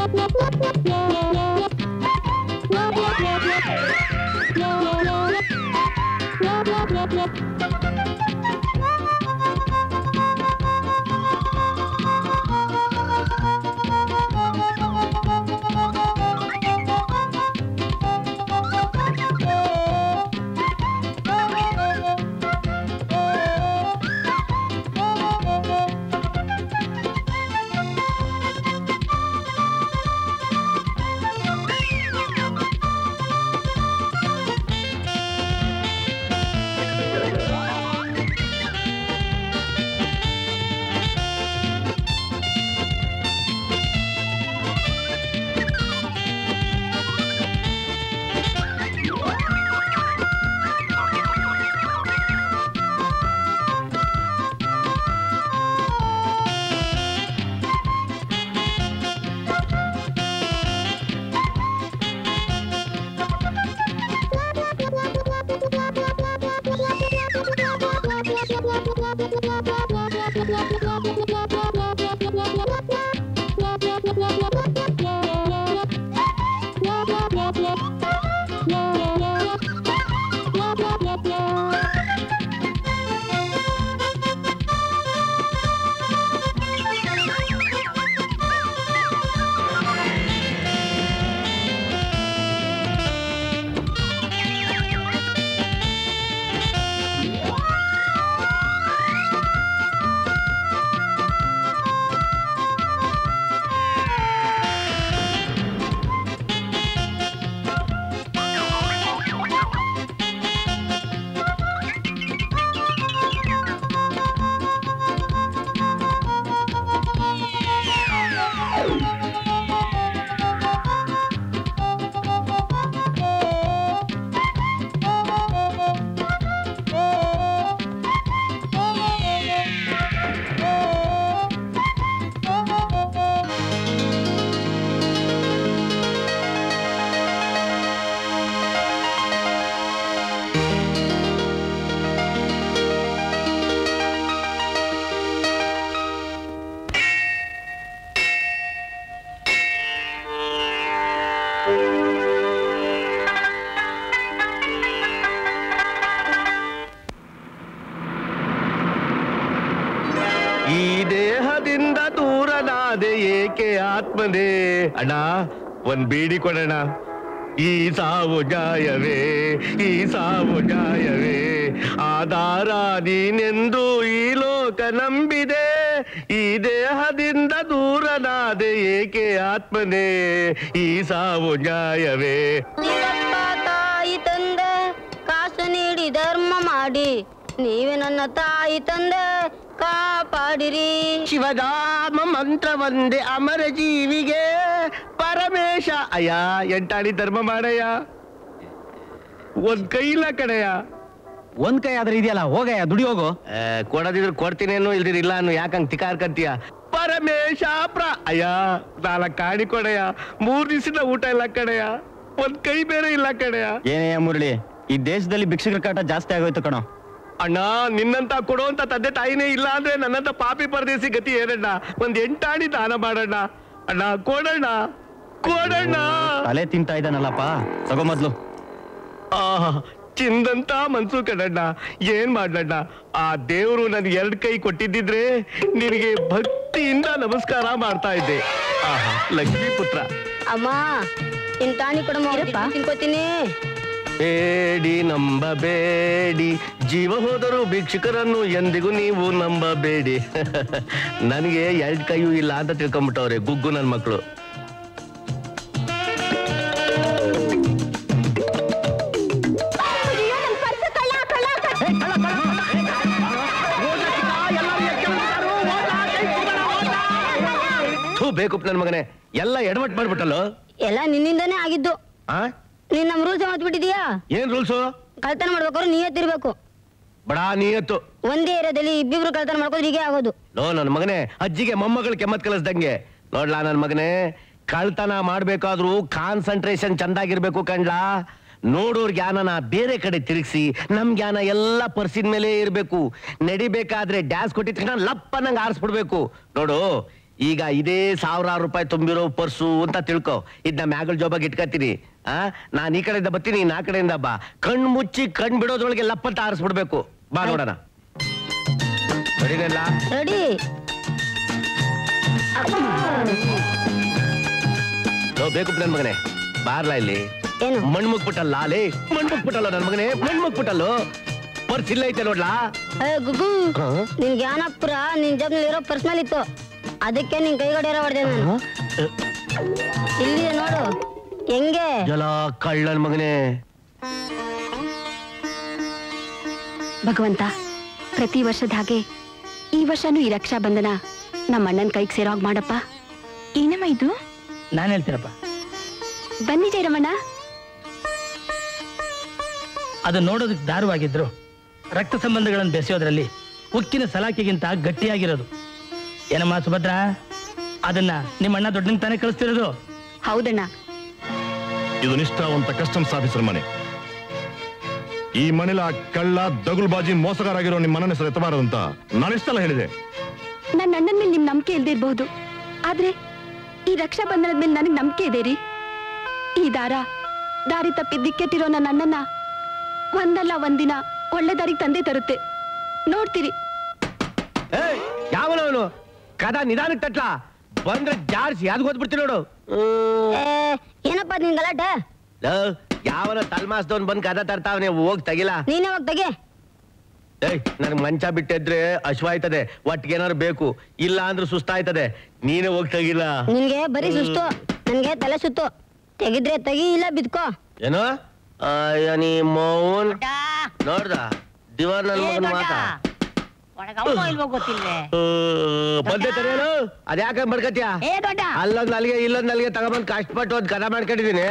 ಈ ದೇಹದಿಂದ ದೂರನಾದೆ ಏಕೆ ಆತ್ಮನೇ ಅಣ್ಣ ಒಂದ್ ಬೀಡಿ ಕೊಡೋಣ ಈ ಸಾವು ನ್ಯಾಯವೇ ಈ ಸಾವು ನ್ಯಾಯವೇ ಆಧಾರ ನೀನೆಂದು ಈ ಲೋಕ ನಂಬಿದೆ ಈ ದೇಹದಿಂದ ದೂರನಾದೆ ಏಕೆ ಆತ್ಮನೇ ಈ ಸಾವು ನ್ಯಾಯವೇ ನೀವಪ್ಪ ತಾಯಿ ತಂದೆ ಕಾಸು ನೀಡಿ ಧರ್ಮ ಮಾಡಿ ನೀವೇ ನನ್ನ ತಾಯಿ ತಂದೆ ಕಾಪಾಡಿರಿ ಶಿವನಾಮ ಮಂತ್ರ ಒಂದೇ ಅಮರ ಜೀವಿಗೆ ಪರಮೇಶ ಅಯ್ಯ ಎಂಟಾಣಿ ಧರ್ಮ ಮಾಡಯ್ಯ ಒಂದ್ ಕೈಲ ಕಡೆಯ ಒಂದ್ ಕೈ ಆದ್ರೆ ಇದೆಯಲ್ಲ ಹೋಗಯ್ಯ ದುಡಿ ಹೋಗು ಕೊಡದಿದ್ರು ಕೊಡ್ತೀನೇನು ಇಲ್ದಿರ ಇಲ್ಲ ಅನ್ನು ಯಾಕಂಗ್ ತಿಕಾರ್ಕಂತೀಯ ಪರಮೇಶ ಪ್ರ ಅಯ್ಯ ನಾಲ್ಕು ಕಾಣಿ ಕೊಡೆಯ ಮೂರ್ ದಿವಸದ ಊಟ ಇಲ್ಲ ಕಡೆಯ ಒಂದ್ ಕೈ ಬೇರೆ ಇಲ್ಲ ಕಡೆಯ ಏನೇ ಮುರಳಿ ಈ ದೇಶದಲ್ಲಿ ಭಿಕ್ಷುಕರ ಕಾಟ ಜಾಸ್ತಿ ಆಗೋಯ್ತು ಕಣೋ ಅಣ್ಣ ನಿನ್ನಂತ ಕೊಡುವಂತ ತಂದೆ ತಾಯಿನೇ ಇಲ್ಲ ಅಂದ್ರೆ ನನ್ನಂತ ಪಾಪಿ ಪರದೇಸಿ ಗತಿ ಏನಣ್ಣ ಒಂದ್ ಎಂಟಾಣಿ ದಾನ ಮಾಡೋಣ ಅಣ್ಣ ಕೊಡಣ್ಣ ಕೊಡಣ್ಣ ತಲೆ ತಿಂತಾ ಇದ್ದಾನಲ್ಲಪ್ಪ ತಗೋ ಮೊದ್ಲು ಆಹಾ ಚಿಂದಂತ ಮನ್ಸು ಕಣಣ್ಣ ಏನ್ ಮಾಡ್ಲಣ್ಣ ಆ ದೇವ್ರು ನನ್ ಎರಡ್ ಕೈ ಕೊಟ್ಟಿದ್ದಿದ್ರೆ ನಿನಗೆ ಭಕ್ತಿಯಿಂದ ನಮಸ್ಕಾರ ಮಾಡ್ತಾ ಇದ್ದೆ ಆಹಾ ಲಕ್ಷ್ಮೀ ಪುತ್ರ ಅಮ್ಮ ನಿನ್ ಟಾಣಿ ಕೊಡಮ್ಮ ತಿನ್ಕೋತೀನಿ ಬೇಡಿ ನಂಬಬೇಡಿ ಜೀವ ಹೋದರೂ ಭಿಕ್ಷುಕರನ್ನು ಎಂದಿಗೂ ನೀವು ನಂಬಬೇಡಿ ನನಗೆ ಎರಡ್ ಕೈಯೂ ಇಲ್ಲ ಅಂತ ತಿಳ್ಕೊಂಬಿಟ್ಟವ್ರೆ ಗುಗ್ಗು ನನ್ ಮಕ್ಕಳು ಥೂ ಬೇಕು ನನ್ ಮಗನೇ ಎಲ್ಲ ಎಡವಟ್ ಮಾಡ್ಬಿಟ್ಟಲ್ಲೋ ಎಲ್ಲ ನಿನ್ನಿಂದಾನೇ ಆಗಿದ್ದು ಆ ನೀನ್ ನಮ್ ರೂಲ್ಸ್ ಮತ್ಬಿಟ್ಟಿದ್ಯಾ ಏನ್ ರೂಲ್ಸು ಕಳ್ತನ ಮಾಡ್ಬೇಕಾದ್ರೆ ನಿಯತ್ತಿರ್ಬೇಕು ಬಡಾ ನೀಯತ್ತು ಒಂದೇ ಏರಿಯಾದಲ್ಲಿ ಇಬ್ಬಿಬ್ರು ಕಳ್ತನ ಮಾಡ್ಕೋದ್ರೆ ಹೀಗೆ ಆಗೋದು ಲೋ ನನ್ ಮಗನೇ ಅಜ್ಜಿಗೆ ಮೊಮ್ಮಗಳು ಕೆಮ್ಮತ್ ಕಲಿಸ್ದಂಗೆ ನೋಡ್ಲಾ ನನ್ ಮಗನೇ ಕಳ್ತನ ಮಾಡ್ಬೇಕಾದ್ರೂ ಕಾನ್ಸಂಟ್ರೇಷನ್ ಚಂದಾಗಿರ್ಬೇಕು ಕಂಡ್ಲಾ ನೋಡೋರ್ ಜ್ಞಾನನ ಬೇರೆ ಕಡೆ ತಿರುಗಿಸಿ ನಮ್ ಜ್ಞಾನ ಎಲ್ಲ ಪರ್ಸಿನ ಮೇಲೆ ಇರ್ಬೇಕು ನಡಿಬೇಕಾದ್ರೆ ಡ್ಯಾನ್ಸ್ ಕೊಟ್ಟಿದ ತಕ್ಷಣ ಲಪ್ಪ ನಂಗೆ ಆರಿಸ್ಬಿಡ್ಬೇಕು ನೋಡು ಈಗ ಇದೇ ಸಾವಿರಾರು ರೂಪಾಯಿ ತುಂಬಿರೋ ಪರ್ಸು ಅಂತ ತಿಳ್ಕೊ ಇದನ್ನ ಮ್ಯಾಗಲ್ ಜೋಬಾಗಿ ಇಟ್ಕತ್ತೀನಿ ಆ ನಾನ್ ಈ ಕಡೆಯಿಂದ ಬರ್ತೀನಿ ನೀನ್ ಆ ಕಡೆಯಿಂದ ಬಾ ಕಣ್ ಮುಚ್ಚಿ ಕಣ್ ಬಿಡೋದ್ರೊಳಗೆ ಲಪ್ಪಂತ ಆರಿಸ್ಬಿಡ್ಬೇಕು ಬಾ ನೋಡೋಣ ಸರಿನಲ್ಲ ರೆಡಿ ಲೋ, ಬೇಕು ನನ್ ಮಗನೇ ಬಾರ್ಲಾ ಇಲ್ಲಿ ಏನು ಮಣ್ ಮುಗ್ಬಿಟ್ಟಲ್ಲ ಲೇ ಮಣ್ ಮುಗ್ಬಿಟ್ಟಲ್ಲ ನನ್ ಮಗನೇ ಮಣ್ ಮುಗ್ಬಿಟ್ಟಲ್ಲೋ ಪರ್ಸ್ ಇಲ್ಲ ಐತೆ ನೋಡ್ಲಾ ಏ ಗುಗು ಹಾ? ನಿನ್ ಜ್ಞಾನಪುರ ನಿನ್ ಜಬ್ನಲ್ಲಿ ಇರೋ ಪರ್ಸನಲ್ ಇತ್ತು ಅದಕ್ಕೆ ನಿನ್ ಕೈಗಡೆ ಹೊಡೆದೆ ನಾನು ಇಲ್ಲಿ ನೋಡು ಹೆಂಗೆ ಜಲ ಕಳ್ಳನ್ ಮಗನೇ ಭಗವಂತ ಪ್ರತಿ ವರ್ಷದ ಹಾಗೆ ಈ ವರ್ಷನೂ ಈ ರಕ್ಷಾ ಬಂಧನ ನಮ್ಮ ಅಣ್ಣನ ಕೈಗೆ ಸೇರೋ ಹಾಗ್ ಮಾಡಪ್ಪ ಏನಮ್ಮ ಇದು ನಾನು ಹೇಳ್ತೀರಪ್ಪ ಬನ್ನಿ ಜಯರಮಣ್ಣ ಅದು ನೋಡೋದಕ್ಕೆ ದಾರುವಾಗಿದ್ರು ರಕ್ತ ಸಂಬಂಧಗಳನ್ನು ಬೆಸೆಯೋದ್ರಲ್ಲಿ ಉಕ್ಕಿನ ಸಲಾಕೆಗಿಂತ ಗಟ್ಟಿಯಾಗಿರೋದು ಏನಮ್ಮ ಸುಭದ್ರ ಅದನ್ನ ನಿಮ್ಮ ಅಣ್ಣ ದೊಡ್ಡಂಗ್ ತಾನೇ ಕಳಿಸ್ತಿರೋದು ಹೌದಣ್ಣ ಇದು ನಿಷ್ಠಾವಂತ ಕಸ್ಟಮ್ಸ್ ಆಫೀಸರ್ ಮನೆ ಈ ಮನೇಲಿ ಆ ಕಳ್ಳ ದಗುಲ್ಬಾಜಿ ಮೋಸಗಾರಾಗಿರೋ ನಿಮ್ಮ ಮನೆ ಹೆಸರು ಎತ್ತಬಾರದಂತ ನಾನು ಇಷ್ಟೆಲ್ಲ ಹೇಳಿದೆ ನನ್ನ ಅಣ್ಣನ ಮೇಲೆ ನಿಮ್ ನಂಬಿಕೆ ಇಲ್ದೇ ಇರ್ಬಹುದು ಆದ್ರೆ ಈ ರಕ್ಷಾ ಬಂಧನದ ಮೇಲೆ ನನಗ್ ನಂಬಿಕೆ ಇದೆ ರೀ ಈ ದಾರ ದಾರಿ ತಪ್ಪಿ ದಿಕ್ಕೆಟ್ಟಿರೋ ನನ್ನ ಅಣ್ಣನ ಒಂದಲ್ಲ ಒಂದಿನ ಒಳ್ಳೆ ದಾರಿಗೆ ತಂದೆ ತರುತ್ತೆ ನೋಡ್ತೀರಿ ಏಯ್ ಯಾವನವನು ಕದ ನಿಧಾನಕ್ಕೆ ತಟ್ಲಾ ಬಂದ್ರೆ ಜಾಡ್ಸಿ ಯಾವ್ದು ಓದ್ಬಿಡ್ತೀನಿ ನೋಡು ಏ, ಏನಪ್ಪ ನಿನ್ ಗಲಾಟೆ ಲೋ, ಯಾವನ ತಲ್ಮಾಸ್ದವನ್ ಬಂದ್ ಕದ ತರ್ತಾವನೆ ಹೋಗ್ ತಗಿಲ ನೀನೇ ಹೋಗ್ ತೆಗೆ ಏಯ್ ನನ್ ಮಂಚ ಬಿಟ್ಟಿದ್ರೆ ಅಶ್ವಾಯ್ತದೆ ಒಟ್ಟಿಗೆ ಏನಾದ್ರು ಬೇಕು ಇಲ್ಲ ಅಂದ್ರೆ ಸುಸ್ತಾಯ್ತದೆ ನೀನೇ ಹೋಗ್ ತಗಿಲ್ಲ ನಿನ್ಗೆ ಬರೀ ಸುಸ್ತು ನನ್ಗೆ ತಲೆ ಸುತ್ತು ತೆಗಿದ್ರೆ ತೆಗಿ ಇಲ್ಲ ಬಿದ್ಕೋ ಏನು ಅಯ್ಯ ನೀ ಮೌನ್ ನೋಡ್ದ ದಿವಾನ್ ನನ್ ಮಗನ್ ಮಾತಾ ಗೊತ್ತಿಲ್ವೇ ಆ, ಬಂದೆ ತರೇನು ಅದ್ಯಾಕ ಮಾಡ್ಕತ್ಯಾ ಏ ದೊಡ್ಡ ಅಲ್ಲೊಂದ್ ಅಲ್ಲಿಗೆ ಇಲ್ಲೊಂದ್ ಅಲ್ಲಿಗೆ ತಗೊಂಬಂದ್ ಕಷ್ಟಪಟ್ಟು ಒಂದ್ ಕದ ಮಾಡ್ಕೊಂಡಿದೀನಿ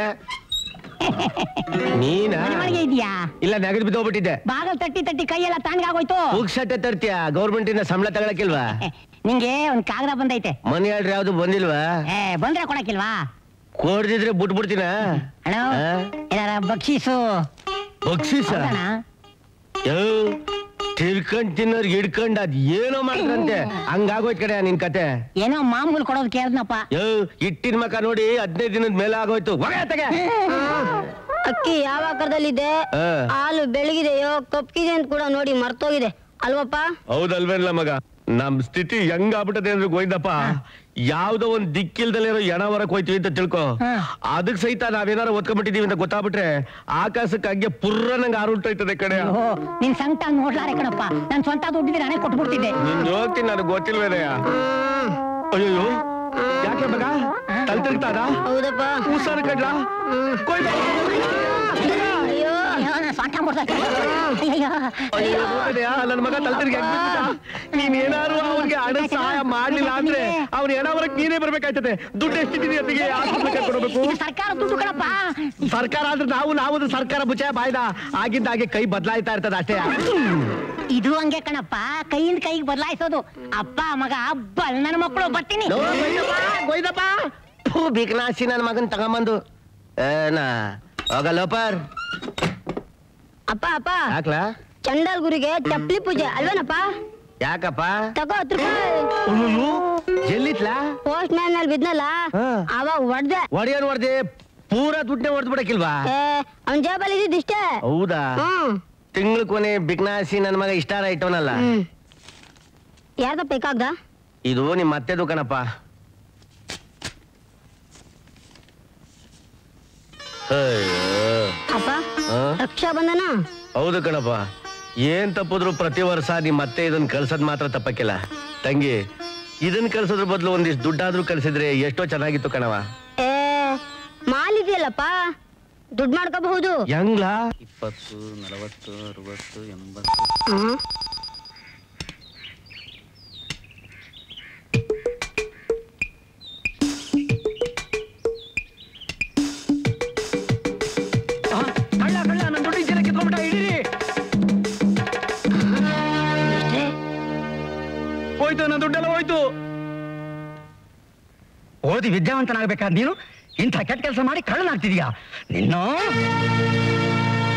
ನೀನಾ ಮನೆಗೆ ಇದೆಯಾ ಇಲ್ಲ ನೆಗದ್ ಬಿದ್ದೋಗ್ಬಿಟ್ಟಿದ್ದೆ ಬಾಗಲ್ ತಟ್ಟಿ ತಟ್ಟಿ ಕೈಯೆಲ್ಲ ತಣ್ಣಗಾಗೋಯ್ತು ಪುಕ್ಸಟ್ಟೆ ತರ್ತೀಯ ಗೌರ್ಮೆಂಟ್ ಇಂದ ಸಂಬಳ ತಗೊಳಕಿಲ್ವಾ ನಿಂಗೆ ಒಂದ್ ಕಾಗದ ಬಂದೈತೆ ಮನಿ ಆರ್ಡ್ರ್ ಯಾವ್ದು ಬಂದಿಲ್ವಾ ಏ ಬಂದ್ರೆ ಕೊಡಕ್ಕಿಲ್ವಾ ಕೊಡ್ದಿದ್ರೆ ಬಿಟ್ಬಿಡ್ತೀನ ಅಣ್ಣ ಆ? ಏನಾರ ಬಕ್ಷೀಸು ಬಕ್ಷೀಸ ಹೌದಣ್ಣ? ಯೋ ತಿರ್ಕೊಂಡ್ ತಿನ್ನೋರ್ ಹಿಡ್ಕೊಂಡ್ ಅದ್ ಏನೋ ಮಾಡ್ಕಂತೆ ಹಂಗಾಗೋಯ್ತ್ ಕಡೆ ನಿನ್ ಕತೆ ಏನೋ ಮಾಮೂಲು ಕೊಡೋದ್ ಕೇಳ್ದನಪ್ಪ ಯೋ ಇಟ್ಟಿನ ಮಕ ನೋಡಿ ಹದಿನೈದು ದಿನದ ಮೇಲೆ ಆಗೋಯ್ತು ಹೋಗ ತಗೆ ಅಕ್ಕಿ ಯಾವ ಆಕಾರದಲ್ಲಿದೆ ಆ. ಹಾಲು ಬೆಳಗಿದೆಯೋ ಕಪ್ಪಿದೆ ಅಂತ ಕೂಡ ನೋಡಿ ಮರ್ತೋಗಿದೆ ಅಲ್ವಪ್ಪ ಹೌದಲ್ವೇನ್ಲ ಮಗ ನಮ್ ಸ್ಥಿತಿ ಹೆಂಗ್ ಆಗ್ಬಿಟ್ಟದೆ ಅಂದ್ರೆ ಗೋಯ್ದಪ್ಪ ಯಾವ್ದೋ ಒಂದ್ ದಿಕ್ಕಿಲ್ದಲ್ಲೇ ಇರೋ ಎಣ ಹೊರಕ್ ಹೋಯ್ತೀವಿ ಅಂತ ತಿಳ್ಕೊ ಹಾ. ಅದಕ್ ಸಹಿತ ನಾವೇನಾರ ಒತ್ಕೊಂಡ್ಬಿಟ್ಟಿದೀವಿ ಅಂತ ಗೊತ್ತಾಗ್ಬಿಟ್ರೆ ಆಕಾಶಕ್ಕೆ ಹಂಗೆ ಪುರ್ರ ನಂಗೆ ಆರುಂಟೋಯ್ತದೆ ಕಡೆ ಓ ನಿನ್ ಸಂಕಟ ನೋಡ್ಲಾರೆ ಕಣಪ್ಪ ನನ್ ಸ್ವಂತ ದುಡ್ಡಿದ್ರೆ ನಾನೇ ಕೊಟ್ಬಿಡ್ತಿದ್ದೆ ನಿನ್ ಹೋಗ್ತೀನಿ ನನಗೆ ಗೊತ್ತಿಲ್ವೇನಯ್ಯ ಅಯ್ಯೋ ಯಾಕೆ ಮಗ ತಲೆ ತಿರುಗ್ತಾದ ಹೌದಪ್ಪ ಉಸಾರ ಕಡ್ಲ ಅಯ್ಯೋ ಅಯ್ಯೋ, ನನ್ ಸ್ವಂತ ಮುರ್ದೋಯ್ತು. ಅಯ್ಯೋ ನನ್ನ ಮಗ ತಲೆ ತಿರುಗಿ ನೀನ್ ಏನಾರು ಅವ್ರಿಗೆ ಹಣ ಸಹಾಯ ಮಾಡ್ಲಿಲ್ಲ ಅಂದ್ರೆ ಅವ್ನ ಹೆಣ ಹೊರಕ್ ನೀನೇ ಬರ್ಬೇಕಾಯ್ತದೆ ದುಡ್ಡು ಎಷ್ಟಿದ್ದೀನಿ ಅತ್ತಿಗೆ ಆಸ್ಪತ್ರೆ ಕರ್ಕೊಡ್ಬೇಕು ಇದು ಸರ್ಕಾರ ದುಡ್ಡು ಕಣಪ್ಪ ಸರ್ಕಾರ ಅಂದ್ರೆ ನಾವು ನಾವು ಅದು ಸರ್ಕಾರ ಬುಚ್ಚ ಬಾಯ್ದ ಆಗಿಂದ ಹಾಗೆ ಕೈ ಬದಲಾಯ್ತಾ ಇರ್ತದೆ ಅಷ್ಟೇ ಇದು ಹಂಗೆ ಕಣಪ್ಪ ಕೈಯಿಂದ ಕೈಗೆ ಬದಲಾಯಿಸೋದು ಅಪ್ಪ ಮಗ ಬಲ್ ನನ್ನ ಮಕ್ಕಳು ಬರ್ತೀನಿ ಲೋ, ಗೊಯ್ದಪ್ಪ, ಗೊಯ್ದಪ್ಪ ಫೂ, ಬಿಕ್ನಾಸಿ ನನ್ನ ಮಗನ್ ತಗೊಂಬಂದು ಏನಾ ಹೋಗ ಲೋಪರ್ ಅಪ್ಪ ಅಪ್ಪ ಯಾಕ್ಲಾ ಚಂಡಾಲ್ ಗುರಿಗೆ ಚಪ್ಲಿ ಪೂಜೆ ಅಲ್ವೇನಪ್ಪ ಯಾಕಪ್ಪ ತಗೋ ಹತ್ತು ರೂಪಾಯಿ ಅಯ್ಯೋ, ಎಲ್ಲಿತ್ಲಾ ಪೋಸ್ಟ್ ಮ್ಯಾನ್ ನಲ್ಲಿ ಬಿದ್ನಲ್ಲ ಹಾ. ಅವಾಗ ಹೊಡ್ದೆ ಒಡೆಯನ್ ಹೊಡ್ದೆ ಪೂರಾ ದುಡ್ಡೇ ಹೊಡೆದು ಬಿಡಕ್ಕಿಲ್ವಾ ಏ ಅವ್ನ ಜೇಬಲ್ಲಿ ಇದ್ದಿಷ್ಟೇ ಹೌದಾ ಹ್ಮ್ ತಿಂಗಳ ಕೊನೆ ಬಿಗ್ನಾಸಿ ನನ್ನ ಮಗ ಇಷ್ಟಾರ ಇಟ್ಟವನಲ್ಲ ಹ್ಮ್ ಯಾರ್ದಪ್ಪ ಬೇಕಾಗ್ದ ಇದು ನಿಮ್ಮ ಅತ್ತೆ ದುಕಾನಪ್ಪ ಅಯ್ಯೋ. ಅಪ್ಪ ಆ? ರಕ್ಷಾ ಬಂಧನ ಹೌದು ಕಣಪ್ಪ ಏನ್ ತಪ್ಪಿದ್ರು ಪ್ರತಿ ವರ್ಷ ನಿಮ್ಮ ಅತ್ತೆ ಇದನ್ನ ಕಳ್ಸೋದ್ ಮಾತ್ರ ತಪ್ಪಕ್ಕಿಲ್ಲ ತಂಗಿ ಇದನ್ನ ಕಳ್ಸೋದ್ರ ಬದಲು ಒಂದಿಷ್ಟು ದುಡ್ಡಾದ್ರೂ ಕಳ್ಸಿದ್ರೆ ಎಷ್ಟೋ ಚೆನ್ನಾಗಿತ್ತು ಕಣವ ಏ ಮಾಲ್ ಇದೆಯಲ್ಲಪ್ಪ ದುಡ್ಡು ಮಾಡ್ಕೋಬಹುದು ಹೆಂಗ್ಲಾ ಇಪ್ಪತ್ತು ನಲವತ್ತು ಅರವತ್ತು ಎಂಬತ್ತು ಹ್ಮ್. ಕಳ್ಳ ಕಳ್ಳ ನನ್ನ ದುಡ್ಡು ಜನ ಕಿತ್ಕೊಂಡ್ಬಿಟ್ಟ ಹಿಡೀರಿ ಎಷ್ಟ್ರೆ? ಹೋಯ್ತು ನನ್ನ ದುಡ್ಡೆಲ್ಲ ಹೋಯ್ತು ಓದಿ ವಿದ್ಯಾವಂತನಾಗಬೇಕಾದ ನೀನು ಇಂಥ ಕೆಟ್ಟ ಕೆಲಸ ಮಾಡಿ ಕಳ್ಳನಾಗ್ತಿದ್ಯಾ ನಿನ್ನೋ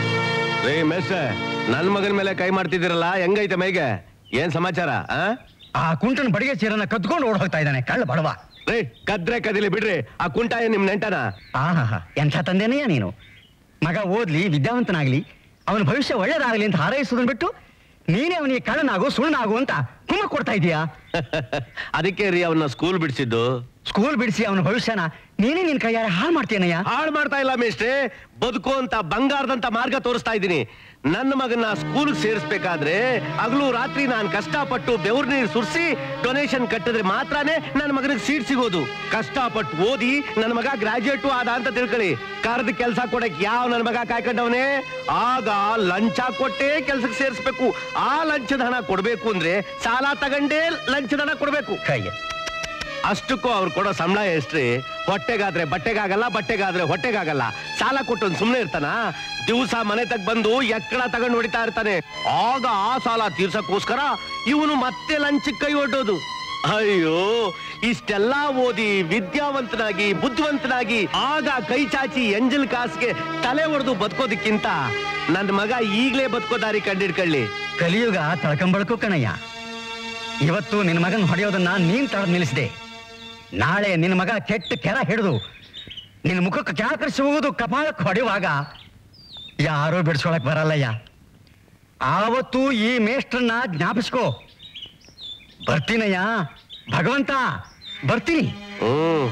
ರೇ ಮೆಸ್ ನನ್ ಮಗನ ಮೇಲೆ ಕೈ ಮಾಡ್ತಿದ್ದೀರಲ್ಲ ಹೆಂಗೈತೆ ಮೈಗೆ ಏನ್ ಸಮಾಚಾರ ಆ? ಆ ಕುಂಟನ್ ಬಡಿಗೆ ಚೀರನ್ನ ಕದ್ಕೊಂಡು ಓಡ್ ಹೋಗ್ತಾ ಇದ್ದಾನೆ ಕಳ್ಳ ಬಡವ ರೇ ಕದ್ರೆ ಕದಿಲಿ ಬಿಡ್ರಿ ಆ ಕುಂಟಾಯ ನಿಮ್ ನೆಂಟನ ಆಹಾ ಎಂಥ ತಂದೆನೆಯ ನೀನು ಮಗ ಓದ್ಲಿ ವಿದ್ಯಾವಂತನಾಗ್ಲಿ ಅವನ ಭವಿಷ್ಯ ಒಳ್ಳೇದಾಗ್ಲಿ ಅಂತ ಹಾರೈಸೋದನ್ನ ಬಿಟ್ಟು ನೀನೇ ಅವನಿಗೆ ಕಳ್ಳನಾಗು ಸುಳ್ಳನಾಗು ಅಂತ ಕುಮ್ಮ ಕೊಡ್ತಾ ಇದೀಯಾ ಅದಕ್ಕೆ ರೀ ಅವನ್ನ ಸ್ಕೂಲ್ ಬಿಡಿಸಿದ್ದು ಸ್ಕೂಲ್ ಬಿಡಿಸಿ ಅವನ ಭವಿಷ್ಯನ ನೀನೇ ನಿನ್ ಕೈಯಾರೆ ಹಾಳು ಮಾಡ್ತೀಯನಯ್ಯ ಹಾಳು ಮಾಡ್ತಾ ಇಲ್ಲ ಮೇಷ್ಟ್ರೆ ಬದುಕು ಅಂತ ಬಂಗಾರದಂತ ಮಾರ್ಗ ತೋರಿಸ್ತಾ ಇದ್ದೀನಿ ನನ್ನ ಮಗನ ಸ್ಕೂಲ್ ಸೇರಿಸ್ಬೇಕಾದ್ರೆ ಹಗಲು ರಾತ್ರಿ ನಾನು ಕಷ್ಟಪಟ್ಟು ಬೆವ್ರ ನೀರು ಸುರಿಸಿ ಡೊನೇಷನ್ ಕಟ್ಟಿದ್ರೆ ಮಾತ್ರನೇ ನನ್ನ ಮಗನಿಗೆ ಸೀಟ್ ಸಿಗೋದು ಕಷ್ಟಪಟ್ಟು ಓದಿ ನನ್ನ ಮಗ ಗ್ರಾಜುಯೇಟು ಆದ ಅಂತ ತಿಳ್ಕೊಳ್ಳಿ ಕರೆದ ಕೆಲಸ ಕೊಡಕ್ ಯಾವ ನನ್ನ ಮಗ ಕಾಯ್ಕೊಂಡವನೇ ಆಗ ಲಂಚ ಕೊಟ್ಟೇ ಕೆಲ್ಸಕ್ಕೆ ಸೇರಿಸ್ಬೇಕು ಆ ಲಂಚದ ಹಣ ಕೊಡ್ಬೇಕು ಅಂದ್ರೆ ಸಾಲ ತಗಂಡೇ ಲಂಚದ ಹಣ ಕೊಡ್ಬೇಕು ಕೈಗೆ ಅಷ್ಟಕ್ಕೂ ಅವ್ರು ಕೊಡೋ ಸಂಬಳ ಎಷ್ಟ್ರಿ ಹೊಟ್ಟೆಗಾದ್ರೆ ಬಟ್ಟೆಗಾಗಲ್ಲ ಬಟ್ಟೆಗಾದ್ರೆ ಹೊಟ್ಟೆಗಾಗಲ್ಲ ಸಾಲ ಕೊಟ್ಟು ಸುಮ್ಮನೆ ಇರ್ತಾನ ದಿವಸ ಮನೆ ತಗ್ ಬಂದು ಎಕ್ಕಡ ತಗೊಂಡು ಹೊಡಿತಾ ಇರ್ತಾನೆ ಆಗ ಆ ಸಾಲ ತೀರ್ಸಕ್ಕೋಸ್ಕರ ಇವನು ಮತ್ತೆ ಲಂಚಕ್ಕೆ ಕೈ ಒಡ್ಡೋದು ಅಯ್ಯೋ ಇಷ್ಟೆಲ್ಲ ಓದಿ ವಿದ್ಯಾವಂತನಾಗಿ ಬುದ್ಧಿವಂತನಾಗಿ ಆಗ ಕೈ ಚಾಚಿ ಎಂಜಲ್ ಕಾಸ್ಗೆ ತಲೆ ಹೊಡೆದು ಬದುಕೋದಕ್ಕಿಂತ ನನ್ನ ಮಗ ಈಗ್ಲೇ ಬದುಕೋ ದಾರಿ ಕಂಡಿಡ್ಕೊಳ್ಳಿ ಕಲಿಯುಗ ತಳ್ಕೊಂಬಳ್ಕೋ ಕಣಯ್ಯ ಇವತ್ತು ನಿನ್ನ ಮಗನ್ ಹೊಡೆಯೋದನ್ನ ನೀನ್ ತಡೆದು ನಿಲ್ಲಿಸಿದೆ ನಾಳೆ ನಿನ್ನ ಮಗ ಕೆಟ್ಟ ಕೆರ ಹಿಡಿದು ನಿನ್ನ ಮುಖಕ್ಕೆ ಕ್ಯಾಕರಿಸಿ ಹೋಗುದು ಕಪಾಳಕ್ಕೆ ಹೊಡೆಯುವಾಗ ಯಾರೂ ಬಿಡಿಸ್ಕೊಳಕ್ ಬರಲ್ಲಯ್ಯ ಆವತ್ತು ಈ ಮೇಷ್ಟ್ರನ್ನ ಜ್ಞಾಪಿಸ್ಕೋ ಬರ್ತೀನಯ್ಯ ಭಗವಂತ ಬರ್ತೀನಿ ಹ್ಮ್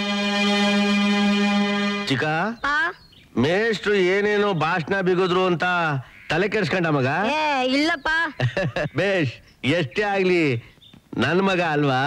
ಚಿಕ್ಕ ಆ ಮೇಷ್ಟ್ರು ಏನೇನೋ ಭಾಷಣ ಬಿಗಿದ್ರು ಅಂತ ತಲೆ ಕೆಡ್ಸ್ಕೊಂಡ ಮಗ ಏ ಇಲ್ಲಪ್ಪ ಬೇಷ್ ಎಷ್ಟೇ ಆಗ್ಲಿ ನನ್ ಮಗ ಅಲ್ವಾ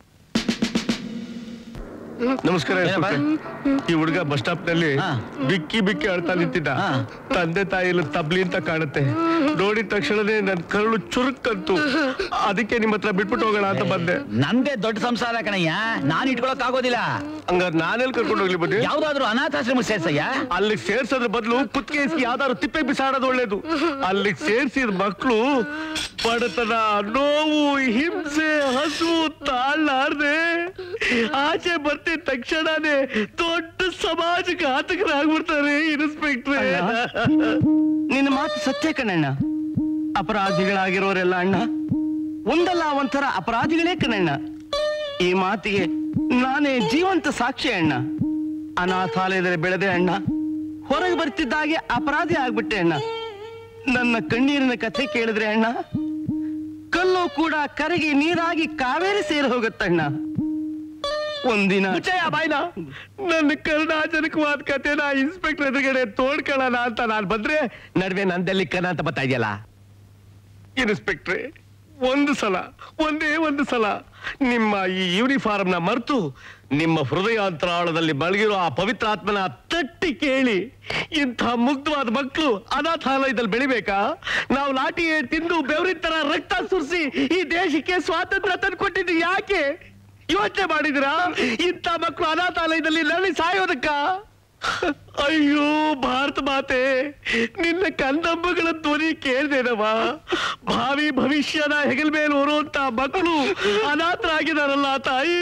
ನಮಸ್ಕಾರ ಏನಪ್ಪ? ಈ ಹುಡುಗ ಬಸ್ ಸ್ಟಾಪ್ ನಲ್ಲಿ ಹಾ. ಬಿಕ್ಕಿ ಬಿಕ್ಕಿ ಅಳ್ತಾ ನಿಂತಿದ್ದ ಹಾ. ತಂದೆ ತಾಯಿಲು ತಬ್ಲಿ ಅಂತ ಕಾಣುತ್ತೆ ನೋಡಿದ ತಕ್ಷಣನೇ ನನ್ ಕರುಳು ಚುರುಕ್ಕಂತು ಅದಕ್ಕೆ ನಿಮ್ಮ ಹತ್ರ ಬಿಟ್ಬಿಟ್ಟು ಹೋಗೋಣ ಅಂತ ಬಂದೆ ನಂದೇ ದೊಡ್ಡ ಸಂಸಾರ ಕಣಯ್ಯ ನಾನ್ ಇಟ್ಕೊಳಕ್ ಆಗೋದಿಲ್ಲ ಹಂಗಾರೆ ನಾನೆಲ್ಲಿ ಕರ್ಕೊಂಡು ಹೋಗ್ಲಿ ಬನ್ನಿ ಯಾವ್ದಾದ್ರು ಅನಾಥಾಶ್ರಮ ಸೇರ್ಸಯ್ಯ ಅಲ್ಲಿಗೆ ಸೇರ್ಸೋದ್ರ ಬದಲು ಕುತ್ತಿಗೆ ಇಸ್ಕಿ ಯಾವ್ದಾದ್ರು ತಿಪ್ಪೆ ಬಿಸಾಡೋದು ಒಳ್ಳೇದು ಅಲ್ಲಿಗೆ ಸೇರ್ಸಿದ ಮಕ್ಕಳು ಬಡತನ ನೋವು ಹಿಂಸೆ ಹಸು ತಾಳ್ಲಾರ್ದೆ ಆಚೆ ಬರ್ತಿದ ತಕ್ಷಣನೇ ದೊಡ್ಡ ಸಮಾಜ ಘಾತಕರಾಗ್ಬಿಡ್ತಾರೆ ಇನ್ಸ್ಪೆಕ್ಟ್ರೆ ನಿನ್ನ ಮಾತು ಸತ್ಯ ಕಣಣ್ಣ ಅಪರಾಧಿಗಳಾಗಿರೋರೆಲ್ಲ ಅಣ್ಣ ಒಂದಲ್ಲ ಒಂಥರ ಅಪರಾಧಿಗಳೇ ಕಣಣ್ಣ ಈ ಮಾತಿಗೆ ನಾನೇ ಜೀವಂತ ಸಾಕ್ಷಿ ಅಣ್ಣ ಅನಾಥಾಲಯದಲ್ಲಿ ಬೆಳೆದೆ ಅಣ್ಣ ಹೊರಗೆ ಬರ್ತಿದ್ದಾಗೆ ಅಪರಾಧಿ ಆಗ್ಬಿಟ್ಟೆ ಅಣ್ಣ ನನ್ನ ಕಣ್ಣೀರಿನ ಕಥೆ ಕೇಳಿದ್ರೆ ಅಣ್ಣ ಕಲ್ಲು ಕೂಡ ಕರಗಿ ನೀರಾಗಿ ಕಾವೇರಿ ಸೇರಿ ಹೋಗುತ್ತಣ್ಣ ಒಂದಿನ ಮುಚ್ಚಯ್ಯ ಬಾಯ್ನ ನನ್ನ ಕರುಣಾಜನಕವಾದ ಕಥೆನ ಇನ್ಸ್ಪೆಕ್ಟರ್ ಎದುರುಗಡೆ ತೋಡ್ಕೊಳ್ಳೋಣ ಅಂತ ನಾನ್ ಬಂದ್ರೆ ನಡುವೆ ನಂದಲ್ಲಿ ಕನ ಅಂತ ಬರ್ತಾ ಇದೆಯಲ್ಲ ಇನ್ಸ್ಪೆಕ್ಟ್ರೆ ಒಂದು ಸಲ ಒಂದೇ ಒಂದು ಸಲ ನಿಮ್ಮ ಈ ಯೂನಿಫಾರ್ಮ್ ನ ಮರೆತು ನಿಮ್ಮ ಹೃದಯಾಂತರಾಳದಲ್ಲಿ ಮಲಗಿರೋ ಆ ಪವಿತ್ರ ಆತ್ಮನ ತಟ್ಟಿ ಕೇಳಿ ಇಂಥ ಮುಗ್ಧವಾದ ಮಕ್ಕಳು ಅನಾಥಾಲಯದಲ್ಲಿ ಬೆಳಿಬೇಕಾ ನಾವು ಲಾಠಿ ತಿಂದು ಬೆವರಿನ ತರ ರಕ್ತ ಸುರಿಸಿ ಈ ದೇಶಕ್ಕೆ ಸ್ವಾತಂತ್ರ್ಯ ತಂದ್ಕೊಟ್ಟಿದ್ದು ಯಾಕೆ ಯೋಚನೆ ಮಾಡಿದಿರಾ ಇಂಥ ಮಕ್ಕಳು ಅನಾಥಾಲಯದಲ್ಲಿ ನರಳಿ ಸಾಯೋದಕ್ಕ ಅಯ್ಯೋ ಭಾರತ ಮಾತೆ ನಿನ್ನ ಕಂದಮ್ಮಗಳ ಧ್ವನಿ ಕೇಳ್ದೇನವ ಭಾವಿ ಭವಿಷ್ಯನ ಹೆಗಲ ಮೇಲೆ ಹೊರುವಂತ ಮಕ್ಕಳು ಅನಾಥರಾಗಿದಾರಲ್ಲ ತಾಯಿ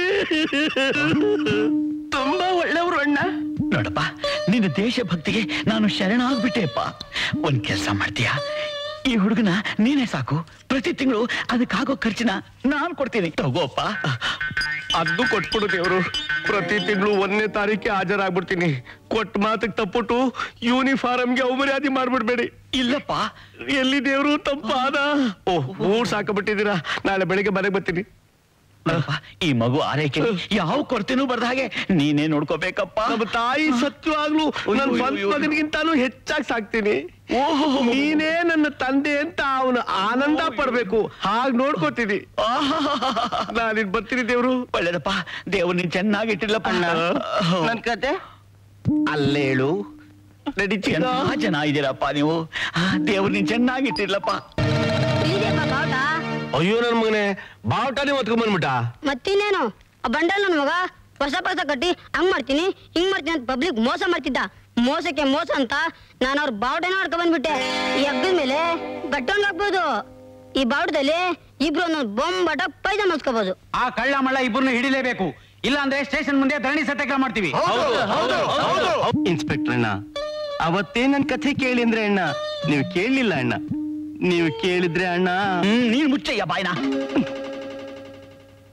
ತುಂಬಾ ಒಳ್ಳೆಯವರು ಅಣ್ಣ ನೋಡಪ್ಪ ನಿನ್ನ ದೇಶಭಕ್ತಿಗೆ ನಾನು ಶರಣಾಗ್ಬಿಟ್ಟೆಪ್ಪ ಒಂದ್ ಕೆಲಸ ಮಾಡ್ತೀಯಾ ಈ ಹುಡುಗನ ನೀನೇ ಸಾಕು ಪ್ರತಿ ತಿಂಗಳು ಅದಕ್ಕಾಗೋ ಖರ್ಚಿನ ನಾನ್ ಕೊಡ್ತೀನಿ ತಗೋಪ್ಪ ಅದು ಕೊಟ್ಬಿಡು ದೇವ್ರು ಪ್ರತಿ ತಿಂಗಳು ಒಂದನೇ ತಾರೀಕೆ ಹಾಜರಾಗ್ಬಿಡ್ತೀನಿ ಕೊಟ್ಟ ಮಾತಿಗೆ ತಪ್ಪುಟ್ಟು ಯೂನಿಫಾರ್ಮ್ಗೆ ಅವಮರ್ಯಾದೆ ಮಾಡ್ಬಿಡ್ಬೇಡಿ ಇಲ್ಲಪ್ಪ ಎಲ್ಲಿ ದೇವ್ರು ತಪ್ಪಾದ ಓಹ್ ಊರ್ ಸಾಕಬಿಟ್ಟಿದ್ದೀರಾ ನಾಳೆ ಬೆಳಿಗ್ಗೆ ಮನೆಗೆ ಬರ್ತೀನಿ ನೋಡಪ್ಪ, ಈ ಮಗು ಆರೈಕೆ ಯಾವ ಕೊರತೆನೂ ಬರ್ದ ಹಾಗೆ ನೀನೇ ನೋಡ್ಕೋಬೇಕಪ್ಪ ನಮ್ಮ ತಾಯಿ ಸತ್ಯವಾಗ್ಲು ನನ್ನ ಅಯ್ಯೋ, ಸ್ವಂತ ಅಯ್ಯೋ. ಮಗನಿಗಿಂತಾನು ಹೆಚ್ಚಾಗಿ ಸಾಕ್ತೀನಿ ನೀನೇ ನನ್ನ ತಂದೆ ಅಂತ ಅವನು ಆನಂದ ಪಡ್ಬೇಕು ಹಾಗ್ ನೋಡ್ಕೋತೀನಿ ನಾನಿನ್ ಬರ್ತೀನಿ ದೇವ್ರು ಒಳ್ಳೇದಪ್ಪ ದೇವ್ರು ನೀನ್ ಚೆನ್ನಾಗಿಟ್ಟಿಲ್ಲಪ್ಪ ನನ್ ಕತೆ ಅಲ್ಲೇಳು ನಡಿ ಚಿಕ್ಕ ಎಂಥ ಜನ ಇದ್ದೀರಪ್ಪ ನೀವು ದೇವ್ರು ನೀನ್ ಚೆನ್ನಾಗಿಟ್ಟಿರ್ಲಪ್ಪ ಇಲ್ಲಿದೆಯಪ್ಪ ಬಾವುಟ ಅಯ್ಯೋ ನನ್ ಮಗನೇ ಬಾವುಟನೇ ಹೊತ್ಕೊಂಡ್ ಬಂದ್ಬಿಟ್ಟ ಮತ್ತಿನ್ನೇನು ಆ ಬಂಡಲ್ ನನ್ನ ಮಗ ಹೊಸ ಪಸ ಕಟ್ಟಿ ಹಂಗ್ ಮಾಡ್ತೀನಿ ಹಿಂಗ್ ಮಾಡ್ತೀನಿ ಅಂತ ಪಬ್ಲಿಕ್ ಮೋಸ ಮಾಡ್ತಿದ್ದ ಮೋಸಕ್ಕೆ ಮೋಸ ಅಂತ ನಾನು ಅವ್ರ ಬಾವುಟನ ಹೊಡ್ಕೊಂಡ್ ಬಂದ್ಬಿಟ್ಟೆ ಈ ಹಗ್ಗದ ಮೇಲೆ ಗಟ್ಟೊಂಗ್ ಹಾಕ್ಬೋದು ಈ ಬಾವುಟದಲ್ಲಿ ಇಬ್ರು ಒಂದೊಂದು ಬೊಂಬಾಟ ಪೈಜ ಮಲ್ಸ್ಕೋಬಹುದು ಆ ಕಳ್ಳ ಮಳ್ಳ ಇಬ್ಬರನ್ನು ಹಿಡಿಲೇಬೇಕು ಇಲ್ಲ ಅಂದ್ರೆ ಸ್ಟೇಷನ್ ಮುಂದೆ ಧರಣಿ ಸತ್ಯಾಗ್ರಹ ಮಾಡ್ತೀವಿ ಇನ್ಸ್ಪೆಕ್ಟರ್ ಅಣ್ಣ ಅವತ್ತೇ ನನ್ ಕಥೆ ಕೇಳಿ ಅಂದ್ರೆ ಅಣ್ಣ ನೀವು ಕೇಳಲಿಲ್ಲ ಅಣ್ಣ ನೀವು ಕೇಳಿದ್ರೆ ಅಣ್ಣ ನೀನ್ ಮುಚ್ಚಯ್ಯ ಬಾಯ್ನ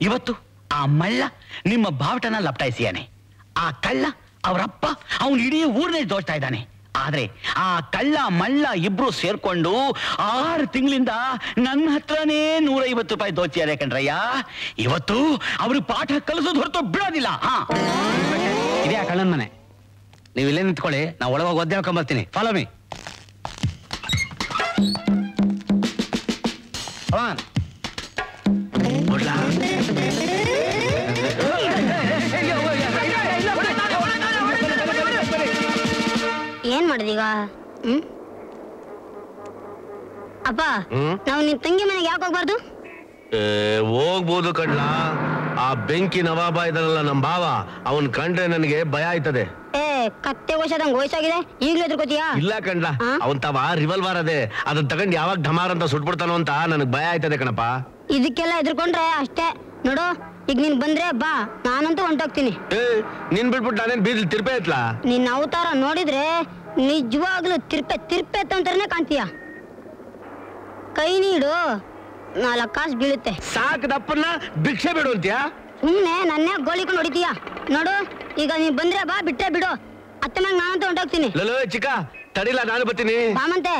ಇವತ್ತು ಆ ಮಳ್ಳ ನಿಮ್ಮ ಬಾವಟನ ಲಪ್ಟಾಯಿಸಿಯಾನೆ ಆ ಕಳ್ಳ ಅವರಪ್ಪ ಅವನು ಇಡೀ ಊರನ್ನೇ ದೋಚ್ತಾ ಇದ್ದಾನೆ ಆದ್ರೆ ಆ ಕಳ್ಳ ಮಳ್ಳ ಇಬ್ರು ಸೇರ್ಕೊಂಡು ಆರು ತಿಂಗಳಿಂದ ನನ್ನ ಹತ್ರನೇ ನೂರೈವತ್ತು ರೂಪಾಯಿ ದೋಚಿಯಾರೆ ಕಣ್ರಯ್ಯ ಇವತ್ತು ಅವರು ಪಾಠ ಕಲಿಸೋದು ಹೊರತು ಬಿಡೋದಿಲ್ಲ ಹಾ ಇದೇ ಆ ಕಳ್ಳನ ಮನೆ ನೀವು ಇಲ್ಲೇ ನಿಂತ್ಕೊಳ್ಳಿ ನಾ ಒಳಗೋಗಿ ಒದ್ದೆ ಹಾಕೊಂಬರ್ತೀನಿ ಫಾಲೋ ಮೀ ಏನ್ ಮಾಡಿದೀಗ ಹ್ಮ್ ಅಪ್ಪ ಹ್ಮ್? ನಾವು ನಿನ್ ತಂಗಿ ಮನೆಗೆ ಯಾಕೆ ಹೋಗ್ಬಾರ್ದು ಏ, ಹೋಗ್ಬೋದು ಕಡ್ಲ ಆ ಬೆಂಕಿ ನವಾಬ ಇದಾನಲ್ಲ ನಮ್ ಭಾವ ಅವನ್ ಕಂಡ್ರೆ ನನಗೆ ಭಯ ಆಯ್ತದೆ ಏ ಕತ್ತೆ ವಯಸ್ಸಾದಂಗ್ ವಯಸ್ಸಾಗಿದೆ ಈಗ್ಲೂ ಎದ್ರಕೋತೀಯಾ ಇಲ್ಲ ಕಣ್ಲ ಆ? ಅವನ್ ತವ ರಿವಲ್ವರ್ ಅದೇ ಅದನ್ನ ತಗೊಂಡ್ ಯಾವಾಗ ಢಮಾರ್ ಅಂತ ಸುಟ್ಬಿಡ್ತಾನೋ ಅಂತ ನನಗ್ ಭಯ ಆಯ್ತದೆ ಕಣಪ್ಪ ಇದಕ್ಕೆಲ್ಲ ಎದ್ರುಕೊಂಡ್ರೆ ಅಷ್ಟೇ ನೋಡು ಈಗ ನೀನ್ ಬಂದ್ರೆ ಬಾ ನಾನಂತೂ ಹೊಂಟೋಗ್ತೀನಿ ಏ ನಿನ್ ಬಿಟ್ಬಿಟ್ಟು ನಾನೇನ್ ಬೀದಿಲ್ ತಿರ್ಪೆ ಐತ್ಲಾ ನಿನ್ನ ಅವತಾರ ನೋಡಿದ್ರೆ ನಿಜವಾಗ್ಲೂ ತಿರ್ಪೆ ತಿರ್ಪೆ ಅಂತಾನೆ ಕಾಣ್ತೀಯ ಕೈ ನೀಡು ನಾಲ್ಕು ಕಾಸು ಬೀಳುತ್ತೆ ಸಾಕ್ ದಪ್ಪನ್ನ ಭಿಕ್ಷೆ ಬಿಡು ಅಂತ್ಯಾ ಸುಮ್ನೆ ನನ್ನೇ ಗೋಳಿಕೊಂಡು ಹೊಡಿತೀಯ ನೋಡು ಈಗ ನೀನ್ ಬಂದ್ರೆ ಬಾ ಬಿಟ್ರೆ ಬಿಡು ಅತ್ತೆ ಮ್ಯಾಗ ನಾನಂತೂ ಹೊಂಟೋಗ್ತೀನಿ ಲಲೋ ಚಿಕ್ಕ ತಡಿಲ್ಲ ನಾನು ಬರ್ತೀನಿ ಬಾಮಂತೆ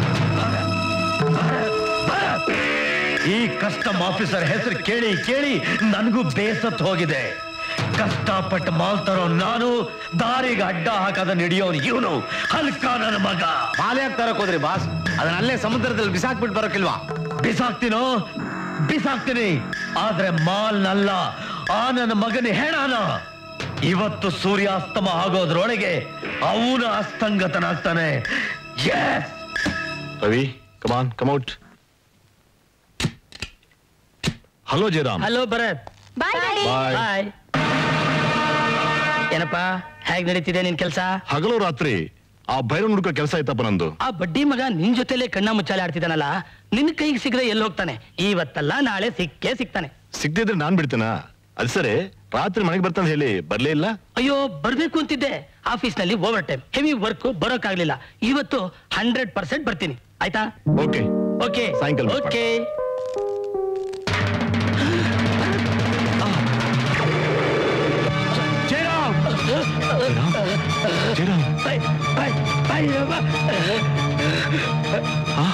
ಈ ಕಸ್ಟಮ್ ಆಫೀಸರ್ ಹೆಸರು ಕೇಳಿ ಕೇಳಿ ನನಗೂ ಬೇಸತ್ ಹೋಗಿದೆ ಕಷ್ಟಪಟ್ಟು ಮಾಲ್ ತರೋ ನಾನು ದಾರಿಗೆ ಅಡ್ಡ ಹಾಕದ ನಡೆಯೋನು ಇವನು ಹಲ್ಕ ನನ್ನ ಮಗ ಮಾಲೆ ತರಕ್ ಹೋದ್ರಿ ಬಾಸ್ ಅದನ್ನ ಅಲ್ಲೇ ಸಮುದ್ರದಲ್ಲಿ ಬಿಸಾಕ್ಬಿಟ್ಟು ಬರೋಕಿಲ್ವಾ ಬಿಸಾಕ್ತೀನೋ ಬಿಸಾಕ್ತೀನಿ ಆದ್ರೆ ಮಾಲ್ನಲ್ಲ ಆ ನನ್ನ ಮಗನ ಹೆಣನ ಇವತ್ತು ಸೂರ್ಯಾಸ್ತಮ ಆಗೋದ್ರೊಳಗೆ ಅವನು ಅಸ್ತಂಗತನಾಗ್ತಾನೆ yes Ravi come on come out hello Jayaram hello Bharat bye daddy bye bye ಏನಪ್ಪ ಹೇಗ್ ನಡೀತಿದೆ ನಿನ್ ಕೆಲ್ಸ ಹಗಲು ರಾತ್ರಿ ಆ ಭೈರವ್ ಹುಡುಕ ಕೆಲಸ ಆಯ್ತಪ್ಪ ನಂದು ಆ ಬಡ್ಡಿ ಮಗ ನಿನ್ ಜೊತೆಲೆ ಕಣ್ಣ ಮುಚ್ಚಾಲೆ ಆಡ್ತಿದ್ದಾನಲ್ಲ ನಿನ್ ಕೈಗೆ ಸಿಗದೆ ಎಲ್ಲಿ ಹೋಗ್ತಾನೆ ಇವತ್ತಲ್ಲ ನಾಳೆ ಸಿಕ್ಕೇ ಸಿಗ್ತಾನೆ ಸಿಗ್ದಿದ್ರೆ ನಾನ್ ಬಿಡ್ತೇನಾ ಅದ್ ಸರಿ ರಾತ್ರಿ ಮನೆಗೆ ಬರ್ತಾನೆ ಹೇಳಿ ಬರ್ಲೇ ಇಲ್ಲ ಅಯ್ಯೋ ಬರ್ಬೇಕು ಅಂತಿದ್ದೆ ಆಫೀಸ್ ನಲ್ಲಿ ಓವರ್ ಟೈಮ್ ಹೆವಿ ವರ್ಕ್ ಬರೋಕ್ಕಾಗ್ಲಿಲ್ಲ ಇವತ್ತು ಹಂಡ್ರೆಡ್ ಪರ್ಸೆಂಟ್ ಬರ್ತೀನಿ ಆಯ್ತಾ ಓಕೆ ಓಕೆ ಸಾಯಂಕಾಲ ಬರ್ತೀನಿ. Okay Jayaram Jayaram bye bye bye ಆ?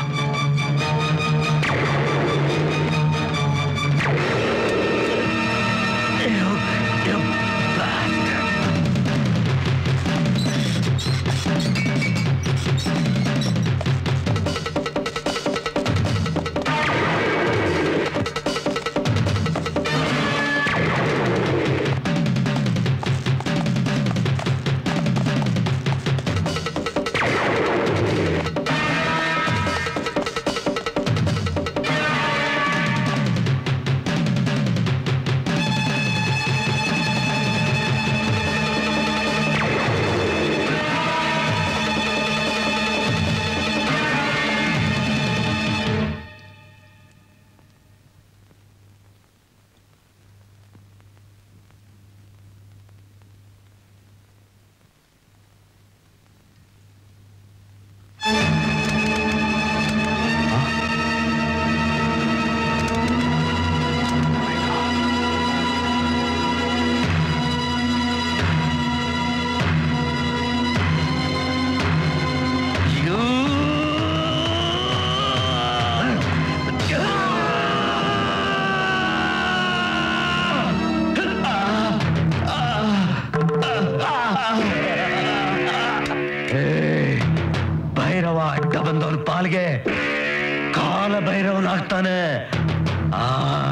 ಭೈರವ ಅಡ್ಡ ಬಂದವನ ಪಾಲ್ಗೆ ಕಾಲ ಭೈರವನಾಗ್ತಾನೆ ಆ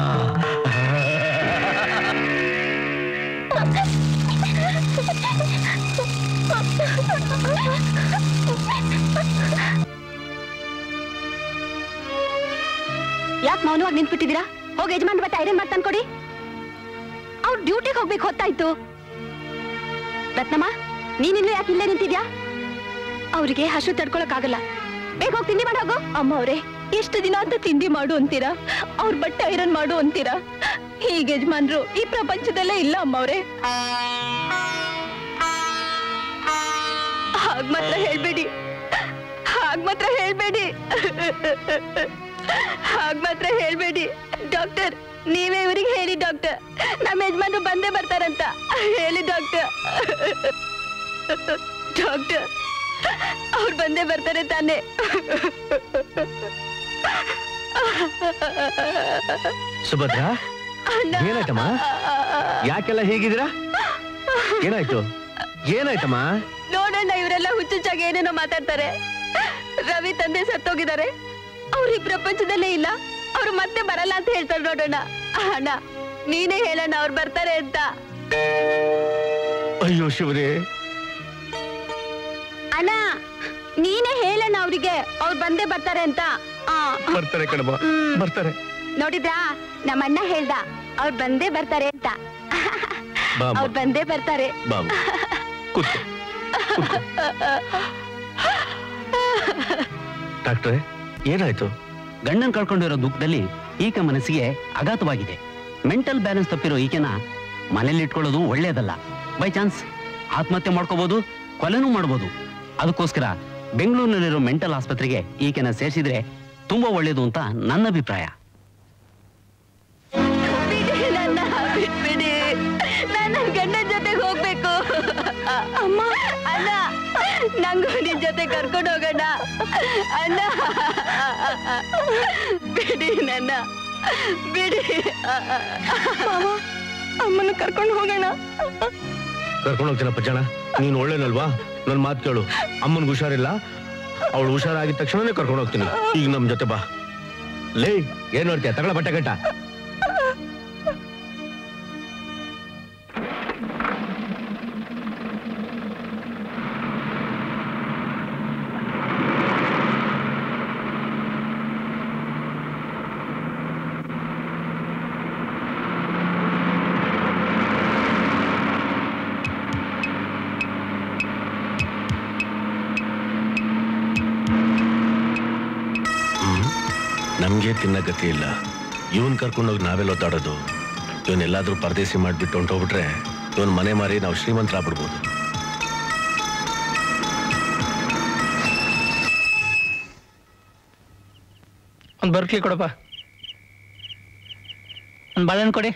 ಯಾಕೆ ಮೌನವಾಗಿ ನಿಂತ್ಬಿಟ್ಟಿದ್ದೀರಾ ಹೋಗಿ ಯಜಮಾನ್ ಬಟ್ಟೆ ಐರನ್ ಮಾಡಿ ತಂದ್ಕೊಡಿ ಅವ್ರು ಡ್ಯೂಟಿಗೆ ಹೋಗ್ಬೇಕು ಹೊತ್ತಾಯ್ತು ರತ್ನಮ್ಮ ನೀನಿನ್ನೂ ಯಾಕೆ ಇಲ್ಲೇ ನಿಂತಿದ್ಯಾ ಅವ್ರಿಗೆ ಹಸು ತಡ್ಕೊಳಕ್ಕಾಗಲ್ಲ ಬೇಗ ಹೋಗಿ ತಿಂಡಿ ಮಾಡೋಗು ಅಮ್ಮ ಅವ್ರೆ ಎಷ್ಟು ದಿನ ಅಂತ ತಿಂಡಿ ಮಾಡು ಅಂತೀರಾ ಅವ್ರ ಬಟ್ಟೆ ಐರನ್ ಮಾಡು ಅಂತೀರಾ ಹೀಗೆ ಯಜಮಾನ್ರು ಈ ಪ್ರಪಂಚದಲ್ಲೇ ಇಲ್ಲ ಅಮ್ಮ ಅವ್ರೆ ಹಾಗ್ ಮಾತ್ರ ಹೇಳ್ಬೇಡಿ ಹಾಗ್ ಮಾತ್ರ ಹೇಳ್ಬೇಡಿ ಹಾಗ್ ಮಾತ್ರ ಹೇಳ್ಬೇಡಿ ಡಾಕ್ಟರ್ ನೀವೇ ಇವ್ರಿಗೆ ಹೇಳಿ ಡಾಕ್ಟರ್ ನಮ್ಮ ಯಜಮಾನ್ರು ಬಂದೇ ಬರ್ತಾರಂತ ಹೇಳಿ ಡಾಕ್ಟರ್ ಡಾಕ್ಟರ್ ಅವ್ರು ಬಂದೇ ಬರ್ತಾರೆ ತಾನೇ ಸುಭದ್ರಾ ಏನಾಯ್ತಮ್ಮ ಯಾಕೆಲ್ಲ ಹೀಗಿದ್ದೀರಾ ಏನಾಯ್ತು ಏನಾಯ್ತಮ್ಮ ನೋಡಣ್ಣ ಇವರೆಲ್ಲ ಹುಚ್ಚುಚ್ಚಾಗಿ ಏನೇನೋ ಮಾತಾಡ್ತಾರೆ ರವಿ ತಂದೆ ಸತ್ತೋಗಿದ್ದಾರೆ ಅವ್ರು ಈ ಪ್ರಪಂಚದಲ್ಲೇ ಇಲ್ಲ ಅವ್ರು ಮತ್ತೆ ಬರಲ್ಲ ಅಂತ ಹೇಳ್ತಾರೆ ನೋಡೋಣ ಅಣ್ಣ ನೀನೇ ಹೇಳಣ್ಣ ಅವ್ರು ಬರ್ತಾರೆ ಅಂತ ಅಯ್ಯೋ ಶಿವರೇ ಅಣ್ಣ ನೀನೇ ಹೇಳಣ್ಣ ಅವ್ರಿಗೆ ಅವ್ರು ಬಂದೇ ಬರ್ತಾರೆ ಅಂತ ಆ, ಬರ್ತಾರೆ ಕಣಮ್ಮ ಬರ್ತಾರೆ ನೋಡಿದ್ರಾ ನಮ್ಮ ಅಣ್ಣ ಹೇಳ್ದ ಅವ್ರು ಬಂದೇ ಬರ್ತಾರೆ ಅಂತ ಬಾ ಅಮ್ಮ. ಅವ್ರು ಬಂದೇ ಬರ್ತಾರೆ ಬಾಬು ಕೂತ್ಕೋ ಕೂತ್ಕೋ. ಡಾಕ್ಟ್ರೆ ಏನಾಯ್ತು ಗಂಡನ್ ಕಳ್ಕೊಂಡಿರೋ ದುಃಖದಲ್ಲಿ ಈಕೆ ಮನಸ್ಸಿಗೆ ಆಘಾತವಾಗಿದೆ ಮೆಂಟಲ್ ಬ್ಯಾಲೆನ್ಸ್ ತಪ್ಪಿರೋ ಈಕೆನ ಮನೇಲಿ ಇಟ್ಕೊಳ್ಳೋದು ಒಳ್ಳೇದಲ್ಲ ಬೈ ಚಾನ್ಸ್ ಆತ್ಮಹತ್ಯೆ ಮಾಡ್ಕೋಬಹುದು ಕೊಲೆನೂ ಮಾಡ್ಬೋದು ಅದಕ್ಕೋಸ್ಕರ ಬೆಂಗಳೂರಿನಲ್ಲಿರೋ ಮೆಂಟಲ್ ಆಸ್ಪತ್ರೆಗೆ ಈಕೆನ ಸೇರಿಸಿದ್ರೆ ತುಂಬಾ ಒಳ್ಳೇದು ಅಂತ ನನ್ನ ಅಭಿಪ್ರಾಯ ಬಿಡಿ ನನ್ನ ಬಿಟ್ಬಿಡಿ ನಾನು ನನ್ನ ಗಂಡನ ಜೊತೆಗೆ ಹೋಗ್ಬೇಕು ಅಮ್ಮ ಅಣ್ಣ ನಂಗೂ ನಿನ್ ಜೊತೆ ಕರ್ಕೊಂಡು ಹೋಗೋಣ ಅಣ್ಣ ಬಿಡಿ ನನ್ನ ಬಿಡಿ ಅಮ್ಮನ ಕರ್ಕೊಂಡು ಹೋಗೋಣ ಕರ್ಕೊಂಡು ಹೋಗ್ತೀನ ಪಜ್ಜಣ ನೀನ್ ಒಳ್ಳೇನಲ್ವಾ ನನ್ ಮಾತು ಕೇಳು ಅಮ್ಮನ್ಗೆ ಹುಷಾರಿಲ್ಲ ಅವಳು ಹುಷಾರಾಗಿದ ತಕ್ಷಣನೇ ಕರ್ಕೊಂಡು ಹೋಗ್ತೀನಿ ಈಗ ನಮ್ ಜೊತೆ ಬಾ ಲೇ ಏನ್ ನೋಡ್ತೀಯ ತಗೊಳ ಬಟ್ಟೆ ಕಟ್ಟ ನಮ್ಗೆ ತಿನ್ನ ಗತಿ ಇಲ್ಲ ಇವನ್ ಕರ್ಕೊಂಡೋಗಿ ನಾವೆಲ್ಲ ಒದ್ದಾಡೋದು ಇವನ್ ಎಲ್ಲಾದ್ರೂ ಪರದೇಸಿ ಮಾಡ್ಬಿಟ್ಟು ಹೊಂಟೋಗ್ಬಿಟ್ರೆ ಇವನ್ ಮನೆ ಮಾರಿ ನಾವು ಶ್ರೀಮಂತರಾಗ್ಬಿಡ್ಬೋದು ಒಂದು ಬರ್ಕ್ಲಿ ಕೊಡಪ್ಪ ಒಂದು ಬಾಳೆಹಣ್ಣು ಕೊಡಿ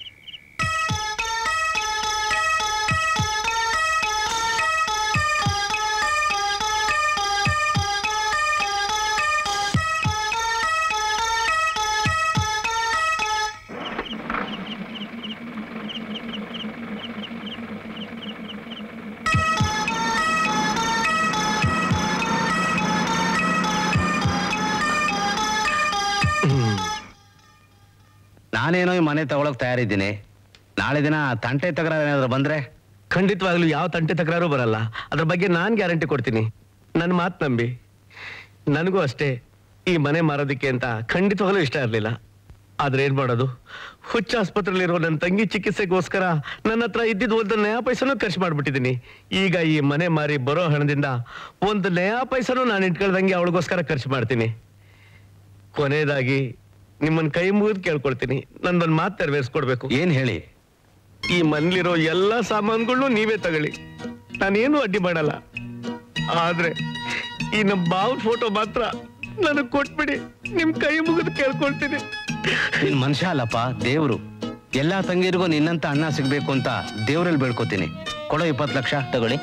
ನಾನೇನೋ ಈ ಮನೆ ತಗೊಳಕ್ ತಯಾರಿದ್ದೀನಿ ನಾಳೆ ದಿನ ತಂಟೆ ತಗರ ಏನಾದ್ರು ಬಂದ್ರೆ ಖಂಡಿತವಾಗ್ಲೂ ಯಾವ ತಂಟೆ ತಕರಾರು ಬರಲ್ಲ ಅದ್ರ ಬಗ್ಗೆ ನಾನ್ ಗ್ಯಾರಂಟಿ ಕೊಡ್ತೀನಿ ನನ್ನ ಮಾತು ನಂಬಿ ನನಗೂ ಅಷ್ಟೇ ಈ ಮನೆ ಮಾರೋದಿಕ್ಕೆ ಅಂತ ಖಂಡಿತವಾಗ್ಲೂ ಇಷ್ಟ ಇರಲಿಲ್ಲ ಆದ್ರೆ ಏನ್ ಮಾಡೋದು ಹುಚ್ಚ ಆಸ್ಪತ್ರೆಯಲ್ಲಿರೋ ನನ್ನ ತಂಗಿ ಚಿಕಿತ್ಸೆಗೋಸ್ಕರ ನನ್ನ ಹತ್ರ ಇದ್ದಿದ್ದು ಒಂದು ನಯಾ ಪೈಸನೂ ಖರ್ಚು ಮಾಡ್ಬಿಟ್ಟಿದ್ದೀನಿ ಈಗ ಈ ಮನೆ ಮಾರಿ ಬರೋ ಹಣದಿಂದ ಒಂದು ನಯಾ ಪೈಸನೂ ನಾನು ಇಟ್ಕೊಳ್ದಂಗೆ ಅವಳಿಗೋಸ್ಕರ ಖರ್ಚು ಮಾಡ್ತೀನಿ ಕೊನೆಯದಾಗಿ ನಿಮ್ಮನ್ನ ಕೈ ಮುಗಿದು ಕೇಳ್ಕೊಳ್ತೀನಿ ನಂದೊಂದು ಮಾತು ನೆರವೇರಿಸ್ಕೊಡ್ಬೇಕು ಏನ್ ಹೇಳಿ ಈ ಮನೇಲಿರೋ ಎಲ್ಲಾ ಸಾಮಾನುಗಳನ್ನು ನೀವೇ ತಗೊಳ್ಳಿ ನಾನೇನು ಅಡ್ಡಿ ಮಾಡಲ್ಲ ಆದ್ರೆ ಈ ನಮ್ಮ ಬಾವನ್ ಫೋಟೋ ಮಾತ್ರ ನನಗ್ ಕೊಟ್ಬಿಡಿ ನಿಮ್ ಕೈ ಮುಗಿದು ಕೇಳ್ಕೊಳ್ತೀನಿ ನಿನ್ ಮನುಷ್ಯ ಅಲ್ಲಪ್ಪ ದೇವ್ರು ಎಲ್ಲಾ ತಂಗಿರಿಗೂ ನಿನ್ನಂತ ಅಣ್ಣ ಸಿಗ್ಬೇಕು ಅಂತ ದೇವ್ರಲ್ಲಿ ಬೇಡ್ಕೋತೀನಿ ಕೊಡೋ ಇಪ್ಪತ್ತು ಲಕ್ಷ ತಗೊಳ್ಳಿ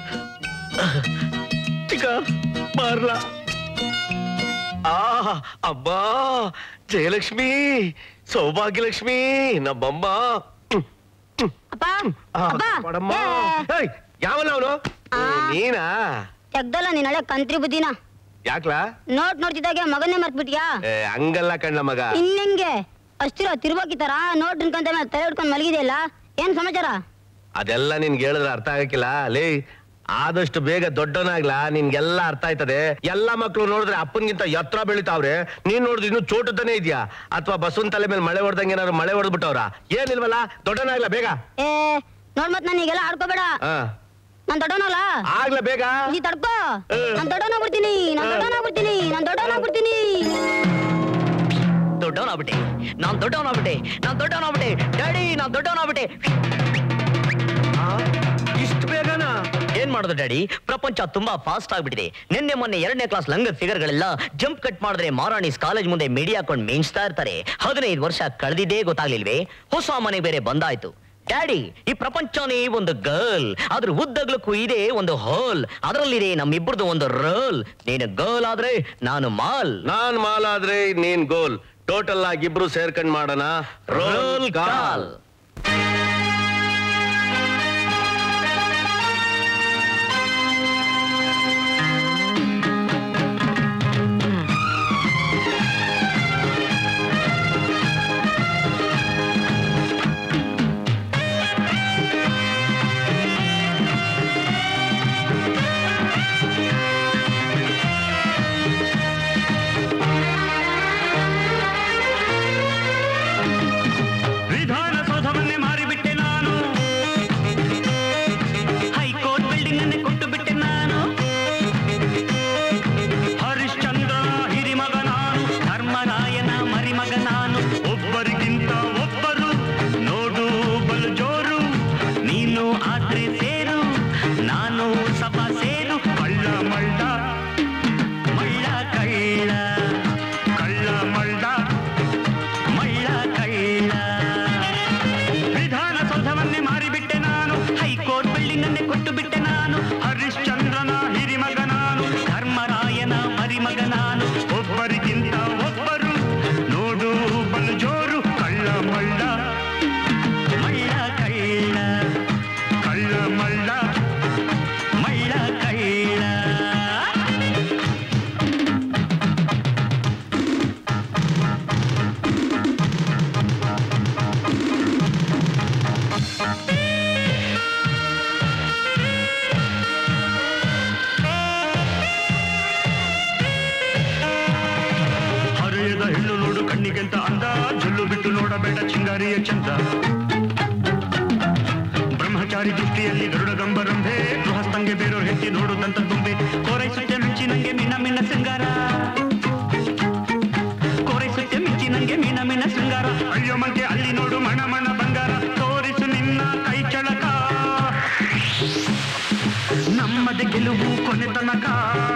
ಚಿಕ್ಕ ಬಾರ್ಲ ಆ ಅಬ್ಬಾ ಜಯಲಕ್ಷ್ಮಿ ಸೌಭಾಗ್ಯಲಕ್ಷ್ಮಿ ನಮ್ಮಮ್ಮ ಅಪ್ಪ ಆ, ಅಪ್ಪ ಕೊಡಮ್ಮ. ಏ, ಏಯ್, ಯಾವಲ್ಲ ಅವನು ನೀನಾ ತೆಗ್ದಲ್ಲ ನೀನ್ ಹಳೆ ಕಂತ್ರಿ ಬುದ್ಧಿನ ಯಾಕ್ಲಾ ನೋಟ್ ನೋಡ್ತಿದ್ದಾಗೆ ಮಗನ್ನೇ ಮರ್ತ್ಬಿಟ್ಯಾ ಏ, ಹಂಗಲ್ಲ ಕಣ್ಣ ಮಗ ಇನ್ನೆಂಗೆ ಅಷ್ಟಿರೋ ತಿರ್ಬೋಕಿ ತರ ನೋಟ್ ಅನ್ಕೊಂತ ಮೇಲೆ ತಲೆ ಹಿಡ್ಕೊಂಡ್ ಮಲಗಿದೆಯಲ್ಲ ಏನ್ ಸಮಾಚಾರ ಅದೆಲ್ಲ ನಿನ್ಗೆ ಹೇಳಿದ್ರೆ ಅರ್ಥ ಆಗಕ್ಕಿಲ್ಲ ಲೇ ಆದಷ್ಟು ಬೇಗ ದೊಡ್ಡವನಾಗ್ಲಾ ನಿನ್ಗೆಲ್ಲ ಅರ್ಥ ಆಯ್ತದೆ ಎಲ್ಲಾ ಮಕ್ಳು ನೋಡಿದ್ರೆ ಅಪ್ಪನ್ಗಿಂತ ಎತ್ತರ ಬೆಳಿತಾವ್ರೆ ನೀನ್ ನೋಡಿದ್ರೆ ಇನ್ನು ಚೋಟದನೇ ಇದೆಯಾ ಅಥವಾ ಬಸವನ್ ತಲೆ ಮೇಲೆ ಮಳೆ ಹೊಡೆದಂಗೆ ಏನಾದ್ರು ಮಳೆ ಹೊಡೆದ್ಬಿಟ್ಟವ್ರ ಏನಿಲ್ವಲ್ಲ ದೊಡ್ಡವನಾಗ್ಲಾ ಬೇಗ ಏ ನೋಡ್ ಮತ್ ನನಗೆಲ್ಲ ಆಡ್ಕೋಬೇಡ ಹಾ ನಾನ್ ದೊಡ್ಡವನಲ್ಲ ಆಗ್ಲಾ ಬೇಗ ನೀ ತಡ್ಕೋ ನಾನ್ ದೊಡ್ಡವನಾಗ್ಬಿಡ್ತೀನಿ ನಾನ್ ದೊಡ್ಡವನಾಗ್ಬಿಡ್ತೀನಿ ನಾನ್ ದೊಡ್ಡವನಾಗ್ಬಿಡ್ತೀನಿ ದೊಡ್ಡವನಾಗ್ಬಿಟ್ಟೆ ನಾನ್ ದೊಡ್ಡವನಾಗ್ಬಿಟ್ಟೆ ನಾನ್ ದೊಡ್ಡವನಾಗ್ಬಿಟ್ಟೆ ಡ್ಯಾಡಿ ನಾನ್ ದೊಡ್ಡವನಾಗ್ಬಿಟ್ಟೆ ಇಷ್ಟು ಬೇಗನಾ ಏನ್ ಮಾಡೋದು ಡ್ಯಾಡಿ ಪ್ರಪಂಚ ತುಂಬಾ ಫಾಸ್ಟ್ ಆಗ್ಬಿಟ್ಟಿದೆ ನಿನ್ನೆ ಮೊನ್ನೆ ಎರಡನೇ ಕ್ಲಾಸ್ ಲಂಗದ ಫಿಗರ್ಗಳೆಲ್ಲ ಜಂಪ್ ಕಟ್ ಮಾಡಿದ್ರೆ ಮಾರಾಣಿಸ್ ಕಾಲೇಜ್ ಮುಂದೆ ಮಿಡಿ ಹಾಕೊಂಡು ಮಿಂಚ್ತಾ ಇರ್ತಾರೆ ಹದಿನೈದು ವರ್ಷ ಕಳೆದಿದ್ದೇ ಗೊತ್ತಾಗ್ಲಿಲ್ವೇ ಹೊಸ ಮನೆ ಬೇರೆ ಬಂದಾಯ್ತು ಡ್ಯಾಡಿ ಈ ಪ್ರಪಂಚನೇ ಒಂದು ಗರ್ಲ್ ಅದ್ರ ಉದ್ದಗ್ಲಕ್ಕೂ ಇದೆ ಒಂದು ಹೋಲ್ ಅದರಲ್ಲಿದೆ ನಮ್ಮಿಬ್ಬರದು ಒಂದು ರೋಲ್ ನೀನು ಗರ್ಲ್ ಆದ್ರೆ ನಾನು ಮಾಲ್ ನಾನ್ ಮಾಲ್ ಆದ್ರೆ ನೀನ್ ಗೋಲ್ ಟೋಟಲ್ ಆಗಿ ಇಬ್ರು ಸೇರ್ಕೊಂಡ್ ಮಾಡೋಣ ರೋಲ್ ಕಾಲ್ ವಿಧಾನಸೌಧವನ್ನೇ ಮಾರಿಬಿಟ್ಟೆ ನಾನು ಹೈಕೋರ್ಟ್ ಬಿಲ್ಡಿಂಗ್ ಅನ್ನೇ ಕೊಟ್ಟು ಬಿಟ್ಟೆ ನಾನು ಹರಿಶ್ಚಂದ್ರ ಹಿರಿಮಗ ನಾನು ಧರ್ಮರಾಯನ ಮರಿಮಗ ನಾನು ಒಬ್ಬರಿಗಿಂತ ಒಬ್ಬರು ನೋಡು ಬಲು ಜೋರು ನೀನು ಆದ್ರೆ ಸೇರು ನಾನು ಸಭಾ ಸೇರು ಕಳ್ಳ ಮಳ್ಳ ಮಳ್ಳ ಕಳ್ಳ ಕಳ್ಳ ಮಳ್ಳ ಮಳ್ಳ ಕಳ್ಳ ವಿಧಾನಸೌಧವನ್ನೇ ಮಾರಿಬಿಟ್ಟೆ ನಾನು ಹೈಕೋರ್ಟ್ ಬಿಲ್ಡಿಂಗ್ ಅನ್ನೇ ಕೊಟ್ಟು ಬಿಟ್ಟೆ ನಾನು ಹರಿಶ್ಚಂದ್ರನ ಹಿರಿಮಗ ನಾನು ಧರ್ಮರಾಯನ ಮರಿಮಗ ನಾನು ಒಬ್ಬರಿಗಿಂತ ಒಬ್ಬರು ನೋಡು ಬಲು ಜೋರು ಕಳ್ಳ ಮಳ್ಳ ಮಳ್ಳ ಕಳ್ಳ ಕಳ್ಳ ಮಳ್ಳ ಮಳ್ಳ ಕಳ್ಳ ಹರೆಯದ ಹೆಣ್ಣು ನೋಡು ಕಣ್ಣಿಗೆಂತ ಅಂದ ಜೊಲ್ಲು ಬಿಟ್ಟು ನೋಡಬೇಡ ಚಿಂಗಾರಿಯ ಚಂದ ಬ್ರಹ್ಮಚಾರಿ ದೃಷ್ಟಿಯಲ್ಲಿ ಗರುಡ ಗಂಬರಂಭೆ ಗೃಹಸ್ಥಂಗೆ ಬೇರೋರ್ ಹೆತ್ತಿ ನೋಡುದಂತ ತುಂಬೆ ಕೋರೈಸುತ್ತೆ ಮಿಂಚಿ ನಂಗೆ ಮಿನ್ನ ಮಿನ್ನ ಸಿಂಗಾರ ಕೋರೈಸುತ್ತೆ ಮಿಂಚಿ ನಂಗೆ ಮಿನ್ನ ಮಿನ್ನ ಸಿಂಗಾರ ಅಯ್ಯೋ ಮಂಗೆ ಅಲ್ಲಿ ನೋಡು ಮಣ ಮಣ ಬಂಗಾರ ತೋರಿಸು ನಿನ್ನ ಕೈ ಚಳಕ ನಮ್ಮದೇ ಗೆಲುವು ಕೊನೆ ತನಕ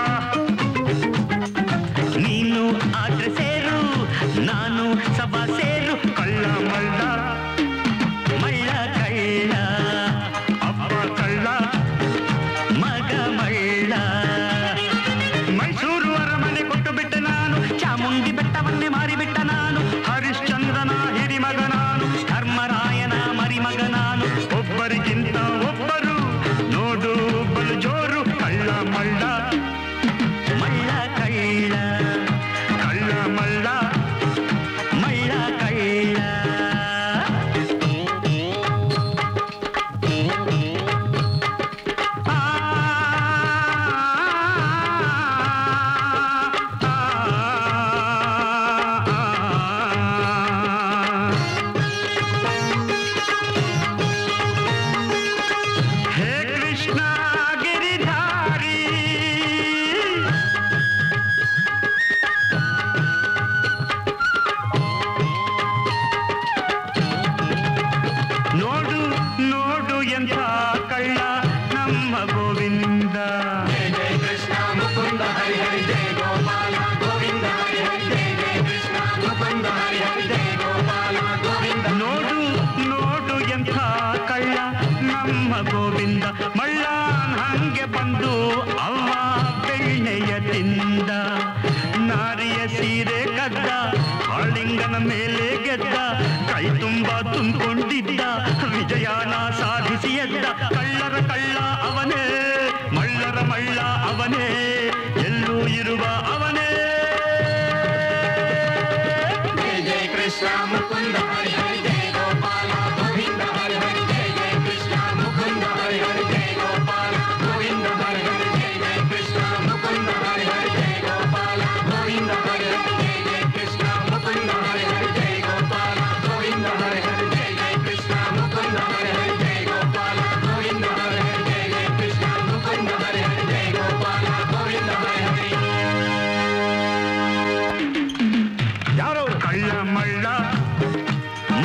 ನೀನು ಆದ್ರೆ ಸೇರು ನಾನು ಸಭಾ ಸೇರು ಕಳ್ಳ ಮಳ್ಳ ಮಳ್ಳ ಕಳ್ಳ ಅಪ್ಪ ಕಳ್ಳ ಮಗ ಮಳ್ಳ ಮೈಸೂರು ಅರಮನೆ ಕೊಟ್ಟು ಬಿಟ್ಟೆ ನಾನು ಚಾಮುಂಡಿ ಬೆಟ್ಟವನ್ನೇ ಮಾರಿಬಿಟ್ಟ ನಾನು ಹರಿಶ್ಚಂದ್ರನ ಹಿರಿಮಗ ನಾನು ಧರ್ಮರಾಯನ ಮರಿಮಗ ನಾನು ಒಬ್ಬರಿಗಿಂತ ಒಬ್ಬರು ನೋಡು ಬಲು ಜೋರು ಕಳ್ಳ ಮಳ್ಳ ಮಳ್ಳ ಕಳ್ಳ ಕಳ್ಳ ಮಳ್ಳ ಮಳ್ಳ ಕಳ್ಳ ಹೇ ಕೃಷ್ಣ ಗಿರಿಧಾರಿ ನೋಡು ನೋಡು ಎಂಥ ಕಳ್ಳ ನಮ್ಮ ಗೋವಿಂದ ಕೃಷ್ಣ ಮುಕುಂದ ಹರಿ ಹರಿ ಜಯ ಗೋಪಾಲ ಗೋವಿಂದ ಹರಿ ಹರಿ ಜಯ ಜಯ ಕೃಷ್ಣ ಮುಕುಂದ ಹರಿ ಹರಿ ಜಯ ಗೋಪಾಲ ಗೋವಿಂದ ನೋಡು ನೋಡು ಎಂಥ ಕಳ್ಳ ನಮ್ಮ ಗೋವಿಂದ ಮಳ್ಳ ಹಂಗೆ ಬಂದು ಅವ್ವ ಬೆಣ್ಣೆಯ ತಿಂದ ನಾರಿಯ ಸೀರೆ ಕದ್ದ ಕಾಳಿಂಗನ ಮೇಲೆ ಗೆದ್ದ ಕೈ ತುಂಬ ತುಂಬಿಕೊಂಡಿದ್ದ ವಿಜಯನ ಸಾಧಿಸಿ ಎದ್ದ ಕಳ್ಳರ ಕಳ್ಳ ಅವನೇ ಮಳ್ಳರ ಮಳ್ಳ ಅವನೇ ಎಲ್ಲೂ ಇರುವ ಅವನೇ ಜಯ ಜಯ ಕೃಷ್ಣ ಮುಕುಂದ ಹರಿ ಹರಿ ಜಯ ಗೋಪಾಲ ಗೋವಿಂದ ಹರಿ ಹರಿ ಜಯ ಜಯ ಕೃಷ್ಣ ಮುಕುಂದ ಹರಿ ಹರಿ ಜಯ ಗೋಪಾಲ ಗೋವಿಂದ ಹರಿ ಹರಿ ಜಯ ಜಯ ಕೃಷ್ಣ ಮುಕುಂದ ಹರಿ ಹರಿ ಜಯ ಗೋಪಾಲ ಗೋವಿಂದ ಹರಿ ಹರಿ ಜಯ ಜಯ ಕೃಷ್ಣ ಮುಕುಂದ ಹರಿ ಹರಿ ಜಯ ಗೋಪಾಲ ಗೋವಿಂದ ಹರಿ ಹರಿ ಜಯ ಜಯ ಕೃಷ್ಣ ಮುಕುಂದ ಹರಿ ಹರಿ ಜಯ ಗೋಪಾಲ ಗೋವಿಂದ ಹರಿ ಹರಿ ಜಯ ಜಯ ಕೃಷ್ಣ ಮುಕುಂದ ಹರಿ ಹರಿ ಜಯ ಗೋಪಾಲ ಗೋವಿಂದ ಹರಿ ಹರಿ ಯಾರೋ ಕಳ್ಳ ಮಳ್ಳ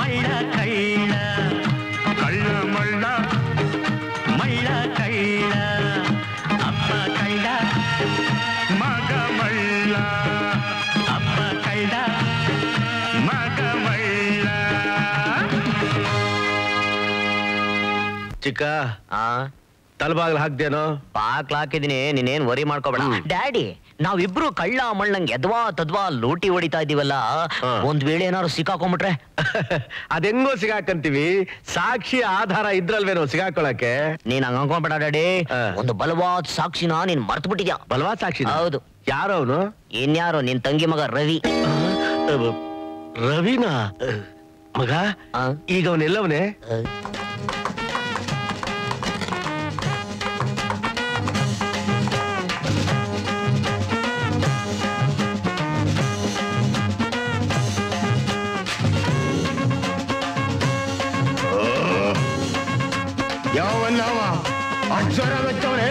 ಚಿಕ್ಕ ಆ ತಲಬಾಗ್ಲು ಹಾಕ್ದೇನೋ ಪಾಕ್ಲ ಹಾಕಿದೀನಿ ನೀನೇನ್ ವರಿ ಮಾಡ್ಕೋಬೇಡ ಡ್ಯಾಡಿ ನಾವಿಬ್ರು ಕಳ್ಳ ಮಳ್ಳಂಗ್ ಎದ್ವಾ ತದ್ವಾ ಲೂಟಿ ಹೊಡಿತಾ ಇದೀವಲ್ಲ ಒಂದ್ ವೇಳೆ ಏನಾದ್ರು ಸಿಕ್ಕಾಕೊಂಡ್ಬಿಟ್ರೆ ಅದೆಂಗೋ ಸಿಗಾಕಂತೀವಿ ಸಾಕ್ಷಿ ಆಧಾರ ಇದ್ರಲ್ವೇನೋ ಸಿಗಾಕೊಳಕ್ಕೆ ನೀನ್ ಹಂಗ ಅನ್ಕೊಂಡ್ಬೇಡ ಡ್ಯಾಡಿ ಒಂದು ಬಲವಾದ ಸಾಕ್ಷಿನ ನೀನ್ ಮರ್ತು ಬಿಟ್ಟಿದ್ಯಾ ಬಲವಾದ ಸಾಕ್ಷಿ ಹೌದು ಯಾರೋ ಅವನು ಇನ್ಯಾರು ನಿನ್ ತಂಗಿ ಮಗ ರವಿ ರವಿನಾ ಮಗ ಈಗ ಅವನೆಲ್ಲವನೇ ಯಾವನ್ನವ ಅಕ್ಷರ ಬೆಚ್ಚವನೇ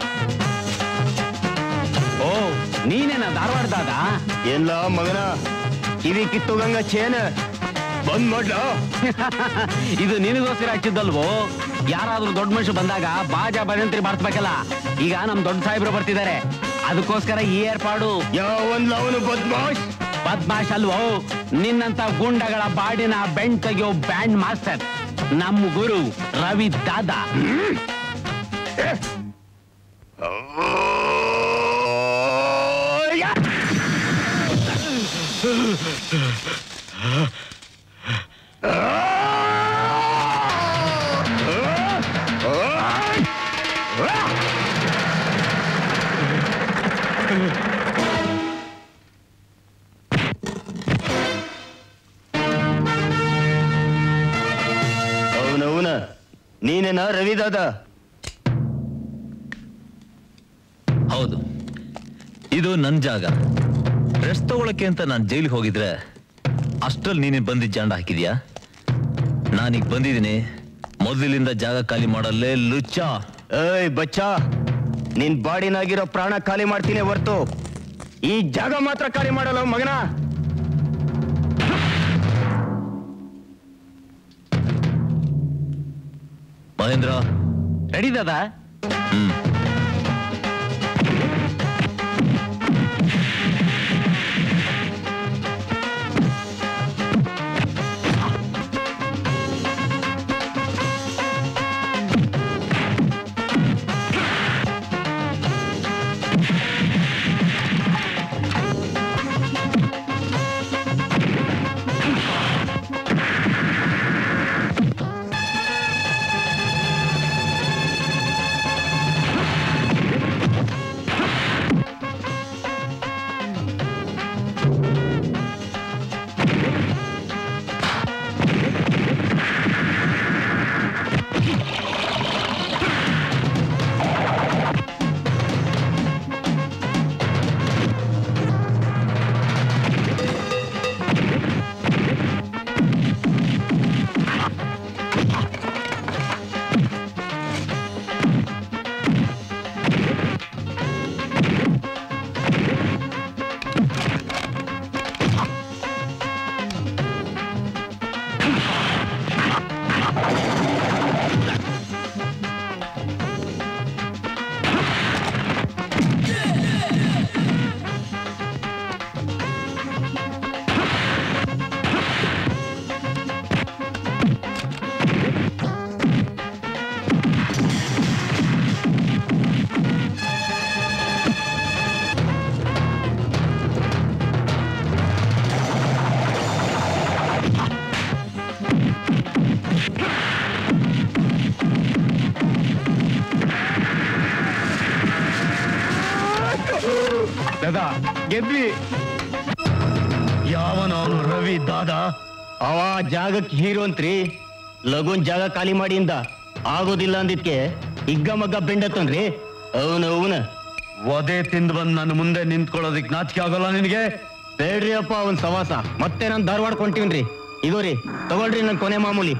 ಓ ನೀನೇನ ಧಾರವಾಡದಾದ ಎಲ್ಲ ಮಗನ ಕಿವಿ ಕಿತ್ತುಗಂಗ ಚೇನ ಬಂದ್ ಮಾಡ್ಲ ಇದು ನಿನಗೋಸ್ಕರ ಹಚ್ಚಿದ್ದಲ್ವೋ ಯಾರಾದ್ರೂ ದೊಡ್ಡ ಮನುಷ್ಯ ಬಂದಾಗ ಬಾಜಾ ಭಜಂತ್ರಿ ಮಾಡ್ಬೇಕಲ್ಲ ಈಗ ನಮ್ ದೊಡ್ಡ ಸಾಹೇಬ್ರು ಬರ್ತಿದ್ದಾರೆ ಅದಕ್ಕೋಸ್ಕರ ಈ ಏರ್ಪಾಡು ಯಾವನ್ಲ ಅವನು ಬದ್ಮಾಶ್ ಬದ್ಮಾಶ್ ಅಲ್ವೋ ನಿನ್ನಂತ ಗುಂಡಗಳ ಬಾಡಿನ ಬೆಂಡ್ ತೆಗೆಯೋ ಬ್ಯಾಂಡ್ ಮಾಸ್ಟರ್ ನಮ್ಮ ಗುರು ರವಿ ದಾದಾ ಅವನವನ ನೀನೇನ ರವಿದಾದ ಹೌದು ಇದು ನನ್ ಜಾಗ ರೆಸ್ಟ್ ತಗೊಳಕ್ಕೆ ಅಂತ ನಾನು ಜೈಲಿಗೆ ಹೋಗಿದ್ರೆ ಅಷ್ಟ್ರಲ್ಲಿ ನೀನೇ ಬಂದಿದ್ದ ಜಾಂಡ ಹಾಕಿದ್ಯಾ ನಾನೀಗ ಬಂದಿದ್ದೀನಿ ಮೊದಲಿನಿಂದ ಜಾಗ ಖಾಲಿ ಮಾಡಲ್ಲೇ ಲುಚ್ಚ ಏಯ್ ಬಚ್ಚ ನಿನ್ ಬಾಡಿನಾಗಿರೋ ಪ್ರಾಣ ಖಾಲಿ ಮಾಡ್ತೀನಿ ಹೊರ್ತು ಈ ಜಾಗ ಮಾತ್ರ ಖಾಲಿ ಮಾಡಲ್ಲ ಮಗನ ಮಹೇಂದ್ರ ರೆಡಿ ದಾದಾ ಹ್ಮ್ ದಾದಾ ಗೆದ್ವಿ ಯಾವನವನು ರವಿ ದಾದಾ ಅವ ಜಾಗಕ್ಕೆ ಹೀರೋ ಅಂತ್ರಿ ಲಗುನ್ ಜಾಗ ಖಾಲಿ ಮಾಡಿ ಇಂದ ಆಗೋದಿಲ್ಲ ಅಂದಿದ್ಕೆ ಹಿಗ್ಗ ಮಗ್ಗ ಬೆಂಡತ್ತನ್ರಿ ಅವನ ಅವನ ಒದೆ ತಿಂದು ಬಂದು ನನ್ನ ಮುಂದೆ ನಿಂತ್ಕೊಳ್ಳೋದಿಕ್ ನಾಚಿಕೆ ಆಗೋಲ್ಲ ನಿನಗೆ ಬೇಡ್ರಿ ಅಪ್ಪ ಅವನ್ ಸವಾಸ ಮತ್ತೆ ನಾನ್ ಧಾರವಾಡ ಕೊಂತೀವ್ರಿ ಇದು ರೀ ತಗೊಳ್ರಿ ನನ್ ಕೊನೆ ಮಾಮೂಲಿ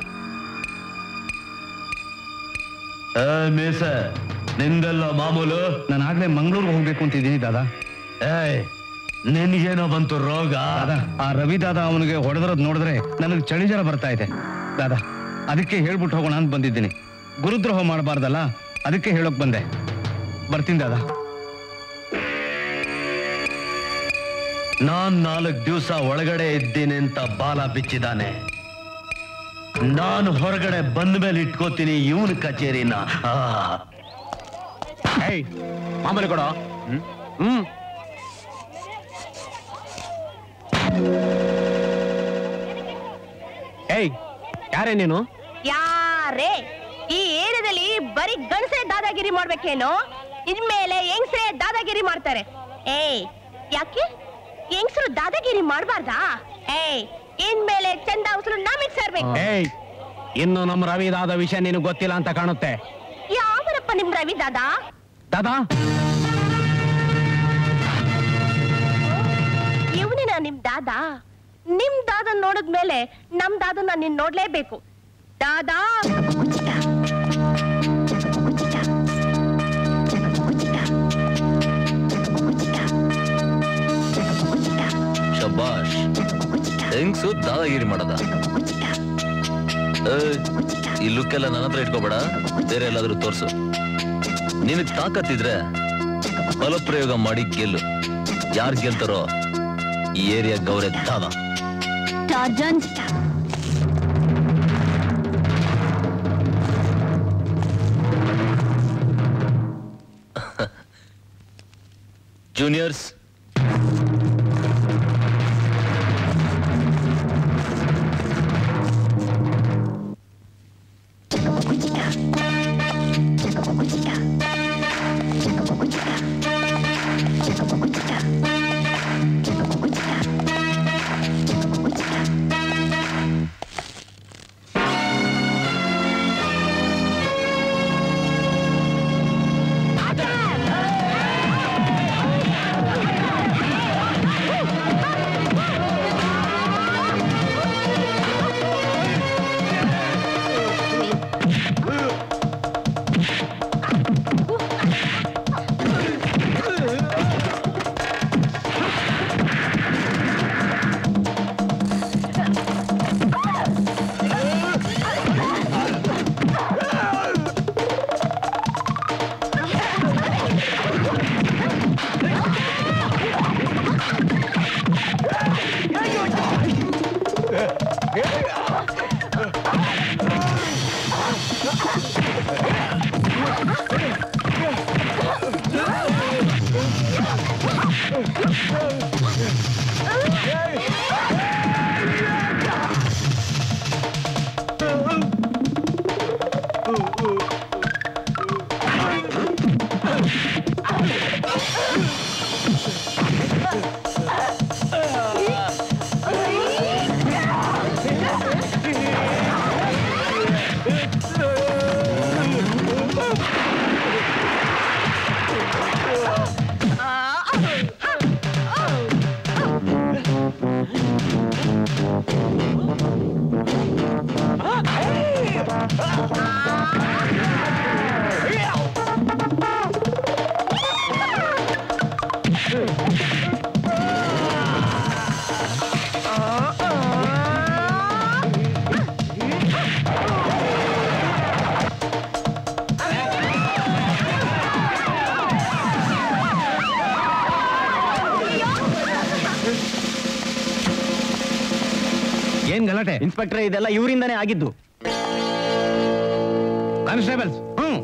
ಏ ಮೀಸ ನಿಂದೆಲ್ಲ ಮಾಮೂಲು ನಾನು ಆಗ್ಲೇ ಮಂಗಳೂರಿಗೆ ಹೋಗ್ಬೇಕು ಅಂತಿದ್ದೀನಿ ದಾದಾ ಏಯ್ ನಿನ್ಗೇನೋ ಬಂತು ರೋಗ ದಾದಾ ಆ ರವಿ ದಾದಾ ಅವನಿಗೆ ಹೊಡೆದಿರೋದು ನೋಡಿದ್ರೆ ನನಗೆ ಚಳಿ ಜ್ವರ ಬರ್ತಾ ಇದೆ ದಾದಾ ಅದಕ್ಕೆ ಹೇಳ್ಬಿಟ್ಟು ಹೋಗೋಣ ಅಂತ ಬಂದಿದ್ದೀನಿ ಗುರುದ್ರೋಹ ಮಾಡಬಾರ್ದಲ್ಲ ಅದಕ್ಕೆ ಹೇಳೋಕ್ ಬಂದೆ ಬರ್ತೀನಿ ದಾದಾ ನಾನ್ ನಾಲ್ಕು ದಿವಸ ಒಳಗಡೆ ಇದ್ದೀನಿ ಅಂತ ಬಾಲ ಬಿಚ್ಚಿದಾನೆ ನಾನು ಹೊರಗಡೆ ಬಂದ ಮೇಲೆ ಇಟ್ಕೋತೀನಿ ಇವನ್ ಕಚೇರಿನ ಆ. ಏಯ್ ಮಾಮೂಲಿ ಕೊಡೋ ಹ್ಮ್ ಏಯ್ ಯಾರೇ ನೀನು ಯಾರೇ ಈ ಏರಿಯಾದಲ್ಲಿ ಬರೀ ಗಂಡಸೇ ದಾದಾಗಿರಿ ಮಾಡ್ಬೇಕೇನೋ ಇನ್ಮೇಲೆ ಹೆಂಗ್ಸ್ರೇ ದಾದಾಗಿರಿ ಮಾಡ್ತಾರೆ ಏಯ್ ಯಾಕೆ ಹೆಂಗ್ಸ್ರು ದಾದಾಗಿರಿ ಮಾಡ್ಬಾರ್ದಾ ಏಯ್ ಇನ್ಮೇಲೆ ಚಂದ ಉಸಿರು ನಮಗ್ ಸೇರ್ಬೇಕು ಏಯ್ ಇನ್ನು ನಮ್ಮ ರವಿದಾದ ವಿಷಯ ನಿನಗೆ ಗೊತ್ತಿಲ್ಲ ಅಂತ ಕಾಣುತ್ತೆ ಯಾವನಪ್ಪ ನಿಮ್ ರವಿ ದಾದಾ ದಾದಾ ಇವನಿನ ನಿಮ್ ದಾದಾ ನಿಮ್ ದಾದನ್ ನೋಡಿದ್ಮೇಲೆ ನಮ್ ದಾದನ್ನ ನೀನ್ ನೋಡ್ಲೇಬೇಕು ದಾದಾ ಶಬಾಷ್ ಹೆಂಗ್ಸು ದಾದಾಗಿರಿ ಮಾಡದ ಏಯ್, ಈ ಲುಕ್ ಎಲ್ಲ ನನ್ನ ಹತ್ರ ಇಟ್ಕೋಬೇಡ ಬೇರೆ ಎಲ್ಲಾದ್ರೂ ತೋರ್ಸು ನಿನಗ್ ತಾಕತ್ತಿದ್ರೆ ಬಲಪ್ರಯೋಗ ಮಾಡಿ ಗೆಲ್ಲು ಯಾರು ಗೆಲ್ತಾರೋ ಈ ಏರಿಯಾ ಗೌರೇ ದಾದಾ ಟಾರ್ಜನ್ ಜೂನಿಯರ್ಸ್ ಏನ್ ಗಲಾಟೆ ಇನ್ಸ್ಪೆಕ್ಟರ್ ಇದೆಲ್ಲ ಇವರಿಂದಾನೇ ಆಗಿದ್ದು ಕಾನ್ಸ್ಟೇಬಲ್ಸ್ ಹ್ಮ್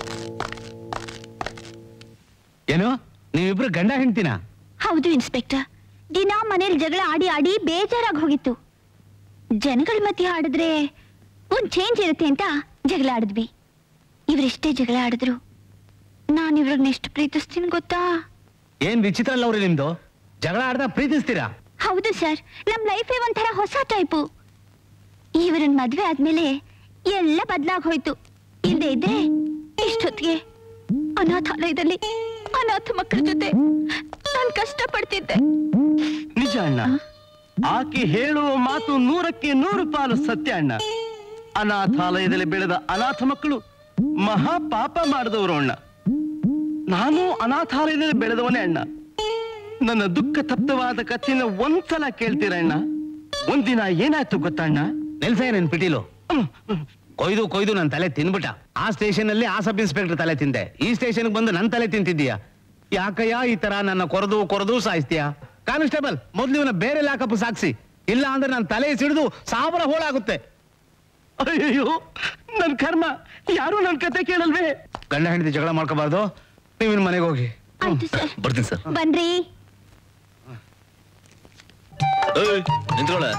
ಏನು ನೀವಿಬ್ರು ಗಂಡ ಹೆಂಡ್ತಿನ ಹೌದು ಇನ್ಸ್ಪೆಕ್ಟರ್ ದಿನ ಮನೇಲಿ ಜಗಳ ಆಡಿ ಆಡಿ ಬೇಜಾರಾಗಿ ಹೋಗಿತ್ತು ಜನಗಳ ಮಧ್ಯೆ ಆಡಿದ್ರೆ ಒಂದ್ ಚೇಂಜ್ ಇರುತ್ತೆ ಅಂತ ಜಗಳ ಆಡಿದ್ವಿ ಇವ್ರೆಷ್ಟೇ ಜಗಳ ಆಡಿದ್ರು ನಾನು ಇವ್ರನ್ನ ಎಷ್ಟು ಪ್ರೀತಿಸ್ತೀನಿ ಗೊತ್ತಾ ಏನ್ ವಿಚಿತ್ರ ಅಲ್ಲ ಅವ್ರಿ ನಿಮ್ದು ಜಗಳ ಆಡ್ದ ಪ್ರೀತಿಸ್ತೀರಾ ಹೌದು ಸರ್ ನಮ್ ಲೈಫೇ ಒಂಥರ ಹೊಸ ಟೈಪು ಇವರನ್ ಮದ್ವೆ ಆದ್ಮೇಲೆ ಎಲ್ಲ ಬದ್ಲಾಗ್ ಹೋಯ್ತು ಇಲ್ದೇ ಇದ್ರೆ ಇಷ್ಟೊತ್ತಿಗೆ ಅನಾಥಾಲಯದಲ್ಲಿ ಅನಾಥ ಮಕ್ಕಳ ಜೊತೆ ನಾನ್ ಕಷ್ಟ ಪಡ್ತಿದ್ದೆ ನಿಜ ಅಣ್ಣ ಆಕೆ ಹೇಳುವ ಮಾತು ನೂರಕ್ಕೆ ನೂರು ಪಾಲು ಸತ್ಯ ಅಣ್ಣ ಅನಾಥಾಲಯದಲ್ಲಿ ಬೆಳೆದ ಅನಾಥ ಮಕ್ಕಳು ಮಹಾ ಪಾಪ ಮಾಡಿದವರು ಅಣ್ಣ ನಾನು ಅನಾಥಾಲಯದಲ್ಲಿ ಬೆಳೆದವನೇ ಅಣ್ಣ ನನ್ನ ದುಃಖ ತಪ್ತವಾದ ಕಥೆನ ಒಂದ್ಸಲ ಕೇಳ್ತೀರ ಅಣ್ಣ ಒಂದಿನ ಏನಾಯ್ತು ಗೊತ್ತಣ್ಣ ನಿಲ್ಸ ನಿನ್ ಪಿಟೀಲು ಕೊಯ್ದು ಕೊಯ್ದು ನನ್ ತಲೆ ತಿನ್ಬಿಟ್ಟ ಆ ಸ್ಟೇಷನ್ ಅಲ್ಲಿ ಆ ಸಬ್ ಇನ್ಸ್ಪೆಕ್ಟರ್ ತಲೆ ತಿಂದೆ ಈ ಸ್ಟೇಷನ್ ಬಂದು ನನ್ ತಲೆ ತಿಂತಿದ್ದೀಯ ಯಾಕಯ್ಯ ಈ ತರ ನನ್ನ ಕೊರದು ಕೊರದು ಸಾಯಿಸ್ತೀಯ ಕಾನ್ಸ್ಟೇಬಲ್ ಮೊದ್ಲು ಇವನ ಬೇರೆ ಲಾಕಪ್ ಸಾಕ್ಸಿ ಇಲ್ಲ ಅಂದ್ರೆ ನನ್ನ ತಲೆ ಸಿಡಿದು ಸಾವಿರ ಹೋಳಾಗುತ್ತೆ ಅಯ್ಯೋ ನನ್ ಕರ್ಮ ಯಾರು ನನ್ ಕತೆ ಕೇಳಲ್ವೇ ಗಂಡ ಹೆಂಡತಿ ಜಗಳ ಮಾಡ್ಕೋಬಾರ್ದು ನೀವಿನ್ ಮನೆಗೆ ಹೋಗಿ ಬರ್ತೀನಿ ಸರ್ ಬನ್ರಿ ಏಯ್, ನಿಂತ್ಕೊಳ್ಳೆ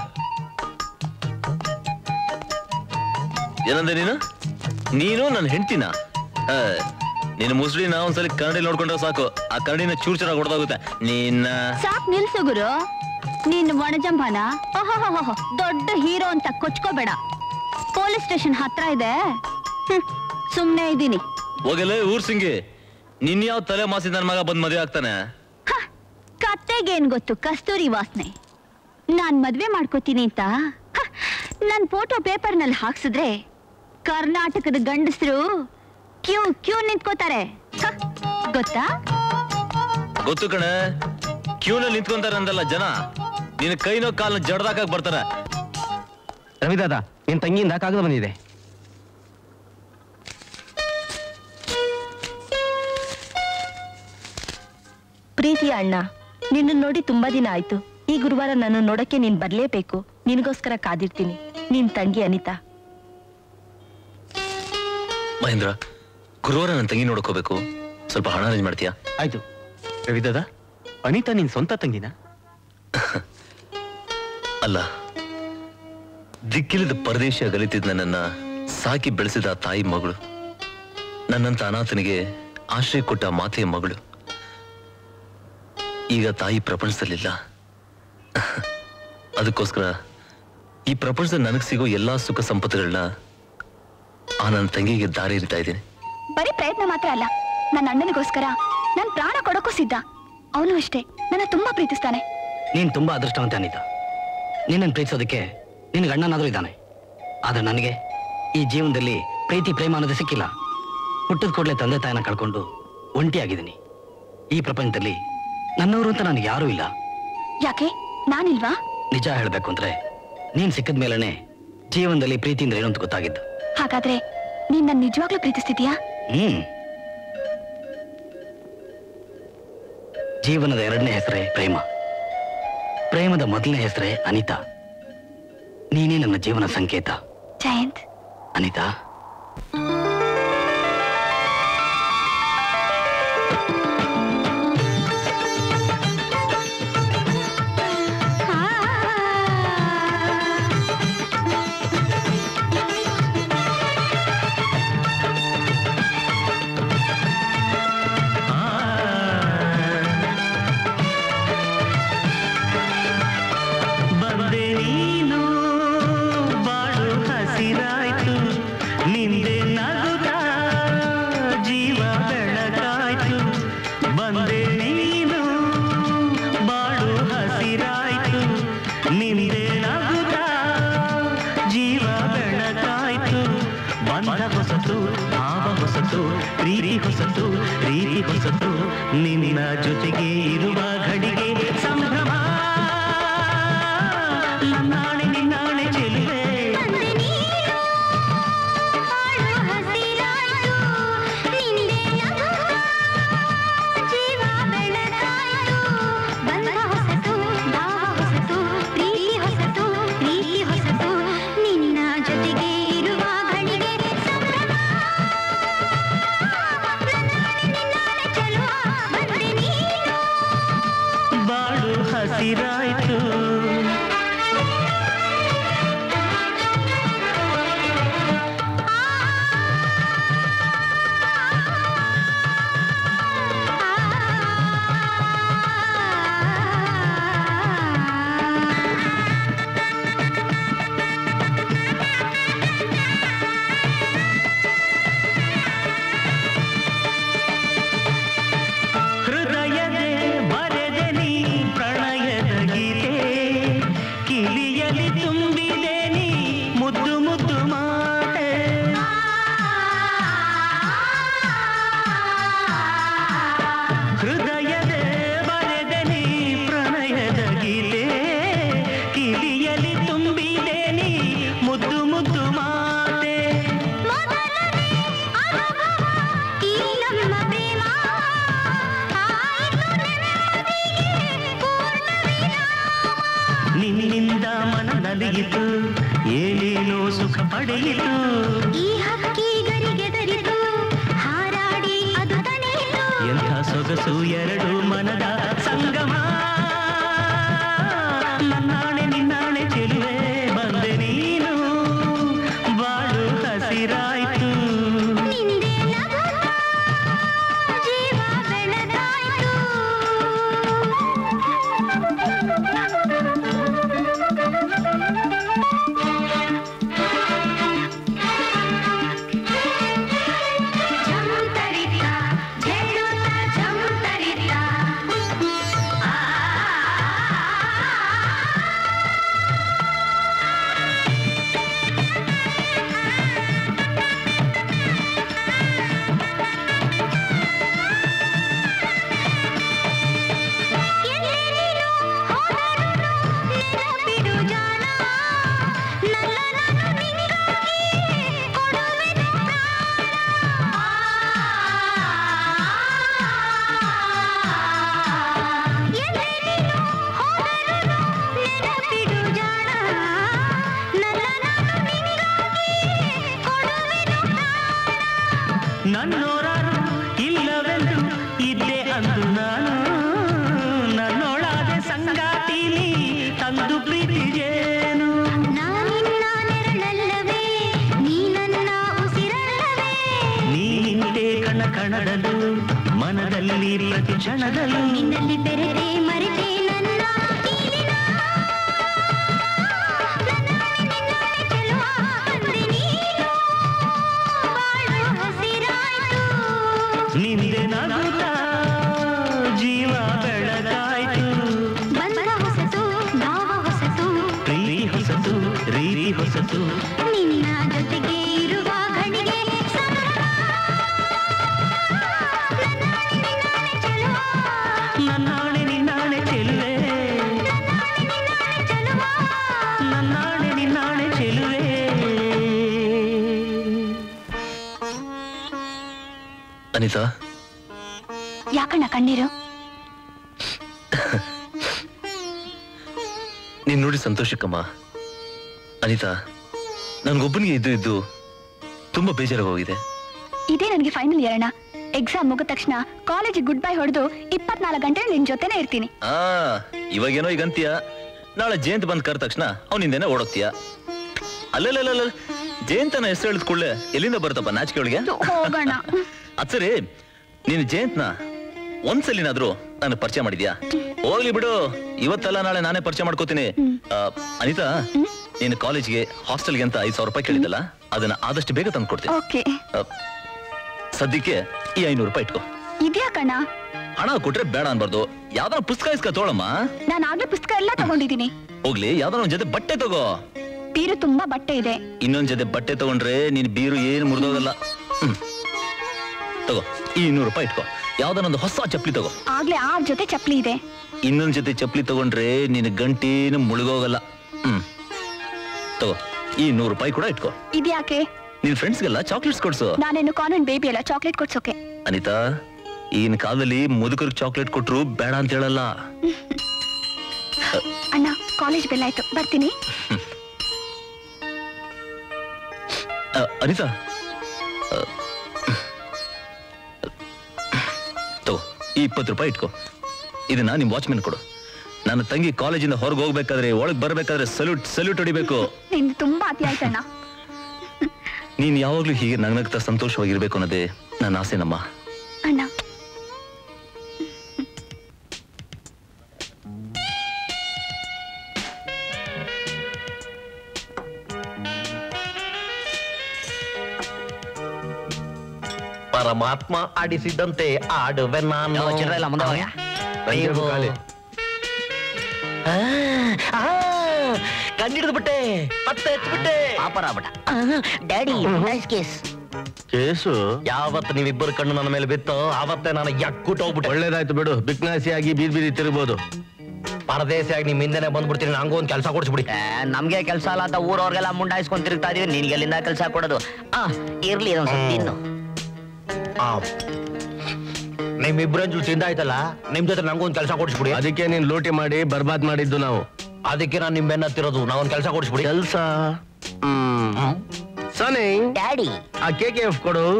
ಏನಂದೆ ನೀನು ನೀನು ನನ್ನ ಹೆಂಡ್ತಿನ ಏ, ನಿನ್ನ ಮುಸ್ಲಿನ ಒಂದ್ಸಲಿ ಕನ್ನಡಿ ನೋಡ್ಕೊಂಡ್ರೆ ಸಾಕು ಆ ಕನ್ನಡಿನ ಚೂರ್ ಚೆನ್ನಾಗಿ ಹೊಡೆದೋಗುತ್ತೆ ನಿನ್ನ ಸಾಕ್ ನಿಲ್ಸು ಗುರು ನೀನ್ ಒಣಜಂಬಾನ ಓಹೋ ದೊಡ್ಡ ಹೀರೋ ಅಂತ ಕೊಚ್ಕೋಬೇಡ ಪೊಲೀಸ್ ಸ್ಟೇಷನ್ ಹತ್ರ ಇದೆ ಹ್ಮ್, ಸುಮ್ನೆ ಇದ್ದೀನಿ ಹೋಗಲೇ ಊರ್ ಸಿಂಗಿ ನಿನ್ ಯಾವ ತಲೆ ಮಾಸಿ ನನ್ನ ಮಗ ಬಂದ್ ಮದುವೆ ಆಗ್ತಾನೆ ಕತ್ತೆಗೇನ್ ಗೊತ್ತು ಕಸ್ತೂರಿ ವಾಸನೆ ನಾನ್ ಮದ್ವೆ ಮಾಡ್ಕೋತೀನಿ ಅಂತ ಹ, ನನ್ ಫೋಟೋ ಪೇಪರ್ನಲ್ಲಿ ಹಾಕ್ಸಿದ್ರೆ ಕರ್ನಾಟಕದ ಗಂಡಸರು ಕ್ಯೂ ಕ್ಯೂ ನಿಂತ್ಕೋತಾರೆ ಹ, ಗೊತ್ತಾ ಗೊತ್ತು ಕಣೆ ಕ್ಯೂನಲ್ಲಿ ನಿಂತ್ಕೊಂತಾರ ಅಂದಲ್ಲ ಜನ ನಿನ್ನ ಕೈನೋ ಕಾಲ್ನ ಜಡ್ದಾಕಕ್ ಬರ್ತಾರ ರವಿದಾದ ನಿನ್ ತಂಗಿಯಿಂದ ಕಾಗದ ಬಂದಿದೆ ಪ್ರೀತಿಯ ಅಣ್ಣ ನಿನ್ನ ನೋಡಿ ತುಂಬಾ ದಿನ ಆಯ್ತು ಈ ಗುರುವಾರ ನಾನು ನೋಡಕ್ಕೆ ನೀನ್ ಬರ್ಲೇಬೇಕು ನಿನಗೋಸ್ಕರ ಕಾದಿರ್ತೀನಿ ನಿನ್ ತಂಗಿ ಅನಿತಾ ಮಹೇಂದ್ರ ಗುರುವಾರ ನನ್ನ ತಂಗಿ ನೋಡ್ಕೋಬೇಕು ಸ್ವಲ್ಪ ಹಣ ಅರೇಂಜ್ ಮಾಡ್ತೀಯಾ ಆಯ್ತು ರವಿದಾದ ಅನಿತಾ ನಿನ್ ಸ್ವಂತ ತಂಗಿನ ಅಲ್ಲ ದಿಕ್ಕಿಲ್ಲದ ಪರದೇಶ ಅಗಲಿತಿದ್ ನನ್ನನ್ನ ಸಾಕಿ ಬೆಳೆಸಿದ ಆ ತಾಯಿ ಮಗಳು ನನ್ನಂತ ಅನಾಥನಿಗೆ ಆಶ್ರಯ ಕೊಟ್ಟ ಆ ಮಾತೆಯ ಮಗಳು ಈಗ ತಾಯಿ ಪ್ರಪಂಚದಲ್ಲಿಲ್ಲ ಅದಕ್ಕೋಸ್ಕರ ಈ ಪ್ರಪಂಚದಲ್ಲಿ ನನಗೆ ಸಿಗೋ ಎಲ್ಲಾ ಸುಖ ಸಂಪತ್ತುಗಳನ್ನ ಆ ನನ್ನ ತಂಗಿಗೆ ದಾರಿ ಇರ್ತಾ ಇದ್ದೀನಿ ಬರೀ ಪ್ರಯತ್ನ ಮಾತ್ರ ಅಲ್ಲ ನನ್ನ ಅಣ್ಣನಿಗೋಸ್ಕರ ನನ್ ಪ್ರಾಣ ಕೊಡೋಕ್ಕೂ ಸಿದ್ಧ ಅವನು ಅಷ್ಟೇ ನನ್ನ ತುಂಬಾ ಪ್ರೀತಿಸ್ತಾನೆ ನೀನ್ ತುಂಬಾ ಅದೃಷ್ಟವಂತ ಅನಿತಾ ನಿನ್ನನ್ನು ಪ್ರೀತಿಸೋದಕ್ಕೆ ನಿನಗೆ ಅಣ್ಣನಾದ್ರೂ ಇದ್ದಾನೆ ಆದ್ರೆ ನನಗೆ ಈ ಜೀವನದಲ್ಲಿ ಪ್ರೀತಿ ಪ್ರೇಮ ಅನ್ನೋದು ಸಿಕ್ಕಿಲ್ಲ ಹುಟ್ಟಿದ ಕೂಡಲೇ ತಂದೆ ತಾಯಿನ ಕಳ್ಕೊಂಡು ಒಂಟಿಯಾಗಿದ್ದೀನಿ ಈ ಪ್ರಪಂಚದಲ್ಲಿ ನನ್ನವರು ಅಂತ ನನಗೆ ಯಾರೂ ಇಲ್ಲ ಯಾಕೆ ನಾನಿಲ್ವಾ ನಿಜ ಹೇಳಬೇಕು ಅಂದ್ರೆ ನೀನ್ ಸಿಕ್ಕಿದ ಮೇಲೇನೆ ಜೀವನದಲ್ಲಿ ಪ್ರೀತಿ ಅಂದ್ರೆ ಏನು ಅಂತ ಗೊತ್ತಾಗಿದ್ದು ಹಾಗಾದ್ರೆ ನೀನ್ ನನ್ ನಿಜವಾಗ್ಲೂ ಪ್ರೀತಿಸ್ತಿದ್ಯಾ ಹ್ಮ್ ಜೀವನದ ಎರಡನೇ ಹೆಸರೇ ಪ್ರೇಮ ಪ್ರೇಮದ ಮೊದಲನೇ ಹೆಸರೇ ಅನಿತಾ ನೀನೇ ನನ್ನ ಜೀವನ ಸಂಕೇತ ಜಯಂತ್ ಅನಿತಾ ಬಂದೆ ನೀನು ಬಾಳು ಹಸಿರಾಯ್ತು ನಿಂದೆ ನಗುತ್ತ ಜೀವ ಬೆಳಗಾಯ್ತು ಬಂದೆ ನೀನು ಬಾಳು ಹಸಿರಾಯ್ತು ನಿಂದೆ ನಗುತ್ತ ಜೀವ ಬೆಳಗಾಯ್ತು ಬಂದ ಹೊಸತು ಭಾವ ಹೊಸತು ಪ್ರೀತಿ ಹೊಸತು ರೀತಿ ಹೊಸತು ನಿನ್ನ ಜೊತೆಗೆ ಇರುವ ಘಡಿಗೆ ಸಂಭ್ರಮ ನನ್ನಾಣೆ ನಿನ್ನಾಣೆ ಚೆಲುವೆ ನಿನ್ನ ಜೊತೆಗೆ ಇರುವ ಘಳಿಗೆ ಬಾಳು ಹಸಿರಾಯ್ತು ಹೃದಯದೆ ಬರೆದೆ ನೀ ಪ್ರಣಯದ ಮಡಿಯಿತು ಈ ಹಕ್ಕಿ ಗರಿಗೆದರಿತು ಹಾರಾಡಿ ಅದು ತಣಿಯಿತು ಎಂಥ ಸೊಗಸು ಎರಡು ಮನದ ಸಂಗಮ ನನ್ನಾಣೆ ನಿನ್ನಾಣೆ ಚೆಲುವೆ ಬಂದೆ ನೀನು ಬಾಳು ಹಸಿರಾಯ್ತು ನಿಂದೆ ನಗುತ್ತಾ ಜೀವ ಬೆಳೆದಾಯ್ತು ಜಂತರಿತ ಜೇಡುತ್ತ ಜಂತರಿತ ನೆನಪಿಡು ಜಾಣ ನನ್ನ ನಾನು ನಿನಗಾಗಿ ಕೊಡುವೆನು ಎಲ್ಲಿ ನೀನು ಹೋದರೂ ನೆನಪಿಡು ಜಾಣ ನನ್ನ ನಾನು ನಿನಗಾಗಿ ಕೊಡುವೆನು ನನ್ನೋರಾರು ಇಲ್ಲವೆಂದು ಇದ್ದೆ ಅಂದು ನಾನು ನನ್ನೊಳಗೆ ಸಂಗಾತಿ ನೀ ತಂದು ಪ್ರೀತಿಗೇನು ನಾನಿನ್ನ ನೆರಳಲ್ಲವೇ ನೀ ನನ್ನ ಉಸಿರಲ್ಲವೇ ನೀ ನಿಂತೆ ಕಣ ಕಣದಲ್ಲೂ ಮನದಲ್ಲಿ ಪ್ರತಿ ಕ್ಷಣದಲ್ಲೂ ನಿನ್ನಲ್ಲಿ ಬೆರೆತೆ ಮರೆತೆ ನನ್ನ ನೀಲಿನ ನನ್ನಾಣೆ ನಿನ್ನಾಣೆ ಚೆಲುವ ಬಂದೆ ನೀನು ಬಾಳು ಹಸಿರಾಯ್ತು ನಿಂದೆ ನಗುತ್ತಾ ಜೀವ ಬೆಳಗಾಯ್ತು ಬಂದ ಹೊಸತು ಭಾವ ಹೊಸತು ಪ್ರೀತಿ ಹೊಸತು ರೀತಿ ಹೊಸತು ನಿನ್ನ ಜೊತೆಗೆ ಇರುವ ಘಳಿಗೆ ಸಂಭ್ರಮ. ನನ್ನಾಣೆ ನಿನ್ನಾಣೆ ಚೆಲುವ ನನ್ನಾಣೆ ನಿನ್ನಾಣೆ ಚೆಲುವೆ ನನ್ನಾಣೆ ನಿನ್ನಾಣೆ ಚೆಲುವೆ ಅನಿತಾ ಯಾಕಣ್ಣ ಕಣ್ಣೀರು ನೀನ್ ನೋಡಿ ಸಂತೋಷಕ್ಕಮ್ಮ ಅನಿತಾ ನನ್ಗೊಬ್ಬನಿಗೆ ಇದ್ದು ಇದ್ದು ತುಂಬಾ ಬೇಜಾರಾಗಿ ಹೋಗಿದೆ ಇದೇ ನನಗೆ ಫೈನಲ್ ಇಯರ್ ಅಣ್ಣ ಎಕ್ಸಾಮ್ ಮುಗಿದ ತಕ್ಷಣ ಕಾಲೇಜಿಗೆ ಗುಡ್ ಬೈ ಹೊಡೆದು ಇಪ್ಪತ್ನಾಲ್ಕು ಗಂಟೆ ನಿನ್ ಜೊತೆನೇ ಇರ್ತೀನಿ ಆ ಇವಾಗೇನೋ ಈಗ ಅಂತೀಯ ನಾಳೆ ಜಯಂತ್ ಬಂದ್ ಕರೆದ ತಕ್ಷಣ ಅವನಿಂದೇನೆ ಓಡೋಗ್ತೀಯ ಅಲ್ಲಲ್ಲ ಜಯಂತನ ಹೆಸರು ಹೇಳಿದ ಕೂಡಲೇ ಎಲ್ಲಿಂದ ಬರುತ್ತಪ್ಪ ನಾಚಿಕೆ ಒಳಗೆ ಹೋಗೋಣ ಅದ್ ಸರಿ ನೀನು ಜಯಂತ್ನ ಒಂದ್ಸಲಿನಾದ್ರೂ ನಾನು ಪರಿಚಯ ಮಾಡಿದ್ಯಾ ಹೋಗ್ಲಿ ಬಿಡು ಇವತ್ತಲ್ಲ ನಾಳೆ ನಾನೇ ಪರಿಚಯ ಮಾಡ್ಕೋತೀನಿ ಆ, ಅನಿತಾ ನೀನು ಕಾಲೇಜ್ಗೆ ಹಾಸ್ಟೆಲ್ಗೆ ಅಂತ ಐದು ಸಾವಿರ ರೂಪಾಯಿ ಕೇಳಿದಲ್ಲ ಅದನ್ನ ಆದಷ್ಟು ಬೇಗ ತಂದು ಕೊಡ್ತೀನಿ ಓಕೆ ಆ, ಸದ್ಯಕ್ಕೆ ಈ ಐನೂರು ರೂಪಾಯಿ ಇಟ್ಕೋ ಇದ್ಯಾಕಣ್ಣ ಹಣ ಕೊಟ್ರೆ ಬೇಡ ಅನ್ಬಾರ್ದು ಯಾವ್ದಾರ ಪುಸ್ತಕ ಇಸ್ಕ ತಗೊಳಮ್ಮ ನಾನು ಆಗ್ಲೇ ಪುಸ್ತಕ ಎಲ್ಲ ತಗೊಂಡಿದ್ದೀನಿ ಹೋಗ್ಲಿ ಯಾವ್ದಾರ ಒಂದ್ ಜೊತೆ ಬಟ್ಟೆ ತಗೋ ಬೀರು ತುಂಬಾ ಬಟ್ಟೆ ಇದೆ ಇನ್ನೊಂದ್ ಜೊತೆ ಬಟ್ಟೆ ತಗೊಂಡ್ರೆ ನೀನ್ ಬೀರು ಏನ್ ಮುರಿದೋಗಲ್ಲ ಹ್ಮ್ ತಗೋ ಈ ಇನ್ನೂರು ರೂಪಾಯಿ ಇಟ್ಕೋ ಯಾವ್ದಾನೊಂದು ಹೊಸ ಚಪ್ಪಲಿ ತಗೋ ಆಗ್ಲೇ ಆರ್ ಜೊತೆ ಚಪ್ಲಿ ಇದೆ ಇನ್ನೊಂದ್ ಜೊತೆ ಚಪ್ಪಲಿ ತಗೊಂಡ್ರೆ ನಿನ್ ಗಂಟೇನು ಮುಳುಗೋಗಲ್ಲ ಹ್ಮ್ ತಗೋ ಈ ನೂರು ರೂಪಾಯಿ ಕೂಡ ಇಟ್ಕೋ ಇದ್ಯಾಕೆ ನಿನ್ ಫ್ರೆಂಡ್ಸ್ಗೆಲ್ಲ ಚಾಕ್ಲೇಟ್ಸ್ ಕೊಡ್ಸು ನಾನೇನು ಕಾನ್ವೆಂಟ್ ಬೇಬಿ ಅಲ್ಲ ಚಾಕ್ಲೇಟ್ ಕೊಡ್ಸೋಕೆ ಅನಿತಾ ಈಗಿನ ಕಾಲದಲ್ಲಿ ಮುದುಕರಿಗೆ ಚಾಕ್ಲೇಟ್ ಕೊಟ್ರು ಬೇಡ ಅಂತ ಹೇಳಲ್ಲ ಅಣ್ಣ ಕಾಲೇಜ್ ಬೆಲ್ ಆಯ್ತು ಬರ್ತೀನಿ ಅ, ಅನಿತಾ ಅ, ತಗೋ ಈ ಇಪ್ಪತ್ತು ರೂಪಾಯಿ ಇಟ್ಕೋ ಇದನ್ನ ನಿಮ್ ವಾಚ್ಮೆನ್ ಕೊಡು ನನ್ನ ತಂಗಿ ಕಾಲೇಜಿಂದ ಹೊರಗೆ ಹೋಗ್ಬೇಕಾದ್ರೆ ಒಳಗ್ ಬರ್ಬೇಕಾದ್ರೆ ಸಲ್ಯೂಟ್ ಸಲ್ಯೂಟ್ ಹೊಡಿಬೇಕು ನಿಂದು ತುಂಬಾ ಅತಿ ಆಯ್ತಣ್ಣ ನೀನ್ ಯಾವಾಗ್ಲೂ ಹೀಗೆ ನಗ್ನಗ್ತಾ ಸಂತೋಷವಾಗಿರ್ಬೇಕು ಅನ್ನೋದೇ ನನ್ನ ಆಸೆನಮ್ಮ ಅಣ್ಣ ಪರಮಾತ್ಮ ಆಡಿಸಿದಂತೆ ಆಡುವೆ ನಾನು ಯಾವ ಚಿತ್ರ ಇಲ್ಲ, ಮುಂದೆ ಹೋಗ್ಯಾ? ನೀವು- ಆ, ಆ, ಕಂಡಿಡಿದು ಬಿಟ್ಟೆ ಮತ್ತೆ ಹಚ್ಬಿಟ್ಟೆ ಪಾಪರ ಬಿಟ್ಟ ಡ್ಯಾಡಿ ನೈಸ್ ಕೇಸ್ ಕೇಸು ಯಾವತ್ತು ನೀವಿಬ್ಬರು ಕಣ್ಣು ನನ್ನ ಮೇಲೆ ಬಿತ್ತೋ ಆವತ್ತೇ ನಾನು ಯಕ್ಕುಟ್ ಹೋಗ್ಬಿಟ್ಟೆ ಒಳ್ಳೇದಾಯ್ತು ಬಿಡು ಬಿಕ್ನಾಸಿಯಾಗಿ ಬೀದಿ ಬೀದಿ ತಿರುಗ್ಬೋದು ಪರದೇಶಿಯಾಗಿ ನಿಮ್ ಹಿಂದೆನೆ ಬಂದ್ಬಿಡ್ತೀನಿ ನಂಗೂ ಒಂದು ಕೆಲಸ ಕೊಡಿಸ್ಬಿಡಿ ಏ, ನಮ್ಗೆ ಕೆಲಸ ಅಲ್ಲ ಅಂತ ಊರವ್ರಿಗೆಲ್ಲ ಮುಂಡಾಯಿಸ್ಕೊಂಡ್ ತಿರುಗ್ತಾ ಇದೀವಿ ನಿನ್ಗೆ ಎಲ್ಲಿಂದ ಕೆಲಸ ಕೊಡೋದು ಆ ಇರ್ಲಿ ಇದೊಂದ್ ಸ್ವಲ್ಪ ತಿನ್ನು ನಿಮ್ಮಿಬ್ರು ತಿಂದಾಯ್ತಲ್ಲ ನಿಮ್ ಜೊತೆ ನಂಗೂ ಒಂದು ಕೆಲಸ ಕೊಡಿಸ್ಬಿಡಿ ಅದಕ್ಕೆ ನೀನ್ ಲೂಟಿ ಮಾಡಿ ಬರ್ಬಾದ್ ಮಾಡಿದ್ದು ನಾವು ಅದಕ್ಕೆ ನಾನು ನಿಮ್ ಬೆನ್ನ ಹತ್ತಿರೋದು ನಾವೊಂದು ಕೆಲಸ ಕೊಡಿಸ್ಬಿಡಿ ಕೆಲ್ಸ ಹ್ಮ್ ಸನಿ ಡ್ಯಾಡಿ ಆ ಕೆ ಕೆ ಎಫ್ ಕೊಡು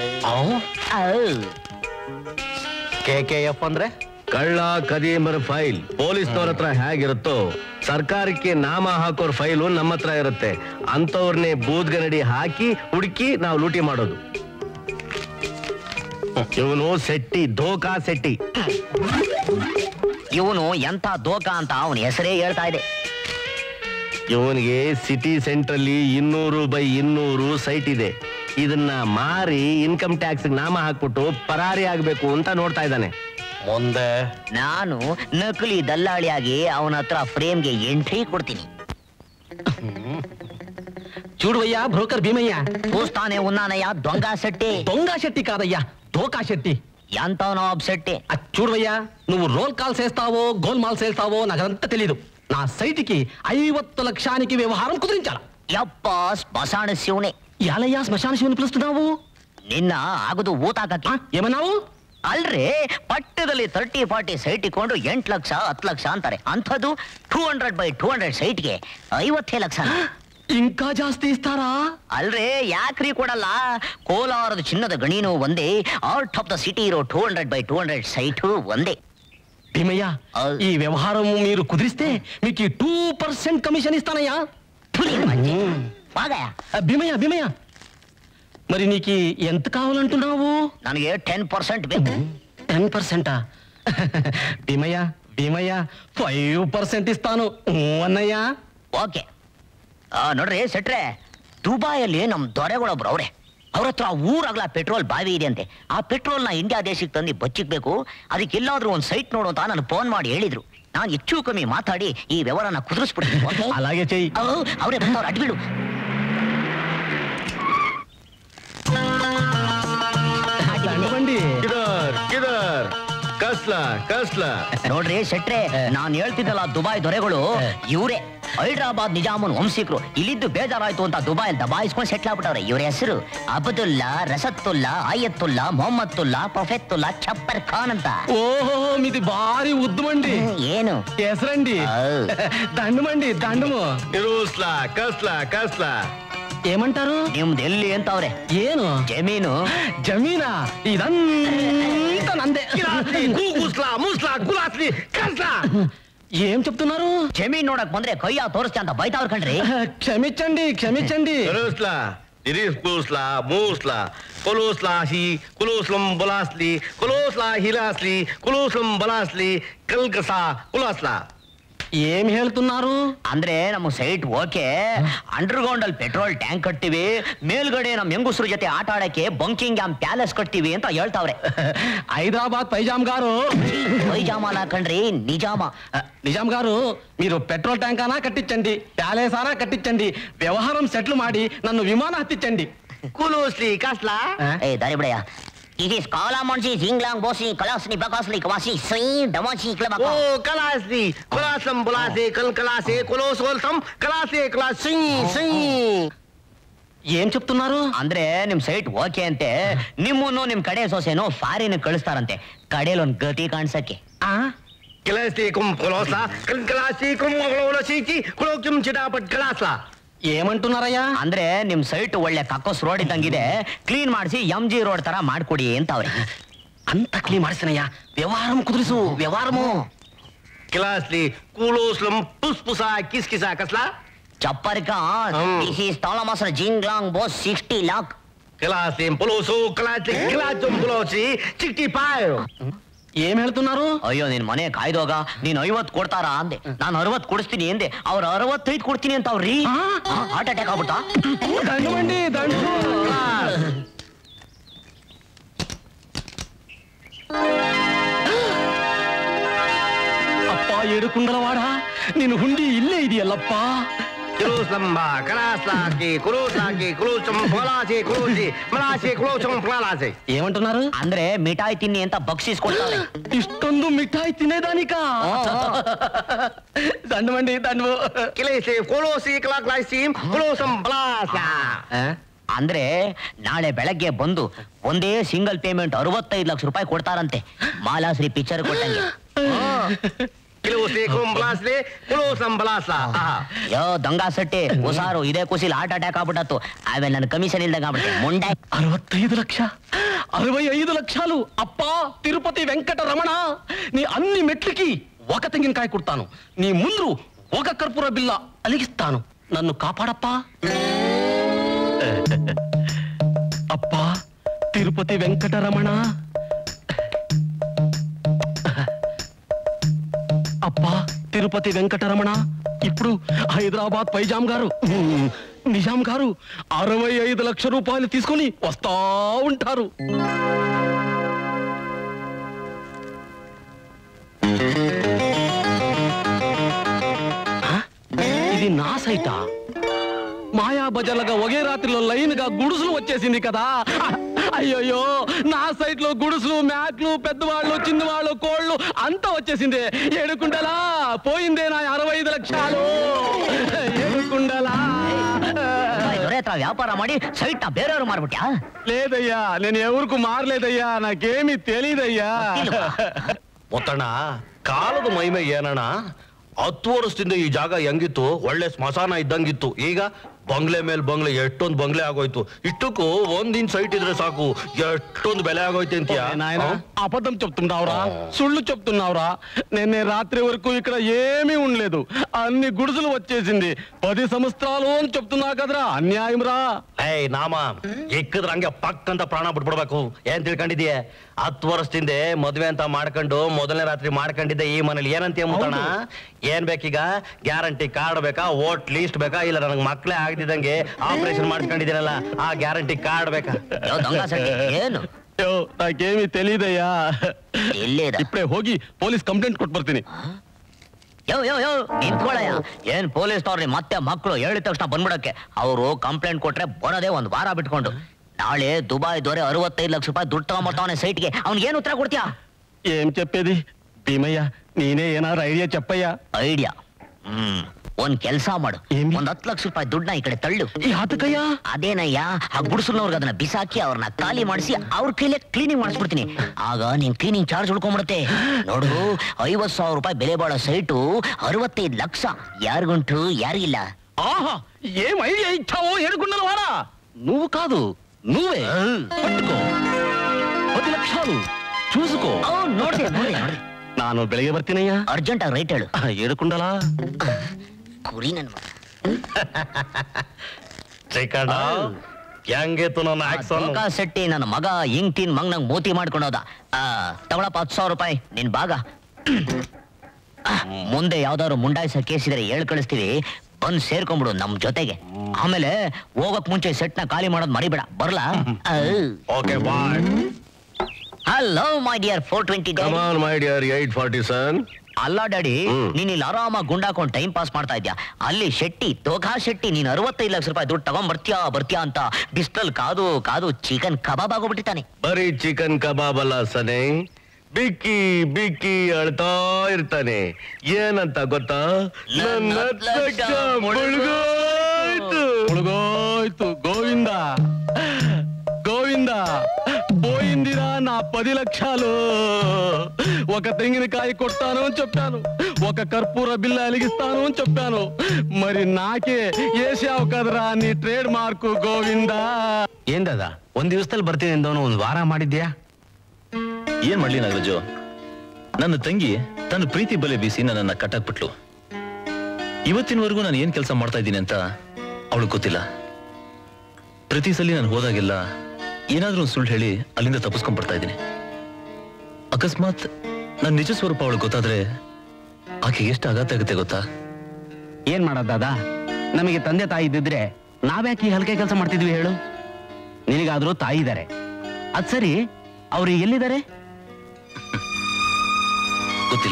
ಕೆ ಕೆ ಎಫ್ ಅಂದ್ರೆ ಕಳ್ಳ ಕದೀಮರ ಫೈಲ್ ಪೊಲೀಸ್ನವ್ರ ಹತ್ರ ಹೇಗಿರುತ್ತೋ ಸರ್ಕಾರಕ್ಕೆ ನಾಮ ಹಾಕೋರ್ ಫೈಲು ನಮ್ಮ ಹತ್ರ ಇರುತ್ತೆ ಅಂತವ್ರನ್ನೇ ಬೂದ್ಗನಡಿ ಹಾಕಿ ಹುಡುಕಿ ನಾವು ಲೂಟಿ ಮಾಡೋದು ಇವನು ಸೆಟ್ಟಿ ಧೋಕಾ ಸೆಟ್ಟಿ ಇವನು ಎಂತ ದೋಕ ಅಂತ ಅವನ ಹೆಸರೇ ಹೇಳ್ತಾ ಇದೆ ಇವನಿಗೆ ಸಿಟಿ ಸೆಂಟ್ರಲ್ಲಿ ಇನ್ನೂರು ಬೈ ಇನ್ನೂರು ಸೈಟ್ ಇದೆ ಇದನ್ನ ಮಾರಿ ಇನ್ಕಮ್ ಟ್ಯಾಕ್ಸ್ ನಾಮ ಹಾಕ್ಬಿಟ್ಟು ಪರಾರಿ ಆಗ್ಬೇಕು ಅಂತ ನೋಡ್ತಾ ಇದ್ದಾನೆ ಮುಂದೆ ನಾನು ನಕಲಿ ದಲ್ಲಾಳಿಯಾಗಿ ಅವನ ಹತ್ರ ಫ್ರೇಮ್ಗೆ ಎಂಟ್ರಿ ಕೊಡ್ತೀನಿ చూడువయ్యా బ్రోకర్ భీమయ్య చూస్తానే ఉన్నానయ్యా దొంగ శెట్టి దొంగ శెట్టి కాదయ్యా దోకా శెట్టి ఎంతనో శెట్టి అది చూడవయ్యా నువ్వు రోల్ కాల్స్ వేస్తావో గోల్ మాల్స్ వేస్తావో నాకంతా తెలీదు నా సైట్కి ఐవత్తు లక్షానికి వ్యవహారం కుదిరించాల యప్ప శ్మశాన శివుని ఎలయ్యా శ్మశాన శివుని పిలుస్తున్నావు ನಿನ್ನ ಆಗದು ಊತಾಕಕ್ಕೆ ఏమన్నావు ಅಲ್ರಿ ಪಟ್ಟದಲ್ಲಿ ತರ್ಟಿ ಫಾರ್ಟಿ ಸೈಟ್ ಇಟ್ಕೊಂಡು ಎಂಟ್ ಲಕ್ಷ ಹತ್ತು ಲಕ್ಷ ಅಂತಾರೆ ಅಂಥದ್ದು two hundred by two hundred ಸೈಟ್ಗೆ ಐವತ್ತೇ ಲಕ್ಷ ఇంకా ಜಾಸ್ತಿ ಇಸ್ತಾರಾ ಅಲ್ರಿ ಯಾಕ್ರಿ ಕೊಡಲ್ಲ ಕೋಲಾರದ ಚಿನ್ನದ ಗಣಿನೂ ಒಂದೇ ಆರ್ಟ್ ಆಫ್ ದ ಸಿಟಿ ಇರೋ two hundred by two hundred site ಒಂದೇ భీమయ్య ఈ వ్యవహారం మీరు కుదిరిస్తే మీకు టూ పర్సెంట్ కమిషన్ ఇస్తానయ్యా బాగా భీమయ్య భీమయ్య మరి నీకు ఎంత కావాలంటున్నావు ನನಗೆ ಟೆನ್ ಪರ್ಸೆಂಟ್ ಬೇಕು టెన్ పర్సెంటా భీమయ్య భీమయ్య ఫైవ్ పర్సెంట్ ఇస్తాను ఊ అన్నయ్య ಓಕೆ ನೋಡ್ರಿ ಸೆಟ್ರೆ ದುಬಾಯಲ್ಲಿ ನಮ್ ದೊರೆಗಳೊಬ್ರು ಅವ್ರೆ ಅವ್ರ ಹತ್ರ ಊರಾಗ್ಲ ಪೆಟ್ರೋಲ್ ಬಾವಿ ಇದೆ ಅಂತೆ ಆ ಪೆಟ್ರೋಲ್ನ ಇಂಡಿಯಾ ದೇಶಕ್ಕೆ ತಂದು ಬಚ್ಚಿಕ್ಬೇಕು ಅದಕ್ಕೆ ಎಲ್ಲಾದ್ರೂ ಒಂದು ಸೈಟ್ ನೋಡು ಅಂತ ನಾನು ಫೋನ್ ಮಾಡಿ ಹೇಳಿದ್ರು ನಾನು ಹೆಚ್ಚು ಕಮ್ಮಿ ಮಾತಾಡಿ ಈ ವ್ಯವಹಾರನ ಕುದುರಿಸ್ಬಿಡ್ತೀನಿ okay? అలాగే చెయ్యి ಅವ್, ಅವ್ರೇ ಬರ್ತಾವ್ರ ಅಡ್ಬಿಡು దండవండి ಕಿದರ್ ಕಿದರ್ ಕಸ್ಲ ಕಸ್ಲ ನೋಡ್ರಿ ಶೆಟ್ರೆ ನಾನ್ ಹೇಳ್ತಿದ್ದಲ್ಲ ದುಬೈ ದೊರೆಗಳು ಇವ್ರೆ ಹೈದ್ರಾಬಾದ್ ನಿಜಾಮನ್ ವಂಶಿಕರು ಇಲ್ಲಿದ್ದು ಬೇಜಾರಾಯ್ತು ಅಂತ ದುಬೈ ದಬಾಯಿಸ್ಕೊಂಡು ಸೆಟ್ಲ್ ಆಗ್ಬಿಟ್ಟವ್ರೆ ಇವ್ರ ಹೆಸರು ಅಬ್ದುಲ್ಲಾ ರಸತ್ತುಲ್ಲಾ ಆಯತ್ತುಲ್ಲಾ ಮೊಹಮ್ಮತ್ತುಲ್ಲಾ ಪ್ರೊಫೆತ್ತುಲ್ಲಾ ಚಪ್ಪರ್ ಖಾನ್ ಅಂತ ఓహో మీది భారీ ఉద్దుమండి ಏನು ఎసరండి దండమండి దండము ಇರುಸ್ಲ ಕಸ್ಲ ಕಸ್ಲ ఏమంటారు ನಿಮ್ದು ಎಲ್ಲಿ ಅಂತ ಅವ್ರೆ ಏನು ಜಮೀನು జమీనా ఇదంతా నందే ಕೂಗುಸ್ಲ ಮುಸ್ಲ ಗುಲಾಸ್ಲಿ ಕಸ್ಲ ఏం చెప్తున్నారు ಜಮೀನ್ ನೋಡಕ್ ಬಂದ್ರೆ ಕೈಯ ತೋರಿಸ್ತೆ ಅಂತ ಬೈತಾವ್ರ ಕಣ್ರಿ క్షమించండి క్షమించండి ಇರುಸ್ಲ ಇರಿಸ್ ಕೂಸ್ಲ ಮೂಸ್ಲ ಕುಲೂಸ್ಲ ಹಿ ಕುಲೂಸ್ಲಂ ಬುಲಾಸ್ಲಿ ಕುಲೂಸ್ಲ ಹಿಲಾಸ್ಲಿ ಕುಲೂಸ್ಲಂ ಬಲಾಸ್ಲಿ ಕಲ್ಕಸ ಕುಲಾಸ್ಲ ఏం ಹೇಳ್తున్నారు ಅಂದ್ರೆ ನಮ್ಮ ಸೈಟ್ ಓಕೆ ಅಂಡರ್ ಗ್ರೌಂಡ್ ಅಲ್ಲಿ ಪೆಟ್ರೋಲ್ ಟ್ಯಾಂಕ್ ಕಟ್ತೀವಿ ಮೇಲ್ಗಡೆ ನಮ್ ಹೆಂಗುಸ್ರ ಜೊತೆ ಆಟ ಆಡಕ್ಕೆ ಬಂಕಿಂಗ್ ಗ್ಯಾಮ್ ಪ್ಯಾಲೇಸ್ ಕಟ್ತೀವಿ ಅಂತ ಹೇಳ್ತಾವ್ರೆ హైదరాబాద్ పైజామ్ గారు ಪೈಜಾಮ ಅಲ್ಲ ಕಣ್ರಿ ನಿಜಾಮ నిజాం గారు మీరు పెట్రోల్ ట్యాంక్ అనా కట్టించండి ప్యాలెస్ అనా కట్టించండి వ్యవహారం సెటిల్ ಮಾಡಿ నన్ను విమాన హత్తించండి ಕುಲೂಸ್ಲಿ ಕಸ್ಲ ಏ ದಾರಿ ಬಿಡಯ್ಯ ಇದು ಕಾಲ ಮನ್ಸಿ ಜಿಂಗ್ಲಾಂಗ್ ಬೋಸಿ ಕಲಾಸ್ನಿ ಬಕಾಸ್ಲಿ ಕವಾಸಿ ಸೈ ಡಮಾಸಿ ಕ್ಲಬ ಓ ಕಲಾಸ್ಲಿ ಕುಲಾಸ್ಲಂ ಬುಲಾಸೆ ಕಲ್ ಕಲಾಸೆ ಕುಲೋಸೋಲ್ಸಂ ಕಲಾಸೆ ಕಲಾಸ್ ಸೈ ಸೈ ఏం చెప్తున్నారు ಅಂದ್ರೆ ನಿಮ್ ಸೈಟ್ ಓಕೆ ಅಂತೆ ನಿಮ್ಮನ್ನು ನಿಮ್ ಕಡೆ ಸೊಸೆನೋ ಫಾರಿನ್ ಕಳಿಸ್ತಾರಂತೆ ಕಡೆಯಲ್ಲಿ ಒಂದ್ ಗತಿ ಕಾಣ್ಸಕ್ಕೆ ಕಲಾಸ್ಲಿ ಕುಂ ಕುಲೋಸ್ಲ ಕಲ್ ಕಲಾಸಿ ಕುಂ ಕುಲೋಸಿಕಿ ಕುಲೋಕಿಂ ಚಿಟಾಪಟ್ ಕಲಾಸ್ಲ ఏమంటున్నారయ్యా ಅಂದ್ರೆ ನಿಮ್ ಸೈಟ್ ಒಳ್ಳೆ ಕಕ್ಕೋಸ್ ರೋಡ್ ಇದ್ದಂಗಿದೆ ಕ್ಲೀನ್ ಮಾಡಿಸಿ ಎಂ ಜಿ ರೋಡ್ ತರ ಮಾಡ್ಕೊಡಿ ಅಂತ ಅವ್ರೆ అంత క్లీన్ ಮಾಡಿಸಿನయ్ಯ వ్యవహారం కుదురుసు వ్యవహారము ಕಿಲಾಸ್ಲಿ ಕೂಲೋಸ್ಲಂ ಪುಸ್ ಪುಸ ಕಿಸ್ ಕಿಸ ಕಸ್ಲ ಚಪ್ಪರ್ ದಿಸ್ ಈಸ್ ತಾಳಮಾಸನ ಜಿಂಗ್ಲಾಂಗ್ ಬೋಸ್ ಸಿಕ್ಸ್ಟಿ ಲಾಕ್ ಕಿಲಾಸ್ಲಿ ಪುಲೋಸು ಕಿಲಾಸ್ಲಿ ಕಿಲಾಚುಂ ಪುಲೋಸಿ ಚಿಕ್ಟಿ ಪಾಯ್ ఏం వెళ్తున్నారు ಅಯ್ಯೋ ನಿನ್ ಮನೆ ಕಾಯ್ದೋಗ ನೀನ್ ಐವತ್ ಕೊಡ್ತಾರಾ ಅಂದೆ ನಾನು ಅರವತ್ ಕೊಡಿಸ್ತೀನಿ ಅಂದೆ ಅವ್ರ ಅರವತ್ತೈದು ಕೊಡ್ತೀನಿ ಅಂತ ಅವ್ರಿ ಹಾರ್ಟ್ ಅಟ್ಯಾಕ್ ಆಗ್ಬಿಟ್ಟ దండమండి దండు ಅಪ್ಪ ಏಡುಕುಂಡಲವಾಡ ನಿನ್ನ ಹುಂಡಿ ಇಲ್ಲೇ ಇದೆಯಲ್ಲಪ್ಪ ಕುಲೋಸ್ಲಂಬ ಕಲಾಸ್ಲಾಕಿ ಕುಲೋಸ್ಲಾಕಿ ಕುಲೋಚಂ ಫಲಾಸಿ ಕುಲೋಸಿ ಮಲಾಸಿ ಕುಲೋಚಂ ಫಲಾಸಿ ఏమంటున్నారు ಅಂದ್ರೆ ಮಿಠಾಯಿ ತಿನ್ನಿ ಅಂತ ಬಕ್ಷಿಸ್ಕೊಡ್ತಾರೆ ఇష్టొందు మిఠాయి తినేదానిక దండమండి దండు ಕಿಲೇಸಿ ಕುಲೋಸಿ ಕಲಾಕ್ಲಾಸಿ ಕುಲೋಸಂ ಫಲಾಸ ಅಂದ್ರೆ ನಾಳೆ ಬೆಳಗ್ಗೆ ಬಂದು ಒಂದೇ ಸಿಂಗಲ್ ಪೇಮೆಂಟ್ ಅರವತ್ತೈದು ಲಕ್ಷ ರೂಪಾಯಿ ಕೊಡ್ತಾರಂತೆ ಮಾಲಾಶ್ರೀ ಪಿಕ್ಚರ್ ಕೊಟ್ಟಂಗೆ ಕಿಲೂಸಿ ಕುಂಬ್ಲಾಸ್ಲಿ ಕುಳು ಸಂಬಲಾಸ ಯೋ ದೊಂಗ ಸಟ್ಟಿ ಹುಷಾರು ಇದೇ ಕುಸಿಲ್ ಹಾರ್ಟ್ ಅಟ್ಯಾಕ್ ಆಗ್ಬಿಟ್ಟತ್ತು ಆಮೇಲೆ ನನ್ನ ಕಮಿಷನ್ ಇಲ್ದಂಗ ಆಗ್ಬಿಟ್ಟೆ ಮುಂಡೆ ಅರವತ್ತೈದು ಲಕ್ಷ అరవై ఐదు లక్షలు అప్పా తిరుపతి వెంకట రమణ నీ అన్ని మెట్లకి ఒక తెంగినకాయ కుడతాను నీ ముందు ఒక కర్పూర బిల్ల అలిగిస్తాను నన్ను కాపాడప్పా అప్పా తిరుపతి వెంకట రమణ అప్పా తిరుపతి వెంకటరమణ ఇప్పుడు హైదరాబాద్ పైజాం గారు ఉమ్, నిజాం గారు అరవై ఐదు లక్ష రూపాయలు తీసుకొని వస్తా ఉంటారు ఆ? ఇది నా సైటా మాయా బజార్లుగా ఒకే రాత్రిలో లైన్ గా గుడుసులు వచ్చేసింది కదా అయ్యోయ్యో నా సైట్ లో గుడుసులు మ్యాక్లు పెద్దవాళ్ళు చిన్నవాళ్ళు కోళ్ళు అంతా వచ్చేసింది ఏడుకుండలా పోయిందే నా అరవై ఐదు లక్షలు ఏడుకుండలా ದೊರೆ ಹತ್ರ ವ್ಯಾಪಾರ ಮಾಡಿ ಸೈಟ್ ಬೇರೆಯವ್ರು ಮಾರ್ಬಿಟ್ಯಾ లేదయ్యా నేను ఎవరికి మారలేదయ్యా నాకేమీ తెలీదయ్యా ಮೊತ್ತಣ್ಣ ಕಾಲದ ಮಹಿಮೆ ಏನಣ್ಣ ಹತ್ತು ವರ್ಷದಿಂದ ಈ ಜಾಗ ಹೆಂಗಿತ್ತು ಒಳ್ಳೆ ಸ್ಮಶಾನ ಇದ್ದಂಗಿತ್ತು ಈಗ ಬಂಗ್ಲೆ ಮೇಲೆ ಬಂಗ್ಲೆ ಎಷ್ಟೊಂದು ಬಂಗ್ಲೆ ಆಗೋಯ್ತು ಇಷ್ಟಕ್ಕೂ ಒಂದಿನ್ ಸೈಟ್ ಇದ್ರೆ ಸಾಕು ಎಷ್ಟೊಂದು ಬೆಲೆ ಆಗೋಯ್ತು ಅಂತೀಯ నాయన అబద్ధం చెప్తున్నావురా సుళ్ళు చెప్తున్నావురా నిన్నే రాత్రి వరకు ఇక్కడ ఏమీ ఉండలేదు అన్ని గుడుసులు వచ్చేసింది పది సంవత్సరాలు అని చెప్తున్నా కదరా అన్యాయం రా ಏಯ್ ನಾಮ ಎಕ್ಕದ್ರ ಹಂಗೆ ಪಕ್ ಅಂತ ಪ್ರಾಣ ಬಿಟ್ಬಿಡ್ಬೇಕು ಏನ್ ತಿಳ್ಕೊಂಡಿದ್ಯೆ ಹತ್ತು ವರ್ಷದಿಂದ ಮದ್ವೆ ಅಂತ ಮಾಡ್ಕೊಂಡು ಮೊದಲನೇ ರಾತ್ರಿ ಮಾಡ್ಕೊಂಡಿದ್ದೆ ಈ ಮನೇಲಿ ಏನಂತ ಮುತ್ತಣ್ಣ ಏನ್ ಬೇಕೀಗ ಗ್ಯಾರಂಟಿ ಕಾರ್ಡ್ ಬೇಕಾ ವೋಟ್ ಲೀಸ್ಟ್ ಬೇಕಾ ಇಲ್ಲ ನನಗೆ ಮಕ್ಳೇ ಆಗದಿದ್ದಂಗೆ ಆಪರೇಷನ್ ಮಾಡ್ಕೊಂಡಿದ್ದೀನಲ್ಲ ಆ ಗ್ಯಾರಂಟಿ ಕಾರ್ಡ್ ಬೇಕಾ ಏನು అయ్యో, నాకేమీ తెలీదయ్యా ఎల్లేదా? ఇప్పుడే ಹೋಗಿ పోలీస్ కంప్లైంట్ ಕೊಟ್ಟು ಬರ್ತೀನಿ ಯೋ ಯೋ ಯೋ ನಿಂತ್ಕೊಳ್ಳಯ್ಯ ಏನ್ ಪೊಲೀಸ್ನವ್ರಿ ಮತ್ತೆ ಮಕ್ಕಳು ಹೇಳಿದ ತಕ್ಷಣ ಬಂದ್ಬಿಡಕ್ಕೆ ಅವರು ಕಂಪ್ಲೇಂಟ್ ಕೊಟ್ರೆ ಬರೋದೇ ಒಂದ್ ವಾರ ಬಿಟ್ಕೊಂಡು ನಾಳೆ ದುಬೈ ದೊರೆ ಅರವತ್ತೈದು ಲಕ್ಷ ರೂಪಾಯಿ ದುಡ್ಡು ತಗೊಂಬರ್ತಾವನೆ ಸೈಟ್ಗೆ ಅವ್ನಿಗೆ ಏನ್ ಉತ್ತರ ಕೊಡ್ತೀಯಾ ఏం చెప్పేది భీమయ్య నేనే ఏనారు ఐడియా చెప్పయ్యా ಐಡಿಯಾ ಹ್ಮ್ ಒಂದ್ ಕೆಲ್ಸ ಮಾಡು ಒಂದ್ ಹತ್ತು ಲಕ್ಷ ರೂಪಾಯಿ ದುಡ್ಡನ್ನ ಈ ಕಡೆ ತಳ್ಳು ಯಾತಕಯ್ಯ ಅದೇನಯ್ಯ ಆ ಗುಡಿಸಲ್ನವ್ರಿಗೆ ಅದನ್ನ ಬಿಸಾಕಿ ಅವ್ರನ್ನ ಖಾಲಿ ಮಾಡಿಸಿ ಅವ್ರ ಕೈಲೇ ಕ್ಲೀನಿಂಗ್ ಮಾಡಿಸ್ಬಿಡ್ತೀನಿ ಆಗ ನಿನ್ ಕ್ಲೀನಿಂಗ್ ಚಾರ್ಜ್ ಉಳ್ಕೊಂಡ್ಬಿಡುತ್ತೆ ನೋಡು ಐವತ್ ಸಾವಿರ ರೂಪಾಯಿ ಬೆಲೆ ಬಾಳೋ ಸೈಟು ಅರವತ್ತೈದು ಲಕ್ಷ ಯಾರಿಗುಂಟು ಯಾರಿಗಿಲ್ಲ ఆహా ఏం ఐడియా ఇచ్చావో ఏడుకున్నాను వారా నువ్వు కాదు నువ్వే పట్టుకో పది లక్షలు చూసుకో ನೋಡ್ದೆ ನೋಡ್ದೆ ನೋಡ್ದೆ ನಾನು ಬೆಳಿಗ್ಗೆ ಬರ್ತೀನಯ್ಯ ಅರ್ಜೆಂಟ್ ಆಗಿ ರೈಟ್ ಹೇಳು ಏడుకుంಡಲಾ ಕುರಿ ನನ್ ಶ್ರೀಕಂಠ ಹೆಂಗಿತ್ತು ನನ್ನ ಆಕ್ಷನ್ ಮಗ ಶೆಟ್ಟಿ ನನ್ನ ಮಗ ಹಿಂಗ್ ತಿನ್ ಮಂಗ್ ನಂಗ್ ಮೂತಿ ಮಾಡ್ಕೊಂಡೋದ ಆ, ತಗೊಳಪ್ಪ ಹತ್ತು ಸಾವಿರ ರೂಪಾಯಿ ನಿನ್ ಭಾಗ ಆ, ಮುಂದೆ ಯಾವ್ದಾದ್ರು ಮುಂಡಾಯಿಸ ಕೇಸ್ ಇದ್ರೆ ಹೇಳ್ ಕಳಿಸ್ತೀವಿ ಬಂದ್ ಸೇರ್ಕೊಂಡ್ಬಿಡು ನಮ್ ಜೊತೆಗೆ ಆಮೇಲೆ ಹೋಗಕ್ ಮುಂಚೆ ಸೆಟ್ ನ ಖಾಲಿ ಮಾಡೋದ್ ಮರಿಬೇಡ ಬರ್ಲಾ okay bye hello my dear four twenty come on my dear eight forty seven ಅಲ್ಲ ಡ್ಯಾಡಿ ನೀನ್ ಇಲ್ಲಿ ಆರಾಮಾಗಿ ಗುಂಡಾಕೊಂಡು ಟೈಮ್ ಪಾಸ್ ಮಾಡ್ತಾ ಇದ್ಯಾ ಅಲ್ಲಿ ಶೆಟ್ಟಿ ತೋಖಾ ಶೆಟ್ಟಿ ನೀನ್ ಅರವತ್ತೈದು ಲಕ್ಷ ರೂಪಾಯಿ ದುಡ್ಡು ತಗೊಂಡ್ ಬರ್ತೀಯಾ ಬರ್ತೀಯಾ ಅಂತ ಬಿಸ್ಲಲ್ಲಿ ಕಾದು ಕಾದು ಚಿಕನ್ ಕಬಾಬ್ ಆಗೋಗ್ಬಿಟ್ಟಿದ್ದಾನೆ ಬರೀ ಚಿಕನ್ ಕಬಾಬ್ ಅಲ್ಲ ಸನೆ ಬಿಕ್ಕಿ ಬಿಕ್ಕಿ ಅಳ್ತಾ ಇರ್ತಾನೆ ಏನಂತ ಗೊತ್ತಾ ನನ್ನ ಹತ್ತು ಲಕ್ಷ ಮುಳುಗೋಯ್ತು ముಳುగోಯ್ತು గోవింద గోవింద పోయిందిరా నా పది లక్షలు ఒక తెంగినకాయ కొట్టాను అని చెప్పాను ఒక కర్పూర బిల్ల అలిగిస్తాను అని చెప్పాను మరి నాకే వేసావు కదరా నీ ట్రేడ్ మార్కు గోవింద ಏನ್ ದಾದ ಒಂದ್ ದಿವಸದಲ್ಲಿ ಬರ್ತೀನಿ ಅಂದವನು ಒಂದ್ ವಾರ ಮಾಡಿದ್ಯಾ ಏನ್ ಮಾಡ್ಲಿ ನಾಗರಾಜು ನನ್ನ ತಂಗಿ ತನ್ನ ಪ್ರೀತಿ ಬಲೆ ಬೀಸಿ ನನ್ನನ್ನ ಕಟ್ಟಾಕ್ಬಿಟ್ಲು ಇವತ್ತಿನವರೆಗೂ ನಾನು ಏನ್ ಕೆಲಸ ಮಾಡ್ತಾ ಇದ್ದೀನಿ ಅಂತ ಅವಳು ಗೊತ್ತಿಲ್ಲ ಪ್ರತಿ ಸಲ ನಾನು ಹೋದಾಗೆಲ್ಲ ಏನಾದ್ರೂ ಒಂದು ಸುಳ್ಳು ಹೇಳಿ ಅಲ್ಲಿಂದ ತಪ್ಪಿಸ್ಕೊಂಡ್ ಬರ್ತಾ ಇದ್ದೀನಿ ಅಕಸ್ಮಾತ್ ನನ್ನ ನಿಜ ಸ್ವರೂಪ ಅವಳು ಗೊತ್ತಾದ್ರೆ ಆಕೆ ಎಷ್ಟು ಆಘಾತ ಆಗುತ್ತೆ ಗೊತ್ತಾ ಏನ್ ಮಾಡೋದ್ ದಾದಾ ನಮಗೆ ತಂದೆ ತಾಯಿ ಇದ್ದಿದ್ರೆ ನಾವ್ಯಾಕೆ ಈ ಹಲ್ಕೆ ಕೆಲಸ ಮಾಡ್ತಿದ್ವಿ ಹೇಳು ನಿನಗಾದ್ರೂ ತಾಯಿ ಇದ್ದಾರೆ ಅದ್ ಸರಿ ಅವ್ರು ಎಲ್ಲಿದ್ದಾರೆ ಗೊತ್ತಿಲ್ಲ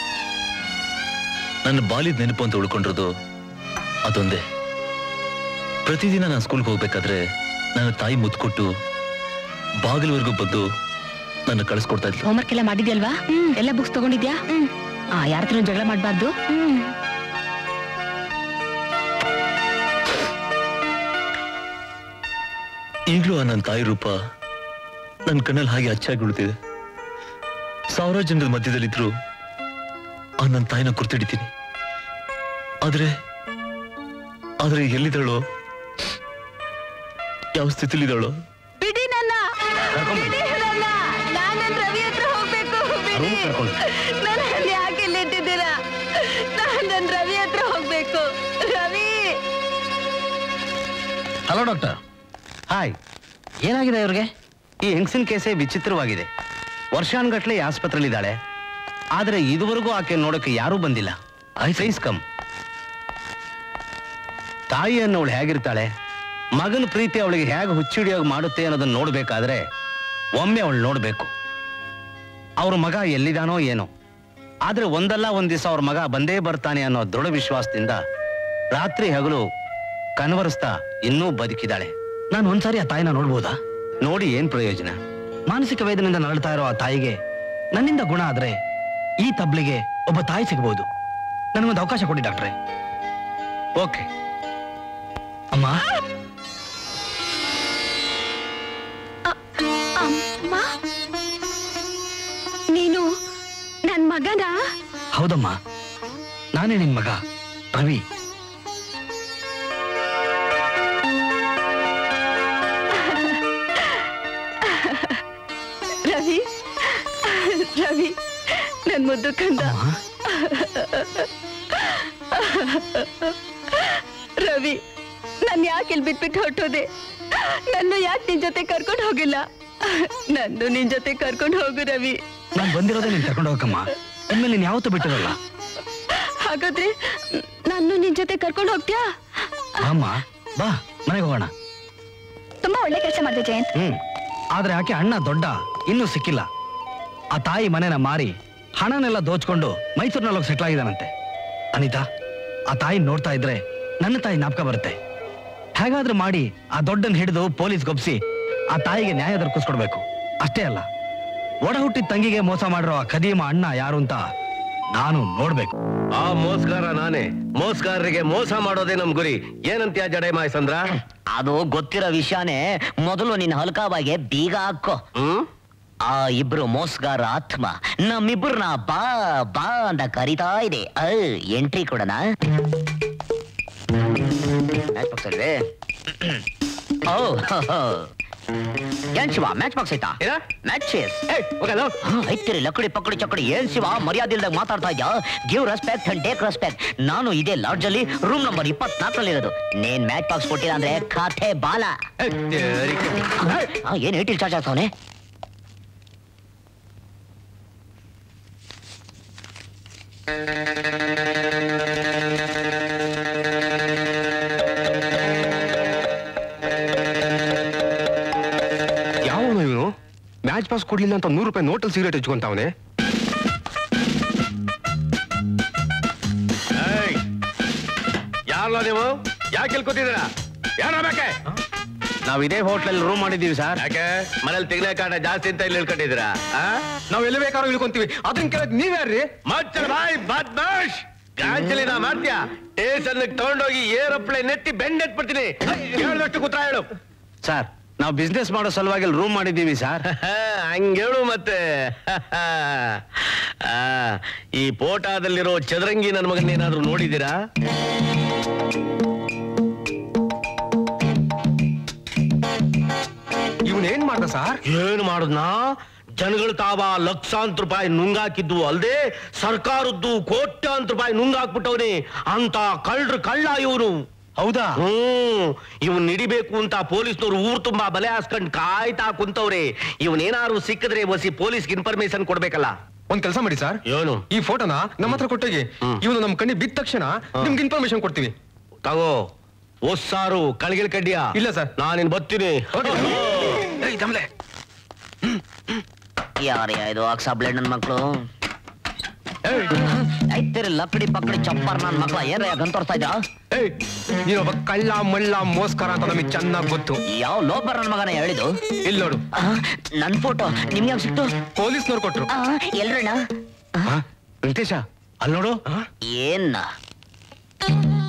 ನನ್ನ ಬಾಲಿದ್ ನೆನಪು ಅಂತ ಉಳ್ಕೊಂಡಿರೋದು ಅದೊಂದೇ ಪ್ರತಿದಿನ ನಾನು ಸ್ಕೂಲ್ಗೆ ಹೋಗ್ಬೇಕಾದ್ರೆ ನನ್ನ ತಾಯಿ ಮುದ್ದು ಕೊಟ್ಟು ಬಾಗಿಲವರೆಗೂ ಬಂದು ನನ್ನ ಕಳಿಸ್ಕೊಡ್ತಾ ಇದ್ಲು ಹೋಮ್ವರ್ಕ್ ಎಲ್ಲ ಮಾಡಿದ್ಯಲ್ವಾ ಎಲ್ಲ ಬುಕ್ಸ್ ತಗೊಂಡಿದ್ಯಾ ಆ ಯಾರ ಹತ್ರ ಜಗಳ ಮಾಡ್ಬಾರ್ದು ಈಗಲೂ ಆ ನನ್ನ ತಾಯಿ ರೂಪ ನನ್ನ ಕಣ್ಣಲ್ಲಿ ಹಾಗೆ ಅಚ್ಚಾಗಿ ಉಳಿದಿದೆ ಸಾವಿರ ಜನರ ಮಧ್ಯದಲ್ಲಿದ್ರು ಆ ನನ್ನ ತಾಯಿನ ಗುರ್ತಿಡಿತೀನಿ ಆದ್ರೆ ಆದ್ರೆ ಎಲ್ಲಿದ್ದಾಳೋ ಯಾವ ಸ್ಥಿತಿಲಿದ್ದಾಳೋ ಬಿಡಿ ನನ್ನ ಬಿಡಿ ನನ್ನ ನಾನು ನನ್ ರವಿ ಹತ್ರ ಹೋಗ್ಬೇಕು ಬಿಡಿ ನನ್ನ ಅಲ್ಲಿ ಯಾಕೆ ಇಲ್ಲಿ ಇಟ್ಟಿದ್ದೀರಾ ನಾನು ನನ್ನ ರವಿ ಹತ್ರ ಹೋಗ್ಬೇಕು ರವಿ ಹಲೋ ಡಾಕ್ಟರ್ ಹಾಯ್ ಏನಾಗಿದೆ ಇವ್ರಿಗೆ ಈ ಹೆಂಗಸಿನ ಕೇಸೇ ವಿಚಿತ್ರವಾಗಿದೆ ವರ್ಷಾನ್ಗಟ್ಲೆ ಈ ಆಸ್ಪತ್ರೆಲಿದ್ದಾಳೆ ಆದ್ರೆ ಇದುವರೆಗೂ ಆಕೆ ನೋಡೋಕೆ ಯಾರೂ ಬಂದಿಲ್ಲ ಐ ಸೈಸ್ ಕಮ್ ತಾಯಿ ಅನ್ನೋಳು ಹೇಗಿರ್ತಾಳೆ ಮಗನ ಪ್ರೀತಿ ಅವಳಿಗೆ ಹೇಗೆ ಹುಚ್ಚಿಡಿಯೋಗಿ ಮಾಡುತ್ತೆ ಅನ್ನೋದನ್ನ ನೋಡ್ಬೇಕಾದ್ರೆ ಒಮ್ಮೆ ಅವಳು ನೋಡ್ಬೇಕು ಅವ್ರ ಮಗ ಎಲ್ಲಿದಾನೋ ಏನೋ ಆದ್ರೆ ಒಂದಲ್ಲ ಒಂದ್ ದಿವಸ ಅವ್ರ ಮಗ ಬಂದೇ ಬರ್ತಾನೆ ಅನ್ನೋ ದೃಢ ವಿಶ್ವಾಸದಿಂದ ರಾತ್ರಿ ಹಗಲು ಕನ್ವರಿಸ್ತಾ ಇನ್ನೂ ಬದುಕಿದಾಳೆ ನಾನು ಒಂದ್ಸಾರಿ ಆ ತಾಯಿನ ನೋಡ್ಬೋದಾ ನೋಡಿ ಏನ್ ಪ್ರಯೋಜನ ಮಾನಸಿಕ ವೇದನೆಯಿಂದ ನರಳ್ತಾ ಇರೋ ಆ ತಾಯಿಗೆ ನನ್ನಿಂದ ಗುಣ ಆದ್ರೆ ಈ ತಬ್ಲಿಗೆ ಒಬ್ಬ ತಾಯಿ ಸಿಗ್ಬೋದು ನನಗೊಂದು ಅವಕಾಶ ಕೊಡಿ ಡಾಕ್ಟ್ರೆ ಓಕೆ ಅಮ್ಮ ಅಮ್ಮ ನೀನು ನನ್ ಮಗನಾ ಹೌದಮ್ಮ ನಾನೇ ನಿನ್ ಮಗ ರವಿ ರವಿ ರವಿ ನನ್ ಮುದ್ದು ಕಂದ ರವಿ ನನ್ ಯಾಕೆ ಇಲ್ಲಿ ಬಿಟ್ಬಿಟ್ಟು ಹೊರಟೋದೆ ನನ್ನ ಯಾಕೆ ನಿನ್ ಜೊತೆ ಕರ್ಕೊಂಡು ಹೋಗಿಲ್ಲ ನಂದು ನಿನ್ ಜೊತೆ ಕರ್ಕೊಂಡು ಹೋಗು ರವಿ ನಾನು ಬಂದಿರೋದೇ ನೀನ್ ಕರ್ಕೊಂಡು ಹೋಗಕ್ಕಮ್ಮ ಇನ್ಮೇಲೆ ನೀನ್ ಯಾವತ್ತೂ ಬಿಟ್ಟಿರಲ್ಲ ಹಾಗಾದ್ರೆ ನಾನು ನಿನ್ ಜೊತೆ ಕರ್ಕೊಂಡು ಹೋಗ್ತೀಯಾ ಅಮ್ಮ ಬಾ ಮನೆಗೆ ಹೋಗೋಣ ತುಂಬಾ ಒಳ್ಳೆ ಕೆಲಸ ಮಾಡಿದೆ ಜಯಂತ್ ಹ್ಮ್ ಆದ್ರೆ ಆಕೆ ಅಣ್ಣ ದೊಡ್ಡ ಇನ್ನೂ ಸಿಕ್ಕಿಲ್ಲ ಆ ತಾಯಿ ಮನೆನ ಮಾರಿ ಹಣನೆಲ್ಲ ದೋಚ್ಕೊಂಡು ಮೈಸೂರಿನಲ್ಲಿ ಹೋಗಿ ಸೆಟ್ಲ್ ಆಗಿದಾನಂತೆ ಅನಿತಾ ಆ ತಾಯಿ ನೋಡ್ತಾ ಇದ್ರೆ ನನ್ನ ತಾಯಿ ಜ್ಞಾಪಕ ಬರುತ್ತೆ ಹೇಗಾದ್ರೂ ಮಾಡಿ ಆ ದೊಡ್ಡನ್ ಹಿಡಿದು ಪೊಲೀಸ್ ಗೊಪ್ಸಿ ಆ ತಾಯಿಗೆ ನ್ಯಾಯ ದೊರಕಿಸ್ಕೊಡ್ಬೇಕು ಅಷ್ಟೇ ಅಲ್ಲ ಒಡ ಹುಟ್ಟಿದ ತಂಗಿಗೆ ಮೋಸ ಮಾಡಿರೋ ಆ ಖದೀಮ ಅಣ್ಣ ಯಾರು ಅಂತ ನಾನು ನೋಡ್ಬೇಕು ಆ ಮೋಸ್ಗಾರ ನಾನೇ ಮೋಸ್ಗಾರರಿಗೆ ಮೋಸ ಮಾಡೋದೇ ನಮ್ ಗುರಿ ಏನಂತ್ಯ ಜಡೆ ಮಾಯಸಂದ್ರ ಅದು ಗೊತ್ತಿರೋ ವಿಷಯನೇ ಮೊದಲು ನಿನ್ನ ಹಲ್ಕಾಬಾಗೆ ಬೀಗ ಹಾಕೋ ಆ ಇಬ್ರು ಮೋಸ್ಗಾರ ಆತ್ಮ ನಮ್ಮಿಬ್ರನ್ನ ಬಾ ಬಾ ಅಂತ ಕರಿತಾ ಇದೆ ಎಂಟ್ರಿ ಕೊಡೋಣ ಮ್ಯಾಚ್ ಬಾಕ್ಸ್ ಅಲ್ವೇ ಓ ಏನ್ ಶಿವ ಮ್ಯಾಚ್ ಬಾಕ್ಸ್ ಐತಾ ಮ್ಯಾಚಸ್ ಐತಿರಿ ಲಕ್ಕಡಿ ಪಕ್ಕಡಿ ಚಕ್ಕಡಿ ಏನ್ ಶಿವ ಮರ್ಯಾದೆ ಇಲ್ದಾಗ ಮಾತಾಡ್ತಾ ಇದ್ಯಾ give respect and take respect ನಾನು ಇದೇ ಲಾಡ್ಜ್ ಅಲ್ಲಿ ರೂಮ್ ನಂಬರ್ ಇಪ್ಪತ್ನಾಲ್ಕರಲ್ಲಿ ಇರೋದು ನೀನ್ ಮ್ಯಾಚ್ ಬಾಕ್ಸ್ ಕೊಟ್ಟಿಲ್ಲ ಅಂದ್ರೆ ಖಾತೆ ಬಾಲ ಆ, ಏನ್ ಏಟಿಲ್ ಚಾರ್ಜ್ ಆಗ್ತಾವನೆ ಯಾವನು ಇವನು ಮ್ಯಾಚ್ ಪಾಸ್ ಕೊಡ್ಲಿಲ್ಲ ಅಂತ ನೂರು ರೂಪಾಯಿ ನೋಟಲ್ ಸಿಗರೇಟ್ ಹಚ್ಕೊಂತಾವನೆ ಯಾರಲ್ಲ ನೀವು ಯಾಕೆ ಇಲ್ಲಿ ಕೂತಿದ್ದೀರಾ ಯಾರ ಬೇಕೆ ನಾವ್ ಇದೇ ಹೋಟ್ಲಲ್ಲಿ ರೂಮ್ ಮಾಡಿದೀವಿ ಸರ್ ಯಾಕೆ ಮನೇಲಿ ತೆಗಿಲೆ ಕಾಟ ಜಾಸ್ತಿ ಅಂತ ಇಲ್ಲಿ ಇಳ್ಕೊಂಡಿದ್ದೀರಾ ನಾವ್ ಎಲ್ಲಿ ಬೇಕಾದ್ರೂ ಇಳ್ಕೊಂತೀವಿ ಅದನ್ನ ಕೇಳಕ್ ನೀವ್ಯಾರ್ರಿ ಮಚ್ಚ ಬಾಯ್ ಬದ್ಮಾಶ್ ಗಾಂಚಲಿ ನಾ ಮಾಡ್ತೀಯಾ ಸ್ಟೇಷನ್ ತಗೊಂಡೋಗಿ ಏರೋಪ್ಲೇನ್ ನೆತ್ತಿ ಬೆಂಡ್ ಎತ್ಬಿಡ್ತೀನಿ ಹೇಳ್ದಷ್ಟು ಕೂತ್ರ ಹೇಳು ಸರ್ ನಾವು ಬಿಸ್ನೆಸ್ ಮಾಡೋ ಸಲುವಾಗಿ ರೂಮ್ ಮಾಡಿದೀವಿ ಸರ್ ಹಂಗೇಳು ಮತ್ತೆ ಆ, ಈ ಫೋಟಾದಲ್ಲಿರೋ ಚದರಂಗಿ ನನ್ನ ಮಗನ ಏನಾದ್ರೂ ನೋಡಿದ್ದೀರಾ ಇವನ್ ಏನ್ ಮಾಡ್ದ ಸರ್ ಏನ್ ಮಾಡುದ್ನಾ ಜನಗಳು ತಾವ ಲಕ್ಷಾಂತರ ರೂಪಾಯಿ ನುಂಗಾಕಿದ್ವು ಅಲ್ದೆ ಸರ್ಕಾರದ್ದು ಕೋಟ್ಯಾಂತರ ರೂಪಾಯಿ ನುಂಗಾಕ್ಬಿಟ್ಟವ್ನೆ ಅಂತ ಕಳ್ರ ಕಳ್ಳ ಇವನು ಹೌದಾ ಹ್ಮ್ ಇವನ್ ಹಿಡಿಬೇಕು ಅಂತ ಪೊಲೀಸ್ನವ್ರು ಊರ್ ತುಂಬಾ ಬಲೆ ಹಾಸ್ಕೊಂಡ್ ಕಾಯ್ತಾ ಕುಂತವ್ರೆ ಇವನೇನಾದ್ರು ಸಿಕ್ಕಿದ್ರೆ ಒಸಿ ಪೊಲೀಸ್ಗೆ ಇನ್ಫಾರ್ಮೇಶನ್ ಕೊಡ್ಬೇಕಲ್ಲ ಒಂದ್ ಕೆಲಸ ಮಾಡಿ ಸರ್ ಏನು ಈ ಫೋಟೋನ ನಮ್ಮ ಹತ್ರ ಕೊಟ್ಟೋಗಿ ಇವನು ನಮ್ ಕಣ್ಣಿ ಬಿದ್ದ ತಕ್ಷಣ ನಿಮ್ಗೆ ಇನ್ಫಾರ್ಮೇಶನ್ ಕೊಡ್ತೀವಿ ತಗೋ ಒಸ್ಸಾರು ಕಳ್ಗಿಲ್ ಕಡ್ಡಿಯ ಇಲ್ಲ ಸರ್ ನಾನಿನ್ ಬರ್ತೀನಿ ಯಾರೇ ಇದು ಅಕ್ಸಾ ಬ್ಲೇಡ್ ನನ್ ಮಕ್ಳು ಐತಿರಿ ಲಕ್ಕಡಿ ಪಕ್ಕಡಿ ಚಪ್ಪರ್ ನನ್ ಮಕ್ಳ ಏನ್ರ ಗಂತೋರ್ತಾ ಇದ್ದ ಏಯ್ ನೀನೊಬ್ಬ ಕಳ್ಳ ಮಳ್ಳ ಮೋಸ್ಕರ ಅಂತ ನಮಗೆ ಚೆನ್ನಾಗ್ ಗೊತ್ತು ಯಾವ ಲೋಪರ್ ನನ್ ಮಗನ ಹೇಳಿದು ಇಲ್ಲಿ ನೋಡು ನನ್ ಫೋಟೋ ನಿಮ್ಗೆ ಯಾವ್ ಸಿಕ್ತು ಪೊಲೀಸ್ನವ್ರು ಕೊಟ್ರು ಎಲ್ರಣ್ಣ ವೆಂಕಟೇಶ ಅಲ್ಲಿ ನೋಡು ಏನ್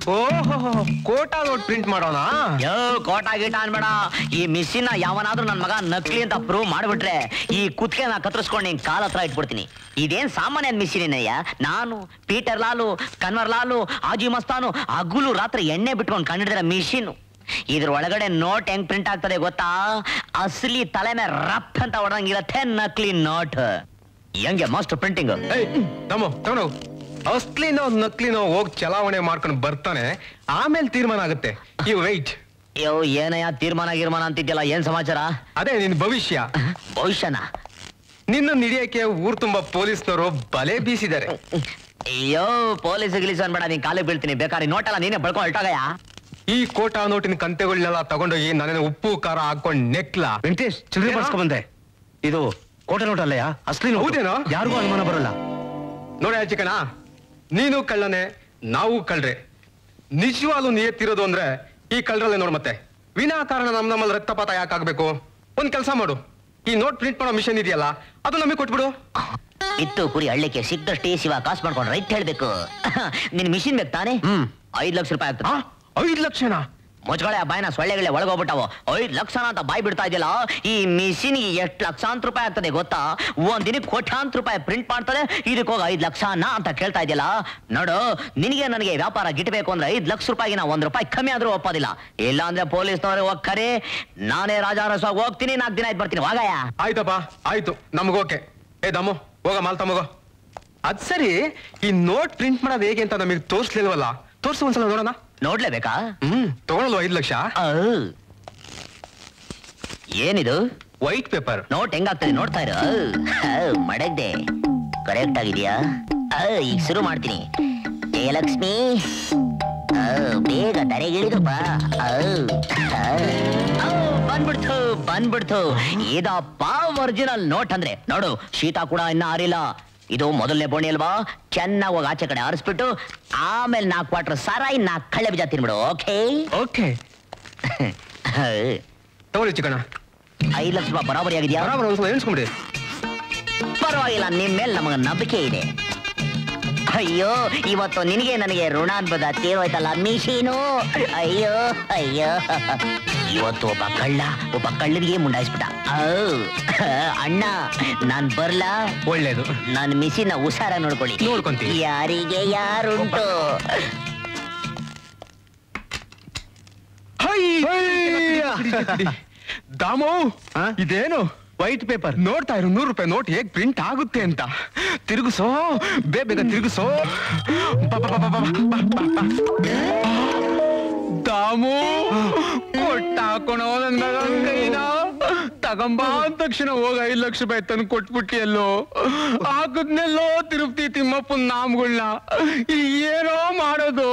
ಓಹೋ ಕೋಟಾ ನೋಟ್ ಪ್ರಿಂಟ್ ಮಾಡೋಣ ಯೋ ಕೋಟ ಗೀಟ ಅನ್ಬೇಡ ಈ ಮಿಸ್ಸಿನ ಯಾವನಾದ್ರೂ ನನ್ ಮಗ ನಕಲಿ ಅಂತ ಪ್ರೂವ್ ಮಾಡ್ಬಿಟ್ರೆ ಈ ಕುತ್ಕೆ ನಾ ಕತ್ತರಿಸ್ಕೊಂಡು ನಿನ್ ಕಾಲ ಹತ್ರ ಇಟ್ಬಿಡ್ತೀನಿ ಇದೇನ್ ಸಾಮಾನ್ಯ ಮಿಸ್ಸಿನೇನಯ್ಯ ನಾನು ಪೀಟರ್ ಲಾಲು ಕನ್ವರ್ ಲಾಲು ಆಜಿ ಮಸ್ತಾನು ಹಗುಲು ರಾತ್ರಿ ಎಣ್ಣೆ ಬಿಟ್ಕೊಂಡು ಕಂಡಿಡಿದ್ರೆ ಮಿಷಿನ್ ಇದ್ರ ಒಳಗಡೆ ನೋಟ್ ಹೆಂಗ್ ಪ್ರಿಂಟ್ ಆಗ್ತದೆ ಗೊತ್ತಾ ಅಸಲಿ ತಲೆ ಮೇಲೆ ರಫ್ ಅಂತ ಹೊಡೆದಂಗಿರತ್ತೆ ನಕಲಿ ನೋಟ್ ಹೆಂಗೆ ಮಸ್ಟ್ ಪ್ರಿಂಟಿಂಗ್ ತಮ್ಮ ತಗೊಂಡು ಅಸ್ಲಿನೋ ನಕ್ಲಿನೋ ಹೋಗಿ ಚಲಾವಣೆ ಮಾಡ್ಕೊಂಡು ಬರ್ತಾನೆ ಆಮೇಲೆ ತೀರ್ಮಾನ ಆಗುತ್ತೆ ಯು ವೈಟ್ ಅಯ್ಯೋ ಏನಯ್ಯ ತೀರ್ಮಾನ ಗೀರ್ಮಾನ ಅಂತಿದ್ಯಲ್ಲ ಏನ್ ಸಮಾಚಾರ ಅದೇ ನಿನ್ ಭವಿಷ್ಯ ಭವಿಷ್ಯನ ನಿನ್ನ ಹಿಡಿಯಕ್ಕೆ ಊರ್ ತುಂಬಾ ಪೊಲೀಸ್ನವರು ಬಲೆ ಬೀಸಿದ್ದಾರೆ ಅಯ್ಯೋ ಪೊಲೀಸ್ ಗಿಲೀಸ್ ಅನ್ಬೇಡ ನೀನ್ ಕಾಲಿಗೆ ಬೀಳ್ತೀನಿ ಬೇಕಾದ್ರೆ ನೋಟಲ್ಲ ನೀನೇ ಬಳ್ಕೊಂಡು ಹೊರಟಾಗಯ್ಯ ಈ ಕೋಟಾ ನೋಟಿನ ಕಂತೆಗಳನ್ನೆಲ್ಲ ತಗೊಂಡೋಗಿ ನಾನೇನು ಉಪ್ಪು ಖಾರ ಹಾಕೊಂಡ್ ನೆಕ್ಲ ವೆಂಕಟೇಶ್ ಚಿಲ್ಲರೆ ಬರ್ಸ್ಕೊಂಡ್ ಬಂದೆ ಇದು ಕೋಟೆ ನೋಟ್ ಅಲ್ಲಯ್ಯ ಅಸ್ಲಿ ನೋಟು. ಹೌದೇನೋ? ಯಾರಿಗೂ ಅನುಮಾನ ಬರಲ್ಲ ನೋಡ ಚಿಕ್ಕಣ ನೀನು ಕಳ್ಳನೆ ನಾವು ಕಳ್ರೆ ನಿಜವಾಗ್ಲೂ ನಿಯತ್ತಿರೋದು ಅಂದ್ರೆ ಈ ಕಳ್ಳರಲ್ಲೇ ನೋಡು ಮತ್ತೆ ವಿನಾಕಾರಣ ನಮ್ ನಮ್ಮಲ್ಲಿ ರಕ್ತಪಾತ ಯಾಕಾಗ್ಬೇಕು ಒಂದ್ ಕೆಲಸ ಮಾಡು ಈ ನೋಟ್ ಪ್ರಿಂಟ್ ಮಾಡೋ ಮಿಷನ್ ಇದೆಯಲ್ಲ ಅದು ನಮಗೆ ಕೊಟ್ಬಿಡು ಇತ್ತು ಕುರಿ ಹಳ್ಳಿಕ್ಕೆ ಸಿಕ್ಕಷ್ಟೇ ಶಿವ ಕಾಸು ಮಾಡ್ಕೊಂಡು ರೈಟ್ ಹೇಳ್ಬೇಕು ನಿನ್ ಮಿಷಿನ್ ಬೇಕು ತಾನೇ ಐದ್ ಲಕ್ಷ ರೂಪಾಯಿ ಆಗ್ತದೆ ಐದ್ ಲಕ್ಷನಾ ಮುಚ್ಕೊಳೆ ಆ ಬಾಯಿನ ಸೊಳ್ಳೆಗಳೇ ಒಳಗೋಗ್ಬಿಟ್ಟವು ಐದ್ ಲಕ್ಷನ ಅಂತ ಬಾಯ್ ಬಿಡ್ತಾ ಇದೆಯಲ್ಲ ಈ ಮಿಷಿನ್ಗೆ ಎಷ್ಟು ಲಕ್ಷಾಂತರ ರೂಪಾಯಿ ಆಗ್ತದೆ ಗೊತ್ತಾ ಒಂದ್ ದಿನಕ್ಕೆ ಕೋಟ್ಯಾಂತರ ರೂಪಾಯಿ ಪ್ರಿಂಟ್ ಮಾಡ್ತದೆ ಇದಕ್ಕೆ ಹೋಗಿ ಐದ್ ಲಕ್ಷನ ಅಂತ ಕೇಳ್ತಾ ಇದೆಯಲ್ಲ ನೋಡು ನಿನಗೆ ನನಗೆ ವ್ಯಾಪಾರ ಗಿಟ್ಬೇಕು ಅಂದ್ರೆ ಐದ್ ಲಕ್ಷ ರೂಪಾಯಿಗೆ ನಾ ಒಂದ್ ರೂಪಾಯಿ ಕಮ್ಮಿ ಆದ್ರೂ ಒಪ್ಪೋದಿಲ್ಲ ಇಲ್ಲ ಅಂದ್ರೆ ಪೊಲೀಸ್ನವ್ರೆ ಹೋಗ್ಕರೆ ನಾನೇ ರಾಜಾರಸವಾಗಿ ಹೋಗ್ತೀನಿ ನಾಲ್ಕು ದಿನ ಆಯ್ತು ಬರ್ತೀನಿ ವಾಗಯ್ಯ ಆಯ್ತಪ್ಪ ಆಯ್ತು ನಮಗೋಕೆ ಏ ದಮ್ಮು ಹೋಗ ಮಾಲ್ ತಮಗೋ ಅದ್ ಸರಿ ಈ ನೋಟ್ ಪ್ರಿಂಟ್ ಮಾಡೋದು ಹೇಗೆ ಅಂತ ನಮಗೆ ತೋರಿಸ್ಲಿಲ್ವಲ್ಲ ತೋರ್ಸು ಒಂದ್ಸಲ ನೋಡೋಣ ನೋಡ್ಲೇಬೇಕಾ ಹ್ಮ್ ತಗೊಳಲ್ವ ಐದ್ ಲಕ್ಷ ಏನಿದು ವೈಟ್ ಪೇಪರ್ ನೋಟ್ ಹೆಂಗಾಗ್ತದೆ ನೋಡ್ತಾ ಇರು ಮಡಗ್ದೆ ಕರೆಕ್ಟ್ ಆಗಿದ್ಯಾ ಆ, ಈಗ ಶುರು ಮಾಡ್ತೀನಿ ಜಯಲಕ್ಷ್ಮಿ ಆ, ಬೇಗ ತಲೆಗಿಳಿದು ಬಾ ಆ, ಆ. ಆ, ಬಂದ್ಬಿಡ್ತು ಬಂದ್ಬಿಡ್ತು ಇದಪ್ಪ ಒರಿಜಿನಲ್ ನೋಟ್ ಅಂದ್ರೆ ನೋಡು ಶೀತ ಕೂಡ ಇನ್ನ ಆರಿಲ್ಲ ಇದು ಮೊದಲನೇ ಬೋಣಿ ಅಲ್ವಾ ಚೆನ್ನಾಗಿ ಹೋಗಿ ಆಚೆ ಕಡೆ ಆರಿಸ್ಬಿಟ್ಟು ಆಮೇಲೆ ನಾಲ್ಕು ಕ್ವಾಟ್ರ್ ಸಾರಾಯಿ ನಾಲ್ಕು ಕಳ್ಳೆ ಬೀಜ ತಿನ್ಬಿಡು ಓಕೆ ಓಕೆ ತಗೊಳ್ಳಿ ಚಿಕ್ಕಣ್ಣ ಐದು ಲಕ್ಷ ರೂಪಾಯಿ ಬರಾಬರಿ ಆಗಿದ್ಯಾ ಬರಾಬರ್ ಒಂದ್ಸಲ ಎಣಿಸ್ಕೊಂಬಿಡಿ ಪರವಾಗಿಲ್ಲ ನಿಮ್ ಮೇಲೆ ನಮಗ ನಂಬಿಕೆ ಇದೆ ಅಯ್ಯೋ ಇವತ್ತು ನಿನಗೆ ನನಗೆ ಋಣ ಅನ್ಬೋದ ತೀರೋಯ್ತಲ್ಲ ಮೀಶೀನು ಅಯ್ಯೋ ಅಯ್ಯೋ ಇವತ್ತು ಒಬ್ಬ ಕಳ್ಳ ಒಬ್ಬ ಕಳ್ಳನಿಗೆ ಮುಂಡಾಯಿಸ್ಬಿಟ್ಟ ಔ, ಅಣ್ಣ ನಾನ್ ಬರ್ಲಾ ಒಳ್ಳೇದು ನನ್ ಮಿಸಿನ ಹುಷಾರ ನೋಡ್ಕೊಳ್ಳಿ ನೋಡ್ಕೊಂತೀವಿ. ಯಾರಿಗೆ ಯಾರುಂಟು ದಾಮು ಇದೇನು ವೈಟ್ ಪೇಪರ್ ನೋಡ್ತಾ ಇರು ನೂರು ರೂಪಾಯಿ ನೋಟ್ ಹೇಗ್ ಪ್ರಿಂಟ್ ಆಗುತ್ತೆ ಅಂತ ತಿರುಗಿಸೋ ಬೇಗ ಬೇಗ ತಿರುಗಿಸೋ ಬಾ, ಬಾ, ಬಾ, ಬಾ, ಬಾ, ಬಾ, ಬಾ, ಬಾ. ದಾಮು ಕೊಟ್ಟಾಕೋಣೋ ನನ್ ಮಗನ್ ಕೈನ ತಗೊಂಬಾ ಅಂದ ತಕ್ಷಣ ಹೋಗ ಐದ್ ಲಕ್ಷ ರೂಪಾಯಿ ತಂದು ಕೊಟ್ಬಿಟ್ಟಿ ಎಲ್ಲೋ ಹಾಕದ್ನೆಲ್ಲೋ ತಿರುಪತಿ ತಿಮ್ಮಪ್ಪನ ನಾಮಗಳನ್ನ ಏನೋ ಮಾಡೋದು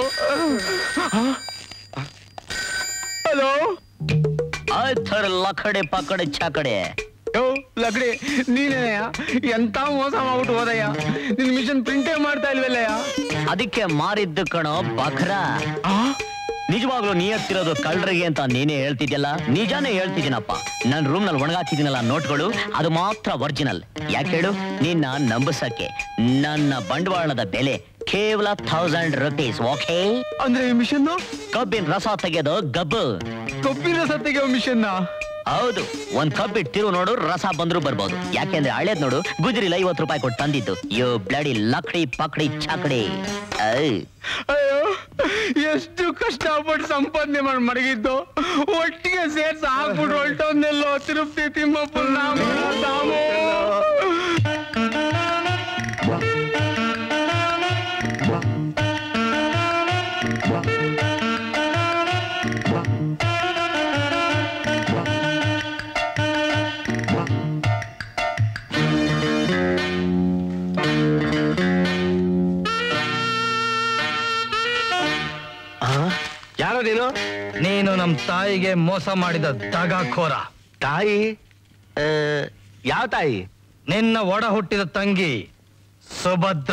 ಹಲೋ ಆಯ್ತರ ಲಕಡೆ ಪಕಡೆ ಚಕಡೆ ಯೋ ಲಕಡಿ ನೀನೇನಯ್ಯ ಎಂತ ಮೋಸ ಮಾಡ್ಬಿಟ್ಟು ಹೋದಯ್ಯ ನಿನ್ ಮಿಷನ್ ಪ್ರಿಂಟೇ ಮಾಡ್ತಾ ಇಲ್ವಲ್ಲಯ್ಯ ಅದಕ್ಕೆ ಮಾರಿದ್ದು ಕಣೋ ಬಕ್ರ ನಿಜವಾಗ್ಲೂ ನಿಯತ್ತಿರೋದು ಕಳ್ರಿಗೆ ಅಂತ ನೀನೇ ಹೇಳ್ತಿದ್ಯಲ್ಲ ನಿಜಾನೇ ಹೇಳ್ತಿದ್ದೀನಪ್ಪ ನನ್ ರೂಮ್ ನಲ್ಲಿ ಒಣಗಾಕಿದ್ದೀನಲ್ಲ ನೋಟ್ಗಳು ಅದು ಮಾತ್ರ ಒರಿಜಿನಲ್ ಯಾಕೆ ಹೇಳು ನಿನ್ನ ನಂಬಿಸಕ್ಕೆ ನನ್ನ ಬಂಡವಾಳದ ಬೆಲೆ ಕೇವಲ ಥೌಸಂಡ್ ರುಪೀಸ್ ಓಕೆ ಅಂದ್ರೆ ಈ ಮಿಷನ್ ಕಬ್ಬಿನ ರಸ ತೆಗೆಯೋದು ಗಬ್ಬು ಕಬ್ಬಿನ ರಸ ತೆಗೆಯೋ ಮಿಷನ್ ಹೌದು ಒಂದ್ ಕಪ್ ಇಟ್ಟಿರು ನೋಡು ರಸ ಬಂದ್ರು ಬರ್ಬೋದು ಯಾಕೆಂದ್ರೆ ಹಳೇದ್ ನೋಡು ಗುಜರಿಲ ಐವತ್ತು ರೂಪಾಯಿ ಕೊಟ್ಟು ತಂದಿದ್ದು ಯೋ ಬ್ಲಡಿ ಲಕ್ಡಿ ಪಕ್ಡಿ ಚಕಡಿ ಐ ಅಯ್ಯೋ ಎಷ್ಟು ಕಷ್ಟಪಟ್ಟು ಸಂಪಾದನೆ ಮಾಡಿ ಮಡಗಿದ್ದು ಒಟ್ಟಿಗೆ ಸೇರ್ಸಿ ಹಾಕ್ಬಿಟ್ಟು ಹೊಲ್ಟೋದ್ನೆಲ್ಲೋ ತಿರುಪತಿ ತಿಮ್ಮಪ್ಪ ನಾಮ ದಾಮು ಯಾರೋ ನೀನು ನೀನು ನಮ್ ತಾಯಿಗೆ ಮೋಸ ಮಾಡಿದ ದಗಾಖೋರ ತಾಯಿ ಯಾವ ತಾಯಿ ನಿನ್ನ ಒಡ ಹುಟ್ಟಿದ ತಂಗಿ ಸುಭದ್ರ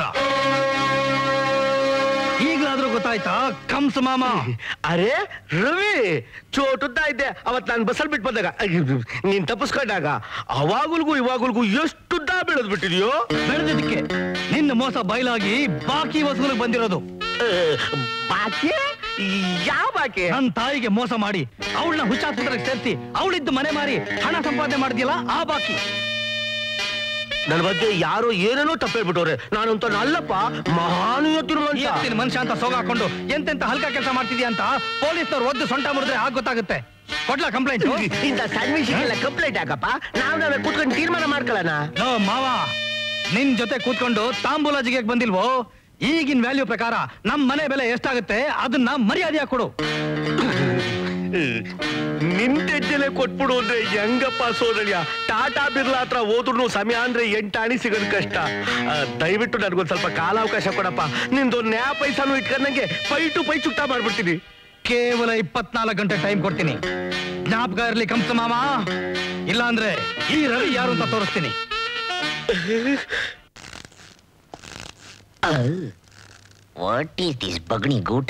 ಈಗಲಾದ್ರೂ ಗೊತ್ತಾಯ್ತಾ ಕಂಸ ಮಾಮ ಅರೆ ರವಿ ಚೋಟುತ್ತಾ ಇದ್ದೆ ಅವತ್ ನಾನು ಬಸ್ಸಲ್ಲಿ ಬಿಟ್ಟು ಬಂದಾಗ ಅಯ್ಯೋ, ನೀನ್ ತಪ್ಪಿಸ್ಕೊಂಡಾಗ ಅವಾಗಲ್ಗೂ ಇವಾಗಲ್ಗೂ ಎಷ್ಟುದ್ದ ಬೆಳೆದ್ ಬಿಟ್ಟಿದ್ಯೋ ಬೆಳೆದಿದ್ದಕ್ಕೆ ನಿನ್ನ ಮೋಸ ಬಯಲಾಗಿ ಬಾಕಿ ವಸೂಲಿಗೆ ಬಂದಿರೋದು ಬಾಕಿ ಯಾವ ಬಾಕಿ ನನ್ ತಾಯಿಗೆ ಮೋಸ ಮಾಡಿ ಅವಳನ್ನ ಹುಚ್ಚಾಸ್ಪತ್ರೆಗೆ ಸೇರಿಸಿ ಅವಳಿದ್ದು ಮನೆ ಮಾರಿ ಹಣ ಸಂಪಾದನೆ ಮಾಡಿದ್ಯಲ್ಲ ಆ ಬಾಕಿ ನನ್ನ ಬಗ್ಗೆ ಯಾರೋ ಏನೇನೋ ತಪ್ಪು ಹೇಳ್ಬಿಟ್ಟವ್ರೆ ನಾನಂತ ಅಲ್ಲಪ್ಪ ಮಹಾನುಯತ್ತಿನ ಮನುಷ್ಯ ಇವತ್ತಿನ ಮನುಷ್ಯ ಅಂತ ಸೋಗ ಹಾಕೊಂಡು ಎಂತೆಂತ ಹಲ್ಕ ಕೆಲಸ ಮಾಡ್ತಿದ್ಯಾ ಅಂತ ಪೊಲೀಸ್ನವ್ರು ಒದ್ದು ಸೊಂಟ ಮುರಿದ್ರೆ ಆಗ ಗೊತ್ತಾಗುತ್ತೆ ಕೊಡ್ಲಾ ಕಂಪ್ಲೇಂಟ್ ಇಂಥ ಸಣ್ಣ ವಿಷಯಕ್ಕೆಲ್ಲ ಕಂಪ್ಲೇಂಟ್ ಯಾಕಪ್ಪ ನಾವ್ ನಾವೇ ಕೂತ್ಕೊಂಡು ತೀರ್ಮಾನ ಮಾಡ್ಕೊಳ್ಳೋಣ ಲೋ ಮಾವ ನಿನ್ ಜೊತೆ ಕೂತ್ಕೊಂಡು ತಾಂಬೂಲ ಜಿಗೆಗ್ ಬಂದಿಲ್ವೋ ಈಗಿನ ವ್ಯಾಲ್ಯೂ ಪ್ರಕಾರ ನಮ್ ಮನೆ ಬೆಲೆ ಎಷ್ಟಾಗುತ್ತೆ ಅದನ್ನ ಮರ್ಯಾದೆಯಾಗಿ ಕೊಡು ನಿಂತೆಜ್ಜಲೆ ಕೊಟ್ಬಿಡು ಅಂದ್ರೆ ಹೆಂಗಪ್ಪ ಸೋದರಿಯ ಟಾಟಾ ಬಿರ್ಲಾ ಹತ್ರ ಹೋದ್ರು ಸಮಯ ಅಂದ್ರೆ ಎಂಟಾಣಿ ಸಿಗೋದು ಕಷ್ಟ ಆ, ದಯವಿಟ್ಟು ನನಗೊಂದ್ ಸ್ವಲ್ಪ ಕಾಲಾವಕಾಶ ಕೊಡಪ್ಪ ನಿಂದೊಂದ್ ನ್ಯಾ ಪೈಸಾನು ಇಟ್ಕೊಂಡಂಗೆ ಪೈ ಟು ಪೈ ಚುಕ್ತಾ ಮಾಡ್ಬಿಡ್ತೀನಿ ಕೇವಲ ಇಪ್ಪತ್ನಾಲ್ಕು ಗಂಟೆ ಟೈಮ್ ಕೊಡ್ತೀನಿ ಜ್ಞಾಪಕ ಇರ್ಲಿ ಕಂಸ ಮಾಮ ಇಲ್ಲ ಅಂದ್ರೆ ಈ ರವಿ ಯಾರು ಅಂತ ತೋರಿಸ್ತೀನಿ ವಾಟ್ ಈಸ್ ದಿಸ್ ಬಗಣಿ ಗೂಟ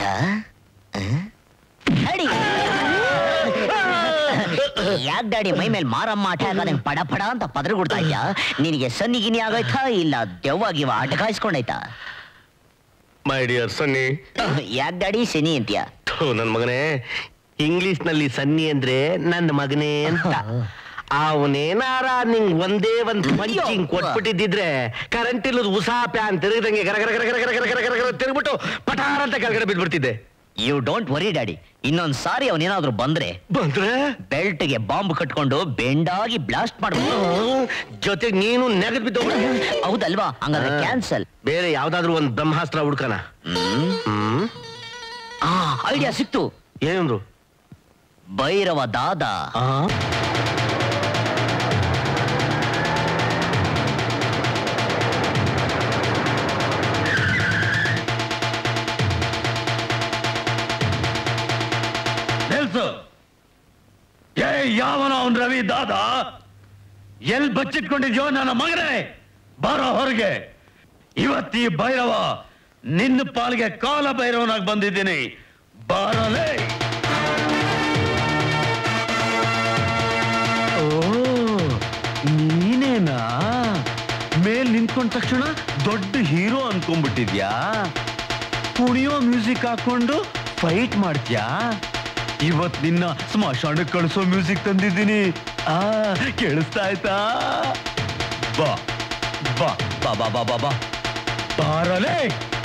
ಯಾಕ್ ಡ್ಯಾಡಿ ಮೈ ಮೇಲೆ ಮಾರಮ್ಮ ಆಟ ಆಗೋದಂಗ್ ಪಡ ಪಡ ಅಂತ ಪದ್ರ ಕೊಡ್ತಾ ಇದ್ಯಾ ನಿನಗೆ ಸನ್ನಿ ಗಿನಿ ಆಗೋಯ್ತಾ ಇಲ್ಲ ದೆವ್ವಾಗಿವ ಅಟಕಾಯಿಸ್ಕೊಂಡೈತಾ ಮೈ ಡಿಯರ್ ಸನ್ನಿ ಯಾಕ್ ಡ್ಯಾಡಿ ಶನಿ ಅಂತ್ಯ ಥು, ನನ್ ಮಗನೇ ಇಂಗ್ಲಿಷ್ ನಲ್ಲಿ ಸನ್ನಿ ಅಂದ್ರೆ ನನ್ನ ಮಗನೇ ಅಂತ ಅವನೇನಾರ ನಿಂಗ್ ಒಂದೇ ಒಂದ್ ಪಂಚಿಂಗ್ ಕೊಟ್ಬಿಟ್ಟಿದ್ರೆ ಕರೆಂಟ್ ಇಲ್ಲದ ಉಸಾ ಪ್ಯಾನ್ ತಿರುಗದಂಗೆ ಗರ ಗರ ಗರ ಗರ ಗರ ಗರ ಗರ ಗರ ತಿರುಗ್ಬಿಟ್ಟು ಪಟಾರ ಅಂತ ಕೆಳಗಡೆ ಬಿದ್ಬಿಡ್ತಿದ್ದೆ ಯು ಡೋಂಟ್ ವರಿ ಡ್ಯಾಡಿ ಇನ್ನೊಂದ್ ಸಾರಿ ಅವನೇನಾದ್ರೂ ಬಂದ್ರೆ ಬಂದ್ರೆ ಬೆಲ್ಟ್ಗೆ ಬಾಂಬ್ ಕಟ್ಕೊಂಡು ಬೆಂಡಾಗಿ ಬ್ಲಾಸ್ಟ್ ಮಾಡ್ಬೋದು ಜೊತೆಗೆ ನೀನು ನೆಗದ್ ಬಿದ್ದು ಹೌದಲ್ವಾ ಹಂಗಾದ್ರೆ ಕ್ಯಾನ್ಸಲ್ ಬೇರೆ ಯಾವ್ದಾದ್ರು ಒಂದ್ ಬ್ರಹ್ಮಾಸ್ತ್ರ ಹುಡ್ಕನ ಹ್ಮ್ ಆ ಐಡಿಯಾ ಸಿಕ್ತು ಏನಂದ್ರು ಭೈರವ ದಾದ ನಿಲ್ಸು ಏ ಯಾವನ ಅವನ್ ರವಿ ದಾದ ಎಲ್ ಬಚ್ಚಿಟ್ಕೊಂಡಿದ್ಯೋ ನನ್ನ ಮಗನೇ ಬಾರೋ ಹೊರಗೆ ಇವತ್ತಿ ಭೈರವ ನಿನ್ನ ಪಾಲಿಗೆ ಕಾಲ ಭೈರವನಾಗಿ ಬಂದಿದ್ದೀನಿ ಬಾರಲೇ ಓ ನೀನೇನಾ ಮೇಲ್ ನಿಂತ್ಕೊಂಡ ತಕ್ಷಣ ದೊಡ್ಡ ಹೀರೋ ಅನ್ಕೊಂಡ್ಬಿಟ್ಟಿದ್ಯಾ ಕುಣಿಯೋ ಮ್ಯೂಸಿಕ್ ಹಾಕೊಂಡು ಫೈಟ್ ಮಾಡ್ತ್ಯಾ ಇವತ್ ನಿನ್ನ ಸ್ಮಶಾನಕ್ಕೆ ಕಳಿಸೋ ಮ್ಯೂಸಿಕ್ ತಂದಿದ್ದೀನಿ ಆ ಕೇಳಿಸ್ತಾ ಆಯ್ತಾ ಬಾ ಬಾ ಬಾ ಬಾ ಬಾ ಬಾ ಬಾ ಬಾರಲೇ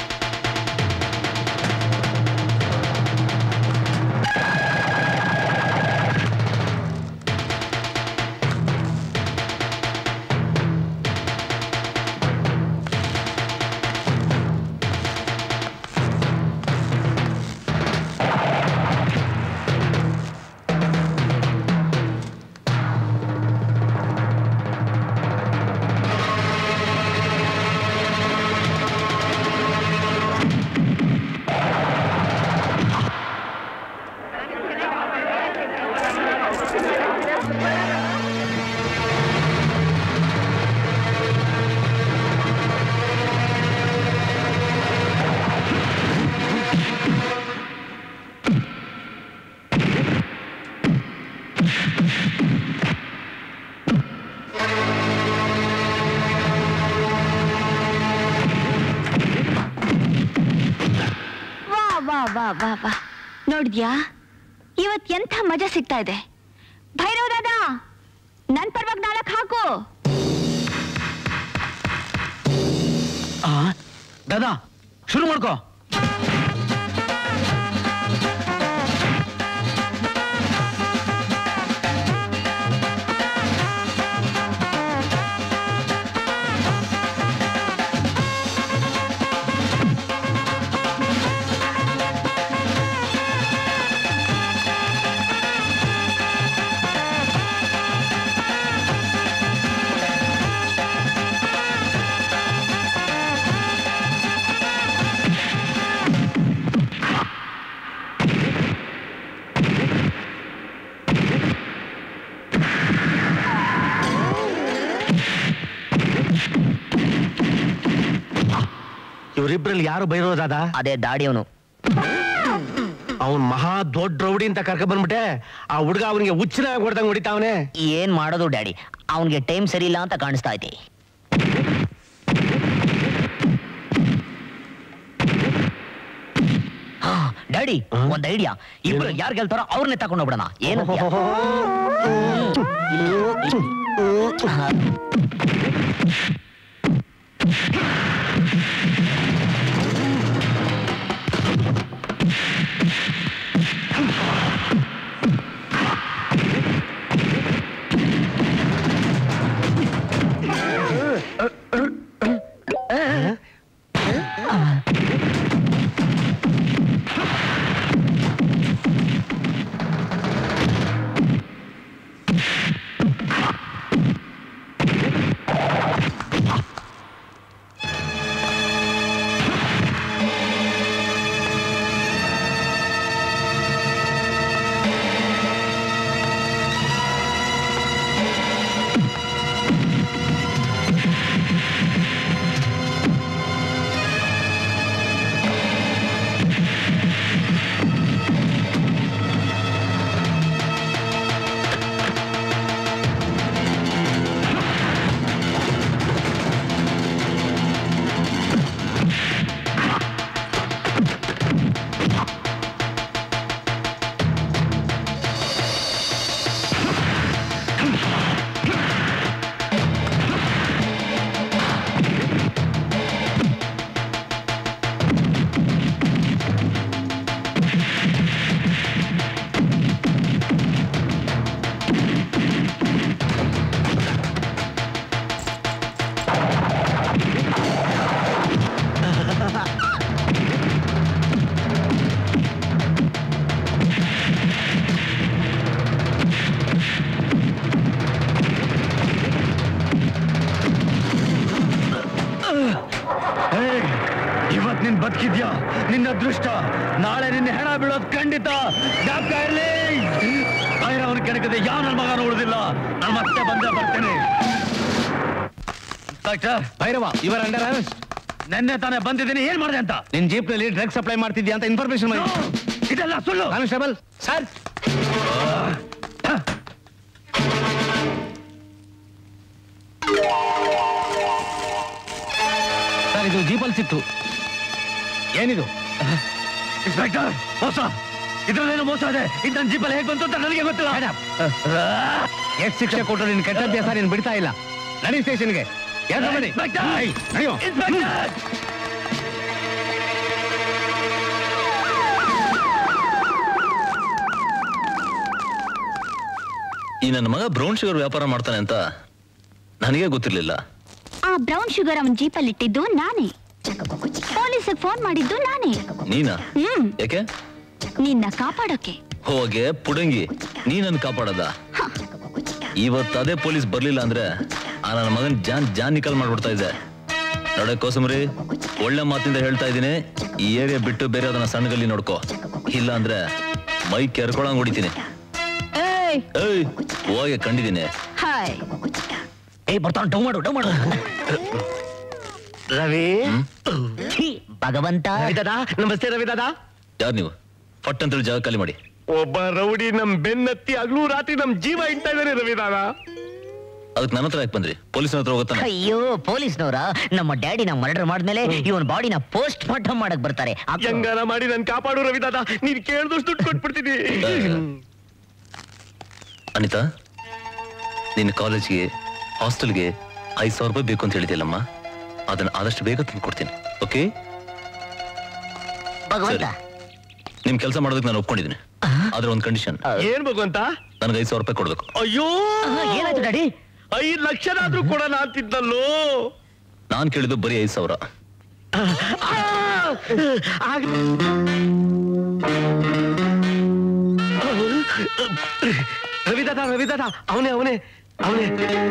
ವಾ ವಾ ವಾ ವಾ ವಾ ನೋಡಿದ್ಯಾ ಇವತ್ ಎಂಥ ಮಜಾ ಸಿಗ್ತಾ ಇದೆ ಭೈರವ್ ದಾದಾ ನನ್ ಪರವಾಗಿ ನಾಲ್ಕು ಹಾಕು ಆ ದಾದಾ ಶುರು ಮಾಡ್ಕೋ ಇವರಿಬ್ರಲ್ಲಿ ಯಾರು ಬೈರೋದಾದ ಅದೇ ದಾಡಿಯವನು ಅವನ್ ಮಹಾ ದೊಡ್ಡ ರೌಡಿ ಅಂತ ಕರ್ಕ ಬಂದ್ಬಿಟ್ಟೆ ಆ ಹುಡುಗ ಅವನಿಗೆ ಹುಚ್ಚಿನ ಹೊಡೆದಂಗ್ ಹೊಡಿತಾವನೆ ಏನ್ ಮಾಡೋದು ಡ್ಯಾಡಿ ಅವನ್ಗೆ ಟೈಮ್ ಸರಿ ಇಲ್ಲ ಅಂತ ಕಾಣಿಸ್ತಾ ಐತಿ ಡ್ಯಾಡಿ ಡ್ಯಾಡಿ ಒಂದ್ ಐಡಿಯಾ ಇಬ್ರು ಯಾರು ಗೆಲ್ತಾರೋ ಅವ್ರನ್ನೇ ತಗೊಂಡು ಹೋಗ್ಬಿಡೋಣ ಏನು ಏಯ್, ಇವತ್ ನಿನ್ ಬದುಕಿದ್ಯಾ ನಿನ್ನ ಅದೃಷ್ಟ ನಾಳೆ ನಿನ್ನ ಹೆಣ ಬೀಳೋದ್ ಖಂಡಿತ ಜ್ಞಾಪಕ ಇರ್ಲಿ ಅವನ ಕೆಣಕದೆ ಯಾವ ನನ್ನ ಮಗನ ಉಳಿದಿಲ್ಲ ನಾನು ಮತ್ತೆ ಬಂದೇ ಬರ್ತೇನೆ ಡಾಕ್ಟರ್ ಭೈರವ ಇವರ ಅಂಡರ್ ಅರೆಸ್ಟ್ ನೆನ್ನೆ ತಾನೇ ಬಂದಿದ್ದೀನಿ ಏನ್ ಮಾಡಿದೆ ಅಂತ ನಿನ್ ಜೀಪ್ ನಲ್ಲಿ ಡ್ರಗ್ ಸಪ್ಲೈ ಮಾಡ್ತಿದ್ಯಾ ಅಂತ ಇನ್ಫಾರ್ಮೇಶನ್ ಇದೆಲ್ಲ ಸುಳ್ಳು ಕಾನ್ಸ್ಟೇಬಲ್ ಸರ್ ಸರ್ ಇದು ಜೀಪಲ್ ಸಿಕ್ತು ಏನಿದು ಇನ್ಸ್ಪೆಕ್ಟರ್ ಮೋಸ ಇದ್ರಲ್ಲೇನೋ ಮೋಸ ಇದೆ ಇದು ನನ್ನ ಜೀಪಲ್ಲಿ ಹೇಗೆ ಬಂತು ಅಂತ ನನಗೆ ಗೊತ್ತಿಲ್ಲ ಎಷ್ಟು ಶಿಕ್ಷೆ ಕೊಟ್ಟರು ನಿನ್ ಕೆಟ್ಟ ಅಭ್ಯಾಸ ನೀನ್ ಬಿಡ್ತಾ ಇಲ್ಲ ನಡಿ ಸ್ಟೇಷನ್ಗೆ ಎರಡು ಬನ್ನಿ ಇನ್ಸ್ಪೆಕ್ಟರ್! ಏಯ್, ನಡೆಯೋ. ಇನ್ಸ್ಪೆಕ್ಟರ್! ಈ ನನ್ನ ಮಗ ಬ್ರೌನ್ ಶುಗರ್ ವ್ಯಾಪಾರ ಮಾಡ್ತಾನೆ ಅಂತ ನನಗೆ ಗೊತ್ತಿರ್ಲಿಲ್ಲ ಆ ಬ್ರೌನ್ ಶುಗರ್ ಅವನ್ ಜೀಪಲ್ಲಿ ಇಟ್ಟಿದ್ದು ನಾನೇ ಪೊಲೀಸಿಗೆ ಫೋನ್ ಮಾಡಿದ್ದು ನಾನೇ ನೀನಾ ಹ್ಮ್ ಯಾಕೆ ನಿನ್ನ ಕಾಪಾಡೋಕೆ ಹೋಗೆ ಪುಡಂಗಿ ನೀ ನನ್ ಕಾಪಾಡದ ಇವತ್ತು ಅದೇ ಪೊಲೀಸ್ ಬರ್ಲಿಲ್ಲ ಅಂದ್ರೆ ಆ ನನ್ನ ಮಗನ್ ಜಾನ್ ಜಾನ್ ನಿಕಲ್ ಮಾಡ್ಬಿಡ್ತಾ ಇದ್ದೆ ನೋಡೆ ಕೋಸಮರಿ ಒಳ್ಳೆ ಮಾತಿಂದ ಹೇಳ್ತಾ ಇದ್ದೀನಿ ಈ ಏರಿಯಾ ಬಿಟ್ಟು ಬೇರೆ ಅದನ್ನ ಸಣ್ಣಗಲ್ಲಿ ನೋಡ್ಕೋ ಇಲ್ಲ ಅಂದ್ರೆ ಮೈ ಕೆರ್ಕೊಳಂಗ್ ಹೊಡಿತೀನಿ ಏಯ್ ಏಯ್ ಹೋಗಿ ಕಂಡಿದ್ದೀನಿ ಹಾಯ್ ಏ ಬರ್ತಾನ ಡೌ ಮಾಡು ಡೌ ಮಾಡು ರವಿ ಛೀ, ಭಗವಂತ ರವಿ ದಾದಾ ನಮಸ್ತೆ ರವಿ ದಾದಾ ಯಾರು ನೀವು ಫಟ್ ಅಂತ ಜಾಗ ಖಾಲಿ ಮಾಡಿ ಒಬ್ಬ ರೌಡಿ ನಮ್ ಬೆನ್ನತ್ತಿ ಹಗ್ಲು ರಾತ್ರಿ ನಮ್ ಜೀವ ಇಡ್ತಾ ಇದ್ದಾನೆ ರವಿ ದಾದಾ ಅದಕ್ಕೆ ನನ್ನ ಹತ್ರ ಯಾಕೆ ಬಂದ್ರಿ ಪೊಲೀಸ್ನ ಹತ್ರ ಹೋಗುತ್ತಾನೆ ಅಯ್ಯೋ ಪೊಲೀಸ್ನವರ ನಮ್ಮ ಡ್ಯಾಡಿನ ಮರ್ಡರ್ ಮಾಡಿದ್ಮೇಲೆ ಇವನ್ ಬಾಡಿನ ಪೋಸ್ಟ್ ಮಾರ್ಟಮ್ ಮಾಡಕ್ ಬರ್ತಾರೆ ಹಾಕು. ಹೆಂಗಾರ ಮಾಡಿ ನನ್ ಕಾಪಾಡು ರವಿ ದಾದಾ ನೀನ್ ಕೇಳ್ದಷ್ಟು ದುಡ್ಡು ಕೊಟ್ಬಿಡ್ತೀನಿ ಅನಿತಾ ನಿನ್ನ ಕಾಲೇಜ್ಗೆ ಹಾಸ್ಟೆಲ್ಗೆ ಐದು ಸಾವಿರ ರೂಪಾಯಿ ಬೇಕು ಅಂತ ಹೇಳಿದ್ಯಲ್ಲಮ್ಮ ಅದನ್ನ ಆದಷ್ಟು ಬೇಗ ತಂದು ಕೊಡ್ತೀನಿ ಓಕೆ ಭಗವಂತ ನಿಮ್ ಕೆಲಸ ಮಾಡೋದಕ್ಕೆ ನಾನು ಒಪ್ಕೊಂಡಿದ್ದೀನಿ ಆದ್ರೆ ಒಂದು ಕಂಡೀಷನ್ ಏನ್ ಭಗವಂತ ನನಗೆ ಐದು ಸಾವಿರ ರೂಪಾಯಿ ಕೊಡ್ಬೇಕು ಅಯ್ಯೋ ಏನಾಯ್ತು ಡ್ಯಾಡಿ ಐದ್ ಲಕ್ಷನಾದ್ರೂ ಕೊಡೋಣ ಅಂತಿದ್ದಲ್ಲೋ ನಾನ್ ಕೇಳಿದ್ದು ಬರೀ ಐದು ಸಾವಿರ ರವಿ ದಾದಾ ರವಿ ದಾದಾ ಅವನೇ ಅವನೇ ಅವನೇ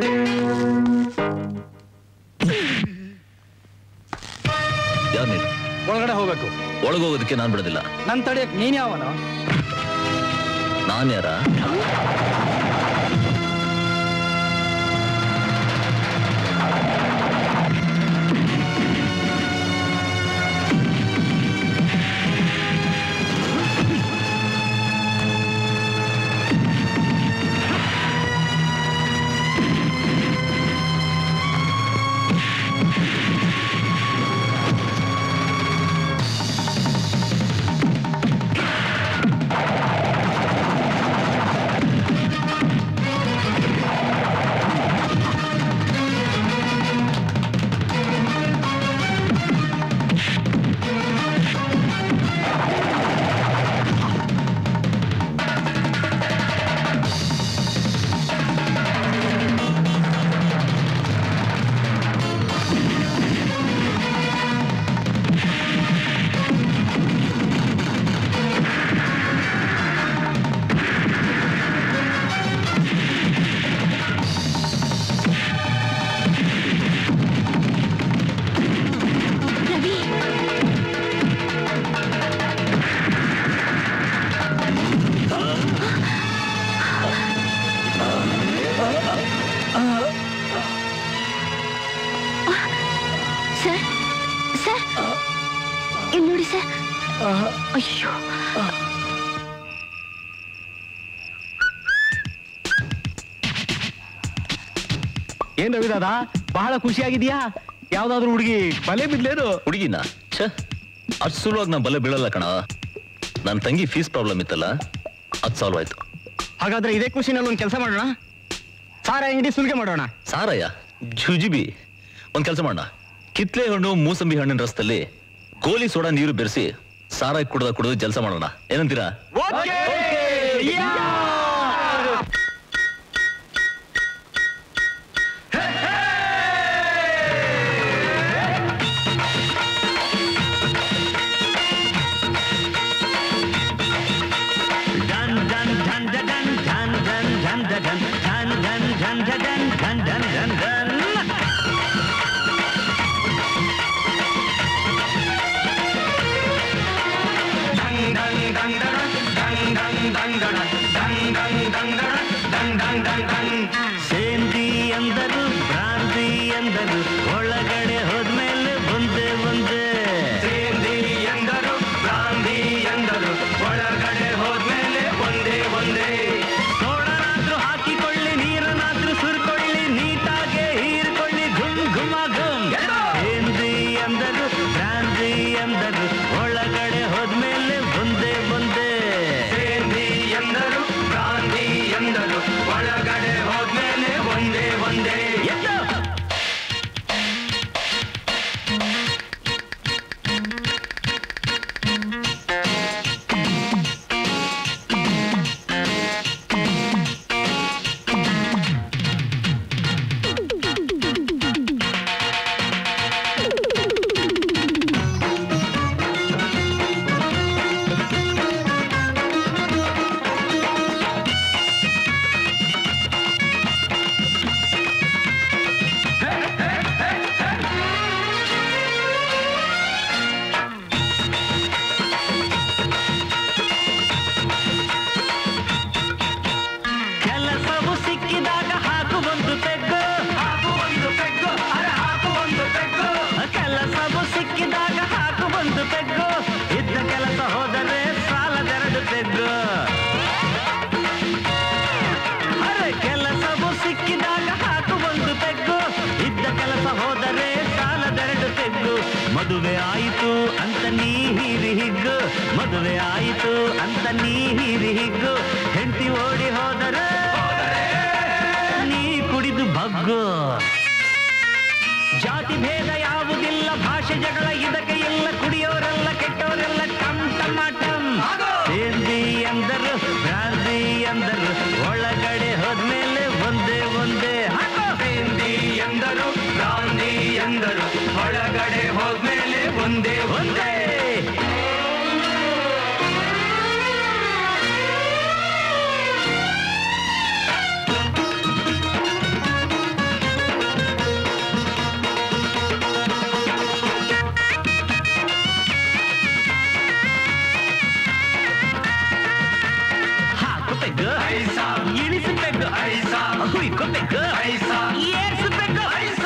ಯಾರು ನೀನು ಒಳಗಡೆ ಹೋಗ್ಬೇಕು ಒಳಗೆ ಹೋಗೋದಕ್ಕೆ ನಾನು ಬಿಡೋದಿಲ್ಲ ನನ್ ತಡಿಯಕ್ ನೀನ್ ಯಾವನು ನಾನ್ ಯಾರ ಆ ಸರ್ ಸರ್ ಇಲ್ಲಿ ನೋಡಿ ಸರ್ ಅಯ್ಯೋ ಏನ್ ರವಿದಾದ ಬಹಳ ಖುಷಿಯಾಗಿದ್ಯಾ ಯಾವ್ದಾದ್ರು ಹುಡುಗಿ ಬಲೆ ಬಿದ್ಲೇನು ಹುಡುಗಿನ ಛ ಅಷ್ಟು ಸುಲಭವಾಗಿ ನಾ ಬಲೆ ಬೀಳಲ್ಲ ಕಣ ನನ್ನ ತಂಗಿ ಫೀಸ್ ಪ್ರಾಬ್ಲಮ್ ಇತ್ತಲ್ಲ ಅದು ಸಾಲ್ವ್ ಆಯ್ತು ಹಾಗಾದ್ರೆ ಇದೇ ಖುಷಿನಲ್ಲಿ ಒಂದ್ ಕೆಲಸ ಮಾಡೋಣ ಸಾರ ಅಂಗಡಿ ಸುಲಿಗೆ ಮಾಡೋಣ ಸಾರಯ್ಯ ಜುಜಿಬಿ ಒಂದ್ ಕೆಲಸ ಮಾಡೋಣ ಕಿತ್ಲೆ ಹಣ್ಣು ಮೂಸಂಬಿ ಹಣ್ಣಿನ ರಸದಲ್ಲಿ ಗೋಲಿ ಸೋಡಾ ನೀರು ಬೆರೆಸಿ ಸಾರಾಯಿ ಕುಡ್ದ ಕುಡಿದು ಜಲಸ ಮಾಡೋಣ ಏನಂತೀರಾ ಸೇಂದಿ ಅಂದರು ಭ್ರಾಂತಿ ಅಂದರು ಒಳಗಡೆ ಹೋದ್ಮೇಲೆ ಒಂದೇ ಒಂದೇ ಸೇಂದಿ ಎಂದರು ಭ್ರಾಂತಿ ಎಂದರು ಒಳಗಡೆ ಹೋದ್ಮೇಲೆ ಒಂದೇ ಒಂದೇ ಸೋಡನಾದ್ರೂ ಹಾಕಿಕೊಳ್ಳಿ ನೀರನ್ನಾದ್ರೂ ಸುರ್ಕೊಳ್ಳಿ ನೀಟಾಗೆ ಹೀರ್ಕೊಳ್ಳಿ ಘುಮ್ ಘುಮ ಘುಮ್ ಸೇಂದಿ ಅಂದರು ಭ್ರಾಂತಿ ಅಂದರು ಒಳಗಡೆ ಹೋದ್ಮೇಲೆ ಒಂದೇ ಒಂದೇ ಸೇಂದಿ ಎಂದರು ಭ್ರಾಂತಿ ಎಂದರು ಒಳಗಡೆ ಹೋದ್ಮೇಲೆ ಒಂದೇ ಒಂದೇ ಎದ್ದು ಕೆಲಸವು ಸಿಕ್ಕಿದಾಗ ಹಾಕು ಒಂದು ಪೆಗ್ಗು ಹಾಕು ಒಂದು ಪೆಗ್ಗು ಅರೆ ಹಾಕು ಒಂದು ಪೆಗ್ಗು ಕೆಲಸವು ಸಿಕ್ಕಿದಾಗ ಹಾಕು ಒಂದು ಪೆಗ್ಗು ಇದ್ದ ಕೆಲಸ ಹೋದರೆ ಸಾಲದೆರಡು ಪೆಗ್ಗು ಅರೆ ಕೆಲಸವು ಸಿಕ್ಕಿದಾಗ ಹಾಕು ಒಂದು ಪೆಗ್ಗು ಇದ್ದ ಕೆಲಸ ಹೋದರೆ ಸಾಲದೆರಡು ಪೆಗ್ಗು ಮದುವೆ ಆಯಿತು ಅಂತ ನೀ ಹೀರಿ ಹಿಗ್ಗು ಮದುವೆ ಆಯಿತು ಅಂತ ನೀ ಹೀರಿ ಹಿಗ್ಗು ಹೆಂಡತಿ ಓಡಿ ಹೋದರೆ ನೀ ಕುಡಿದು ಬಗ್ಗು ಜಾತಿ ಭೇದ ಯಾವುದಿಲ್ಲ ಭಾಷೆ ಜಗಳ ಇದಕ್ಕೆ ಇಲ್ಲ ಕುಡಿಯೋರೆಲ್ಲ ಕೆಟ್ಟವರೆಲ್ಲ ಟಮ್ ಟಮಾಟಮ್ ಸೇಂದಿ ಎಂದರು ಭ್ರಾಂತಿ ಎಂದರು ಒಳಗಡೆ ಹೋದ್ಮೇಲೆ ಒಂದೇ ಒಂದೇ ಹಾಕೋ ಸೇಂದಿ ಎಂದರು ಭ್ರಾಂತಿ ಎಂದರು ಒಳಗಡೆ ಹೋದ್ಮೇಲೆ ಒಂದೇ ಒಂದೇ ಹಾಕು ಪೆಗ್ಗು ಇಳಿಸು ಪೆಗ್ಗು ಹುಯ್ಕೊ ಪೆಗ್ಗು ಏರ್ಸು ಪೆಗ್ಗು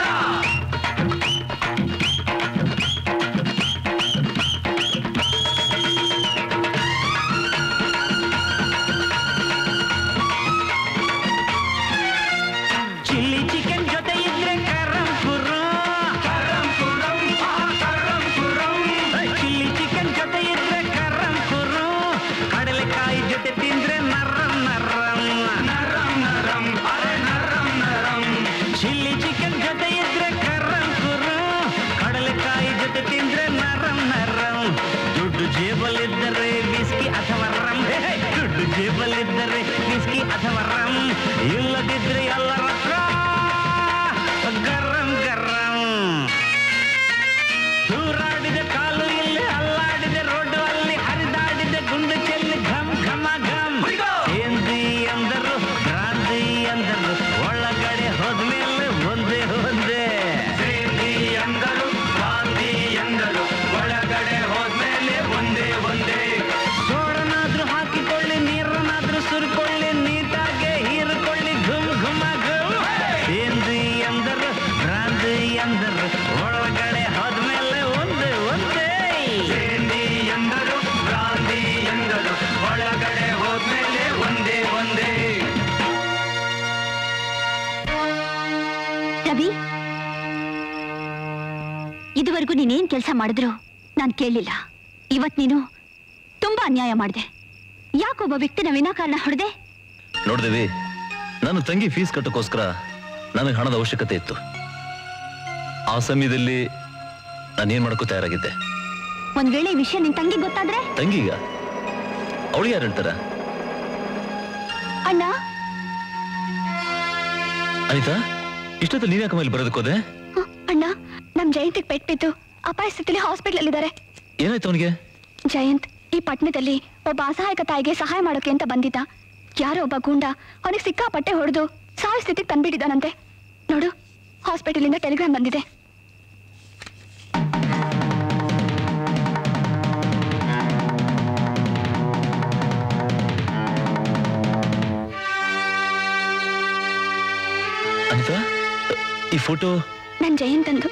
ಚಿಲ್ಲಿ ಚಿಕನ್ ಜೊತೆ ಇದ್ರೆ ಕರಂ ಕುರ್ರು ಕರಂ ಕುರ್ರಂ ಕರಂ ಕುರ್ರಂ ಚಿಲ್ಲಿ ಚಿಕನ್ ಜೊತೆ ಇದ್ರೆ ಕರಂ ಕುರ್ರು ಕಡಲೆಕಾಯಿ ಜೊತೆ ತಿಂದ್ರೆ ನರಂ ನರಂ ನರಂ ನರಂ ಅರೆ ನರಂ ನರಂ ಚಿಲ್ಲಿ ಚಿಕನ್ ಜೊತೆ ಇದ್ರೆ ಕರಂ ಕುರ್ರು ಕಡಲೆಕಾಯಿ ಜೊತೆ ತಿಂದ್ರೆ ನರಂ ನರಂ ದುಡ್ಡು ಜೇಬಲ್ಲಿದ್ದರೆ ಬಿಸ್ಕಿ ಅಥವಾ ರಂ ಹೇ, ಹೇ, ದುಡ್ಡು ಜೇಬಲ್ಲಿದ್ದರೆ ಬಿಸ್ಕಿ ಅಥವಾ ರಂ ಇಲ್ಲದಿದ್ರೆ ಎಲ್ಲರ ಹತ್ರ ಗರಂ ಗರಂ ದೂರಾಡಿದ ಕಾಲು ಇಲ್ಲಿ ಅಲ್ಲಾಡಿದ ರೋಡು ಅಲ್ಲಿ ಹರಿದಾಡಿದ ಗುಂಡು ಚೆಲ್ಲಿ ಘಮ್ ಘಮ ಘಮ್ ಏಂದಿ ಎಂದರು ಭ್ರಾಂತಿ ಎಂದರು ಒಳಗಡೆ ಹೋದ್ಮೇಲೆ ಒಂದೇ ಒಂದೇ ಸೇಂದಿ ಎಂದರು ಭ್ರಾಂತಿ ಎಂದರು ಒಳಗಡೆ ಹೋದ್ಮೇಲೆ ಒಂದೇ ಒಂದೇ ಸೋಡನಾದ್ರೂ ಹಾಕಿಕೊಳ್ಳಿ ನೀರನ್ನಾದ್ರೂ ಸುರ್ಕೊಳ್ಳಿ ನೀಟಾಗೆ ಹೀರಿಕೊಳ್ಳಿ ಘುಮ್ ಘುಮ ಘುಮ್ ಸೇಂದಿ ಎಂದರು ಭ್ರಾಂತಿ ಎಂದರು ಒಳಗಡೆ ಹೋದ ಇದುವರೆಗೂ ನೀನೇನ್ ಕೆಲಸ ಮಾಡಿದ್ರು ನಾನು ಕೇಳಲಿಲ್ಲ ಇವತ್ ನೀನು ತುಂಬಾ ಅನ್ಯಾಯ ಮಾಡಿದೆ ಯಾಕೊಬ್ಬ ವ್ಯಕ್ತಿನ ವಿನಾಕಾರಣ ಹೊಡೆದೆ ನೋಡ್ದೇವಿ ನನ್ನ ತಂಗಿ ಫೀಸ್ ಕಟ್ಟೋಕ್ಕೋಸ್ಕರ ನನಗೆ ಹಣದ ಅವಶ್ಯಕತೆ ಇತ್ತು ಆ ಸಮಯದಲ್ಲಿ ನಾನೇನ್ ಮಾಡಕ್ಕೂ ತಯಾರಾಗಿದ್ದೆ ಒಂದ್ ವೇಳೆ ಈ ವಿಷಯ ನಿನ್ ತಂಗಿ ಗೊತ್ತಾದ್ರೆ ತಂಗಿಗ ಅವಳು ಯಾರು ಹೇಳ್ತಾರ ಅಣ್ಣ ಅನಿತಾ ಇಷ್ಟೊತ್ತು ನೀನ್ ಯಾಕೆ ಮೇಲೆ ಬರೋದಕ್ಕೋದೆ ಅಣ್ಣ ನಮ್ ಜಯಂತಿಗೆ ಪೆಟ್ ಬಿದ್ದು ಅಪಾಯ ಸ್ಥಿತಿಲಿ ಹಾಸ್ಪಿಟಲ್ ಅಲ್ಲಿದ್ದಾರೆ ಏನಾಯ್ತು ಅವನಿಗೆ ಜಯಂತ್ ಈ ಪಟ್ಟಣದಲ್ಲಿ ಒಬ್ಬ ಅಸಹಾಯಕ ತಾಯಿಗೆ ಸಹಾಯ ಮಾಡೋಕೆ ಅಂತ ಬಂದಿದ್ದ ಯಾರೋ ಒಬ್ಬ ಗೂಂಡ ಅವನಿಗೆ ಸಿಕ್ಕಾಪಟ್ಟೆ ಹೊಡೆದು ಸಾವು ಸ್ಥಿತಿಗೆ ತಂದ್ಬಿಟ್ಟಿದ್ದಾನಂತೆ ನೋಡು ಹಾಸ್ಪಿಟಲಿಂದ ಟೆಲಿಗ್ರಾಮ್ ಬಂದಿದೆ ಅನಿತಾ ಈ ಫೋಟೋ ನನ್ ಜಯಂತ್ ಅಂದು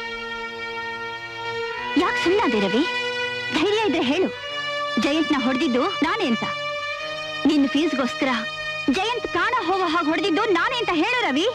ಯಾಕೆ ಸುಮ್ಮನಾದೆ ರವಿ ಧೈರ್ಯ ಇದ್ರೆ ಹೇಳು ಜಯಂತ್ನ ಹೊಡೆದಿದ್ದು ನಾನೇ ಅಂತ ನಿನ್ನ ಫೀಸ್ಗೋಸ್ಕರ ಜಯಂತ್ ಪ್ರಾಣ ಹೋಗೋ ಹಾಗೆ ಹೊಡೆದಿದ್ದು ನಾನೇ ಅಂತ ಹೇಳು ರವಿ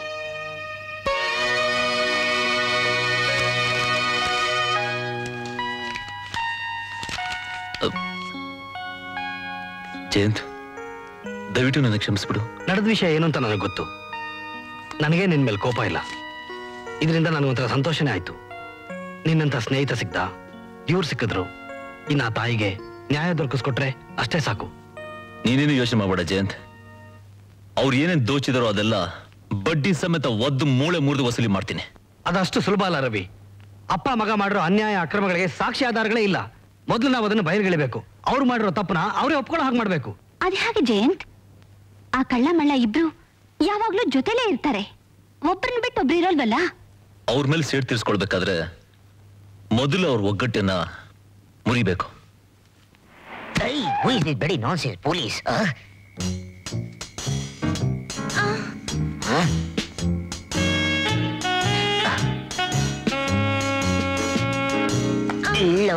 ಜಯಂತ್ ದಯವಿಟ್ಟು ನನಗೆ ಕ್ಷಮಿಸ್ಬಿಡು ನಡೆದ ವಿಷಯ ಏನು ಅಂತ ನನಗೆ ಗೊತ್ತು ನನಗೆ ನಿನ್ ಮೇಲೆ ಕೋಪ ಇಲ್ಲ ಇದರಿಂದ ನನಗೊಂಥರ ಸಂತೋಷನೇ ಆಯ್ತು ನಿನ್ನಂತ ಸ್ನೇಹಿತ ಸಿಕ್ತ ಇವ್ರು ಸಿಕ್ಕಿದ್ರು ಇನ್ನು ಆ ತಾಯಿಗೆ ನ್ಯಾಯ ದೊರಕಿಸ್ಕೊಟ್ರೆ ಅಷ್ಟೇ ಸಾಕು ನೀನೇನು ಯೋಚನೆ ಮಾಡಬೇಡ ಜಯಂತ್ ಅವ್ರು ಏನೇನ್ ದೋಚಿದಾರೋ ಅದೆಲ್ಲ ಬಡ್ಡಿ ಸಮೇತ ಒದ್ದು ಮೂಳೆ ಮುರಿದು ವಸೂಲಿ ಮಾಡ್ತೀನಿ ಅದಷ್ಟು ಸುಲಭ ಅಲ್ಲ ರವಿ ಅಪ್ಪ ಮಗ ಮಾಡಿರೋ ಅನ್ಯಾಯ ಅಕ್ರಮಗಳಿಗೆ ಸಾಕ್ಷಿ ಆಧಾರಗಳೇ ಇಲ್ಲ ಮೊದಲು ನಾವು ಅದನ್ನು ಬಯಲ್ಗೆಳಿಬೇಕು ಅವ್ರು ಮಾಡಿರೋ ತಪ್ಪನ ಅವರೇ ಒಪ್ಕೊಳ್ಳೋ ಹಾಗೆ ಮಾಡಬೇಕು ಅದ್ ಹಾಗೆ ಜಯಂತ್ ಆ ಕಳ್ಳ ಮಳ್ಳ ಇಬ್ರು ಯಾವಾಗ್ಲೂ ಜೊತೆಲೇ ಇರ್ತಾರೆ ಒಬ್ರನ್ನ ಬಿಟ್ಟು ಒಬ್ರು ಇರಲ್ವಲ್ಲ ಅವ್ರ ಮೇಲೆ ಸೇಡ್ ತೀರ್ಸ್ಕೊಳ್ಬೇಕಾದ್ರೆ ಮೊದಲು ಅವ್ರ ಒಗ್ಗಟ್ಟನ್ನ ಮುರಿಬೇಕು Hey, who is this bloody nonsense? Police, huh? Huh? Hello.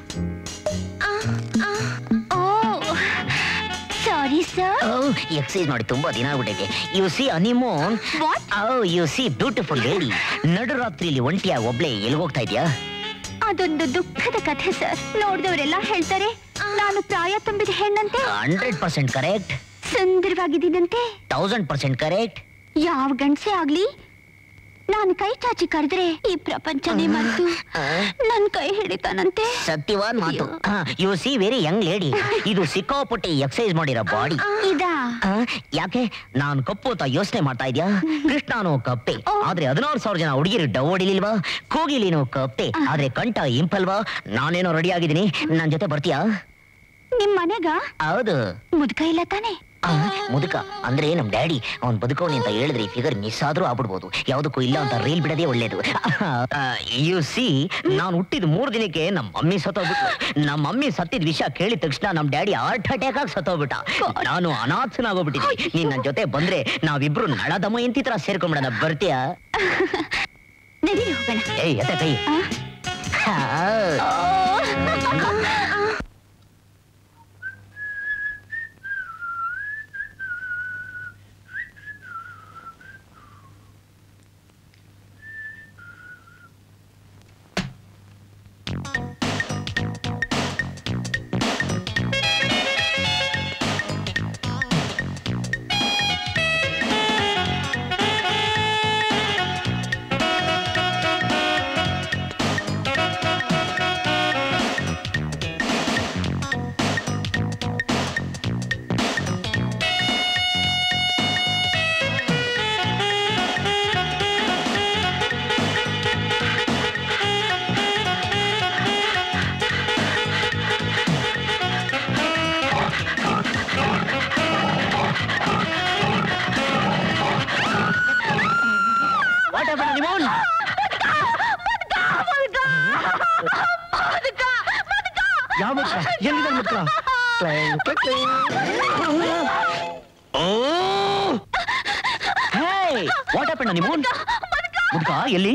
Sorry sir Oh, exercise ಮಾಡಿ ತುಂಬಾ ದಿನ ಆಗ್ಬಿಟ್ಟೈತೆ ಯು ಸಿ ಅನಿಮೋನ್ oh you see beautiful lady ನಡುರಾತ್ರಿಲಿ ಒಂಟಿಯಾಗಿ ಒಬ್ಳೆ ಎಲ್ಲಿ ಹೋಗ್ತಾ ಇದ್ಯಾ ಅದೊಂದು ದುಃಖದ ಕಥೆ ಸರ್ ನೋಡಿದವರೆಲ್ಲ ಹೇಳ್ತಾರೆ ನಾನು ಪ್ರಾಯ ತುಂಬಿದ ಹೆಣ್ಣಂತೆ ಹಂಡ್ರೆಡ್ ಪರ್ಸೆಂಟ್ ಕರೆಕ್ಟ್ ಸುಂದರವಾಗಿದ್ದೀನಂತೆ ತೌಸಂಡ್ ಪರ್ಸೆಂಟ್ ಕರೆಕ್ಟ್ ಯಾವ ಗಂಡ್ಸೆ ಆಗ್ಲಿ ನಾನು ಕೈ ಚಾಚಿ ಕರೆದ್ರೆ ಈ ಪ್ರಪಂಚನೇ ಮರೆತು ನನ್ ಕೈ ಹಿಡಿತಾನಂತೆ ಸತ್ಯವಾದ ಮಾತು you see very young lady ಇದು ಸಿಕ್ಕಾಪಟ್ಟೆ ಎಕ್ಸೈಸ್ ಮಾಡಿರೋ ಬಾಡಿ ಇದಾ ಯಾಕೆ ನಾನ್ ಕಪ್ಪು ಅಂತ ಯೋಚನೆ ಮಾಡ್ತಾ ಇದ್ಯಾ ಕೃಷ್ಣನು ಕಪ್ಪೆ ಆದ್ರೆ ಹದಿನಾರು ಸಾವಿರ ಜನ ಹುಡುಗಿರು ಡವ್ ಹೊಡಿಲಿಲ್ವಾ ಕೋಗಿಲಿನು ಕಪ್ಪೆ ಆದ್ರೆ ಕಂಠ ಇಂಪಲ್ವಾ ನಾನೇನೋ ರೆಡಿ ಆಗಿದ್ದೀನಿ ನನ್ ಜೊತೆ ಬರ್ತೀಯಾ ನಿಮ್ ಮನೆಗ ಹೌದು ಮುದ್ಕ ಇಲ್ಲ ತಾನೆ ಆ, ಮುದುಕ ಅಂದ್ರೆ ನಮ್ ಡ್ಯಾಡಿ ಅವ್ನ್ ಬದುಕೋನಿ ಅಂತ ಹೇಳಿದ್ರೆ ಈ ಫಿಗರ್ ಮಿಸ್ ಆದ್ರೂ ಆಗ್ಬಿಡ್ಬೋದು ಯಾವ್ದಕ್ಕೂ ಇಲ್ಲ ಅಂತ ರೀಲ್ ಬಿಡೋದೇ ಒಳ್ಳೇದು ಯು ಸಿ ನಾನು ಹುಟ್ಟಿದ ಮೂರ್ ದಿನಕ್ಕೆ ನಮ್ಮ ಮಮ್ಮಿ ಸತ್ತೋಗ್ಬಿಟ್ಲು ನಮ್ಮ ಮಮ್ಮಿ ಸತ್ತಿದ ವಿಷಯ ಕೇಳಿದ ತಕ್ಷಣ ನಮ್ ಡ್ಯಾಡಿ ಹಾರ್ಟ್ ಅಟ್ಯಾಕ್ ಆಗಿ ಸತ್ತೋಗ್ಬಿಟ್ಟ ನಾನು ಅನಾಥನಾಗೋಗ್ಬಿಟ್ಟಿದ್ದೀನಿ ನೀನ್ ನನ್ ಜೊತೆ ಬಂದ್ರೆ ನಾವಿಬ್ರು ನಳದಮ ಇಂತಿ ತರ ಸೇರ್ಕೊಂಡ್ಬಿಡೋಣ ಬರ್ತೀಯಾ ನಡೀರಿ ಹೋಗೋಣ ಏಯ್ ಎತ್ತ ಕೈ ವಾಟ್ ಹ್ಯಾಪನ್ ನಿಮೋನ್ ಯಾವ ಮುಖ ಎಲ್ಲಿದೆ ಮುಖ ಹೇಯ್ ವಾಟ್ ಹ್ಯಾಪನ್ ನಿಮೋನ್ ಮುದುಕ ಎಲ್ಲಿ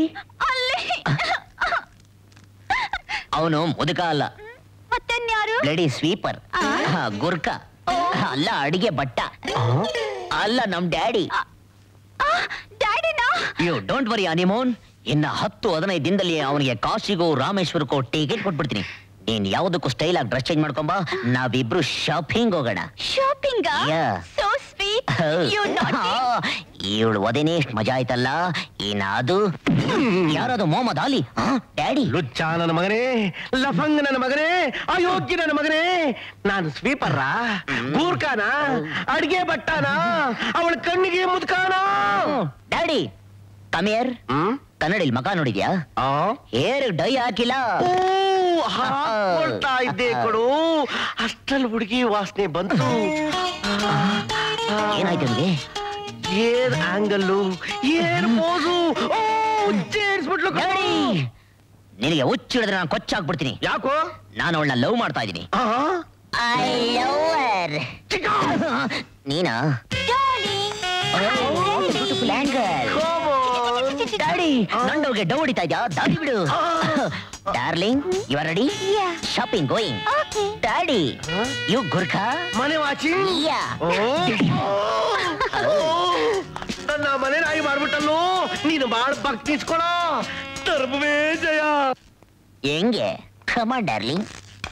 ಅವನು ಮುದುಕ ಅಲ್ಲ ಮತ್ತೆನ್ಯಾರು ಬ್ಲಡಿ ಸ್ವೀಪರ್ ಗುರ್ಕ ಅಲ್ಲ ಅಡಿಗೆ ಬಟ್ಟ ಅಲ್ಲ ನಮ್ ಡ್ಯಾಡಿ ಡ್ಯಾಡಿನಾ ಯು ಡೋಂಟ್ ವರಿ ಅನಿಮೋನ್ ಇನ್ನ ಹತ್ತು ಹದಿನೈದು ದಿನದಲ್ಲಿ ಅವನಿಗೆ ಕಾಶಿಗೂ ರಾಮೇಶ್ವರಕ್ಕೂ ಟಿಕೆಟ್ ಕೊಟ್ಬಿಡ್ತೀನಿ ನೀನ್ ಯಾವ್ದಕ್ಕೂ ಸ್ಟೈಲ್ ಆಗಿ ಡ್ರೆಸ್ ಚೇಂಜ್ ಮಾಡ್ಕೊಂಬ ನಾವಿಬ್ರು ಶಾಪಿಂಗ್ ಹೋಗೋಣ shopping Yeah. So sweet you ಇವಳು ಒದೇನೆ ಎಷ್ಟು ಮಜಾ ಆಯ್ತಲ್ಲ ಇನ್ನ ಅದು ಯಾರದು ಮೊಹಮ್ಮದ್ ಅಲಿ ಡ್ಯಾಡಿ ಲುಚ್ಚ ನನ್ನ ಮಗನೇ ಲಫಂಗ್ ನನ್ನ ಮಗನೇ ಅಯೋಗ್ಯ ನನ್ನ ಮಗನೇ ನಾನು ಸ್ವೀಪರ್ರ ಗೂರ್ಖಾನ ಅಡಿಗೆ ಬಟ್ಟಾನ ಅವಳ ಕಣ್ಣಿಗೆ ಮುದ್ಕಾನ ಡ್ಯಾಡಿ ಕಮಿಯರ್ ಕನ್ನಡಿಲ್ ಮಕ ನೋಡಿದ್ಯಾ ಹೇರ್ ಡೈ ಹಾಕಿಲ್ಲ ಹಾಕೊಳ್ತಾ ಇದ್ದೆ ಕೊಡು ಅಷ್ಟಲ್ಲಿ ಹುಡುಗಿ ವಾಸನೆ ಬಂತು ಏನಾಯ್ತು ನಿಮಗೆ ಏನ್ ಆಂಗಲ್ಲು ಏನ್ ಪೋಸು ಓ, ಸೇರ್ಸ್ಬಿಟ್ಲು ಕಣೋ. ನಿನಗೆ ಹುಚ್ಚಿಡಿದ್ರೆ ನಾನು ಕೊಚ್ಚಾಕ್ಬಿಡ್ತೀನಿ ಯಾಕೋ ನಾನು ಅವಳನ್ನ ಲವ್ ಮಾಡ್ತಾ ಇದ್ದೀನಿ ಐ ಲವ್ ಹರ್ ನೀನಾ ಬ್ಯೂಟಿಫುಲ್ ಆಂಗಲ್ ಡ್ಯಾಡಿ ನಂಡೋಗೆ ಡೌ ಹೊಡಿತಾ ಇದ್ಯಾ ದಾರಿ ಬಿಡು darling you are ready shopping going daddy you ಗುರ್ಖಾ ಮನೆ ವಾಚಿ ಯಾ ನನ್ನ ಮನೆ ನಾಯಿ ಮಾಡ್ಬಿಟ್ಟಲ್ಲೋ ನೀನು ಬಾಳ ಭಕ್ತಿಸ್ಕೊಳೋ ತರ್ಬುವೇ ಜಯ ಹೆಂಗೆ ಕಮಾನ್ ಡಾರ್ಲಿಂಗ್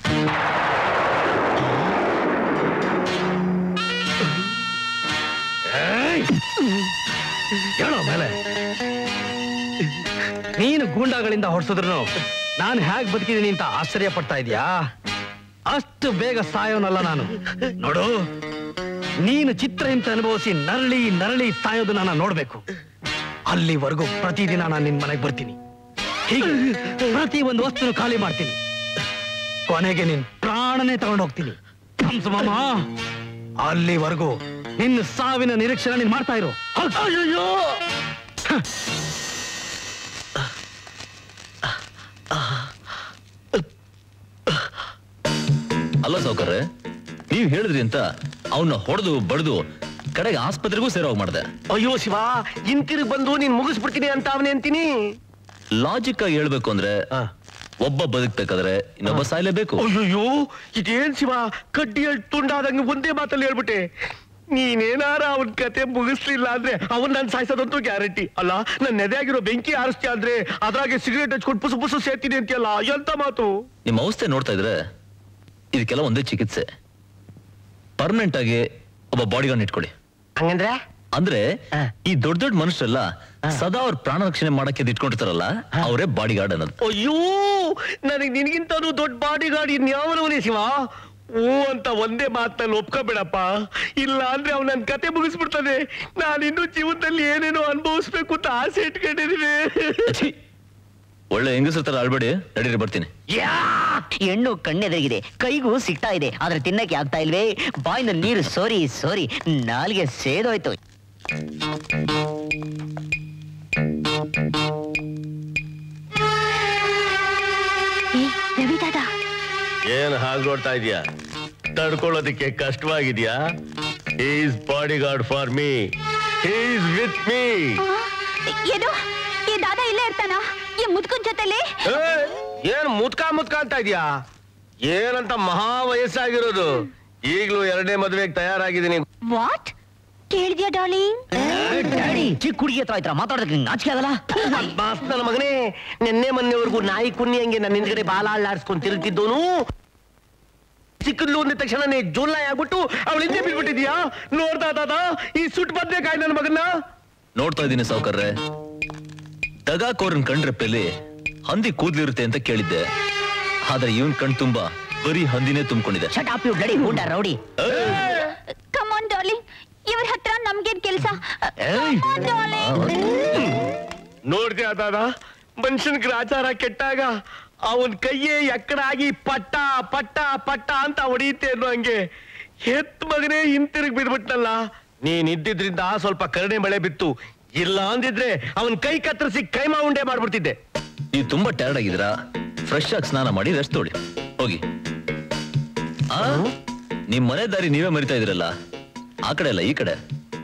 ಹೇಳೋ ಮೇಲೆ ನೀನು ಗೂಂಡಾಗಳಿಂದ ಹೊಡ್ಸಿದ್ರು ನಾನು ಹೇಗ್ ಬದುಕಿದೀನಿ ಅಂತ ಆಶ್ಚರ್ಯ ಪಡ್ತಾ ಇದೀಯಾ ಅಷ್ಟು ಬೇಗ ಸಾಯೋನಲ್ಲ ನಾನು ನೋಡು ನೀನು ಚಿತ್ರಹಿಂಸೆ ಅನುಭವಿಸಿ ನರಳಿ ನರಳಿ ಸಾಯೋದು ನಾನು ನೋಡ್ಬೇಕು ಅಲ್ಲಿವರೆಗೂ ಪ್ರತಿದಿನ ನಾನು ನಿನ್ ಮನೆಗೆ ಬರ್ತೀನಿ ಹೀಗೆ ಪ್ರತಿ ಒಂದು ವಸ್ತುನು ಖಾಲಿ ಮಾಡ್ತೀನಿ ಕೊನೆಗೆ ನಿನ್ ಪ್ರಾಣನೇ ತಗೊಂಡು ಹೋಗ್ತೀನಿ ಹಂಸ ಮಾಮ ಅಲ್ಲಿವರೆಗೂ ನಿನ್ನ ಸಾವಿನ ನಿರೀಕ್ಷಣೆ ನೀನ್ ಮಾಡ್ತಾ ಇರು ಅಯ್ಯೋ ಅಲ್ಲ ಸೌಕರ್ರೆ ನೀವ್ ಹೇಳಿದ್ರಿ ಅಂತ ಅವನ್ನ ಹೊಡೆದು ಬಡ್ದು ಕಡೆಗೆ ಆಸ್ಪತ್ರೆಗೂ ಸೇರೋಗ್ ಮಾಡ್ದೆ ಅಯ್ಯೋ ಶಿವ ಹಿಂತಿರುಗಿ ಬಂದು ನೀನ್ ಮುಗಿಸ್ಬಿಡ್ತೀನಿ ಅಂತ ಅವನೇ ಅಂತೀನಿ ಲಾಜಿಕ್ ಆಗಿ ಹೇಳ್ಬೇಕು ಅಂದ್ರೆ ಒಬ್ಬ ಬದುಕ್ಬೇಕಾದ್ರೆ ಇನ್ನೊಬ್ಬ ಸಾಯ್ಲೇಬೇಕು ಅಯ್ಯೋ ಇದೇನ್ ಶಿವ ಕಡ್ಡಿಯಲ್ಲಿ ತುಂಡಾದಂಗೆ ಒಂದೇ ಮಾತಲ್ಲಿ ಹೇಳ್ಬಿಟ್ಟೆ ನೀನೇನಾರ ಅವನ್ ಕತೆ ಮುಗಿಸ್ಲಿಲ್ಲ ಅಂದ್ರೆ ಅವನ್ ನಾನು ಸಾಯಿಸೋದಂತೂ ಗ್ಯಾರಂಟಿ ಅಲ್ಲ ನನ್ನ ನೆದೆಯಾಗಿರೋ ಬೆಂಕಿ ಆರಿಸ್ತೀಯ ಅಂದ್ರೆ ಅದ್ರಾಗೆ ಸಿಗರೇಟ್ ಹಚ್ಕೊಂಡು ಪುಸು ಪುಸು ಸೇರ್ತೀನಿ ಅಂತೀಯಲ್ಲ ಎಂತ ಮಾತು ನಿಮ್ಮ ಅವಸ್ಥೆ ನೋಡ್ತಾ ಇದ್ರೆ ಇದಕ್ಕೆಲ್ಲ ಒಂದೇ ಚಿಕಿತ್ಸೆ ಪರ್ಮನೆಂಟ್ ಆಗಿ ಒಬ್ಬ ಬಾಡಿಗಾರ್ಡ್ ಇಟ್ಕೊಳ್ಳಿ ಹಂಗಂದ್ರೆ ಅಂದ್ರೆ ಈ ದೊಡ್ಡ ದೊಡ್ಡ ಮನುಷ್ಯರೆಲ್ಲ ಸದಾ ಅವ್ರ ಪ್ರಾಣ ರಕ್ಷಣೆ ಮಾಡಕ್ಕೆ ಇಟ್ಕೊಂಡಿರ್ತಾರಲ್ಲ ಅವರೇ ಬಾಡಿಗಾರ್ಡ್ ಅನ್ನೋದು ಅಯ್ಯೋ ನನಗೆ ನಿನಗಿಂತನೂ ದೊಡ್ಡ ಬಾಡಿ ಗಾಡಿ ಇನ್ಯಾವನವನೇ ಶಿವ ಹೂ ಅಂತ ಒಂದೇ ಮಾತಲ್ಲಿ ಒಪ್ಕೋಬೇಡಪ್ಪ ಇಲ್ಲ ಅಂದ್ರೆ ಅವ್ನ ನನ್ ಕತೆ ಮುಗಿಸ್ಬಿಡ್ತಾನೆ ನಾನಿನ್ನೂ ಜೀವನದಲ್ಲಿ ಏನೇನೋ ಅನುಭವಿಸ್ಬೇಕು ಅಂತ ಆಸೆ ಇಟ್ಕೊಂಡಿದೀನಿ ಒಳ್ಳೆ ಹೆಂಗಸರ ತರ ಅಳ್ಬೇಡಿ ನಡೀರಿ ಬರ್ತೀನಿ ಹೆಣ್ಣು ಕಣ್ಣೆದರಿಗಿದೆ ಕೈಗೂ ಸಿಗ್ತಾ ಇದೆ ಆದ್ರೆ ತಿನ್ನಕ್ಕೆ ಆಗ್ತಾ ಇಲ್ವೇ ಬಾಯಿನಲ್ಲಿ ನೀರು ಸೋರಿ ಸೋರಿ ನಾಲಿಗೆ ಸೇದೋಯ್ತು ರವಿ ದಾದಾ ಏನ್ ಹಾಗೆ ನೋಡ್ತಾ ಇದೀಯಾ ತಡ್ಕೊಳ್ಳೋದಕ್ಕೆ ಕಷ್ಟವಾಗಿದ್ಯಾ is bodyguard for me is with me ಏನು ಈ ದಾದಾ ಇಲ್ಲೇ ಇರ್ತಾನ ಈ ಮುದ್ಕನ್ ಜೊತೆಲಿ ಏನ್ ಮುತ್ಕ ಮುತ್ಕ ಅಂತ ಇದ್ಯಾ ಏನಂತ ಮಹಾ ವಯಸ್ಸಾಗಿರೋದು ಈಗ್ಲೂ ಎರಡನೇ ಮದ್ವೆಗೆ ತಯಾರಾಗಿದ್ದೀನಿ ವಾಟ್ ಕೇಳಿದ್ಯಾ ಡಾರ್ಲಿಂಗ್ ಡ್ಯಾಡಿ ಚಿಕ್ಕ ಹುಡುಗಿ ಹತ್ರ ಆಯ್ತಾ ಮಾತಾಡೋದಕ್ಕೆ ನಿಂಗೆ ನಾಚಿಕೆ ಆಗಲ್ಲ ಬಾಸ್ ನನ್ನ ಮಗನೇ ನಿನ್ನೆ ಮೊನ್ನೆವರೆಗೂ ನಾಯಿ ಕುನ್ನಿ ಹಂಗೆ ನನ್ನ ಹಿಂದ್ಗಡೆ ಬಾಲ ಅಳ್ಳಾಡ್ಸ್ಕೊಂಡ್ ತಿರುಗ್ತಿದ್ದೋನು ಸಿಕ್ಕಿದ್ಲು ಅಂದ ತಕ್ಷಣನೇ ಜೋಲ್ನಾಯಿ ಆಗ್ಬಿಟ್ಟು ಅವಳು ಹಿಂದೆ ಬಿಟ್ಬಿಟ್ಟಿದ್ಯಾ ನೋಡ್ತಾ ದಾದಾ ಈ ಸುಟ್ಟು ಬದ್ನೇಕಾಯಿ ನನ್ನ ಮಗನ್ನ ನೋಡ್ತಾ ಇದ್ದೀನಿ ಸಾವುಕಾರ್ರೆ ದಗಾಕೋರನ್ ಕಣ್ರೆಪ್ಪೆಲ್ಲಿ ಹಂದಿ ಕೂದ್ಲಿರುತ್ತೆ ಅಂತ ಕೇಳಿದ್ದೆ ಆದ್ರೆ ಇವನ್ ಕಣ್ ತುಂಬಾ ಬರೀ ಹಂದಿನೇ ತುಂಬಿಕೊಂಡಿದೆ shut up you bloody goonda rowdy come on darling ಇವ್ರ ಹತ್ರ ನಮ್ಗೇನ್ ಕೆಲ್ಸ ನೋಡ್ದೆ ದಾದ ಮನುಷ್ಯನ ಗ್ರಾಚಾರ ಕೆಟ್ಟಾಗ ಅವನ್ ಕೈಯೇ ಎಕ್ಕಡಾಗಿ ಪಟ್ಟ ಪಟ್ಟ ಪಟ್ಟ ಅಂತ ಹೊಡೆಯುತ್ತೆ ಅನ್ನೋ ಹಂಗೆ ಹೆತ್ ಮಗನೇ ಹಿಂತಿರುಗಿ ಬಿದ್ಬಿಟ್ನಲ್ಲ ನೀನ್ ಇದ್ದಿದ್ರಿಂದ ಸ್ವಲ್ಪ ಕರುಣೆ ಮಳೆ ಬಿತ್ತು ಇಲ್ಲ ಅಂದಿದ್ರೆ ಅವನ್ ಕೈ ಕತ್ತರಿಸಿ ಕೈಮಾ ಉಂಡೆ ಮಾಡ್ಬಿಡ್ತಿದ್ದೆ ನೀವು ತುಂಬಾ ಟೈರ್ಡ್ ಆಗಿದ್ದೀರಾ ಫ್ರೆಶ್ ಆಗಿ ಸ್ನಾನ ಮಾಡಿ ರೆಸ್ಟ್ ತೊಳಿ ಹೋಗಿ ಆ ನಿಮ್ ಮನೆ ದಾರಿ ನೀವೇ ಮರಿತಾ ಇದ್ರಲ್ಲ ಆ ಕಡೆ ಅಲ್ಲ ಈ ಕಡೆ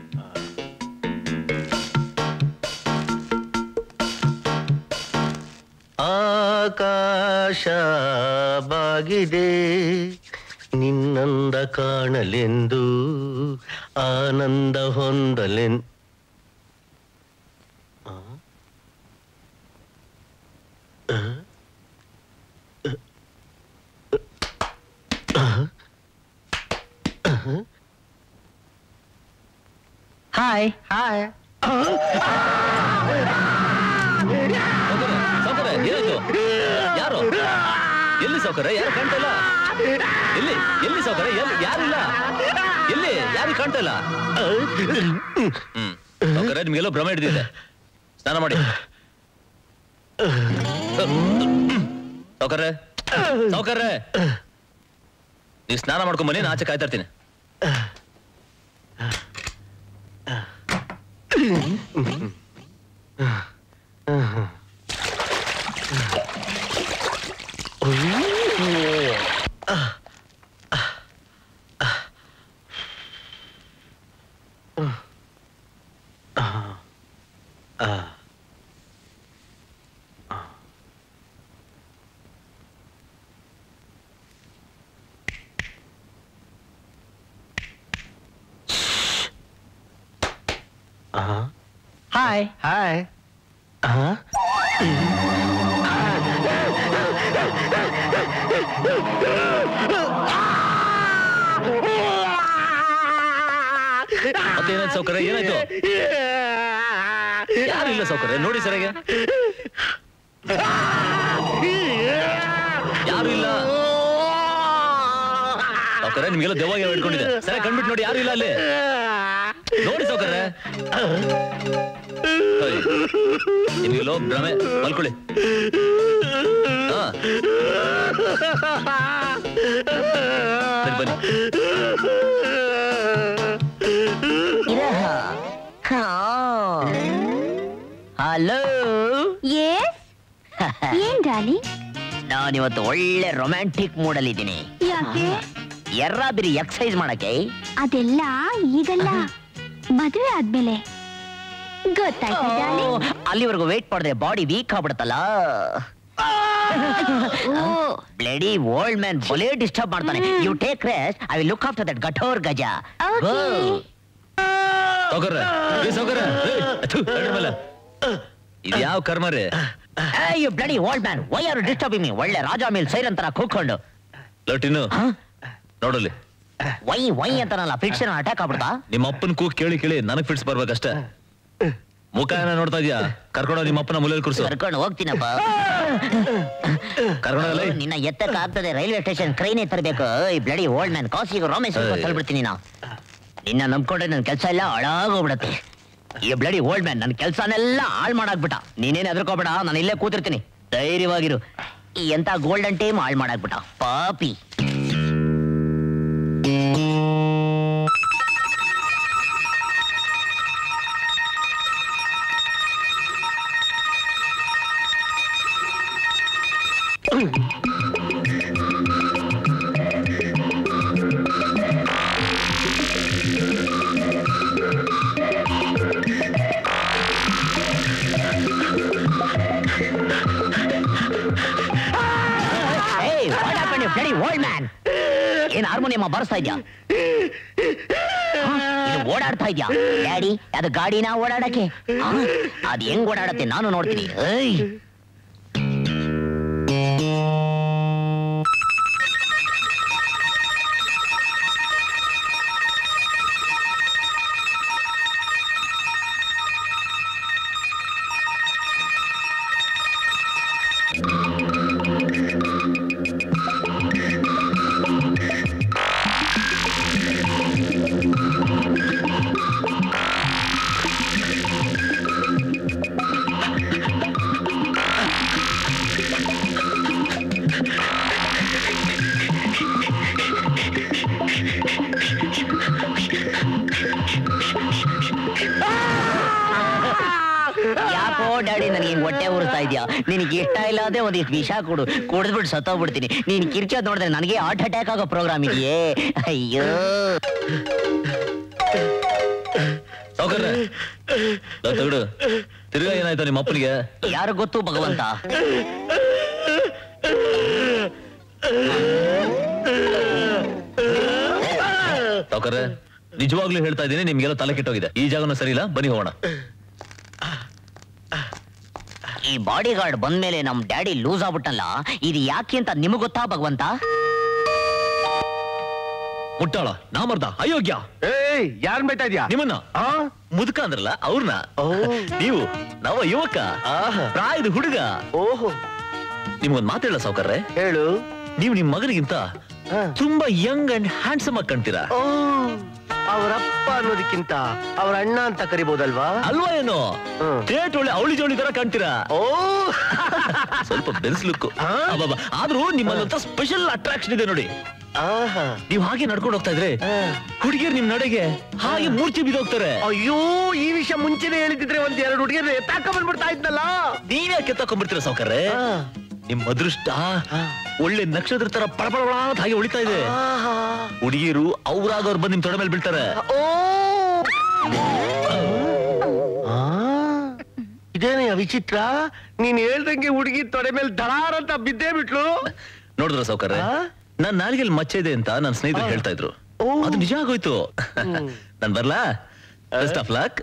ಆಕಾಶ ಬಾಗಿದೆ ನಿನ್ನಂದ ಕಾಣಲೆಂದು ಆನಂದ ಹೊಂದಲೆನ್ ಹಾಯ್ ಹಾಯ್ ಸೌಕರ್ಯ ಏನಾಯ್ತು ಯಾರು ಎಲ್ಲಿ ಸೌಕರ್ಯ ಯಾರು ಕಾಣ್ತಾ ಇಲ್ಲ ಎಲ್ಲಿ ಎಲ್ಲಿ ಸೌಕರ್ಯ ಎಲ್ಲಿ ಯಾರಿಲ್ಲ ಎಲ್ಲಿ ಯಾರು ಕಾಣ್ತಾ ಇಲ್ಲ ಹ್ಮ್ ಸೌಕರ್ಯ ನಿಮ್ಗೆಲ್ಲೋ ಭ್ರಮೆ ಹಿಡಿದಿದೆ ಸ್ನಾನ ಮಾಡಿ ಸೌಕರ್ಯ ಸೌಕರ್ಯ ನೀವು ಸ್ನಾನ ಮಾಡ್ಕೊಂಡ್ ಬನ್ನಿ ನಾನು ಆಚೆ ಕಾಯ್ತಾ ಇರ್ತೀನಿ ಹಾಯ್ ಹಾಯ್ ಮತ್ತೇನಾಯ್ತು ಸೌಕರ್ಯ ಏನಾಯ್ತು ಯಾರು ಇಲ್ಲ ಸೌಕರ್ಯ ನೋಡಿ ಸರಿಯಾಗಿ ಯಾರು ಇಲ್ಲ ಸೌಕರ್ಯ ನಿಮ್ಗೆಲ್ಲ ದೆವ್ವಾಗಿ ಹಿಡ್ಕೊಂಡಿದೆ ಸರಿ ಕಂಡ್ಬಿಟ್ಟು ನೋಡಿ ಯಾರು ಇಲ್ಲ ಅಲ್ಲಿ ನೋಡಿ ಸೌಕರ್ಯ ಅಯ್ಯ್. ನಿಮ್ಗೆಲ್ಲೋ ಭ್ರಮೆ ಮಲ್ಕೊಳ್ಳಿ ಹಾ ಸರಿ ಬನ್ನಿ ಹಲೋ ಏನ್ ಡಾಲಿ ನಾನಿವತ್ತು ಒಳ್ಳೆ ರೊಮ್ಯಾಂಟಿಕ್ ಮೂಡಲ್ಲಿ ಇದ್ದೀನಿ ಯಾಕೆ ಎರ್ರ ಬಿರಿ ಎಕ್ಸೈಸ್ ಮಾಡಕ್ಕೆ ಅದೆಲ್ಲ ಈಗಲ್ಲ ಮದುವೆ ಆದ್ಮೇಲೆ ಗೊತ್ತಾಯ್ತು ಡಾಲಿ ಅಲ್ಲಿವರೆಗೂ ವೇಟ್ ಮಾಡಿದ್ರೆ ಬಾಡಿ ವೀಕ್ ಆಗ್ಬಿಡುತ್ತಲ್ಲ ಬ್ಲಡಿ ಓಲ್ಡ್ ಮ್ಯಾನ್ ಬೊಲೆ ಡಿಸ್ಟರ್ಬ್ ಮಾಡ್ತಾನೆ you take rest I will look after that ಗಠೋರ್ ಗಜ Go. ಸೌಕರ್ಯ ಏ ಸೌಕರ್ಯ ಏಯ್, ಅಥು, ನಡ್ರಿ ಮೇಲೆ. ಇದು ಯಾವ ಕರ್ಮ ರೀ Hey, you bloody old man, why are you disturbing me? ಒಳ್ಳೆ ರಾಜ ಮೇಲ್ ಸೈರನ್ ತರ ಕೂತ್ಕೊಂಡು ಲಟಿನು ನೋಡಲಿ ವೈ ವೈ ಅಂತಾನಲ್ಲ ಫಿಕ್ಷನ್ ಅಟ್ಯಾಕ್ ಆಗ್ಬಿಡ್ತಾ ನಿಮ್ಮ ಅಪ್ಪನ ಕೂಗ್ ಕೇಳಿ ಕೇಳಿ ನನಗ್ ಫಿಟ್ಸ್ ಬರ್ಬೇಕಷ್ಟೇ ಮುಖ ಏನೋ ನೋಡ್ತಾ ಇದೀಯಾ ಕರ್ಕೊಂಡು ನಿಮ್ಮ ಅಪ್ಪನ ಮುಲೆಯಲ್ಲಿ ಕುರ್ಸು ಕರ್ಕೊಂಡು ಹೋಗ್ತೀನಪ್ಪ ಕರ್ಕೊಂಡೋಗಲ್ಲ ನಿನ್ನ ಎತ್ತಕ್ಕ ಆಗ್ತದೆ ರೈಲ್ವೆ ಸ್ಟೇಷನ್ ಕ್ರೈನೇ ತರಬೇಕು ಈ ಬ್ಲಡಿ ಓಲ್ಡ್ ಮ್ಯಾನ್ ಕಾಸಿಗೆ ರೋಮೇಶ್ ತಳ್ಬಿಡ್ತೀನಿ ನಾವು ನಿನ್ನ ನಂಬ್ಕೊಂಡ್ರೆ ನನ್ನ ಕೆಲಸ ಎಲ್ಲ ಹಾಳಾಗೋಗ್ಬಿಡತ್ತೆ ಈ ಬ್ಲಡಿ ಓಲ್ಡ್ ಮ್ಯಾನ್ ನನ್ನ ಕೆಲಸನೆಲ್ಲ ಹಾಳು ಮಾಡಾಕ್ಬಿಟ್ಟ ನೀನೇನು ಹೆದರ್ಕೋಬೇಡ ನಾನು ಇಲ್ಲೇ ಕೂತಿರ್ತೀನಿ ಧೈರ್ಯವಾಗಿರು ಈ ಎಂತ ಗೋಲ್ಡನ್ ಟೈಮ್ ಹಾಳು ಮಾಡಾಕ್ಬಿಟ್ಟ ಪಾಪಿ Hey, what happened, you bloody old man? ಏನ್ ಹಾರ್ಮೋನಿಯಂ ಬಾರಿಸ್ತಾ ಇದ್ಯಾ ಹ? ಇದು ಓಡಾಡ್ತಾ ಇದ್ಯಾ ಡ್ಯಾಡಿ ಅದು ಗಾಡಿನ ಓಡಾಡಕ್ಕೆ ಹ? ಅದ್ ಹೆಂಗ್ ಓಡಾಡತ್ತೆ ನಾನು ನೋಡ್ತೀನಿ ಏಯ್ ಯಾಕೋ ಡ್ಯಾಡಿ ನನಗೆ ಹಿಂಗ್ ಹೊಟ್ಟೆ ಉರಿಸ್ತಾ ಇದ್ಯಾ ನಿನಗೆ ಇಷ್ಟ ಇಲ್ಲ ಅದೇ ಒಂದಿಷ್ಟು ವಿಷ ಕೊಡು ಕುಡಿದ್ಬಿಟ್ಟು ಸತ್ತೋಗ್ಬಿಡ್ತೀನಿ ನೀನ್ ಕಿರ್ಚೋದ್ ನೋಡಿದ್ರೆ ನನಗೆ ಹಾರ್ಟ್ ಅಟ್ಯಾಕ್ ಆಗೋ ಪ್ರೋಗ್ರಾಮ್ ಇದೆಯೇ ಅಯ್ಯೋ ಸೌಕರ್ಯ ಲೋ, ತಗಡು ತಿರ್ಗಾ ಏನಾಯ್ತು ನಿಮ್ಮ ಅಪ್ಪನಿಗೆ ಯಾರು ಗೊತ್ತು ಭಗವಂತ ಸೌಕರ್ಯ ನಿಜವಾಗ್ಲೂ ಹೇಳ್ತಾ ಇದ್ದೀನಿ ನಿಮ್ಗೆಲ್ಲ ತಲೆ ಕೆಟ್ಟೋಗಿದೆ ಈ ಜಾಗನೂ ಸರಿ ಇಲ್ಲ ಬನ್ನಿ ಹೋಗೋಣ ಈ ಬಾಡಿ ಗಾರ್ಡ್ ಬಂದ್ಮೇಲೆ ನಮ್ ಡ್ಯಾಡಿ ಲೂಸ್ ಆಗ್ಬಿಟ್ಟಲ್ಲ ಇದು ಯಾಕೆ ಅಂತ ನಿಮಗ್ ಗೊತ್ತಾ ಭಗವಂತ ಮುಟ್ಟಾಳ ನಾಮರ್ದ ಅಯೋಗ್ಯ ಏಯ್ ಯಾರನ್ ಬೈತಾ ಇದ್ಯಾ ನಿಮ್ಮನ್ನ ಮುದುಕ ಅಂದ್ರಲ್ಲ ಅವ್ರನ್ನ ನೀವು ನವ ಯುವಕ ಪ್ರಾಯದ ಹುಡುಗ ಓಹೋ ನಿಮ್ಗೊಂದ್ ಮಾತು ಹೇಳ ಸಾವುಕಾರ್ರೆ ಹೇಳು ನೀವು ನಿಮ್ ಮಗನಿಗಿಂತ ತುಂಬಾ ಯಂಗ್ ಅಂಡ್ ಹ್ಯಾಂಡ್ಸಮ್ ಆಗಿ ಕಾಣ್ತೀರಾ ಓ ಅವರಪ್ಪ ಅನ್ನೋದಕ್ಕಿಂತ ಅವ್ರ ಅಣ್ಣ ಅಂತ ಕರಿಬಹುದಲ್ವಾ ಅಲ್ವಾ ಏನು ಥೇಟ್ ಒಳ್ಳೆ ಅವಳಿ ಜೋಳಿ ತರ ಕಾಣ್ತೀರಾ ಓ ಸ್ವಲ್ಪ ಬೆನ್ಸ್ ಲುಕ್ ಆದ್ರೂ ನಿಮ್ಮಲ್ಲಂತ ಸ್ಪೆಷಲ್ ಅಟ್ರಾಕ್ಷನ್ ಇದೆ ನೋಡಿ ನೀವು ಹಾಗೆ ನಡ್ಕೊಂಡು ಹೋಗ್ತಾ ಇದ್ರೆ ಹುಡುಗಿಯರು ನಿಮ್ ನಡೆಗೆ ಹಾಗೆ ಮೂರ್ಛೆ ಬಿದ್ದೋಗ್ತಾರೆ ಅಯ್ಯೋ ಈ ವಿಷಯ ಮುಂಚೆನೆ ಹೇಳಿದ್ರೆ ಒಂದ್ ಎರಡು ಹುಡುಗಿಯರು ಎತ್ತಾಕ ಬಂದ್ಬಿಡ್ತಾ ಇದ್ನಲ್ಲ ನೀವೇ ಕೆತ್ತಕೊಂಡ್ಬಿಡ್ತೀರ ಸಾವುಕಾರ್ರೆ ನಿಮ್ ಅದೃಷ್ಟ ಒಳ್ಳೆ ನಕ್ಷತ್ರ ತರ ಪಳಪಳ ಅಂತ ಹಾಗೆ ಉಳಿತಾ ಇದೆ ಹುಡುಗಿಯರು ಅವ್ರಾಗವ್ರು ಬಂದ್ ನಿಮ್ ತೊಡೆ ಮೇಲೆ ಬೀಳ್ತಾರೆ ಇದೇನಯ್ಯ ವಿಚಿತ್ರ ನೀನ್ ಹೇಳ್ದಂಗೆ ಹುಡುಗಿ ತೊಡೆ ಮೇಲೆ ದಡಾರ್ ಅಂತ ಬಿದ್ದೇ ಬಿಟ್ಲು ನೋಡಿದ್ರ ಸಾವುಕಾರ್ರೆ ನಾನ್ ನಾಲ್ಗೆಲ್ ಮಚ್ಚೆ ಇದೆ ಅಂತ ನನ್ನ ಸ್ನೇಹಿತರು ಹೇಳ್ತಾ ಇದ್ರು ಅದು ನಿಜ ಆಗೋಯ್ತು ನಾನ್ ಬರ್ಲಾ ಬೆಸ್ಟ್ ಆಫ್ ಲಕ್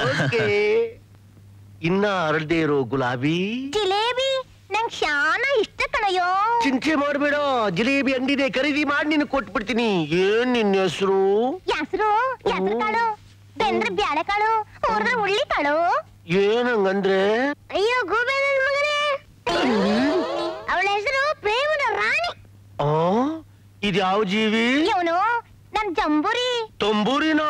ಇನ್ನ ಅರಳದೆ ಇರೋ ಗುಲಾಬಿ ಜಿಲೇಬಿ ನಂಗ್ ಶಾನ ಇಷ್ಟ ಕಣಯ್ಯೋ ಚಿಂತೆ ಮಾಡ್ಬೇಡ ಜಿಲೇಬಿ ಅಂಗಡಿದೆ ಖರೀದಿ ಮಾಡಿ ನಿನ್ ಕೊಟ್ಬಿಡ್ತೀನಿ ಏನ್ ನಿನ್ ಹೆಸರು ಹೆಸರು ಹೆಸರು ಕಾಳು ಬೆಂದ್ರೆ ಬ್ಯಾಳೆ ಕಾಳು ಹುರಿದ್ರೆ ಉಳ್ಳಿ ಕಾಳು ಏನಂಗಂದ್ರೆ ಅಯ್ಯೋ ಗೂಬೆ ನನ್ ಮಗನೇ ಅವಳ ಹೆಸರು ಪ್ರೇಮದ ರಾಣಿ ಆ ಇದ್ಯಾವ ಜೀವಿ ಇವನು ನನ್ ಜಂಬೂರಿ ತಂಬೂರಿನ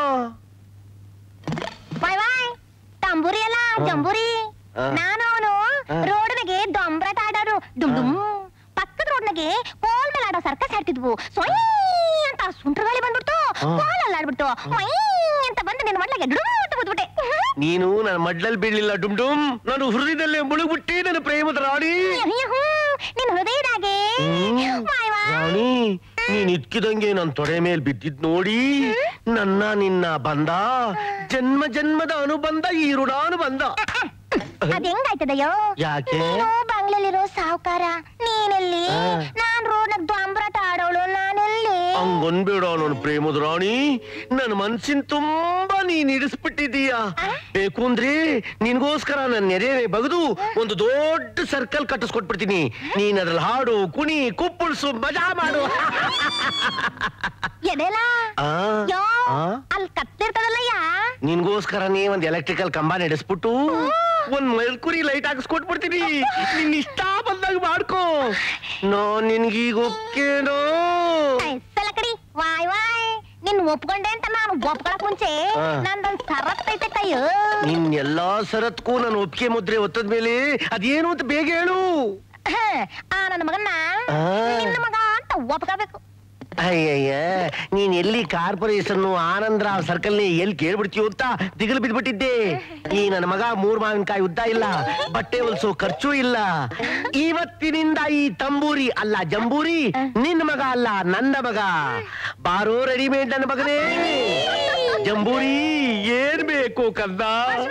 ಬಾಯ್ ಬಾಯ್ ತಂಬೂರಿ ಅಲ್ಲ ಜಂಬೂರಿ ಆ. ನಾನು ಅವನು ಆ. ರೋಡ್ನಾಗೆ ದೊಂಬ್ರಾಟ ಆಡೋರು ಡುಮ್ ಡುಮ್ ಪಕ್ಕದ ರೋಡ್ನಾಗೆ ಕೋಲ್ ಮೇಲೆ ಆಡೋ ಸರ್ಕಸ್ ಆಡ್ತಿದ್ವು ಸೊಯ್ ಅಂತ ಸುಂಟ್ರ ಗಾಳಿ ಬಂದ್ಬಿಡ್ತು ಆ. ಕೋಲಲ್ಲಿ ಆಡ್ಬಿಟ್ಟು ಒಯ್ ಅಂತ ಬಂದು ನಿನ್ನ ಮಡ್ಲಾಗೆ ಡುಮ್ ಅಂತ ಕೂತ್ಬಿಟ್ಟೆ ನೀನು ನನ್ನ ಮಡ್ಲಲ್ಲಿ ಬೀಳಿಲ್ಲ ಡುಮ್ ಡುಮ್ ನಾನು ಹೃದಯದಲ್ಲೇ ಮುಳುಗ್ಬಿಟ್ಟಿ ನನ್ನ ಪ್ರೇಮದ ರಾಣಿ ನಿನ್ ಹೃದಯದಾಗೆ ಬಾಯ್ ಬಾಯ್ ರಾಣಿ ನೀನ್ ಇದ್ಕಿದಂಗೆ ನನ್ ತೊಡೆ ಮೇಲ್ ಬಿದ್ದಿದ್ ನೋಡಿ ನನ್ನ ನಿನ್ನ ಬಂದ ಜನ್ಮ ಜನ್ಮದ ಅನುಬಂಧ ಈ ಋಣಾನುಬಂಧ ಅದ್ ಹೆಂಗಾಯ್ತದಯ್ಯೋ ಯಾಕೆ ನೀನು ಬಂಗ್ಲೆಲಿರೋ ಸಾವುಕಾರ ನೀನೆಲ್ಲಿ ಆ. ನಾನ್ ರೋಡ್ನಾಗ ದೊಂಬ್ರಾಟ ಆಡೋಳು ನಾನೆಲ್ಲಿ ಹಂಗೊಂದ್ಬೇಡ ನನ್ನ ಪ್ರೇಮದ ರಾಣಿ ನನ್ನ ಮನ್ಸಿನ ತುಂಬಾ ನೀನ್ ಇಡಿಸ್ಬಿಟ್ಟಿದೀಯ ಬೇಕು ಅಂದ್ರೆ ನಿನ್ಗೋಸ್ಕರ ನನ್ನ ನೆರೆ ಬಗದು ಒಂದು ದೊಡ್ಡ ಸರ್ಕಲ್ ಕಟ್ಟಿಸ್ಕೊಟ್ಬಿಡ್ತೀನಿ ನೀನ್ ಅದ್ರಲ್ಲಿ ಹಾಡು ಕುಣಿ ಕುಪ್ಪಳ್ಸು ಮಜಾ ಮಾಡು ಎದೆಲ ಆ, ಯೋ ಆ? ಅಲ್ಲಿ ಕತ್ತಿರ್ತದಲ್ಲಯ್ಯ ನಿನ್ಗೋಸ್ಕರನೇ ಒಂದ್ ಎಲೆಕ್ಟ್ರಿಕಲ್ ಕಂಬ ನಡೆಸ್ಬಿಟ್ಟು ಒಂದ್ ಮೆಲ್ಕುರಿ ಲೈಟ್ ಹಾಕಿಸ್ಕೊಟ್ಬಿಡ್ತೀನಿ ನಿನ್ ಇಷ್ಟ ಬಂದಾಗ ಮಾಡ್ಕೋ ನಾನ್ ನಿನ್ಗೀಗ ಒಪ್ಕೇನೋ ಸಲ ಕಡಿ ವಾಯ್ ವಾಯ್ ನಿನ್ ಒಪ್ಕೊಂಡೆ ಅಂತ ನಾನು ಒಪ್ಕೊಳಕ್ ಮುಂಚೆ ಆ. ನಂದೊಂದ್ ಸರತ್ತೈತೆ ಕೈಯು ನಿನ್ ಎಲ್ಲಾ ಸರತ್ಗೂ ನಾನು ಒಪ್ಪಿಗೆ ಮುದ್ರೆ ಒತ್ತದ ಮೇಲೆ ಅದೇನು ಅಂತ ಬೇಗ ಹೇಳು ಹ, ಆ ನನ್ನ ಮಗನ್ನ ಆ. ನಿನ್ನ ಮಗ ಅಂತ ಒಪ್ಕೋಬೇಕು ಅಯ್ಯಯ್ಯ ನೀನ್ ಎಲ್ಲಿ ಕಾರ್ಪೊರೇಷನ್ ಆನಂದರಾವ್ ಸರ್ಕಲ್ ಎಲ್ಲಿ ಕೇಳ್ಬಿಡ್ತೀಯೋ ಅಂತ ದಿಗಲು ಬಿದ್ಬಿಟ್ಟಿದ್ದೆ ಈ ನನ್ನ ಮಗ ಮೂರ್ ಮಾವಿನಕಾಯಿ ಉದ್ದ ಇಲ್ಲ ಬಟ್ಟೆ ಹೊಲ್ಸೋ ಖರ್ಚು ಇಲ್ಲ ಇವತ್ತಿನಿಂದ ಈ ತಂಬೂರಿ ಅಲ್ಲ ಜಂಬೂರಿ ನಿನ್ನ ಮಗ ಅಲ್ಲ ನನ್ನ ಮಗ ಬಾರೋ ರೆಡಿಮೇಡ್ ನನ್ನ ಮಗನೇ ಜಂಬೂರಿ ಏನ್ ಬೇಕು ಕಂದ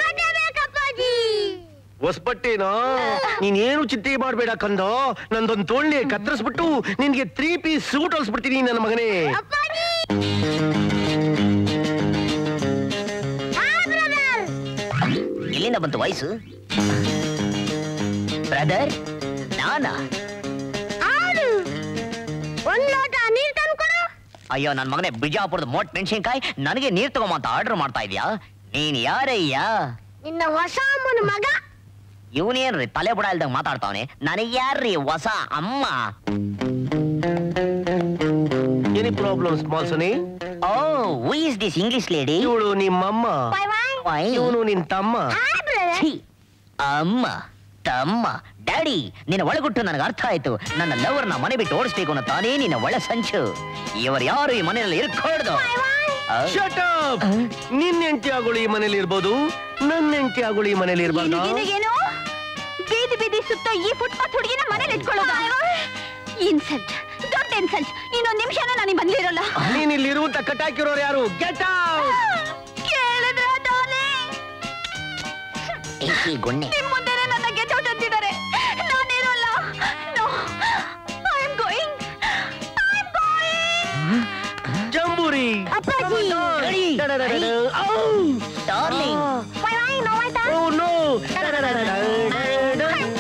ಹೊಸ್ಬಟ್ಟೇನೋ ನೀನೇನು ಚಿಂತೆ ಮಾಡ್ಬೇಡ ಕಂದೋ ನಂದೊಂದ್ ತೋಳ್ನೆ ಕತ್ತರಿಸ್ಬಿಟ್ಟು ನಿನ್ಗೆ ತ್ರೀ ಪೀಸ್ ಸೂಟ್ ಹೊಲ್ಸ್ಬಿಡ್ತೀನಿ ನನ್ನ ಮಗನೇ ಎಲ್ಲಿಂದ ಬಂತು ವಾಯ್ಸು ಬ್ರದರ್ ನಾನಾ ಒಂದ್ ಲೋಟ ನೀರ್ ತಂದ್ಕೊಡು ಅಯ್ಯೋ ನನ್ ಮಗನೇ ಬಿಜಾಪುರದ ಮೋಟ್ ಮೆಣಸಿನ್ಕಾಯಿ ನನಗೆ ನೀರ್ ತಗೊಂಬಂತ ಆರ್ಡರ್ ಮಾಡ್ತಾ ಇದ್ಯಾ ನೀನ್ ಯಾರಯ್ಯ ನಿನ್ನ ಹೊಸ ಅಮ್ಮನ ಮಗ ಇವನೇನ್ರಿ ತಲೆ ಬುಡ ಇಲ್ದಂಗ್ ಮಾತಾಡ್ತಾವನೆ ನನಗೆ ಯಾರ್ರಿ ಹೊಸ ಅಮ್ಮ ಎನಿ ಪ್ರಾಬ್ಲಮ್ ಸ್ಮಾಲ್ ಸನಿ oh who is this English lady ಇವಳು ನಿಮ್ಮಮ್ಮ Why? ಇವನು ನಿನ್ ತಮ್ಮ ಛೀ, ಅಮ್ಮ ತಮ್ಮ ಡ್ಯಾಡಿ ನಿನ್ನ ಒಳಗುಟ್ಟು ನನಗೆ ಅರ್ಥ ಆಯ್ತು ನನ್ನ ಲವರ್ನ ಮನೆ ಬಿಟ್ಟು ಓಡಿಸ್ಬೇಕು ಅನ್ನೋ ತಾನೇ ನಿನ್ನ ಒಳ ಸಂಚು ಇವರು ಯಾರು ಈ ಮನೆಯಲ್ಲಿ ಇರ್ಕೊಳ್ದು Shut up! ನಿನ್ ಹೆಂಡತಿ ಆಗೋಳು ಈ ಮನೇಲಿ ಇರ್ಬೋದು ನನ್ನ ಹೆಂಡತಿ ಆಗೋಳು ಈ ಮನೇಲಿ ಇರ್ಬಾರ್ದಾ ಏನು ಬೀದಿ ಬೀದಿ ಸುತ್ತ ಈ ಫುಟ್ಪಾತ್ ಹುಡುಗಿನ ಮನೇಲಿ ಇಟ್ಕೊಳ್ಳೋದ ಇನ್ಸಲ್ಟ್ ದೊಡ್ಡ ಇನ್ಸಲ್ಟ್ ಇನ್ನೊಂದ್ ನಿಮಿಷನೂ ನನಗೆ ಬಂದಿರಲ್ಲ ನೀನ್ ಇಲ್ಲಿ ಇರುವಂತ ಕಟ್ಟಾಕಿರೋರು ಯಾರು ಗೆಟ್ ಕೇಳಿದ್ರ ಏಕಿ ಗುಣ್ಣೆ ನಿಮ್ ಮುಂದೆನೆ ನನ್ನ ಗೆಟ್ ಔಟ್ ಅಂತಿದ್ದಾರೆ ನಾನಿರಲ್ಲ no I am going I am going ಜಂಬೂರಿ ಅಪ್ಪಾಜಿ ಡಾರ್ಲಿಂಗ್ ಬಾಯ್ ಬಾಯ್ ನೋವಾಯ್ತಾ Oh no!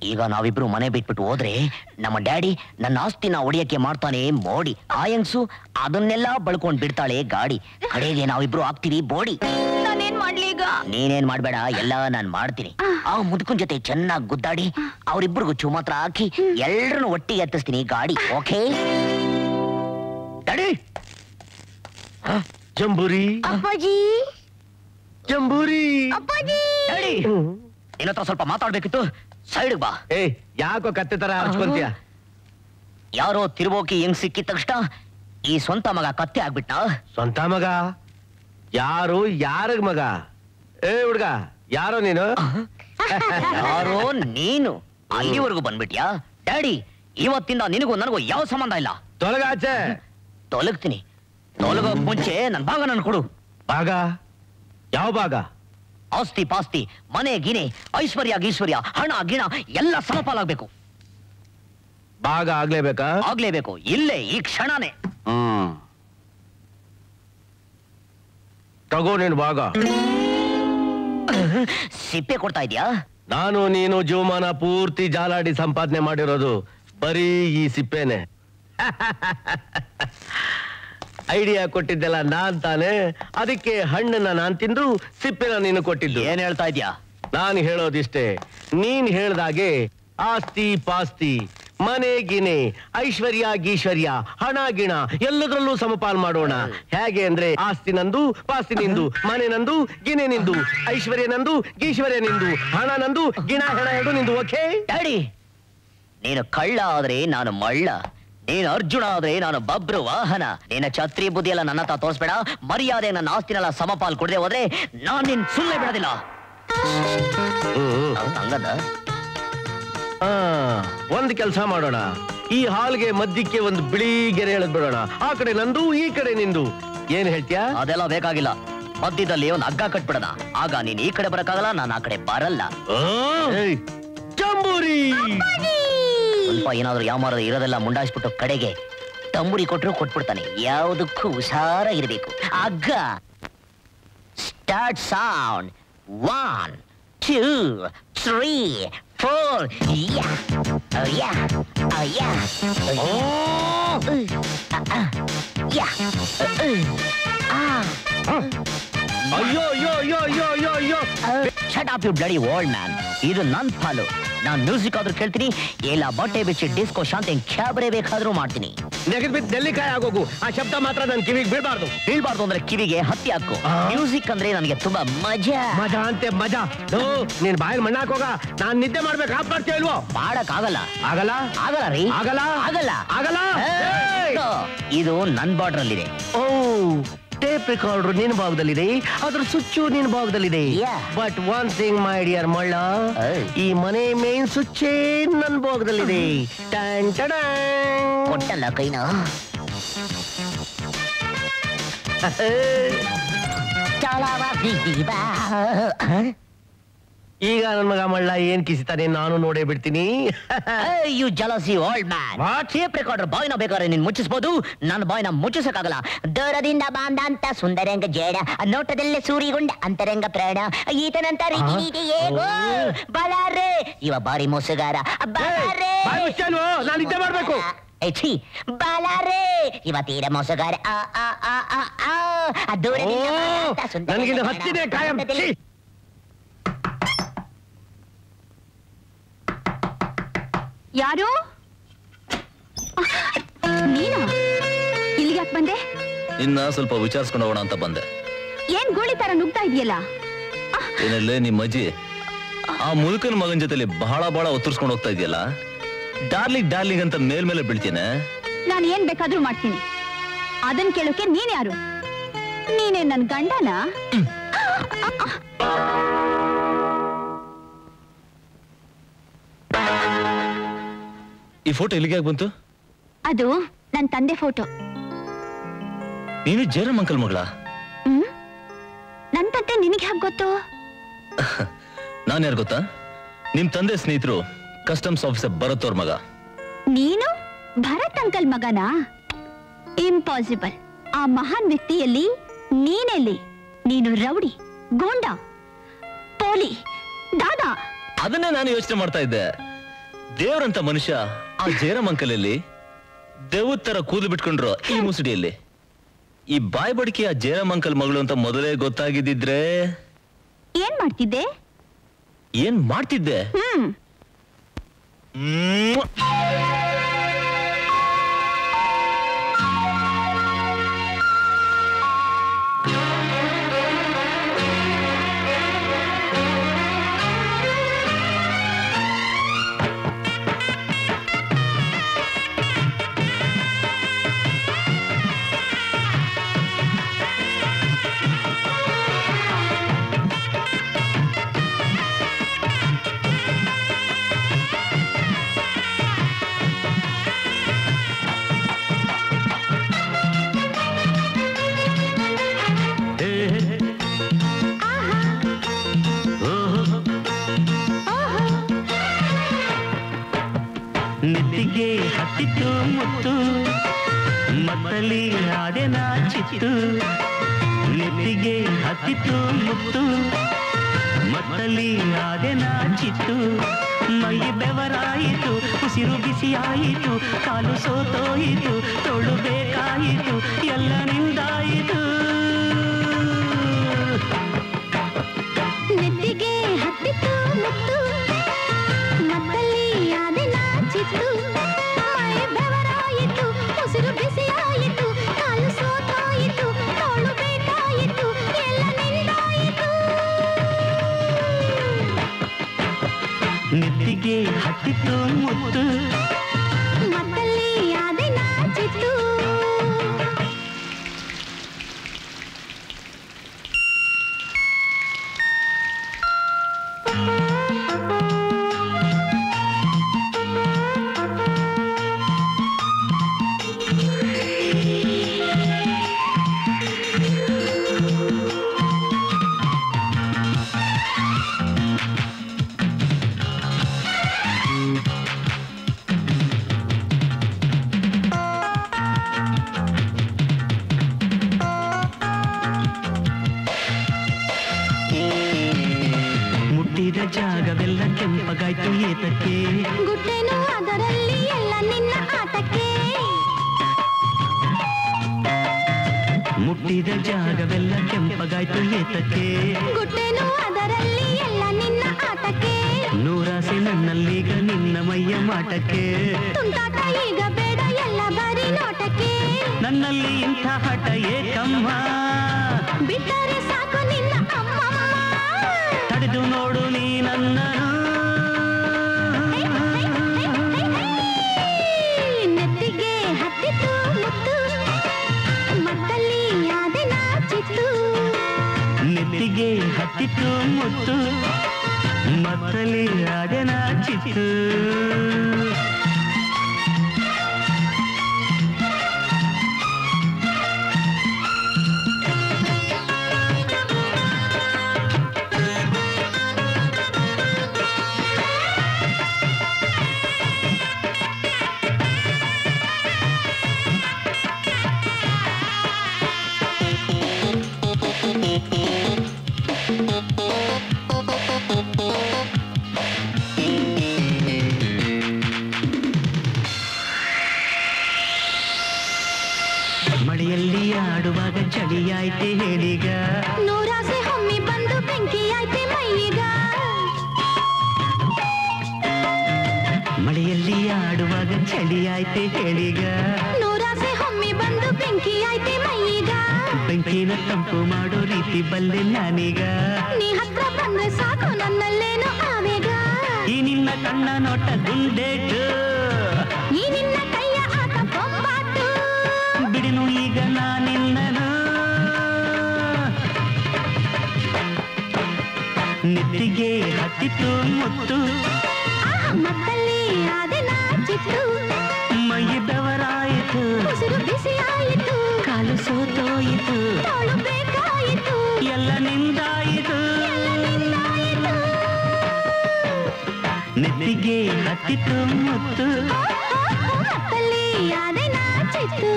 ಈಗ ನಾವಿಬ್ರು ಮನೆ ಬಿಟ್ಬಿಟ್ಟು ಹೋದ್ರೆ ನಮ್ಮ ಡ್ಯಾಡಿ ನನ್ನ ಆಸ್ತಿನ ಒಡೆಯಕ್ಕೆ ಮಾಡ್ತಾನೆ ಮೋಡಿ ಆ ಯಂಗ್ಸು ಅದನ್ನೆಲ್ಲ ಬಳ್ಕೊಂಡ್ ಬಿಡ್ತಾಳೆ ಗಾಡಿ ಕಡೆಗೆ ನಾವಿಬ್ರು ಆಗ್ತೀವಿ ಬೋಡಿ ನಾನೇನ್ ಮಾಡ್ಲಿ ಈಗ ನೀನೇನ್ ಮಾಡ್ಬೇಡ ಎಲ್ಲ ನಾನ್ ಮಾಡ್ತೀನಿ ಆ ಮುದುಕನ್ ಜೊತೆ ಚೆನ್ನಾಗಿ ಗುದ್ದಾಡಿ ಅವ್ರಿಬ್ರಿಗೂ ಚುಮಾತ್ರ ಹಾಕಿ ಎಲ್ರನ್ನು ಒಟ್ಟಿಗೆ ಎತ್ತಿಸ್ತೀನಿ ಗಾಡಿ ಓಕೆ ಡ್ಯಾಡಿ ಜಂಬೂರಿ ಅಪ್ಪಾಜಿ ಜಂಬೂರಿ ಅಪ್ಪಾಜಿ ಡ್ಯಾಡಿ ನಿನ್ನ ಹತ್ರ ಸ್ವಲ್ಪ ಮಾತಾಡ್ಬೇಕಿತ್ತು ಸೈಡ್ ಬಾ ಏ ಯಾಕೋ ಕತ್ತೆ ತರ ಹಚ್ಕೊಂತೀಯ ಯಾರೋ ತಿರುಬೋಕಿ ಹೆಂಗ್ ಸಿಕ್ಕಿದ ತಕ್ಷಣ ಈ ಸ್ವಂತ ಮಗ ಕತ್ತೆ ಆಗ್ಬಿಟ್ಟ ಸ್ವಂತ ಮಗ ಯಾರು ಯಾರಿಗ್ ಮಗ ಏ ಹುಡ್ಗ ಯಾರೋ ನೀನು ಯಾರೋ ನೀನು ಅಲ್ಲಿವರೆಗೂ ಬಂದ್ಬಿಟ್ಯಾ ಡ್ಯಾಡಿ ಇವತ್ತಿಂದ ನಿನಗೂ ನನಗೂ ಯಾವ ಸಂಬಂಧ ಇಲ್ಲ ತೊಲಗಾಚೆ ತೊಲಗ್ತೀನಿ ತೊಲಗೋಕ್ ಮುಂಚೆ ನನ್ ಭಾಗ ನನ್ ಕೊಡು ಭಾಗ ಯಾವ ಭಾಗ ಆಸ್ತಿ ಪಾಸ್ತಿ ಮನೆ ಗಿನೆ ಐಶ್ವರ್ಯ ಗೀಶ್ವರ್ಯ ಹಣ ಗಿಣ ಎಲ್ಲ ಸಮಪಾಲಾಗ್ಬೇಕು ಭಾಗ ಆಗ್ಲೇಬೇಕಾ ಆಗ್ಲೇಬೇಕು ಇಲ್ಲೇ ಈ ಕ್ಷಣನೇ ಹ್ಮ್ ತಗೋ ನೀನು ಭಾಗ ಸಿಪ್ಪೆ ಕೊಡ್ತಾ ಇದ್ಯಾ ನಾನು ನೀನು ಜೀವಮಾನ ಪೂರ್ತಿ ಜಾಲಾಡಿ ಸಂಪಾದನೆ ಮಾಡಿರೋದು ಬರೀ ಈ ಸಿಪ್ಪೆನೆ ಐಡಿಯಾ ಕೊಟ್ಟಿದ್ದೆಲ್ಲ ನಾನ್ ತಾನೆ ಅದಕ್ಕೆ ಹಣ್ಣನ್ನ ನಾನ್ ತಿಂದು ಸಿಪ್ಪೆನ ನೀನು ಕೊಟ್ಟಿದ್ದು ಏನ್ ಹೇಳ್ತಾ ಇದ್ಯಾ ನಾನು ಹೇಳೋದಿಷ್ಟೇ ನೀನ್ ಹೇಳ್ದಾಗೆ ಆಸ್ತಿ ಪಾಸ್ತಿ ಮನೆ ಗಿನೆ ಐಶ್ವರ್ಯ ಗೀಶ್ವರ್ಯ ಹಣ ಗಿಣ ಎಲ್ಲದರಲ್ಲೂ ಸಮಪಾಲ್ ಮಾಡೋಣ ಹೇಗೆ ಅಂದ್ರೆ ಆಸ್ತಿ ನಂದು ಪಾಸ್ತಿ ನಿಂದು ಮನೆ ನಂದು ಗಿನೆ ನಿಂದು ಐಶ್ವರ್ಯ ನಂದು ಗೀಶ್ವರ್ಯ ನಿಂದು ಹಣ ನಂದು ಗಿಣ ಹೆಣ ಎರಡು ನಿಂದು ಓಕೆ ಡ್ಯಾಡಿ ನೀನು ಕಳ್ಳ ಆದ್ರೆ ನಾನು ಮಳ್ಳ ನೀನು ಅರ್ಜುನ ಆದ್ರೆ ನಾನು ಬಬ್ರು ವಾಹನ ನಿನ್ನ ಛತ್ರಿ ಬುದ್ಧಿ ಎಲ್ಲ ನನ್ನ ಹತ್ರ ತೋರಿಸ್ಬೇಡ ಮರ್ಯಾದೆ ನನ್ನ ಆಸ್ತಿನೆಲ್ಲ ಸಮಪಾಲ್ ಕೊಡದೆ ಹೋದ್ರೆ ನಾನ್ ನಿನ್ ಸುಳ್ಳೆ ಬಿಡೋದಿಲ್ಲ ಹಂಗದ ಆ, ಒಂದ್ ಕೆಲಸ ಮಾಡೋಣ ಈ ಹಾಲ್ಗೆ ಮಧ್ಯಕ್ಕೆ ಒಂದು ಬಿಳಿ ಗೆರೆ ಎಳೆದ್ ಬಿಡೋಣ ಆ ಕಡೆ ನಂದು ಈ ಕಡೆ ನಿಂದು ಏನ್ ಹೇಳ್ತೀಯಾ ಅದೆಲ್ಲ ಬೇಕಾಗಿಲ್ಲ ಮಧ್ಯದಲ್ಲಿ ಒಂದು ಹಗ್ಗ ಕಟ್ಬಿಡೋಣ ಆಗ ನೀನ್ ಈ ಕಡೆ ಬರಕ್ಕಾಗಲ್ಲ ನಾನು ಆ ಕಡೆ ಬರಲ್ಲ ಏಯ್, ಜಂಬೂರಿ ಸ್ವಲ್ಪ ಏನಾದ್ರೂ ಯಾಮಾರದ ಇರೋದೆಲ್ಲ ಮುಂಡಾಯಿಸ್ಬಿಟ್ಟು ಕಡೆಗೆ ತಂಬುರಿ ಕೊಟ್ರು ಕೊಟ್ಬಿಡ್ತಾನೆ ಯಾವುದಕ್ಕೂ ಹುಷಾರಾಗಿರ್ಬೇಕು ಹಗ್ಗ start sound one two three four ಯಾ ಯಾ ಯಾ ಯಾ ಅಯ್ಯೋ ಅಯ್ಯೋ ಅಯ್ಯೋ ಅಯ್ಯೋ ಅಯ್ಯೋ ಅಯ್ಯೋ shut up you bloody old man ಇದು ನನ್ ಫಾಲು ನಾನ್ ಮ್ಯೂಸಿಕ್ ಆದ್ರೂ ಕೇಳ್ತೀನಿ ಇಲ್ಲ ಬಟ್ಟೆ ಬಿಚ್ಚಿ ಡಿಸ್ಕೋ ಶಾಂತಿ ಕ್ಯಾಬ್ರೆ ಬೇಕಾದ್ರೂ ಮಾಡ್ತೀನಿ ನೆಗದ್ ಬಿದ್ದು ನೆಲ್ಲಿಕಾಯಿ ಆಗೋಗು ಆ ಶಬ್ದ ಮಾತ್ರ ನನ್ ಕಿವಿಗೆ ಬೀಳ್ಬಾರ್ದು ಬೀಳ್ಬಾರ್ದು ಅಂದ್ರೆ ಕಿವಿಗೆ ಹತ್ತಿ ಹಾಕು ಮ್ಯೂಸಿಕ್ ಅಂದ್ರೆ ನನಗೆ ತುಂಬಾ ಮಜಾ ಮಜಾ ಅಂತೆ ಮಜಾ ನೋ, ನೀನ್ ಬಾಯಲ್ಲಿ ಮಣ್ಣ ಹಾಕೋಗ ನಾನ್ ನಿದ್ದೆ ಮಾಡ್ಬೇಕು ಆಪ್ ಮಾಡ್ತೀಯ ಇಲ್ವೋ ಮಾಡಕ್ ಆಗಲ್ಲ ಆಗಲ್ಲ ಆಗಲ್ಲ ರೀ ಆಗಲ್ಲ ಆಗಲ್ಲ ಆಗಲ್ಲ ಏಯ್! ಇದು ನನ್ ಬಾರ್ಡರ್ ಅಲ್ಲಿದೆ ಓ ಟೇಪ್ ರೆಕಾರ್ಡರ್ ನಿನ್ ಭಾಗದಲ್ಲಿದೆ ಅದ್ರ ಸ್ವಿಚ್ಚು ನಿನ್ ಭಾಗದಲ್ಲಿದೆ but one thing my dear ಮಳ್ಳ ಈ ಮನೆ ಮೇನ್ ಸ್ವಿಚ್ಚೇ ನನ್ ಭಾಗದಲ್ಲಿದೆ ಟ್ಯಾನ್ ಟಡಾನ್. ಕೊಟ್ಟಲ್ಲ ಕೈನ ಈಗ ನನ್ ಮಗ ಮಳ್ಳ ಏನ್ ಕಿಸಿತಾನೆ ನಾನು ನೋಡೇ ಬಿಡ್ತೀನಿ you jealousy old man tape recorder ಬಾಯ್ನ ಬೇಕಾದ್ರೆ ನೀನ್ ಮುಚ್ಚಿಸ್ಬೋದು ನನ್ನ ಬಾಯ್ನ ಮುಚ್ಚಿಸಕ್ಕಾಗಲ್ಲ ದೂರದಿಂದ ಬಾಂದಂತ ಸುಂದರಂಗ ಜೇಡ ನೋಟದಲ್ಲೇ ಸೂರಿಗೊಂಡ ಅಂತರಂಗ ಪ್ರಾಣ ಈತನಂತ ರೀತಿ ನೀತಿ ಹೇಗೋ ಬಲಾರೆ ಇವ ಬಾರಿ ಮೋಸಗಾರ ಬಲಾರೆ ನಾನು ನಿದ್ದೆ ಮಾಡ್ಬೇಕು ಏ, ಛೀ ಬಾಲಾರೆ ಇವ ತೀರ ಮೋಸಗಾರ ಆ, ಆ, ಆ, ಆ, ಆ. ಆ, ದೂರದಿಂದ ಬಾಂದಂತ ಸುಂದರಂಗ ನನಗಿನ್ನು ಜೇಡ, ಹತ್ತಿದೆ ಕಾಯಂ ನೋಟದಲ್ಲಿ- ಛೀ. ಯಾರು ನೀನಾ ಇಲ್ಲಿಗೆ ಯಾಕೆ ಬಂದೆ ಇನ್ನ ಸ್ವಲ್ಪ ವಿಚಾರಿಸ್ಕೊಂಡು ಹೋಗೋಣ ಅಂತ ಬಂದೆ ಏನ್ ಗೋಳಿ ತರ ನುಗ್ತಾ ಇದೆಯಲ್ಲ ಏನಲ್ಲೇ ನಿಮ್ಮ ಅಜ್ಜಿ ಆ ಮುದುಕನ ಮಗನ ಜೊತೆಲಿ ಬಹಳ ಬಹಳ ಒತ್ತರಿಸ್ಕೊಂಡು ಹೋಗ್ತಾ ಇದೆಯಲ್ಲ ಡಾರ್ಲಿಂಗ್ ಡಾರ್ಲಿಂಗ್ ಅಂತ ಮೇಲ್ಮೇಲೆ ಬೀಳ್ತೀನಿ ನಾನು ಏನ್ ಬೇಕಾದ್ರೂ ಮಾಡ್ತೀನಿ ಅದನ್ ಕೇಳೋಕೆ ನೀನ್ ಯಾರು ನೀನೇ ನನ್ ಗಂಡನ ಈ ಫೋಟೋ ಇಲ್ಲಿಗೆ ಯಾಕೆ ಬಂತು ಅದು ನನ್ ತಂದೆ ಫೋಟೋ ನೀನು ಜಯರಾಮ್ ಅಂಕಲ್ ಮಗಳ ಹ್ಮ್ ನನ್ ತಂದೆ ನಿನಗೆ ಹೇಗ್ ಗೊತ್ತು ನಾನು ಯಾರು ಗೊತ್ತಾ ನಿಮ್ ತಂದೆ ಸ್ನೇಹಿತರು ಕಸ್ಟಮ್ಸ್ ಆಫೀಸರ್ ಭರತ್ ಅವ್ರ ಮಗ ನೀನು ಭರತ್ ಅಂಕಲ್ ಮಗನಾ ಇಂಪಾಸಿಬಲ್ ಆ ಮಹಾನ್ ವ್ಯಕ್ತಿಯಲ್ಲಿ ನೀನೆಲ್ಲಿ ನೀನು ರೌಡಿ ಗೂಂಡ ಪೋಲಿ ದಾದಾ ಅದನ್ನೇ ನಾನು ಯೋಚನೆ ಮಾಡ್ತಾ ಇದ್ದೆ ದೇವ್ರಂತ ಮನುಷ್ಯ ಆ ಜೇರಮಂಕಲಲ್ಲಿ ದೇವದ ತರ ಕೂದಲು ಬಿಟ್ಕೊಂಡ್ರು ಈ ಮುಸುಡಿಯಲ್ಲಿ ಈ ಬಾಯ್ ಬಡಿಕೆ ಆ ಜೇರಮಂಕಲ್ ಮಗಳು ಅಂತ ಮೊದಲೇ ಗೊತ್ತಾಗಿದ್ದಿದ್ರೆ ಏನ್ ಮಾಡ್ತಿದ್ದೆ ಏನ್ ಮಾಡ್ತಿದ್ದೆ ಹ್ಮ್ ಮ್ಮ್. ನೆತ್ತಿಗೆ ಹತ್ತಿತ್ತು ಮುತ್ತು ಮತ್ತಲ್ಲಿ ಆದೆನ ಚಿತ್ತು ನೆತ್ತಿಗೆ ಹತ್ತಿತ್ತು ಮುತ್ತು ಮತ್ತಲ್ಲಿ ಆದೆನ ಚಿತ್ತು ಮೈ ಬೆವರಾಯಿತು ಉಸಿರು ಬಿಸಿಯಾಯಿತು ಕಾಲು ಸೋತೋಯಿತು ತೊಳು ಬೇಕಾಯಿತು ಎಲ್ಲ ನಿಂದಾಯಿತು ನೆತ್ತಿಗೆ ಹತ್ತಿತ್ತು ಮುತ್ತು ಮತ್ತಲ್ಲಿ ಆದೆ ನಾಚಿತ್ತು ಮೈ ಬೆವರಾಯಿತು ಉಸಿರು ಬಿಸಿಯಾಯಿತು ಕಾಲು ಸೋತಾಯಿತು ತೋಳು ಬೇಕಾಯಿತು ಎಲ್ಲ ನಿಂದಾಯಿತು ನೆತ್ತಿಗೆ ಹತ್ತಿತ್ತು ಮುತ್ತು ಮತ್ತಲ್ಲಿ ಆದೆ ನಾಚಿತ್ತು ಮುಟ್ಟಿದ ಜಾಗವೆಲ್ಲ ಕೆಂಪಗಾಯ್ತು ಏತಕ್ಕೆ ಗುಟ್ಟೆನು ಅದರಲ್ಲಿ ಎಲ್ಲ ನಿನ್ನ ಆಟಕ್ಕೆ ಮುಟ್ಟಿದ ಜಾಗವೆಲ್ಲ ಕೆಂಪಗಾಯ್ತು ಏತಕ್ಕೆ ಗುಟ್ಟೆನು ಅದರಲ್ಲಿ ಎಲ್ಲ ನಿನ್ನ ಆಟಕ್ಕೆ ನೂರಾಸೆ ನನ್ನಲ್ಲೀಗ ನಿನ್ನ ಮೈಯ ಮಾಟಕ್ಕೆ ತುಂಟಾಟ ಈಗ ಬೇಡ ಎಲ್ಲ ಬರೀ ನೋಟಕ್ಕೆ ನನ್ನಲ್ಲಿ ಇಂಥ ಹಠ ಏಕಮ್ಮ ಬಿಟ್ಟರೆ ಸಾಕು ನಿನ್ನ ಅಮ್ಮಮ್ಮ ತಡೆದು ನೋಡು ನೀ ನನ್ನ ನೆತ್ತಿಗೆ ಹತ್ತಿತ್ತು ಮುತ್ತು ಮತ್ತಲ್ಲಿ ಯಾದೆ ನಾಚಿತ್ತು ನೆತ್ತಿಗೆ ಹತ್ತಿತ್ತು ಮುತ್ತು ಮತ್ತಲ್ಲಿ ಅದೇನ ಚಿತ್ತು ಮಳೆಯಲ್ಲಿ ಆಡುವಾಗ ಚಳಿಯಾಯ್ತೆ ಹೇಳಿಗ ನೂರಾಸೆ ಹೊಮ್ಮಿ ಬಂದು ಬೆಂಕಿ ಆಯ್ತೆ ಮೈಯಿಗ ಮಳೆಯಲ್ಲಿ ಆಡುವಾಗ ಚಳಿಯಾಯ್ತೆ ಹೇಳಿಗ ನೂರಾಸೆ ಹೊಮ್ಮಿ ಬಂದು ಬೆಂಕಿ ಆಯ್ತೆ ಮೈಯಿಗ ಬೆಂಕಿನ ತಂಪು ಮಾಡೋ ರೀತಿ ಬಲ್ಲೆ ನಾನೀಗ ನೀ ಹತ್ರ ಬಂದ್ರೆ ಸಾಕು ನನ್ನಲ್ಲೇನು ಆವೇಗ ಈ ನಿನ್ನ ಕಣ್ಣ ನೋಟ ಗುಂಡೇಟು ಈ ನಿನ್ನ ಕೈಯ ಆಟ ಬೊಂಬಾಟು ಬಿಡಿನು ಈಗ ನಾನಿನ್ನನು ನೆತ್ತಿಗೆ ಹತ್ತಿತ್ತು ಮುತ್ತು ಆಹ, ಮತ್ತಲ್ಲಿ ಆದೆ ನಾಚಿತ್ತು ಮೈ ಬೆವರಾಯಿತು ಉಸಿರು ಬಿಸಿಯಾಯಿತು ಕಾಲು ಸೋತೋಯಿತು ತೋಳು ಬೇಕಾಯಿತು ಎಲ್ಲ ನಿಂದಾಯಿತು ನೆತ್ತಿಗೆ ಹತ್ತಿತ್ತು ಮುತ್ತು ಮತ್ತಲ್ಲಿ ಆದೆ ನಾಚಿತ್ತು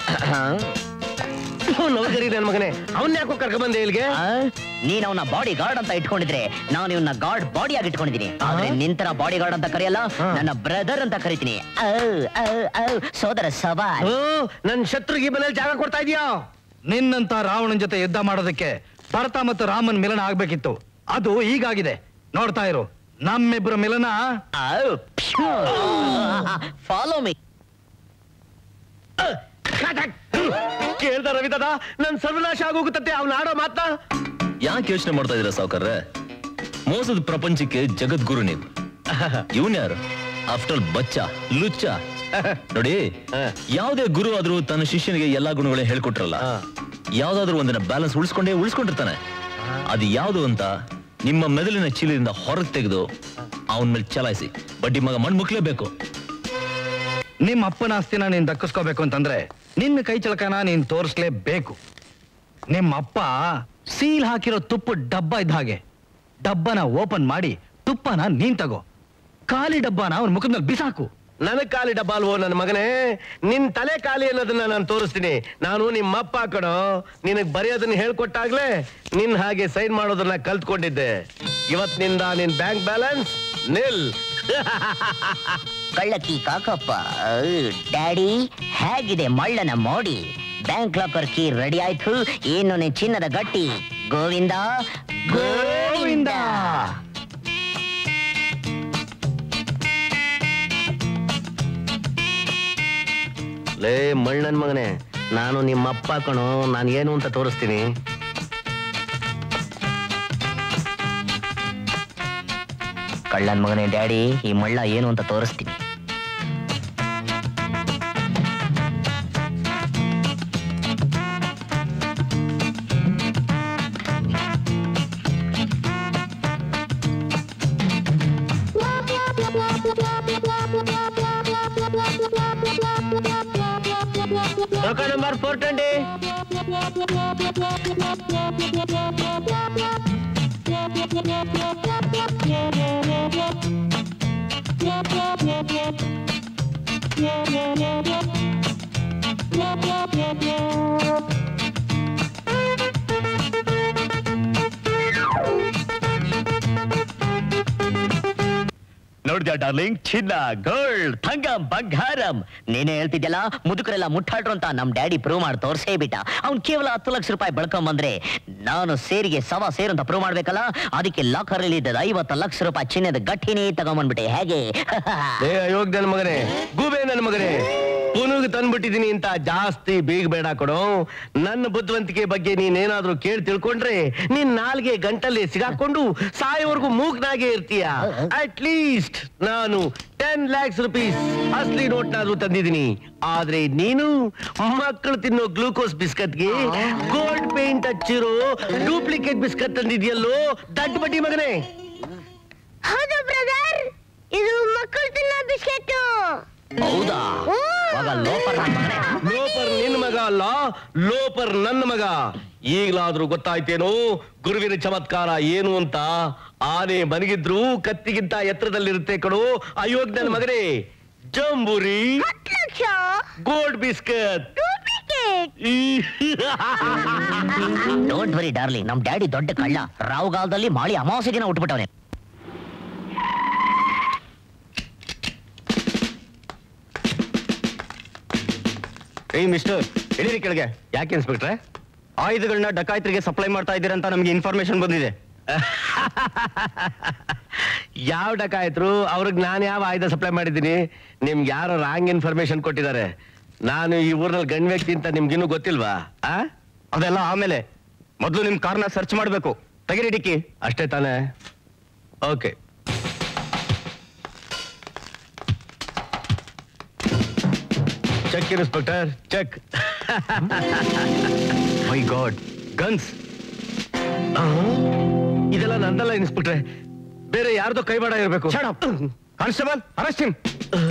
ನೌಕರಿ ನನ್ನ ಮಗನೇ ಅವನ್ ಯಾಕೋ ಕರ್ಕೊಂಡ್ ಬಂದೆ ಇಲ್ಲಿಗೆ ನೀನ್ ಅವನ ಬಾಡಿ ಗಾರ್ಡ್ ಅಂತ ಇಟ್ಕೊಂಡಿದ್ರೆ ನಾನು ಇವನ್ನ ಗಾರ್ಡ್ ಬಾಡಿ ಆಗಿ ಇಟ್ಕೊಂಡಿದ್ದೀನಿ ಆದ್ರೆ ನಿಂತರ ಬಾಡಿ ಗಾರ್ಡ್ ಅಂತ ಕರೆಯಲ್ಲ ನನ್ನ ಬ್ರದರ್ ಅಂತ ಕರಿತೀನಿ ಔ, ಔ, ಔ, ಸೋದರ ಸವಾಲ್ ನನ್ ಶತ್ರುಗೆ ಮನೇಲಿ ಜಾಗ ಕೊಡ್ತಾ ಇದೀಯಾ ನಿನ್ನಂತ ರಾವಣನ್ ಜೊತೆ ಯುದ್ಧ ಮಾಡೋದಕ್ಕೆ ಭರತ ಮತ್ತು ರಾಮನ್ ಮಿಲನ ಆಗ್ಬೇಕಿತ್ತು ಅದು ಈಗಾಗಿದೆ ನೋಡ್ತಾ ಇರು ನಮ್ಮಿಬ್ಬರ ಮಿಲನ ಫಾಲೋ ಮೀ ಕೇಳ್ದ ರವಿದಾದ ನನ್ ಸರ್ವನಾಶ ಆಗೋಗುತ್ತಂತೆ ಅವ್ನ ಆಡೋ ಮಾತ್ನ ಯಾಕೆ ಯೋಚನೆ ಮಾಡ್ತಾ ಇದೀರಾ ಸಾವುಕಾರ್ರೆ ಮೋಸದ ಪ್ರಪಂಚಕ್ಕೆ ಜಗದ್ಗುರು ನೀವು ಇವನ್ ಯಾರು ಆಫ್ಟರ್ ಆಲ್ ಬಚ್ಚ ಲುಚ್ಚ ನೋಡಿ ಯಾವುದೇ ಗುರು ಆದ್ರೂ ತನ್ನ ಶಿಷ್ಯನಿಗೆ ಎಲ್ಲಾ ಗುಣಗಳೇ ಹೇಳ್ಕೊಟ್ರಲ್ಲ ಯಾವ್ದಾದ್ರೂ ಒಂದನ್ನ ಬ್ಯಾಲೆನ್ಸ್ ಉಳಿಸ್ಕೊಂಡೇ ಉಳಿಸ್ಕೊಂಡಿರ್ತಾನೆ ಅದು ಯಾವುದು ಅಂತ ನಿಮ್ಮ ಮೆದುಳಿನ ಚೀಲದಿಂದ ಹೊರಗೆ ತೆಗೆದು ಅವನ ಮೇಲೆ ಚಲಾಯಿಸಿ ಬಡ್ಡಿ ಮಗ ಮಣ್ಣು ಮುಕ್ಲೇಬೇಕು ನಿಮ್ಮ ಅಪ್ಪನ ಆಸ್ತಿನ ನೀನ್ ದಕ್ಕಿಸ್ಕೋಬೇಕು ಅಂತಂದ್ರೆ ನಿನ್ನ ಕೈ ಚಳಕನ ನೀನ್ ತೋರಿಸ್ಲೇಬೇಕು ನಿಮ್ಮ ಅಪ್ಪ ಸೀಲ್ ಹಾಕಿರೋ ತುಪ್ಪ ಡಬ್ಬ ಇದ್ದ ಹಾಗೆ ಡಬ್ಬನ ಓಪನ್ ಮಾಡಿ ತುಪ್ಪನ ನೀನ್ ತಗೋ ಖಾಲಿ ಡಬ್ಬನ ಅವನ ಮುಖದ ಮೇಲೆ ಬಿಸಾಕು ನನಗ್ ಖಾಲಿ ಡಬ್ಬ ಅಲ್ವೋ ನನ್ನ ಮಗನೇ ನಿನ್ ತಲೆ ಖಾಲಿ ಅನ್ನೋದನ್ನ ನಾನು ತೋರಿಸ್ತೀನಿ ನಾನು ನಿಮ್ಮ ಅಪ್ಪ ಕಣೋ ನಿನಗ್ ಬರೆಯೋದನ್ನ ಹೇಳ್ಕೊಟ್ಟಾಗ್ಲೇ ನಿನ್ ಹಾಗೆ ಸೈನ್ ಮಾಡೋದನ್ನ ಕಲ್ತ್ಕೊಂಡಿದ್ದೆ ಇವತ್ತಿನಿಂದ ನಿನ್ ಬ್ಯಾಂಕ್ ಬ್ಯಾಲೆನ್ಸ್ ನಿಲ್ ಕಳ್ಳಕ್ಕಿ ಕಾಕಪ್ಪ ಡ್ಯಾಡಿ ಹೇಗಿದೆ ಮಳ್ಳನ ಮೋಡಿ ಬ್ಯಾಂಕ್ ಲಾಕರ್ ಕೀ ರೆಡಿ ಆಯ್ತು ಏನು ನೀನ್ ಚಿನ್ನದ ಗಟ್ಟಿ ಗೋವಿಂದ ಗೋವಿಂದ ಲೇ ಮಳ್ಳನ್ ಮಗನೇ ನಾನು ನಿಮ್ಮ ಅಪ್ಪ ಕಣೋ ನಾನು ಏನು ಅಂತ ತೋರಿಸ್ತೀನಿ ಕಳ್ಳನ್ ಮಗನೇ ಡ್ಯಾಡಿ ಈ ಮಳ್ಳ ಏನು ಅಂತ ತೋರಿಸ್ತೀನಿ ಟೋಕನ್ ನಂಬರ್ ಫೋರ್ ಟ್ವೆಂಟಿ ನೋಡ್ದ್ಯಾ ಡಾರ್ಲಿಂಗ್ ಚಿನ್ನ ಗೋಲ್ಡ್ ಥಂಗಂ ಬಂಗಾರಂ ನೀನೇ ಹೇಳ್ತಿದ್ಯಲ್ಲ ಮುದುಕರೆಲ್ಲ ಮುಟ್ಟಾಡ್ರು ಅಂತ ನಮ್ ಡ್ಯಾಡಿ ಪ್ರೂವ್ ಮಾಡಿ ತೋರ್ಸೇ ಬಿಟ್ಟ ಅವ್ನ್ ಕೇವಲ ಹತ್ತು ಲಕ್ಷ ರೂಪಾಯಿ ಬೆಳ್ಕೊಂಬಂದ್ರೆ ನಾನು ಸೇರಿಗೆ ಸವ ಸೇರು ಅಂತ ಪ್ರೂವ್ ಮಾಡ್ಬೇಕಲ್ಲ ಅದಕ್ಕೆ ಲಾಕರ್ ಅಲ್ಲಿ ಇದ್ದದ ಐವತ್ತು ಲಕ್ಷ ರೂಪಾಯಿ ಚಿನ್ನದ ಗಟ್ಟಿನೇ ತಗೊಂಬಂದ್ಬಿಟ್ಟೆ ಹೇಗೆ ಏ ಅಯೋಗ್ ನನ್ನ ಮಗನೇ ಗೂಬೆ ನನ್ನ ಮಗನೇ ಪುನುಗ್ ತಂದ್ಬಿಟ್ಟಿದೀನಿ ಅಂತ ಜಾಸ್ತಿ ಬೀಗ ಬೇಡ ಕೊಡು ನನ್ನ ಬುದ್ಧಿವಂತಿಕೆ ಬಗ್ಗೆ ನೀನೇನಾದ್ರೂ ಕೇಳಿ ತಿಳ್ಕೊಂಡ್ರೆ ನಿನ್ ನಾಲ್ಗೆ ಗಂಟಲ್ಲಿ ಸಿಗಾಕೊಂಡು ಸಾಯೋವರೆಗೂ ಮೂಗ್ನಾಗೆ ಇರ್ತೀಯ ಅಟ್ ಲೀಸ್ಟ್ ನಾನು ಟೆನ್ ಲ್ಯಾಕ್ಸ್ ರುಪೀಸ್ ಅಸ್ಲಿ ನೋಟ್ನಾದ್ರೂ ತಂದಿದ್ದೀನಿ ಆದ್ರೆ ನೀನು ಮಕ್ಕಳು ತಿನ್ನೋ ಗ್ಲೂಕೋಸ್ ಬಿಸ್ಕಟ್ಗೆ ಗೋಲ್ಡ್ ಪೇಂಟ್ ಹಚ್ಚಿರೋ ಡೂಪ್ಲಿಕೇಟ್ ಬಿಸ್ಕಟ್ ತಂದಿದ್ಯಲ್ಲೋ ದಡ್ಡ ಬಡ್ಡಿ ಮಗನೇ ಹೌದು ಬ್ರದರ್ ಇದು ಮಕ್ಕಳು ತಿನ್ನೋ ಬಿಸ್ಕೆಟ್ ಹೌದಾ ಇವಾಗ ಲೋಪರ್ ನನ್ ಮಗನೇ ಲೋಪರ್ ನಿನ್ನ ಮಗ ಅಲ್ಲ ಲೋಪರ್ ನನ್ನ ಮಗ ಈಗ್ಲಾದ್ರೂ ಗೊತ್ತಾಯ್ತೇನೋ ಗುರುವಿನ ಚಮತ್ಕಾರ ಏನು ಅಂತ ಆನೆ ಮನಗಿದ್ರು ಕತ್ತಿಗಿಂತ ಎತ್ತರದಲ್ಲಿರುತ್ತೆ ಕಣೋ ಅಯೋಗ್ ನನ್ನ ಮಗನೇ ಜಂಬೂರಿ gold biscuit don't worry darling ನಮ್ ಡ್ಯಾಡಿ ದೊಡ್ಡ ಕಳ್ಳ ರಾವುಗಾಲದಲ್ಲಿ ಮಾಳಿ ಅಮಾವಾಸ್ಯ ದಿನ ಉಟ್ಬಿಟ್ಟವನೆ ಏಯ್ ಮಿಸ್ಟರ್ ಇಡೀರಿ ಕೆಳಗೆ ಯಾಕೆ ಇನ್ಸ್ಪೆಕ್ಟ್ರೆ ಆಯುಧಗಳನ್ನ ಡಕಾಯ್ತರಿಗೆ ಸಪ್ಲೈ ಮಾಡ್ತಾ ಇದ್ದೀರಂತ ನಮ್ಗೆ ಇನ್ಫಾರ್ಮೇಶನ್ ಬಂದಿದೆ ಯಾವ ಡಕಾಯ್ತರು ಅವ್ರಿಗೆ ನಾನು ಯಾವ ಆಯುಧ ಸಪ್ಲೈ ಮಾಡಿದ್ದೀನಿ ನಿಮ್ಗೆ ಯಾರೋ ರಾಂಗ್ ಇನ್ಫಾರ್ಮೇಶನ್ ಕೊಟ್ಟಿದ್ದಾರೆ ನಾನು ಈ ಊರಲ್ಲಿ ಗಂಡ್ ವ್ಯಕ್ತಿ ಅಂತ ನಿಮ್ಗಿನ್ನೂ ಗೊತ್ತಿಲ್ವಾ ಆ ಅದೆಲ್ಲ ಆಮೇಲೆ ಮೊದಲು ನಿಮ್ ಕಾರ್ನ ಸರ್ಚ್ ಮಾಡಬೇಕು ತೆಗಿರಿ ಡಿಕ್ಕಿ ಅಷ್ಟೇ ತಾನೇ okay check inspector check my god guns ಇದೆಲ್ಲ ನಂದಲ್ಲ ಇನ್ಸ್ಪೆಕ್ಟ್ರೆ ಬೇರೆ ಯಾರ್ದೋ ಕೈವಾಡ ಇರಬೇಕು ಕಾನ್ಸ್ಟೇಬಲ್ ಅರೆಸ್ಟ್ ಹಿಮ್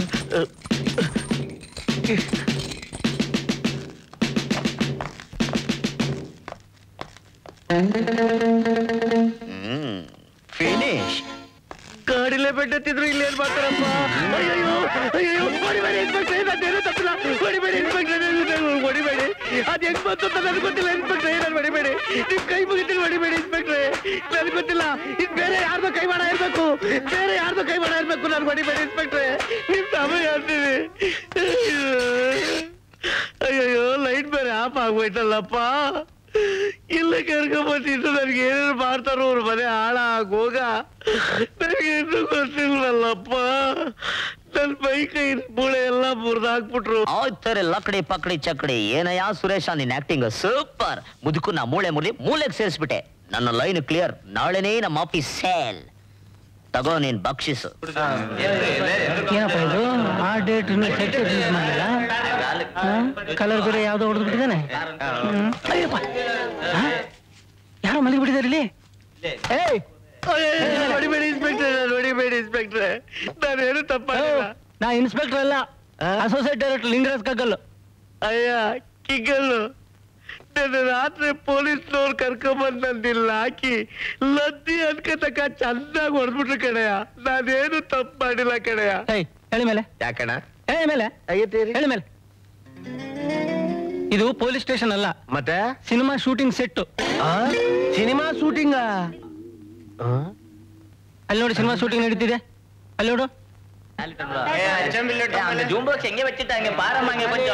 ಫಿನಿಶ್ ಗಾಡಿಲೇ ಬೆಟ್ಟತ್ತಿದ್ರು ಇಲ್ಲಿ ಏನ್ ಮಾಡ್ತಾರಪ್ಪ ಅಯ್ಯಯ್ಯೋ ಅಯ್ಯಯ್ಯೋ ಹೊಡಿಬೇಡಿ ಇನ್ಸ್ಪೆಕ್ಟ್ರೆ ನನ್ನೇನು ತಪ್ಪಿಲ್ಲ ಹೊಡಿಬೇಡಿ ಇನ್ಸ್ಪೆಕ್ಟ್ರೆ ಹೊಡಿಬೇಡಿ ಅದ್ ಹೆಂಗ್ ಬಂತು ಅಂತ ನನ್ಗೆ ಗೊತ್ತಿಲ್ಲ ಇನ್ಸ್ಪೆಕ್ಟ್ರೆ ನಾನು ಹೊಡಿಬೇಡಿ ನಿಮ್ ಕೈ ಮುಗಿತೀನಿ ಹೊಡಿಬೇಡಿ ಇನ್ಸ್ಪೆಕ್ಟ್ರೆ ನನ್ಗೆ ಗೊತ್ತಿಲ್ಲ ಇದು ಬೇರೆ ಯಾರ್ದೋ ಕೈ ಮಾಡ ಇರ್ಬೇಕು ಬೇರೆ ಯಾರ್ದೋ ಕೈ ಮಾಡ ಇರ್ಬೇಕು ನಾನು ಹೊಡಿಬೇಡಿ ಇನ್ಸ್ಪೆಕ್ಟ್ರೆ ನಿಮ್ ಸಮಯ ಹೇಳ್ತೀನಿ ಅಯ್ಯಯ್ಯೋ ಲೈಟ್ ಬೇರೆ ಆಫ್ ಆಗೋಯ್ತಲ್ಲಪ್ಪ ಇಲ್ಲ ಕರ್ಕೊಂಬತ್ತಿದ್ದು ನನ್ಗೆ ಏನೇನು ಮಾಡ್ತಾರೋ ಅವ್ರ ಮನೆ ಹಾಳಾಗೋಗ ನನಗೆ ಇನ್ನೂ ಗೊತ್ತಿಲ್ವಲ್ಲಪ್ಪ ನನ್ ಬೈ ಕೈ ಮೂಳೆ ಎಲ್ಲ ಮುರಿದಾಕ್ಬಿಟ್ರು ಆಯ್ತಾರೆ ಲಕಡಿ ಪಕಡಿ ಚಕಡಿ ಏನಯ್ಯ ಸುರೇಶ ನಿನ್ ಆಕ್ಟಿಂಗ್ ಸೂಪರ್ ಮುದುಕು ನಾ ಮೂಳೆ ಮುರಿ ಮೂಲೆಗೆ ಸೇರಿಸ್ಬಿಟ್ಟೆ ನನ್ನ ಲೈನ್ ಕ್ಲಿಯರ್ ನಾಳೆನೇ ನಮ್ಮ ಆಫೀಸ್ ಸೇಲ್ ತಗೋ ನೀನ್ ಬಕ್ಷಿಸು ಏನಪ್ಪ ಇದು ಆ ಡೇಟ್ ಸೆಟ್ ಯೂಸ್ ಮಾಡಿಲ್ಲ ಕಲರ್ ಬೇರೆ ಯಾವ್ದೋ ಹೊಡೆದು ಬಿಟ್ಟಿದ್ದಾನೆ ಅಯ್ಯಪ್ಪ ಆ? ಯಾರೋ ಮಲಗಿ ಬಿಟ್ಟಿದ್ದಾರೆ ಇಲ್ಲಿ ಏಯ್ ಹೊಡಿಬೇಡಿ ಇನ್ಸ್ಪೆಕ್ಟ್ರೆ ನಾನು ಹೊಡಿಬೇಡಿ ಇನ್ಸ್ಪೆಕ್ಟ್ರೆ ನಾನೇನು ತಪ್ಪಾಗಿಲ್ಲ ನಾ ಇನ್ಸ್ಪೆಕ್ಟರ್ ಅಲ್ಲ ಅಸೋಸಿಯೇಟ್ ಡೈರೆಕ್ಟರ್ ಲಿಂಗರಾಜ್ ಕಗ್ಗಲ್ಲು ಅಯ್ಯ ಕಿಗ್ಗಲ್ಲು ನನ್ನ ರಾತ್ರಿ ಪೊಲೀಸ್ನವ್ರು ಕರ್ಕೊಂಬಂದ್ ನಂದಿಲ್ಲ ಹಾಕಿ ಲದ್ದಿ ಅನ್ಕತಕ್ಕ ಚಂದಾಗಿ ಹೊಡೆದ್ಬಿಟ್ರು ಕಣಯ್ಯ ನಾನೇನು ತಪ್ಪು ಮಾಡಿಲ್ಲ ಕಣಯ್ಯ ಹೇಳಿ ಮೇಲೆ ಯಾಕಣ ಹೇಳಿ ಮೇಲೆ ಹೇಳಿ ಮೇಲೆ ಇದು ಪೊಲೀಸ್ ಸ್ಟೇಷನ್ ಅಲ್ಲ ಮತ್ತೆ cinema shooting set cinema shooting ಅಲ್ಲಿ ನೋಡಿ ಸಿನಿಮಾ ಶೂಟಿಂಗ್ ನಡೀತಿದೆ ಅಲ್ಲಿ ನೋಡು ಹೆಂಗೆ ಬಚ್ಚಿಟ್ಟ ಹಂಗೆ ಪಾರಮ್ಮ ಹಂಗೆ ಬಂದು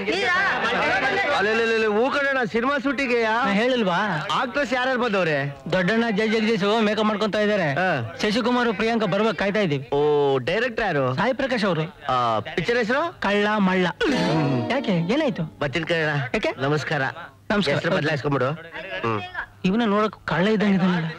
ಅಲ್ಲ ಹೂ ಕಣಣ್ಣ ಸಿನಿಮಾ ಶೂಟಿಂಗ್ ನಾ ಹೇಳಿಲ್ವಾ ಆಕ್ಟ್ರೆಸ್ ಯಾರ್ಯಾರು ಬಂದವ್ರೆ ದೊಡ್ಡಣ್ಣ ಜೈ ಜಗದೀಶ್ ಮೇಕಪ್ ಮಾಡ್ಕೊಂತ ಇದಾರೆ ಶಶಿಕುಮಾರ್ ಪ್ರಿಯಾಂಕಾ ಬರ್ಬೇಕು ಕಾಯ್ತಾ ಇದೀವಿ ಓ ಡೈರೆಕ್ಟರ್ ಯಾರು ಸಾಯಿ ಪ್ರಕಾಶ್ ಅವರು ಪಿಕ್ಚರ್ ಹೆಸರು ಕಳ್ಳ ಮಳ್ಳ ಯಾಕೆ ಏನಾಯ್ತು ಬರ್ತೀನಿ ಕಣ ಯಾಕೆ ನಮಸ್ಕಾರ ನಮಸ್ಕಾರ. ಹೆಸರು ಬದಲಾಯಿಸ್ಕೊಂಬಿಡು ಹ್ಮ್ ಇವನ ನೋಡಕ್ ಕಳ್ಳ ಇದ್ದಂಗೆ ಇದ್ದಾನಲ್ಲ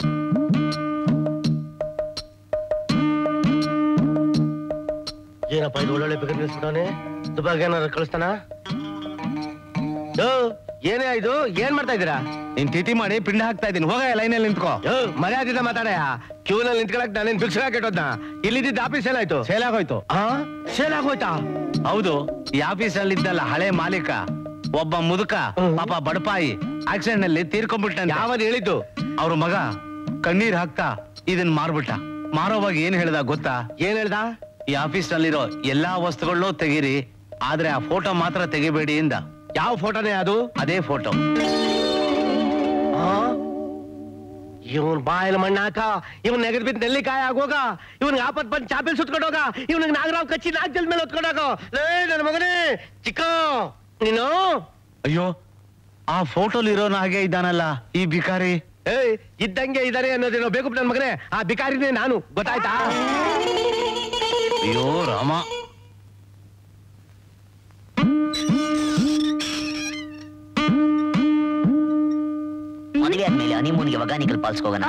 ಏನಪ್ಪ ಇದು ಒಳ್ಳೊಳ್ಳೆ ಪಿಕಪ್ ನಿಲ್ಸ್ಬಿಟ್ಟವನೆ ದುಬಾಗ್ ಏನಾರು ಕಳಿಸ್ತಾನ ಯೋ, ಏನೇ ಇದು ಏನ್ ಮಾಡ್ತಾ ಇದ್ದೀರಾ ನೀನ್ ತಿಥಿ ಮಾಡಿ ಪಿಂಡ ಹಾಕ್ತಾ ಇದ್ದೀನಿ ಹೋಗ ಲೈನಲ್ಲಿ ನಿಂತ್ಕೋ ಮರ್ಯಾದಿಂದ ಮಾತಾಡ ಕ್ಯೂನಲ್ಲಿ ನಿಂತ್ಕೊಳಕ್ ನಾನೇನ್ ಭಿಕ್ಷೆ ಕೆಟ್ಟೋದ್ನ ಇಲ್ಲಿದ್ದ ಆಫೀಸ್ ಏನಾಯ್ತು ಸೇಲ್ ಆಗೋಯ್ತು ಸೇಲ್ ಆಗೋಯ್ತಾ ಹೌದು ಈ ಆಫೀಸಲ್ಲಿ ಇದ್ದಲ್ಲ ಹಳೆ ಮಾಲೀಕ ಒಬ್ಬ ಮುದುಕ ಪಾಪ ಬಡಪಾಯಿ ಆಕ್ಸಿಡೆಂಟ್ ನಲ್ಲಿ ತೀರ್ಕೊಂಡ್ಬಿಟ್ಟ ಯಾವನ್ ಹೇಳಿದ್ದು ಅವ್ರ ಮಗ ಕಣ್ಣೀರ್ ಹಾಕ್ತಾ ಇದನ್ ಮಾರ್ಬಿಟ್ಟ ಮಾರೋವಾಗ ಏನ್ ಹೇಳ್ದ ಗೊತ್ತಾ ಏನ್ ಹೇಳ್ದ ಈ ಆಫೀಸ್ ನಲ್ಲಿರೋ ಎಲ್ಲಾ ವಸ್ತುಗಳನ್ನೂ ತೆಗೀರಿ ಆದ್ರೆ ಆ ಫೋಟೋ ಮಾತ್ರ ತೆಗಿಬೇಡಿ ಇಂದ ಯಾವ ಫೋಟೋನೇ ಅದು ಅದೇ ಫೋಟೋ ಇವನ್ ಬಾಯಲ್ಲಿ ಮಣ್ಣಾಕ ಇವನ್ ನೆಗದ್ ಬಿದ್ದು ನೆಲ್ಲಿಕಾಯಿ ಆಗೋಗ ಇವನ್ಗೆ ಆಪತ್ ಬಂದ್ ಚಾಪೆಲ್ ಸುತ್ಕೊಂಡೋಗ ಇವನಿಗೆ ನಾಗರಾವ್ ಕಚ್ಚಿ ನಾಲ್ಕು ಜಲ್ ಮೇಲೆ ಹೊತ್ಕೊಂಡೋಗ ಲೇ ನನ್ನ ಮಗನೇ ಚಿಕ್ಕ ನೀನು ಅಯ್ಯೋ ಆ ಫೋಟೋಲ್ ಇರೋನ ಹಾಗೆ ಇದ್ದಾನಲ್ಲ ಈ ಬಿಕಾರಿ ಏಯ್ ಇದ್ದಂಗೆ ಇದಾರೆ ಅನ್ನೋದೇನೋ ಬೇಕು ನನ್ನ ಮಗನೇ ಆ ಬಿಕಾರಿನೇ ನಾನು ಗೊತ್ತಾಯ್ತಾ ಅಯ್ಯೋ ರಾಮ ಮದುವೆ ಆದ್ಮೇಲೆ ಹನಿಮೂನ್ಗೆ ವಗಾನಿಕಲ್ ಪಾಲ್ಸ್ ಹೋಗೋಣ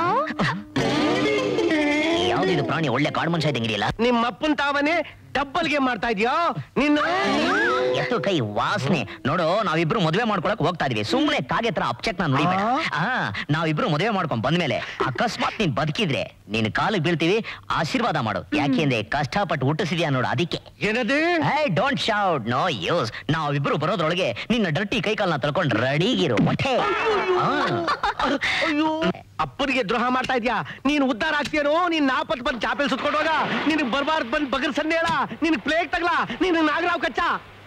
ಯಾವ್ದಿದು ಪ್ರಾಣಿ ಒಳ್ಳೆ ಕಾಡು ಮನುಷ್ಯ ಇದ್ದಂಗಿದೆಯಲ್ಲ ನಿಮ್ಮ ಅಪ್ಪನ್ ತಾವನೇ ಡಬ್ಬಲ್ ಗೇಮ್ ಮಾಡ್ತಾ ಇದೀಯೋ ನಿನ್ನ ಎತ್ತು ಕೈ ವಾಸನೆ ನೋಡು ನಾವಿಬ್ರು ಮದುವೆ ಮಾಡ್ಕೊಳಕ್ ಹೋಗ್ತಾ ಇದೀವಿ ಸುಮ್ನೆ ಕಾಗೆ ತರ ಅಪ್ಚೆಕ್ ನಾ ನುಡಿಬೇಡ ಆ ನಾವಿಬ್ರು ಮದುವೆ ಮಾಡ್ಕೊಂಡ್ ಬಂದ್ಮೇಲೆ ಅಕಸ್ಮಾತ್ ನೀನ್ ಬದುಕಿದ್ರೆ ನೀನ್ ಕಾಲಿಗೆ ಬೀಳ್ತೀವಿ ಆಶೀರ್ವಾದ ಮಾಡು ಯಾಕೆಂದ್ರೆ ಕಷ್ಟಪಟ್ಟು ಹುಟ್ಟಿಸಿದ್ಯಾ ನೋಡು ಅದಕ್ಕೆ ಏನದು ಡೋಂಟ್ ಶೌಟ್ ನೋ ಯೂಸ್ ನಾವಿಬ್ರು ಬರೋದ್ರೊಳಗೆ ನಿನ್ನ ಡರ್ಟಿ ಕೈ ಕಾಲ್ನ ತಳ್ಕೊಂಡ್ ರೆಡಿಗಿರು ಮೊಟ್ಟೆ ಅಯ್ಯೋ ಅಪ್ಪನಿಗೆ ದ್ರೋಹ ಮಾಡ್ತಾ ಇದ್ಯಾ ನೀನ್ ಉದ್ಧಾರ ಆಗ್ತೀಯನೋ ನೀನ್ ನಾಪತ್ ಬಂದ್ ಚಾಪೆಲ್ ಸುತ್ಕೊಂಡೋಗ ನಿನ್ ಬರ್ಬಾರ್ದು ಬಂದ್ ಬಗರ್ ಸನ್ನೇಳ ನಿನ್ ಪ್ಲೇಗ್ ತಗ್ಲ ನೀನ್ ನಾಗರಾವ್ ಕಚ್ಚ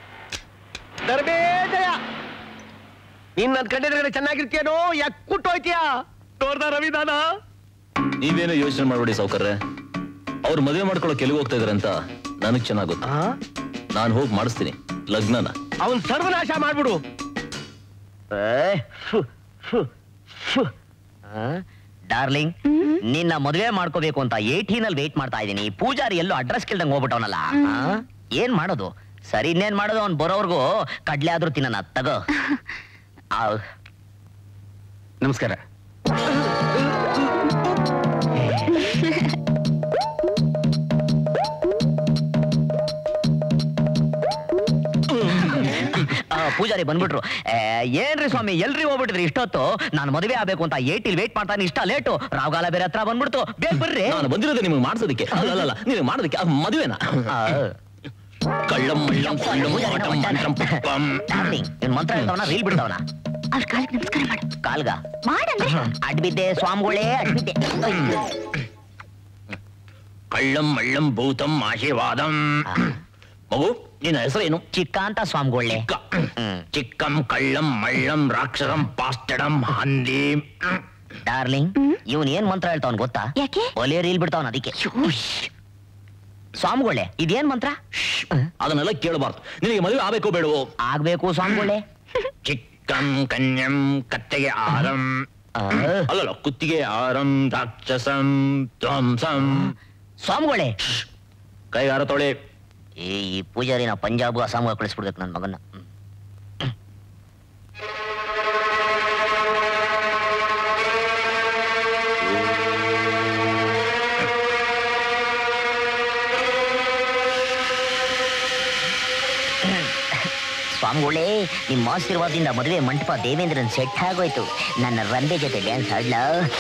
ಧರ್ಮೇಜಯ ನೀನ್ ನನ್ ಕಂಡಿದ್ರೆ ಚೆನ್ನಾಗಿರ್ತೀಯನೋ ಯಾಕೆ ಕುಟ್ಟೋಯ್ತೀಯಾ ನೋಡ್ದ ರವಿದಾನ ನೀವೇನೋ ಯೋಚನೆ ಮಾಡ್ಬೇಡಿ ಸೌಕರ್ಯ ಅವ್ರು ಮದುವೆ ಮಾಡ್ಕೊಳ್ಳೋ ಕೆಲಿಗೆ ಹೋಗ್ತಾ ಇದಾರೆ ಅಂತ ನನಗ್ ಚೆನ್ನಾಗ್ ಗೊತ್ತು ನಾನು ಹೋಗಿ ಮಾಡಿಸ್ತೀನಿ ಲಗ್ನನ ಅವನ್ ಸರ್ವನಾಶ ಮಾಡ್ಬಿಡು ಡಾರ್ಲಿಂಗ್ ನಿನ್ನ ಮದುವೆ ಮಾಡ್ಕೋಬೇಕು ಅಂತ ಏಟೀನ್ ಅಲ್ಲಿ ವೇಟ್ ಮಾಡ್ತಾ ಇದೀನಿ ಪೂಜಾರಿ ಎಲ್ಲೋ ಅಡ್ರೆಸ್ ಕೇಳ್ದಂಗ್ ಹೋಗ್ಬಿಟ್ಟವನಲ್ಲ ಆ? ಏನ್ ಮಾಡೋದು ಸರಿ ಇನ್ನೇನ್ ಮಾಡೋದು ಅವ್ನ್ ಬರೋರ್ಗು ಕಡ್ಲೆ ಆದ್ರೂ ತಿನ್ನ ತಗೋ ಆ, ನಮಸ್ಕಾರ ಆ, ಪೂಜಾರಿ ಬಂದ್ಬಿಟ್ರು ಏ, ಏನ್ರಿ ಸ್ವಾಮಿ ಎಲ್ರಿ ಹೋಗ್ಬಿಟ್ಟಿದ್ರಿ ಇಷ್ಟೊತ್ತು ನಾನು ಮದುವೆ ಆಗ್ಬೇಕು ಅಂತ ಏಟಿಲ್ ವೇಟ್ ಮಾಡ್ತಾನೆ ಇಷ್ಟ ಲೇಟು ರಾವ್ಗಾಲ ಬೇರೆ ಹತ್ರ ಬಂದ್ಬಿಡ್ತು ಬೇಗ ಬರ್ರಿ ನಾನು ಬಂದಿರೋದು ನಿಮಗೆ ಮಾಡ್ಸೋದಕ್ಕೆ ಅಲ್ಲ ಅಲ್ಲ, ಅಲ್ಲ ನೀನು ಮಾಡೋದಕ್ಕೆ ಅದು ಮದುವೆನಾ ಕಳ್ಳಂ ಮಳ್ಳಂ ಕಳ್ಳಂ ಮಾಟಂ ಮಂಟಂ ಪಪ್ಪಂ. ಇವ್ನ್ ಮಂತ್ರ ಹೇಳ್ತವನ ರೀಲ್ ಬಿಡ್ತವನ ಅವ್ರ ಕಾಲಿಗೆ ನಮಸ್ಕಾರ ಮಾಡು ಕಾಲ್ಗ ಮಾಡಂದ್ರೆ ಅಡ್ಬಿದ್ದೆ ಸ್ವಾಮಿಗಳೇ ಅಡ್ಬಿದ್ದೆ ಕಳ್ಳಂ ಮಳ್ಳಂ ಭೂತಂ ಆಶೀರ್ವಾದಂ ಮಗು ನಿನ್ನ ಹೆಸರೇನು ಚಿಕ್ಕ ಅಂತ ಸ್ವಾಮಿಗೊಳ್ಳೆ ಚಿಕ್ಕಂ ಕಳ್ಳಂ ಮಳ್ಳಂ ರಾಕ್ಷಸಂ ಪಾಸ್ಟಡಂ ಹಂದಿ ಡಾರ್ಲಿಂಗ್ ಇವನ್ ಏನ್ ಮಂತ್ರ ಹೇಳ್ತಾವನ್ ಗೊತ್ತಾ ಯಾಕೆ ಒಲೆ ರೀಲ್ ಬಿಡ್ತಾವನ್ ಅದಕ್ಕೆ ಸ್ವಾಮಿಗೊಳ್ಳೆ ಇದೇನ್ ಮಂತ್ರ ಅದನ್ನೆಲ್ಲ ಕೇಳಬಾರ್ದು ನಿನಗೆ ಮದುವೆ ಆಗ್ಬೇಕು ಬೇಡವೋ ಆಗ್ಬೇಕು ಸ್ವಾಮಿಗೊಳ್ಳೆ ಚಿಕ್ಕಂ ಕನ್ಯಂ ಕತ್ತೆಗೆ ಆರಂ ಅಲ್ಲಲ್ಲ ಕುತ್ತಿಗೆ ಆರಂ ರಾಕ್ಷಸಂ ಧ್ವಂಸಂ ಸ್ವಾಮಿಗೊಳ್ಳೆ ಕೈಗಾರ ತೊಳೆ ಏ ಈ ಪೂಜಾರಿನ ಪಂಜಾಬ್ ಅಸ್ಸಾಂ ಕಳಿಸ್ಬಿಡ್ಬೇಕು ನನ್ನ ಮಗನ್ನ ಹ್ಮ್. ಸ್ವಾಮಿಗಳೇ ನಿಮ್ಮ ಆಶೀರ್ವಾದದಿಂದ ಮದುವೆ ಮಂಟಪ ದೇವೇಂದ್ರನ್ ಸೆಟ್ ಆಗೋಯ್ತು ನನ್ನ ರಂಬೆ ಜೊತೆ ಡ್ಯಾನ್ಸ್ ಆಡ್ಲ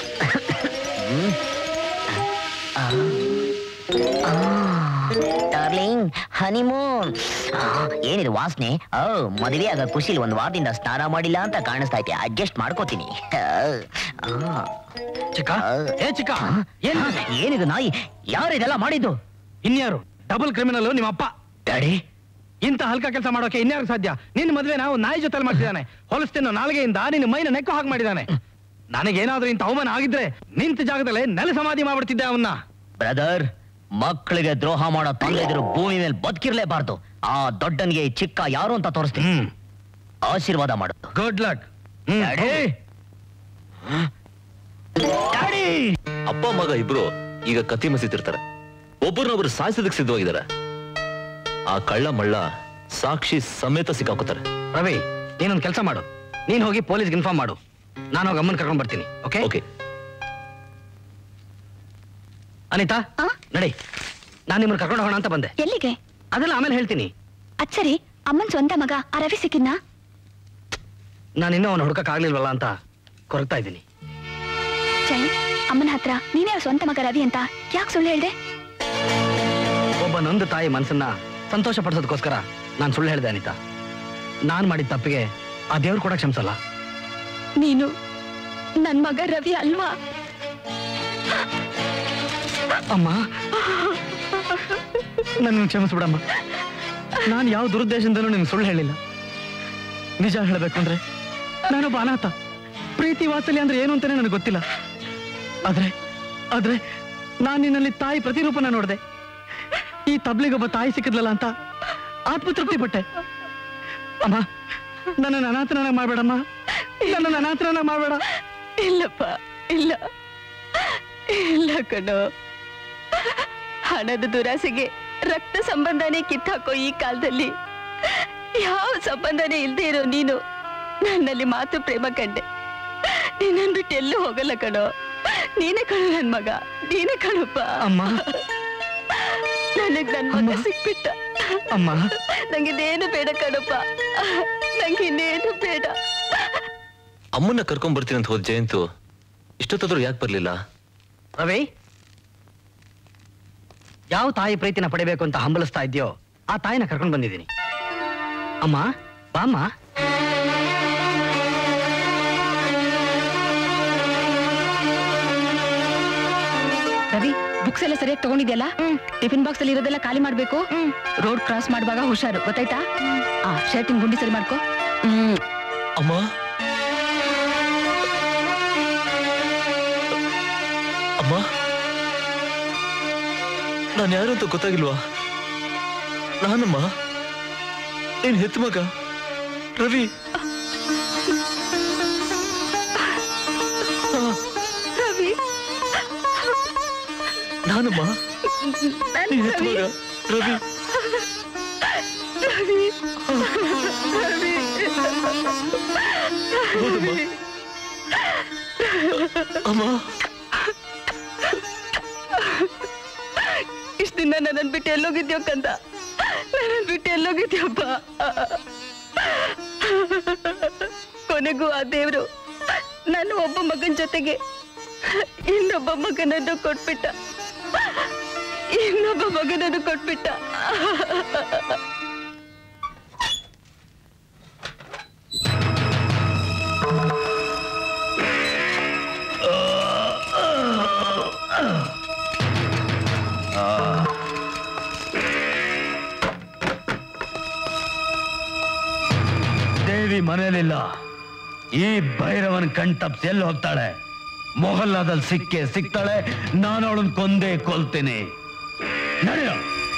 ಡಾರ್ಲಿಂಗ್ ಹನಿಮೂನ್ ಏನಿದು ವಾಸನೆ ಓ ಮದುವೆ ಆಗ ಖುಷಿಲಿ ಒಂದು ವಾರದಿಂದ ಸ್ನಾನ ಮಾಡಿಲ್ಲ ಅಂತ ಕಾಣಿಸ್ತಾ ಐತೆ ಅಡ್ಜಸ್ಟ್ ಮಾಡ್ಕೋತೀನಿ ಚಿಕ್ಕ ಏ ಚಿಕ್ಕ ಏನ್ ಏನಿದು ನಾಯಿ ಯಾರು ಇದೆಲ್ಲ ಮಾಡಿದ್ದು ಇನ್ಯಾರು ಡಬಲ್ ಕ್ರಿಮಿನಲ್ ನಿಮ್ಮ ಅಪ್ಪ ಡ್ಯಾಡಿ ಇಂಥ ಹಲ್ಕ ಕೆಲಸ ಮಾಡೋಕೆ ಇನ್ಯಾರು ಸಾಧ್ಯ ನಿನ್ನ ಮದುವೆ ನಾವು ನಾಯಿ ಜೊತೆ ಮಾಡ್ತಿದ್ದಾನೆ ಹೊಲಸ್ತಿನ ನಾಲ್ಗೆಯಿಂದ ನಿನ್ನ ಮೈನ ನೆಕ್ಕು ಹಾಗೆ ಮಾಡಿದ್ದಾನೆ ನನಗೇನಾದ್ರೂ ಇಂಥ ಅವಮಾನ ಆಗಿದ್ರೆ ನಿಂತ ಜಾಗದಲ್ಲೇ ನೆಲ ಸಮಾಧಿ ಮಾಡ್ಬಿಡ್ತಿದ್ದೆ ಅವನ್ನ ಬ್ರದರ್ ಮಕ್ಕಳಿಗೆ ದ್ರೋಹ ಮಾಡೋ ತಂದೆದಿರು ಭೂಮಿ ಮೇಲೆ ಬದುಕಿರ್ಲೇಬಾರ್ದು ಆ ದೊಡ್ಡನಿಗೆ ಈ ಚಿಕ್ಕ ಯಾರು ಅಂತ ತೋರಿಸ್ತೀನಿ ಆಶೀರ್ವಾದ ಮಾಡು ಗುಡ್ ಲಕ್ ಅಪ್ಪ ಮಗ ಇಬ್ರು ಈಗ ಕತ್ತಿ ಮಸೀತಿರ್ತಾರೆ ಒಬ್ಬರನ್ನೊಬ್ರು ಸಾಯಿಸೋದಕ್ಕೆ ಸಿದ್ಧವಾಗಿದ್ದಾರೆ ಆ ಕಳ್ಳ ಮಳ್ಳ ಸಾಕ್ಷಿ ಸಮೇತ ಸಿಕ್ಕಾಕೋತಾರೆ ರವಿ ನೀನೊಂದು ಕೆಲಸ ಮಾಡು ನೀನ್ ಹೋಗಿ ಪೊಲೀಸ್ಗೆ ಇನ್ಫಾರ್ಮ್ ಮಾಡು ನಾನು ಹೋಗಿ ಅಮ್ಮನ್ ಕರ್ಕೊಂಡ್ ಬರ್ತೀನಿ ಓಕೆ ಓಕೆ ಅನಿತಾ ನಡಿ ನಾನು ನಿಮ್ಮನ್ನ ಕರ್ಕೊಂಡು ಹೋಗೋಣ ಅಂತ ಬಂದೆ ಎಲ್ಲಿಗೆ ಅದೆಲ್ಲ ಆಮೇಲೆ ಹೇಳ್ತೀನಿ ಅಚ್ಚರಿ ಅಮ್ಮನ್ ಸ್ವಂತ ಮಗ ಆ ರವಿ ಸಿಕ್ಕಿದ್ನಾ ನಾನು ಇನ್ನೂ ಅವನು ಹುಡುಕಕ್ ಆಗ್ಲಿಲ್ವಲ್ಲ ಅಂತ ಕೊರಗ್ತಾ ಇದ್ದೀನಿ ಜೈ ಅಮ್ಮನ ಹತ್ರ ನೀನೇ ಅವ್ರ ಸ್ವಂತ ಮಗ ರವಿ ಅಂತ ಯಾಕೆ ಸುಳ್ಳು ಹೇಳ್ದೆ ಒಬ್ಬ ನೊಂದು ತಾಯಿ ಮನಸ್ಸನ್ನ ಸಂತೋಷ ಪಡಿಸೋದಕ್ಕೋಸ್ಕರ ನಾನು ಸುಳ್ಳು ಹೇಳಿದೆ ಅನಿತಾ ನಾನ್ ಮಾಡಿದ ತಪ್ಪಿಗೆ ಆ ದೇವ್ರು ಕೂಡ ಕ್ಷಮಿಸಲ್ಲ ನೀನು ನನ್ ಮಗ ರವಿ ಅಲ್ವಾ ಅಮ್ಮ ನನ್ನ ಕ್ಷಮಿಸ್ಬಿಡಮ್ಮ ನಾನು ಯಾವ ದುರುದ್ದೇಶದಿಂದಲೂ ನಿಮ್ಗೆ ಸುಳ್ಳು ಹೇಳಿಲ್ಲ ನಿಜ ಹೇಳಬೇಕು ಅಂದ್ರೆ ನಾನೊಬ್ಬ ಅನಾಥ ಪ್ರೀತಿ ವಾತ್ಸಲ್ಯ ಅಂದ್ರೆ ಏನು ಅಂತಾನೆ ನನಗೆ ಗೊತ್ತಿಲ್ಲ ಆದ್ರೆ ಆದ್ರೆ ನಾನು ನಿನ್ನಲ್ಲಿ ತಾಯಿ ಪ್ರತಿರೂಪನ ನೋಡಿದೆ ಈ ತಬ್ಲಿಗೊಬ್ಬ ತಾಯಿ ಸಿಕ್ಕಿದ್ಲಲ್ಲ ಅಂತ ಆತ್ಮತೃಪ್ತಿ ಪಟ್ಟೆ ಅಮ್ಮ ನನ್ನನ್ನು ಅನಾಥನ ಮಾಡಬೇಡಮ್ಮ ನನ್ನನ್ನು ಅನಾಥನ ಮಾಡಬೇಡ ಇಲ್ಲಪ್ಪ ಇಲ್ಲ ಇಲ್ಲ ಕಣೋ ಹಣದ ದುರಾಸೆಗೆ ರಕ್ತ ಸಂಬಂಧನೇ ಕಿತ್ತಾಕೋ ಈ ಕಾಲದಲ್ಲಿ ಯಾವ ಸಂಬಂಧನೇ ಇಲ್ದೇ ಇರೋ ನೀನು ನನ್ನಲ್ಲಿ ಮಾತು ಪ್ರೇಮ ಕಂಡೆ ನಿನ್ನನ್ ಬಿಟ್ಟು ಎಲ್ಲೂ ಹೋಗಲ್ಲ ಕಣೋ ನೀನೇ ಕಣೋ ನನ್ ಮಗ ನೀನೇ ಕಣಪ್ಪ ಅಮ್ಮ ನನಗ್ ನನ್ ಮಗ ಸಿಕ್ಬಿಟ್ಟ ಅಮ್ಮ ನಂಗಿದೇನು ಬೇಡ ಕಣಪ್ಪ ನಂಗಿನ್ನೇನು ಬೇಡ ಅಮ್ಮನ್ನ ಕರ್ಕೊಂಡ್ ಬರ್ತೀನಿ ಅಂತ ಹೋದ್ ಜಯಂತು ಇಷ್ಟೊತ್ತಾದ್ರೂ ಯಾಕೆ ಬರ್ಲಿಲ್ಲ ರವಿ ಯಾವ ತಾಯಿ ಪ್ರೀತಿನ ಪಡಿಬೇಕು ಅಂತ ಹಂಬಲಿಸ್ತಾ ಇದೆಯೋ ಆ ತಾಯಿನ ಕರ್ಕೊಂಡು ಬಂದಿದ್ದೀನಿ ಅಮ್ಮ ಬಾಮ್ಮ ರವಿ ಬುಕ್ಸ್ ಎಲ್ಲ ಸರಿಯಾಗಿ ತಗೊಂಡಿದ್ಯಲ್ಲ ಟಿಫಿನ್ ಬಾಕ್ಸ್ ಅಲ್ಲಿ ಇರೋದೆಲ್ಲ ಖಾಲಿ ಮಾಡ್ಬೇಕು ರೋಡ್ ಕ್ರಾಸ್ ಮಾಡುವಾಗ ಹುಷಾರು ಗೊತ್ತಾಯ್ತಾ ಆ ಶರ್ಟಿನ ಗುಂಡಿ ಸರಿ ಮಾಡ್ಕೋ ಹ್ಮ್ ಅಮ್ಮ ಅಮ್ಮ ನಾನು ಯಾರು ಅಂತ ಗೊತ್ತಾಗಿಲ್ವಾ ನಾನಮ್ಮ ನೀನ್ ಹೆತ್ತ ಮಗ ರವಿ ರವಿ ನಾನಮ್ಮ ನೀನ್ ಹೆತ್ತ ಮಗ ರವಿ ರವಿ ರವಿ ಹೌದಮ್ಮ ಅಮ್ಮ ಇಷ್ಟ ದಿನ ನನ್ನನ್ ಬಿಟ್ಟು ಎಲ್ಲೋಗಿದ್ಯೋ ಕಂದ ನನ್ನನ್ ಬಿಟ್ಟು ಎಲ್ಲೋಗಿದ್ಯಪ್ಪ ಕೊನೆಗೂ ಆ ದೇವ್ರು ನನ್ನ ಒಬ್ಬ ಮಗನ ಜೊತೆಗೆ ಇನ್ನೊಬ್ಬ ಮಗನನ್ನು ಕೊಟ್ಬಿಟ್ಟ ಇನ್ನೊಬ್ಬ ಮಗನನ್ನು ಕೊಟ್ಬಿಟ್ಟ ದೇವಿ ಮನೇಲಿಲ್ಲ ಈ ಭೈರವನ್ ಕಣ್ತಪ್ಸ್ ಎಲ್ಲಿ ಹೋಗ್ತಾಳೆ ಮೊಹಲ್ಲಾದಲ್ಲಿ ಸಿಕ್ಕೆ ಸಿಗ್ತಾಳೆ ನಾನು ಅವಳನ್ನ ಕೊಂದೇ ಕೊಲ್ತೀನಿ ನಡೆಯೋ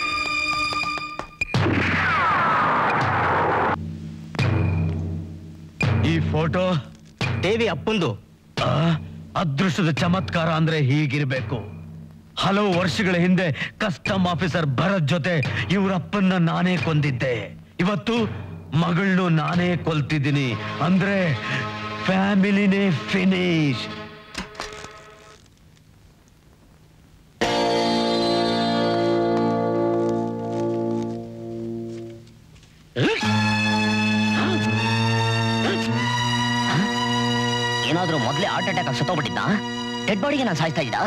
ಈ ಫೋಟೋ ದೇವಿ ಅಪ್ಪಂದು ಆ, ಅದೃಷ್ಟದ ಚಮತ್ಕಾರ ಅಂದ್ರೆ ಹೀಗಿರ್ಬೇಕು ಹಲವು ವರ್ಷಗಳ ಹಿಂದೆ ಕಸ್ಟಮ್ ಆಫೀಸರ್ ಭರತ್ ಜೊತೆ ಇವರಪ್ಪನ್ನ ನಾನೇ ಕೊಂದಿದ್ದೆ ಇವತ್ತು ಮಗಳನ್ನು ನಾನೇ ಕೊಲ್ತಿದ್ದೀನಿ ಅಂದ್ರೆ ಫ್ಯಾಮಿಲಿನೇ ಫಿನಿಶ್ ಏನಾದ್ರೂ ಮೊದ್ಲೇ ಹಾರ್ಟ್ ಅಟ್ಯಾಕ್ ಆಗಿ ಸತ್ತೋಗ್ಬಿಟ್ಟಿದ್ದ ಡೆಡ್ ಬಾಡಿಗೆ ನಾನು ಸಾಯ್ತಾ ಇದ್ದ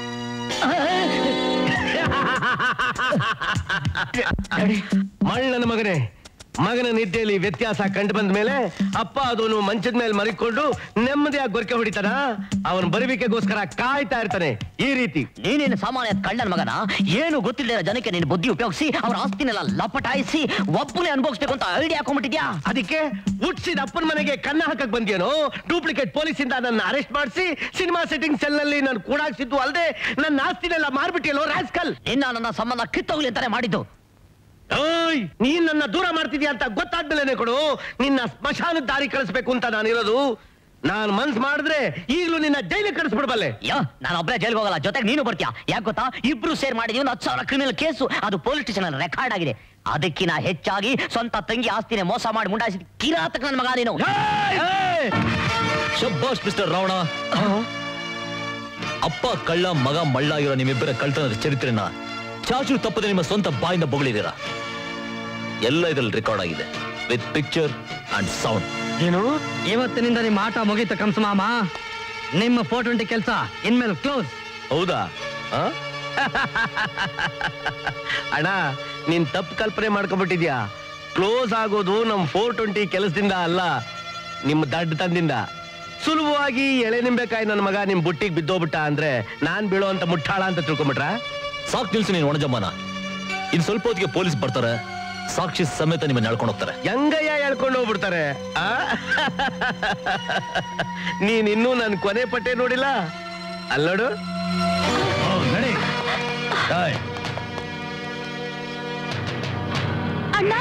ಮಳ್ಳನ ಮಗನೇ ಮಗನ ನಿದ್ದೆಯಲ್ಲಿ ವ್ಯತ್ಯಾಸ ಕಂಡು ಬಂದ ಮೇಲೆ ಅಪ್ಪ ಅದನ್ನು ಮಂಚದ ಮೇಲೆ ಮರಿಕೊಂಡು ನೆಮ್ಮದಿಯಾಗಿ ಗೊರಕೆ ಹೊಡಿತಾನ ಅವನ ಬರುವಿಕೆಗೋಸ್ಕರ ಕಾಯ್ತಾ ಇರ್ತಾನೆ ಈ ರೀತಿ ನೀನೇನು ಸಾಮಾನ್ಯ ಕಳ್ಳನ ಮಗನ ಏನು ಗೊತ್ತಿಲ್ಲದ ಜನಕ್ಕೆ ನೀನು ಬುದ್ಧಿ ಉಪಯೋಗಿಸಿ ಅವ್ರ ಆಸ್ತಿನೆಲ್ಲ ಲಪಟಾಯಿಸಿ ಒಬ್ಬನೇ ಅನುಭವಿಸ್ಬೇಕು ಅಂತ ಐಡಿಯಾ ಹಾಕೊಂಡ್ಬಿಟ್ಟಿದ್ಯಾ ಅದಕ್ಕೆ ಹುಟ್ಸಿದ ಅಪ್ಪನ ಮನೆಗೆ ಕನ್ನ ಹಾಕಕ್ ಬಂದ್ಯೇನೋ ಡೂಪ್ಲಿಕೇಟ್ ಪೊಲೀಸ್ ಇಂದ ನನ್ನ ಅರೆಸ್ಟ್ ಮಾಡಿಸಿ ಸಿನಿಮಾ ಸೆಟ್ಟಿಂಗ್ ಸೆಲ್ ನಲ್ಲಿ ನಾನು ಕೂಡಾಕ್ಸಿದ್ದು ಅಲ್ಲದೆ ನನ್ನ ಆಸ್ತಿನೆಲ್ಲ ಮಾರ್ಬಿಟ್ಟಿಯಲ್ಲೋ ರಾಸ್ಕಲ್ ನಿನ್ನ ನನ್ನ ಸಂಬಂಧ ಕಿತ್ತೋಗ್ಲಿ ಅಂತಾನೆ ಮಾಡಿದ್ದು ಓಯ್ ನೀನ್ ನನ್ನ ದೂರ ಮಾಡ್ತಿದ್ಯಾ ಅಂತ ಗೊತ್ತಾದ್ಮೇಲೆ ಕೊಡು ನಿನ್ನ ಸ್ಮಶಾನದ ದಾರಿ ಕಳಿಸ್ಬೇಕು ಅಂತ ನಾನಿರೋದು ನಾನ್ ಮನ್ಸ್ ಮಾಡಿದ್ರೆ ಈಗಲೂ ನಿನ್ನ ಜೈಲಿಗೆ ಕಳಿಸ್ಬಿಡ್ಬಲ್ಲೆ ಯಾ ನಾನು ಒಬ್ಬರೇ ಜೈಲ್ಗೆ ಹೋಗಲ್ಲ ಜೊತೆಗೆ ನೀನು ಬರ್ತೀಯಾ ಯಾಕೆ ಗೊತ್ತಾ ಇಬ್ರು ಸೇರ್ ಮಾಡಿದೀವಿ ಒಂದು ಹತ್ತು ಸಾವಿರ ಕ್ರಿಮಿನಲ್ ಕೇಸು ಅದು ಪೊಲೀಸ್ ಸ್ಟೇಷನ್ ರೆಕಾರ್ಡ್ ಆಗಿದೆ ಅದಕ್ಕಿನ ಹೆಚ್ಚಾಗಿ ಸ್ವಂತ ತಂಗಿ ಆಸ್ತಿನೇ ಮೋಸ ಮಾಡಿ ಮುಂಡಾಯಿಸಿದ ಕಿರಾತಕ ನನ್ನ ಮಗ ನೀನು ಶಬ್ಬಾಷ್ ಮಿಸ್ಟರ್ ರಾವಣ ಅಪ್ಪ ಕಳ್ಳ ಮಗ ಮಳ್ಳ ಇರೋ ನಿಮ್ಮಿಬ್ಬರ ಕಳ್ತನದ ಚರಿತ್ರೆನ ಚಾಚು ತಪ್ಪದೆ ನಿಮ್ಮ ಸ್ವಂತ ಬಾಯಿಂದ ಬೊಗಳಿದ್ದೀರಾ ಎಲ್ಲ ಇದ್ರಲ್ಲಿ ರೆಕಾರ್ಡ್ ಆಗಿದೆ ವಿತ್ ಪಿಕ್ಚರ್ ಅಂಡ್ ಸೌಂಡ್ ಏನು ಇವತ್ತಿನಿಂದ ನಿಮ್ಮ ಆಟ ಮುಗೀತು ಕಂಸ ಮಾಮ ನಿಮ್ಮ ಫೋರ್ ಟ್ವೆಂಟಿ ಕೆಲಸ ಇನ್ಮೇಲೆ ಕ್ಲೋಸ್ ಹೌದಾ ಆ? ಅಣ್ಣ ನೀನ್ ತಪ್ಪು ಕಲ್ಪನೆ ಮಾಡ್ಕೊಂಡ್ಬಿಟ್ಟಿದ್ಯಾ ಕ್ಲೋಸ್ ಆಗೋದು ನಮ್ ಫೋರ್ ಟ್ವೆಂಟಿ ಕೆಲಸದಿಂದ ಅಲ್ಲ ನಿಮ್ಮ ದಡ್ಡ ತಂದಿಂದ ಸುಲಭವಾಗಿ ಎಳೆ ನಿಂಬೆಕಾಯಿ ನನ್ನ ಮಗ ನಿಮ್ ಬುಟ್ಟಿಗೆ ಬಿದ್ದೋಗ್ಬಿಟ್ಟ ಅಂದ್ರೆ ನಾನ್ ಬೀಳೋ ಅಂತ ಮುಟ್ಟಾಳ ಅಂತ ತಿಳ್ಕೊಂಬಿಟ್ರ ಸಾಕ್ ನಿಲ್ಸಿ ನೀನು ಒಣಜಮ್ಮನ ಇನ್ ಸ್ವಲ್ಪ ಹೊತ್ತಿಗೆ ಪೊಲೀಸ್ ಬರ್ತಾರೆ ಸಾಕ್ಷಿ ಸಮೇತ ನಿಮ್ಮನ್ನ ಎಳ್ಕೊಂಡು ಹೋಗ್ತಾರೆ ಹೆಂಗಯ್ಯ ಹೇಳ್ಕೊಂಡು ಹೋಗ್ಬಿಡ್ತಾರೆ ಆ? ನೀನ್ ಇನ್ನೂ ನನ್ ಕೊನೆ ಪಟ್ಟೆ ನೋಡಿಲ್ಲ ಅಲ್ಲೋಡು ನಡಿ ಏಯ್, ಅಣ್ಣ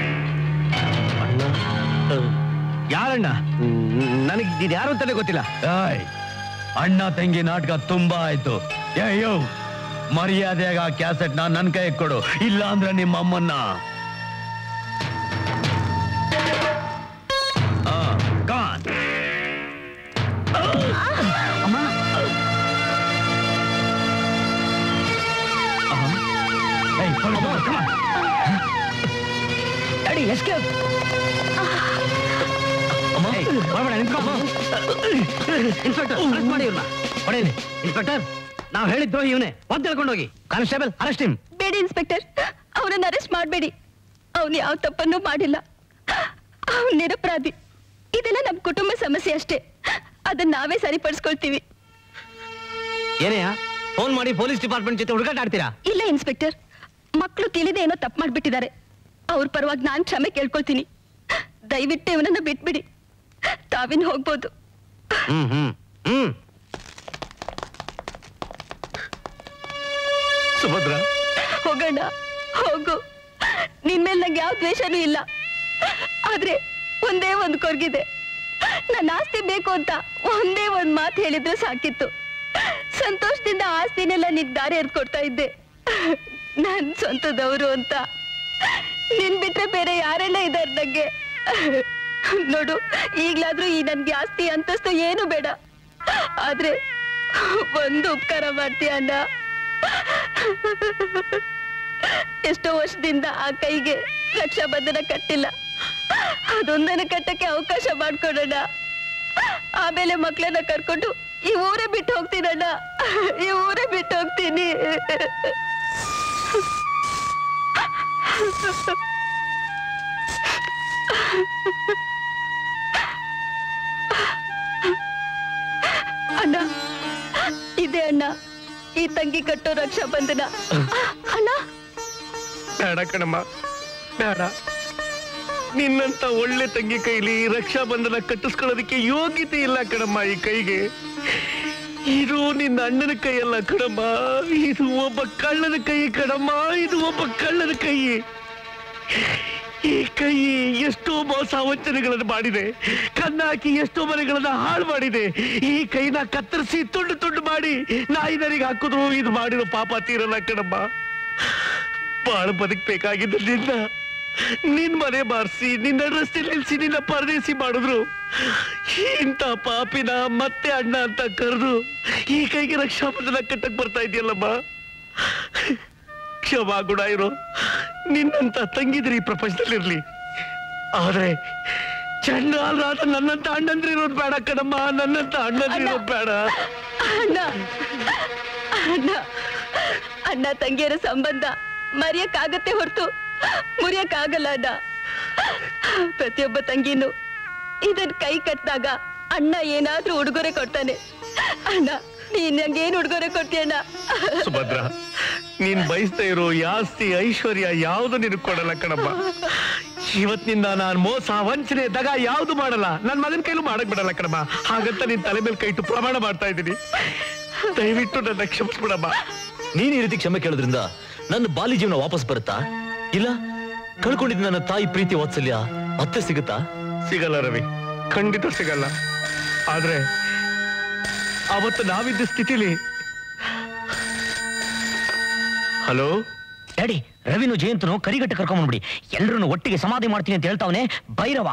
ಯಾರಣ್ಣ ನನಗೆ ಇದು ಯಾರು ಅಂತಾನೆ ಗೊತ್ತಿಲ್ಲ ಏಯ್, ಅಣ್ಣ ತಂಗಿ ನಾಟಕ ತುಂಬಾ ಆಯ್ತು ಅಯ್ಯೋ ಮರ್ಯಾದೆಯಾಗ ಆ ಕ್ಯಾಸೆಟ್ ನಾ ನನ್ ಕೈ ಕೊಡು ಇಲ್ಲ ಅಂದ್ರೆ ನಿಮ್ಮ ಅಮ್ಮನ್ನ ಆ, gone. ಏಯ್, follow, follow, come on. Daddy escape inspector arrest ಮಾಡಿ ಇವ್ರನ್ನ ಹೊಡೆಯಲಿ ಇನ್ಸ್ಪೆಕ್ಟರ್ ನಾವು ಹೇಳಿದ್ದು ಇವನೇ ಒದ್ದು ಹೇಳ್ಕೊಂಡೋಗಿ ಕಾನ್ಸ್ಟೇಬಲ್ ಅರೆಸ್ಟ್ ಹಿಮ್ ಬೇಡಿ ಇನ್ಸ್ಪೆಕ್ಟರ್ ಅವನನ್ನ ಅರೆಸ್ಟ್ ಮಾಡಬೇಡಿ ಅವನು ಯಾವ ತಪ್ಪನ್ನು ಮಾಡಿಲ್ಲ ಅವನು ನಿರಪರಾಧಿ ಇದೆಲ್ಲ ನಮ್ಮ ಕುಟುಂಬ ಸಮಸ್ಯೆ ಅಷ್ಟೇ ಅದನ್ನ ನಾವೇ ಸರಿಪಡಿಸ್ಕೊಳ್ತೀವಿ ಏನೆಯಾ ಫೋನ್ ಮಾಡಿ ಪೊಲೀಸ್ ಡಿಪಾರ್ಟ್ಮೆಂಟ್ ಜೊತೆ ಹುಡುಗಾಟ ಆಡ್ತೀರಾ ಇಲ್ಲ ಇನ್ಸ್ಪೆಕ್ಟರ್ ಮಕ್ಕಳು ತಿಳಿದೇ ಏನೋ ತಪ್ಪು ಮಾಡ್ಬಿಟ್ಟಿದ್ದಾರೆ ಅವ್ರ ಪರವಾಗಿ ನಾನ್ ಕ್ಷಮೆ ಕೇಳ್ಕೊಳ್ತೀನಿ ದಯವಿಟ್ಟು ಇವನನ್ನ ಬಿಟ್ಬಿಡಿ ತಾವಿನ್ ಹೋಗ್ಬೋದು ಹ್ಮ್ ಹ್ಮ್ ಹ್ಮ್ ಸುಭದ್ರ ಹೋಗೋಣ ಹೋಗು ನಿನ್ ಮೇಲೆ ನಂಗೆ ಯಾವ ದ್ವೇಷನೂ ಇಲ್ಲ ಆದ್ರೆ ಒಂದೇ ಒಂದು ಕೊರ್ಗಿದೆ ನನ್ನ ಆಸ್ತಿ ಬೇಕು ಅಂತ ಒಂದೇ ಒಂದ್ ಮಾತು ಹೇಳಿದ್ರೆ ಸಾಕಿತ್ತು ಸಂತೋಷದಿಂದ ಆಸ್ತಿನೆಲ್ಲ ನಿನ್ ದಾರಿ ಎರ್ದ್ ಕೊಡ್ತಾ ಇದ್ದೆ ನನ್ ಸ್ವಂತದವರು ಅಂತ ನಿನ್ ಬಿಟ್ರೆ ಬೇರೆ ಯಾರೆಲ್ಲ ಇದಾರೆ ನಂಗೆ ನೋಡು ಈಗ್ಲಾದ್ರೂ ಈ ನನ್ಗೆ ಆಸ್ತಿ ಅಂತಸ್ತು ಏನು ಬೇಡ ಆದ್ರೆ ಒಂದು ಉಪಕಾರ ಮಾಡ್ತೀಯ ಅಣ್ಣ ಎಷ್ಟೋ ವರ್ಷದಿಂದ ಆ ಕೈಗೆ ರಕ್ಷಾಬಂಧನ ಕಟ್ಟಿಲ್ಲ ಅದೊಂದನ್ನ ಕಟ್ಟಕ್ಕೆ ಅವಕಾಶ ಮಾಡ್ಕೊಡೋಣ ಆಮೇಲೆ ಮಕ್ಳನ್ನ ಕರ್ಕೊಂಡು ಈ ಊರೇ ಬಿಟ್ಟು ಹೋಗ್ತೀನಣ್ಣ ಈ ಊರೇ ಬಿಟ್ಟು ಹೋಗ್ತೀನಿ ಅಣ್ಣ ಇದೆ ಅಣ್ಣ ಈ ತಂಗಿ ಕಟ್ಟೋ ರಕ್ಷಾಬಂಧನ ಅಣ್ಣ ಬೇಡ ಕಣಮ್ಮ ಬೇಡ ನಿನ್ನಂತ ಒಳ್ಳೆ ತಂಗಿ ಕೈಲಿ ರಕ್ಷಾ ಬಂಧನ ಕಟ್ಟಿಸ್ಕೊಳ್ಳೋದಕ್ಕೆ ಯೋಗ್ಯತೆ ಇಲ್ಲ ಕಣಮ್ಮ ಈ ಕೈಗೆ ಇದು ನಿನ್ನ ಅಣ್ಣನ ಕೈಯಲ್ಲ ಕಣಮ್ಮ ಇದು ಒಬ್ಬ ಕಳ್ಳನ ಕೈ ಕಣಮ್ಮ ಇದು ಒಬ್ಬ ಕಳ್ಳನ ಕೈ ಈ ಕೈ ಎಷ್ಟೋ ಮೋಸ ವಂಚನೆಗಳನ್ನು ಮಾಡಿದೆ ಕಣ್ಣಾಕಿ ಎಷ್ಟೋ ಮನೆಗಳನ್ನ ಹಾಳು ಮಾಡಿದೆ ಈ ಕೈನ ಕತ್ತರಿಸಿ ತುಂಡು ತುಂಡು ಮಾಡಿ ನಾಯಿದರಿಗೆ ಹಾಕಿದ್ರು ಇದು ಮಾಡಿರೋ ಪಾಪ ತೀರಲ್ಲ ಕಣಮ್ಮ ಬಾಳ ಬದುಕ್ಬೇಕಾಗಿದ್ದ ನಿನ್ನ ನಿನ್ ಮನೆ ಬಾರಿಸಿ ನಿನ್ನ ರಸ್ತೆ ನಿಲ್ಸಿ ನಿನ್ನ ಪರದೇಸಿ ಮಾಡಿದ್ರು ಇಂಥ ಪಾಪಿನ ಮತ್ತೆ ಅಣ್ಣ ಅಂತ ಕರೆದು ಈ ಕೈಗೆ ರಕ್ಷಾಬಂಧನ ಕಟ್ಟಕ್ ಬರ್ತಾ ಇದೆಯಲ್ಲಮ್ಮ ಕ್ಷಮಾ ಗುಣ ಇರೋ ನಿನ್ನಂತ ತಂಗಿದ್ರಿ ಈ ಪ್ರಪಂಚದಲ್ಲಿರ್ಲಿ ಆದ್ರೆ ಚಂಡಾಲರಾದ ನನ್ನಂತ ಅಣ್ಣಂದ್ರಿರೋದು ಬೇಡ ಕಣಮ್ಮ ನನ್ನಂತ ಅಣ್ಣಂದ್ರಿರೋದು ಬೇಡ ಅಣ್ಣ ಅಣ್ಣ ಅಣ್ಣ ತಂಗಿಯರ ಸಂಬಂಧ ಮರೆಯಕ್ಕಾಗತ್ತೆ ಹೊರತು ಮುರಿಯಕ್ಕಾಗಲ್ಲ ಅಣ್ಣ ಪ್ರತಿಯೊಬ್ಬ ತಂಗಿನೂ ಇದನ್ ಕೈ ಕಟ್ಟಿದಾಗ ಅಣ್ಣ ಏನಾದ್ರೂ ಉಡುಗೊರೆ ಕೊಡ್ತಾನೆ ಅಣ್ಣ ನೀನ್ ನಂಗೇನ್ ಉಡುಗೊರೆ ಕೊಡ್ತೀಯಣ್ಣ ಸುಭದ್ರ ನೀನ್ ಬಯಸ್ತಾ ಇರೋ ಈ ಆಸ್ತಿ ಐಶ್ವರ್ಯ ಯಾವ್ದು ನಿನಗ್ ಕೊಡಲ್ಲ ಕಣಮ್ಮ ಇವತ್ತಿನಿಂದ ನಾನ್ ಮೋಸ ವಂಚನೆ ದಗ ಯಾವ್ದು ಮಾಡಲ್ಲ ನನ್ ಮಗನ ಕೈಲೂ ಮಾಡಕ್ ಬಿಡಲ್ಲ ಕಣಮ್ಮ ಹಾಗಂತ ನಿನ್ ತಲೆ ಮೇಲೆ ಕೈ ಇಟ್ಟು ಪ್ರಮಾಣ ಮಾಡ್ತಾ ಇದ್ದೀನಿ ದಯವಿಟ್ಟು ನನ್ನ ಕ್ಷಮಿಸ್ಬಿಡಮ್ಮ ನೀನ್ ಈ ರೀತಿ ಕ್ಷಮೆ ಕೇಳೋದ್ರಿಂದ ನನ್ನ ಬಾಲಿ ಜೀವನ ವಾಪಸ್ ಬರುತ್ತಾ ಇಲ್ಲ ಕಳ್ಕೊಂಡಿದ್ದ ನನ್ನ ತಾಯಿ ಪ್ರೀತಿ ವಾತ್ಸಲ್ಯ ಮತ್ತೆ ಸಿಗುತ್ತಾ ಸಿಗಲ್ಲ ರವಿ ಖಂಡಿತ ಸಿಗಲ್ಲ ಆದ್ರೆ ಅವತ್ತು ನಾವಿದ್ದ ಸ್ಥಿತಿಲಿ ಹಲೋ ಡ್ಯಾಡಿ ರವಿನು ಜಯಂತನು ಕರಿಗಟ್ಟ ಕರ್ಕೊಂಡ್ಬಿಡಿ ಎಲ್ರನ್ನು ಒಟ್ಟಿಗೆ ಸಮಾಧಿ ಮಾಡ್ತೀನಿ ಅಂತ ಹೇಳ್ತಾವನೆ ಭೈರವ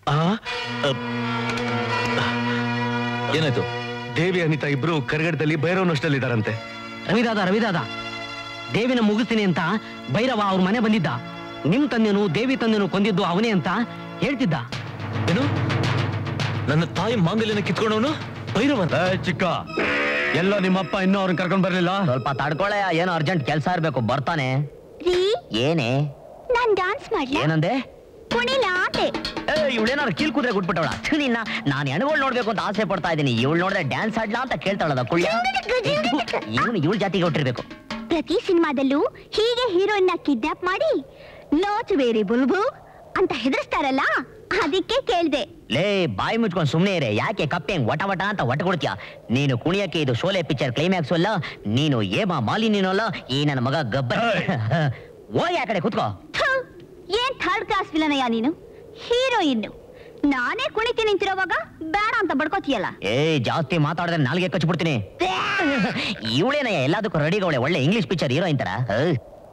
ಏನಾಯ್ತು ದೇವಿ ಅನಿತಾ ಇಬ್ರು ಕರಗಡದಲ್ಲಿ ಭೈರವನಷ್ಟಲ್ಲಿದ್ದಾರಂತೆ ರವಿದಾದ ರವಿದಾದ ದೇವಿನ ಮುಗಿಸ್ತೀನಿ ಅಂತ ಭೈರವ ಅವ್ರ ಮನೆ ಬಂದಿದ್ದ ನಿಮ್ ತಂದೆನು ದೇವಿ ತಂದೆನು ಕೊಂದಿದ್ದು ಅವನೇ ಅಂತ ಹೇಳ್ತಿದ್ದ ಏನು ನನ್ನ ತಾಯಿ ಮಾಂಗಲ್ಯನ ಕಿತ್ಕೊಂಡವನು ಭೈರವನ್ ಚಿಕ್ಕ ಎಲ್ಲ ನಿಮ್ಮಪ್ಪ ಇನ್ನೂ ಅವ್ರನ್ನ ಕರ್ಕೊಂಡ್ ಬರ್ಲಿಲ್ಲ ಸ್ವಲ್ಪ ತಡ್ಕೊಳೆ ಏನೋ ಅರ್ಜೆಂಟ್ ಕೆಲಸ ಇರ್ಬೇಕು ಬರ್ತಾನೆ ರೀ ಏನೇ ನಾನ್ ಡಾನ್ಸ್ ಮಾಡ್ಲಾ ಏನಂದೆ ಕುಣಿಲಾ ಅಂದೆ ಏ ಇವಳೇನಾರು ಕೀಲ್ ಕುದ್ರೆ ಗುಟ್ಬಿಟ್ಟವಳ ನಿನ್ನ ನಾನು ಹೆಣ್ಗಳು ನೋಡ್ಬೇಕು ಅಂತ ಆಸೆ ಪಡ್ತಾ ಇದ್ದೀನಿ ಇವಳು ನೋಡಿದ್ರೆ ಡ್ಯಾನ್ಸ್ ಆಡ್ಲಾ ಅಂತ ಕೇಳ್ತಾಳದ ಕುಳ್ಳ ಇವನು ಇವಳು ಜಾತಿಗೆ ಹೊಟ್ಟಿರ್ಬೇಕು ಪ್ರತಿ ಸಿನಿಮಾದಲ್ಲೂ ಹೀಗೆ ಹೀರೋಯಿನ್ ಕಿಡ್ನಾಪ್ ಮಾಡಿ ನೋಚ್ ಬೇರೆ ಬುಲ್ಬು ಅಂತ ಹೆದರ್ಸ್ತಾರಲ್ಲ ಅದಕ್ಕೆ ಕೇಳ್ದೆ ಲೇ ಬಾಯಿ ಮುಚ್ಕೊಂಡು ಸುಮ್ನೆ ಇರೆ ಯಾಕೆ ಕಪ್ಪೆ ಹೆಂಗ್ ವಟ ವಟ ಅಂತ ಒಟ ಕೊಡ್ತೀಯ ನೀನು ಕುಣಿಯಕ್ಕೆ ಇದು ಶೋಲೆ ಪಿಕ್ಚರ್ ಕ್ಲೈಮ್ಯಾಕ್ಸ್ ಅಲ್ಲ ನೀನು ಏಮ ಮಾಲಿನ್ಯನೂ ಅಲ್ಲ ಈ ನನ್ನ ಮಗ ಗಬ್ಬರ್ ಹೋಗಿ ಆ ಕಡೆ ಕುತ್ಕೋ ಥು, ಏನ್ ಥರ್ಡ್ ಕ್ಲಾಸ್ ವಿಲನಯ್ಯ ನೀನು ಹೀರೋಯಿನ್ ನಾನೇ ಕುಣಿತಿ ನಿಂತಿರೋವಾಗ ಬೇಡ ಅಂತ ಬಡ್ಕೋತೀಯಲ್ಲ ಏ ಜಾಸ್ತಿ ಮಾತಾಡಿದ್ರೆ ನಾಲ್ಗೆ ಕಚ್ಬಿಡ್ತೀನಿ ಇವಳೇನಯ್ಯ ಎಲ್ಲದಕ್ಕೂ ರೆಡಿಗವಳೆ ಒಳ್ಳೆ ಇಂಗ್ಲಿಷ್ ಪಿಕ್ಚರ್ ಹೀರೋಯಿನ್ ತರ ಹೌ.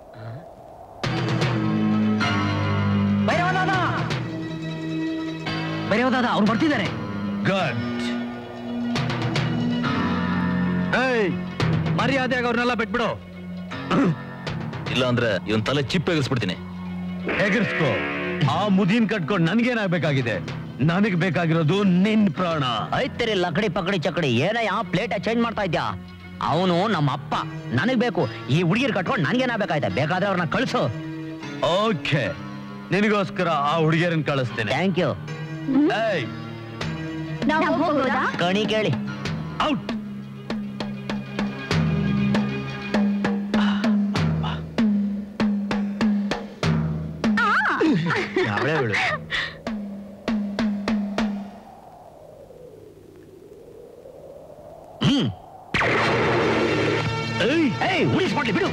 ಭೈರವದಾದ ಭೈರವದಾದ ಅವ್ರು ಬರ್ತಿದ್ದಾರೆ ಗುಡ್ ಏಯ್ ಮರ್ಯಾದೆಯಾಗ ಅವ್ರನ್ನೆಲ್ಲ ಬಿಟ್ಬಿಡು ಇಲ್ಲ ಅಂದ್ರೆ ಇವನ್ ತಲೆ ಚಿಪ್ ಎಗಸ್ಬಿಡ್ತೀನಿ ಎಗರ್ಸ್ಕೋ ಆ ಮುದಿನ್ ಕಟ್ಕೊಂಡು ನನ್ಗೇನಾಗ್ಬೇಕಾಗಿದೆ ನನಗ್ ಬೇಕಾಗಿರೋದು ನಿನ್ ಪ್ರಾಣ ಐತಿರಿ ಲಕಡಿ ಪಕಡಿ ಚಕಡಿ ಏನಯ್ಯ ಪ್ಲೇಟ್ ಚೇಂಜ್ ಮಾಡ್ತಾ ಇದ್ಯಾ ಅವನು ನಮ್ಮ ಅಪ್ಪ ನನಗ್ ಬೇಕು ಈ ಹುಡುಗಿರ್ ಕಟ್ಕೊಂಡು ನನ್ಗೇನಾಗಬೇಕಾಯ್ತಾ ಬೇಕಾದ್ರೆ ಅವ್ರನ್ನ ಕಳ್ಸು ಓಕೆ ನಿನಗೋಸ್ಕರ ಆ ಹುಡುಗಿಯರನ್ನ ಕಳಿಸ್ತೇನೆ ಥ್ಯಾಂಕ್ ಯು ಏಯ್ ನಾವು ಹೋಗೋದಾ ಕಣಿ ಕೇಳಿ ಔಟ್ ಯಾವಳೇ ಬಿಡು ಹ್ಮ್ ಏಯ್ ಉಳಿಸ್ಕೊಡ್ಲಿ ಬಿಡು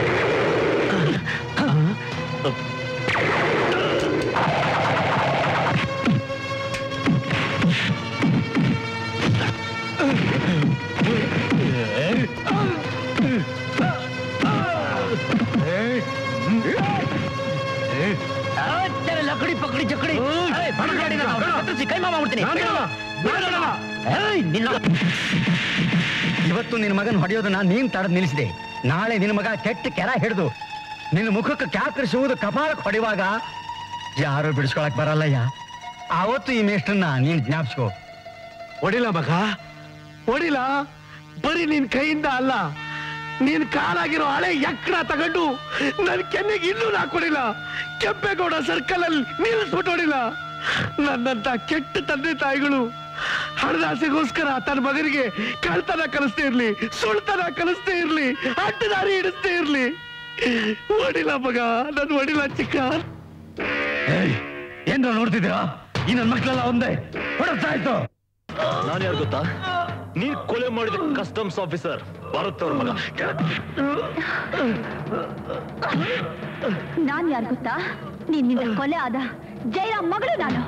ಚಲೆ ಲಕಡಿ ಪಕಡಿ ಚಕಡಿ ಏಯ್, ಬಡಗಾಡಿನ ಅವ್ರನ್ನ ಕತ್ತರಿಸಿ ಕೈಮಾ ಮಾಡ್ಬಿಡ್ತೀನಿ ಏಯ್, ನಿನ್ನ ಇವತ್ತು ನಿನ್ನ ಮಗನ್ ಹೊಡೆಯೋದನ್ನ ನೀನ್ ತಡೆದು ನಿಲ್ಲಿಸಿದೆ ನಾಳೆ ನಿನ್ನ ಮಗ ಕೆಟ್ಟ ಕೆರ ಹಿಡಿದು ನಿನ್ನ ಮುಖಕ್ಕೆ ಕ್ಯಾಕರಿಸುವುದು ಕಪಾಳಕ್ಕೆ ಹೊಡೆಯುವಾಗ ಯಾರು ಬಿಡಿಸ್ಕೊಳಕ್ ಬರಲ್ಲಯ್ಯ ಆವತ್ತು ಈ ಮೇಷ್ಟ್ರನ್ನ ನೀನ್ ಜ್ಞಾಪಿಸ್ಕೋ ಹೊಡಿಲ ಮಗ ಹೊಡಿಲ ಬರೀ ನಿನ್ ಕೈಯಿಂದ ಅಲ್ಲ ನೀನ್ ಕಾಲಾಗಿರೋ ಹಳೆ ಎಕ್ಕಡ ತಗೊಂಡು ನನ್ ಕೆನ್ನೆಗೆ ಇನ್ನೂ ಹಾಕೊಡಿಲ್ಲ ಕೆಂಪೇಗೌಡ ಸರ್ಕಲ್ ಅಲ್ಲಿ ನಿಲ್ಲಿಸ್ಬಿಟ್ಟು ಹೊಡಿಲ್ಲ ನನ್ನಂತ ಕೆಟ್ಟ ತಂದೆ ತಾಯಿಗಳು ಹಣದಾಸೆಗೋಸ್ಕರ ತನ್ನ ಮಗನಿಗೆ ಕಳ್ತನ ಕಲಿಸ್ತೇ ಇರ್ಲಿ ಸುಳ್ತನ ಕಲಿಸ್ತೇ ಇರ್ಲಿ ಅಡ್ಡದಾರಿ ಹಿಡಿಸ್ತೇ ಇರ್ಲಿ ಹೊಡಿಲ್ಲ ಮಗ ನನ್ ಹೊಡಿಲ್ಲ ಚಿಕ್ಕ ಏನ್ರ ನೋಡ್ತಿದ್ದೀರಾ ಈ ನನ್ನ ಮಕ್ಕಳೆಲ್ಲ ಒಂದೇ ಹೊಡೆಸ್ತಾ ಇತ್ತು ನಾನು ಯಾರು ಗೊತ್ತಾ ನೀನ್ ಕೊಲೆ ಮಾಡಿದ ಕಸ್ಟಮ್ಸ್ ಆಫೀಸರ್ ಭರತ್ ಅವ್ರ ಮಗ ನಾನ್ ಯಾರು ಗೊತ್ತಾ ನಿನ್ನಿಂದ ಕೊಲೆ ಆದ ಜಯರಾಮ್ ಮಗಳು ನಾನು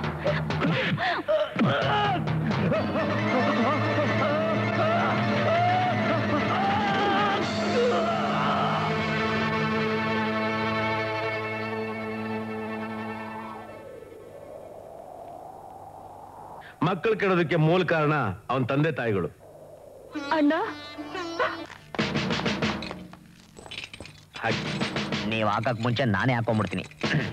ಮಕ್ಕಳು ಕೆಡೋದಕ್ಕೆ ಮೂಲ ಕಾರಣ ಅವನ ತಂದೆ ತಾಯಿಗಳು ಅಣ್ಣ ನೀವ್ ಹಾಕಕ್ ಮುಂಚೆ ನಾನೇ ಹಾಕೊಂಡ್ಬಿಡ್ತೀನಿ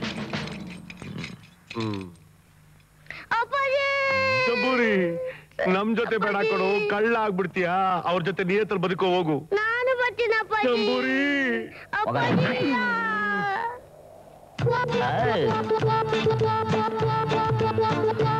ಶಂಭೂರಿ ನಮ್ ಜೊತೆ ಬೇಡ ಕೊಡು ಕಳ್ಳ ಆಗ್ಬಿಡ್ತೀಯಾ ಅವ್ರ ಜೊತೆ ನಿಯತ್ತಲ್ಲಿ ಬದುಕೋ ಹೋಗು ನಾನು ಬರ್ತೀನಿ ಶಂಭೂರಿ ಅಪ್ಪಾಜಿ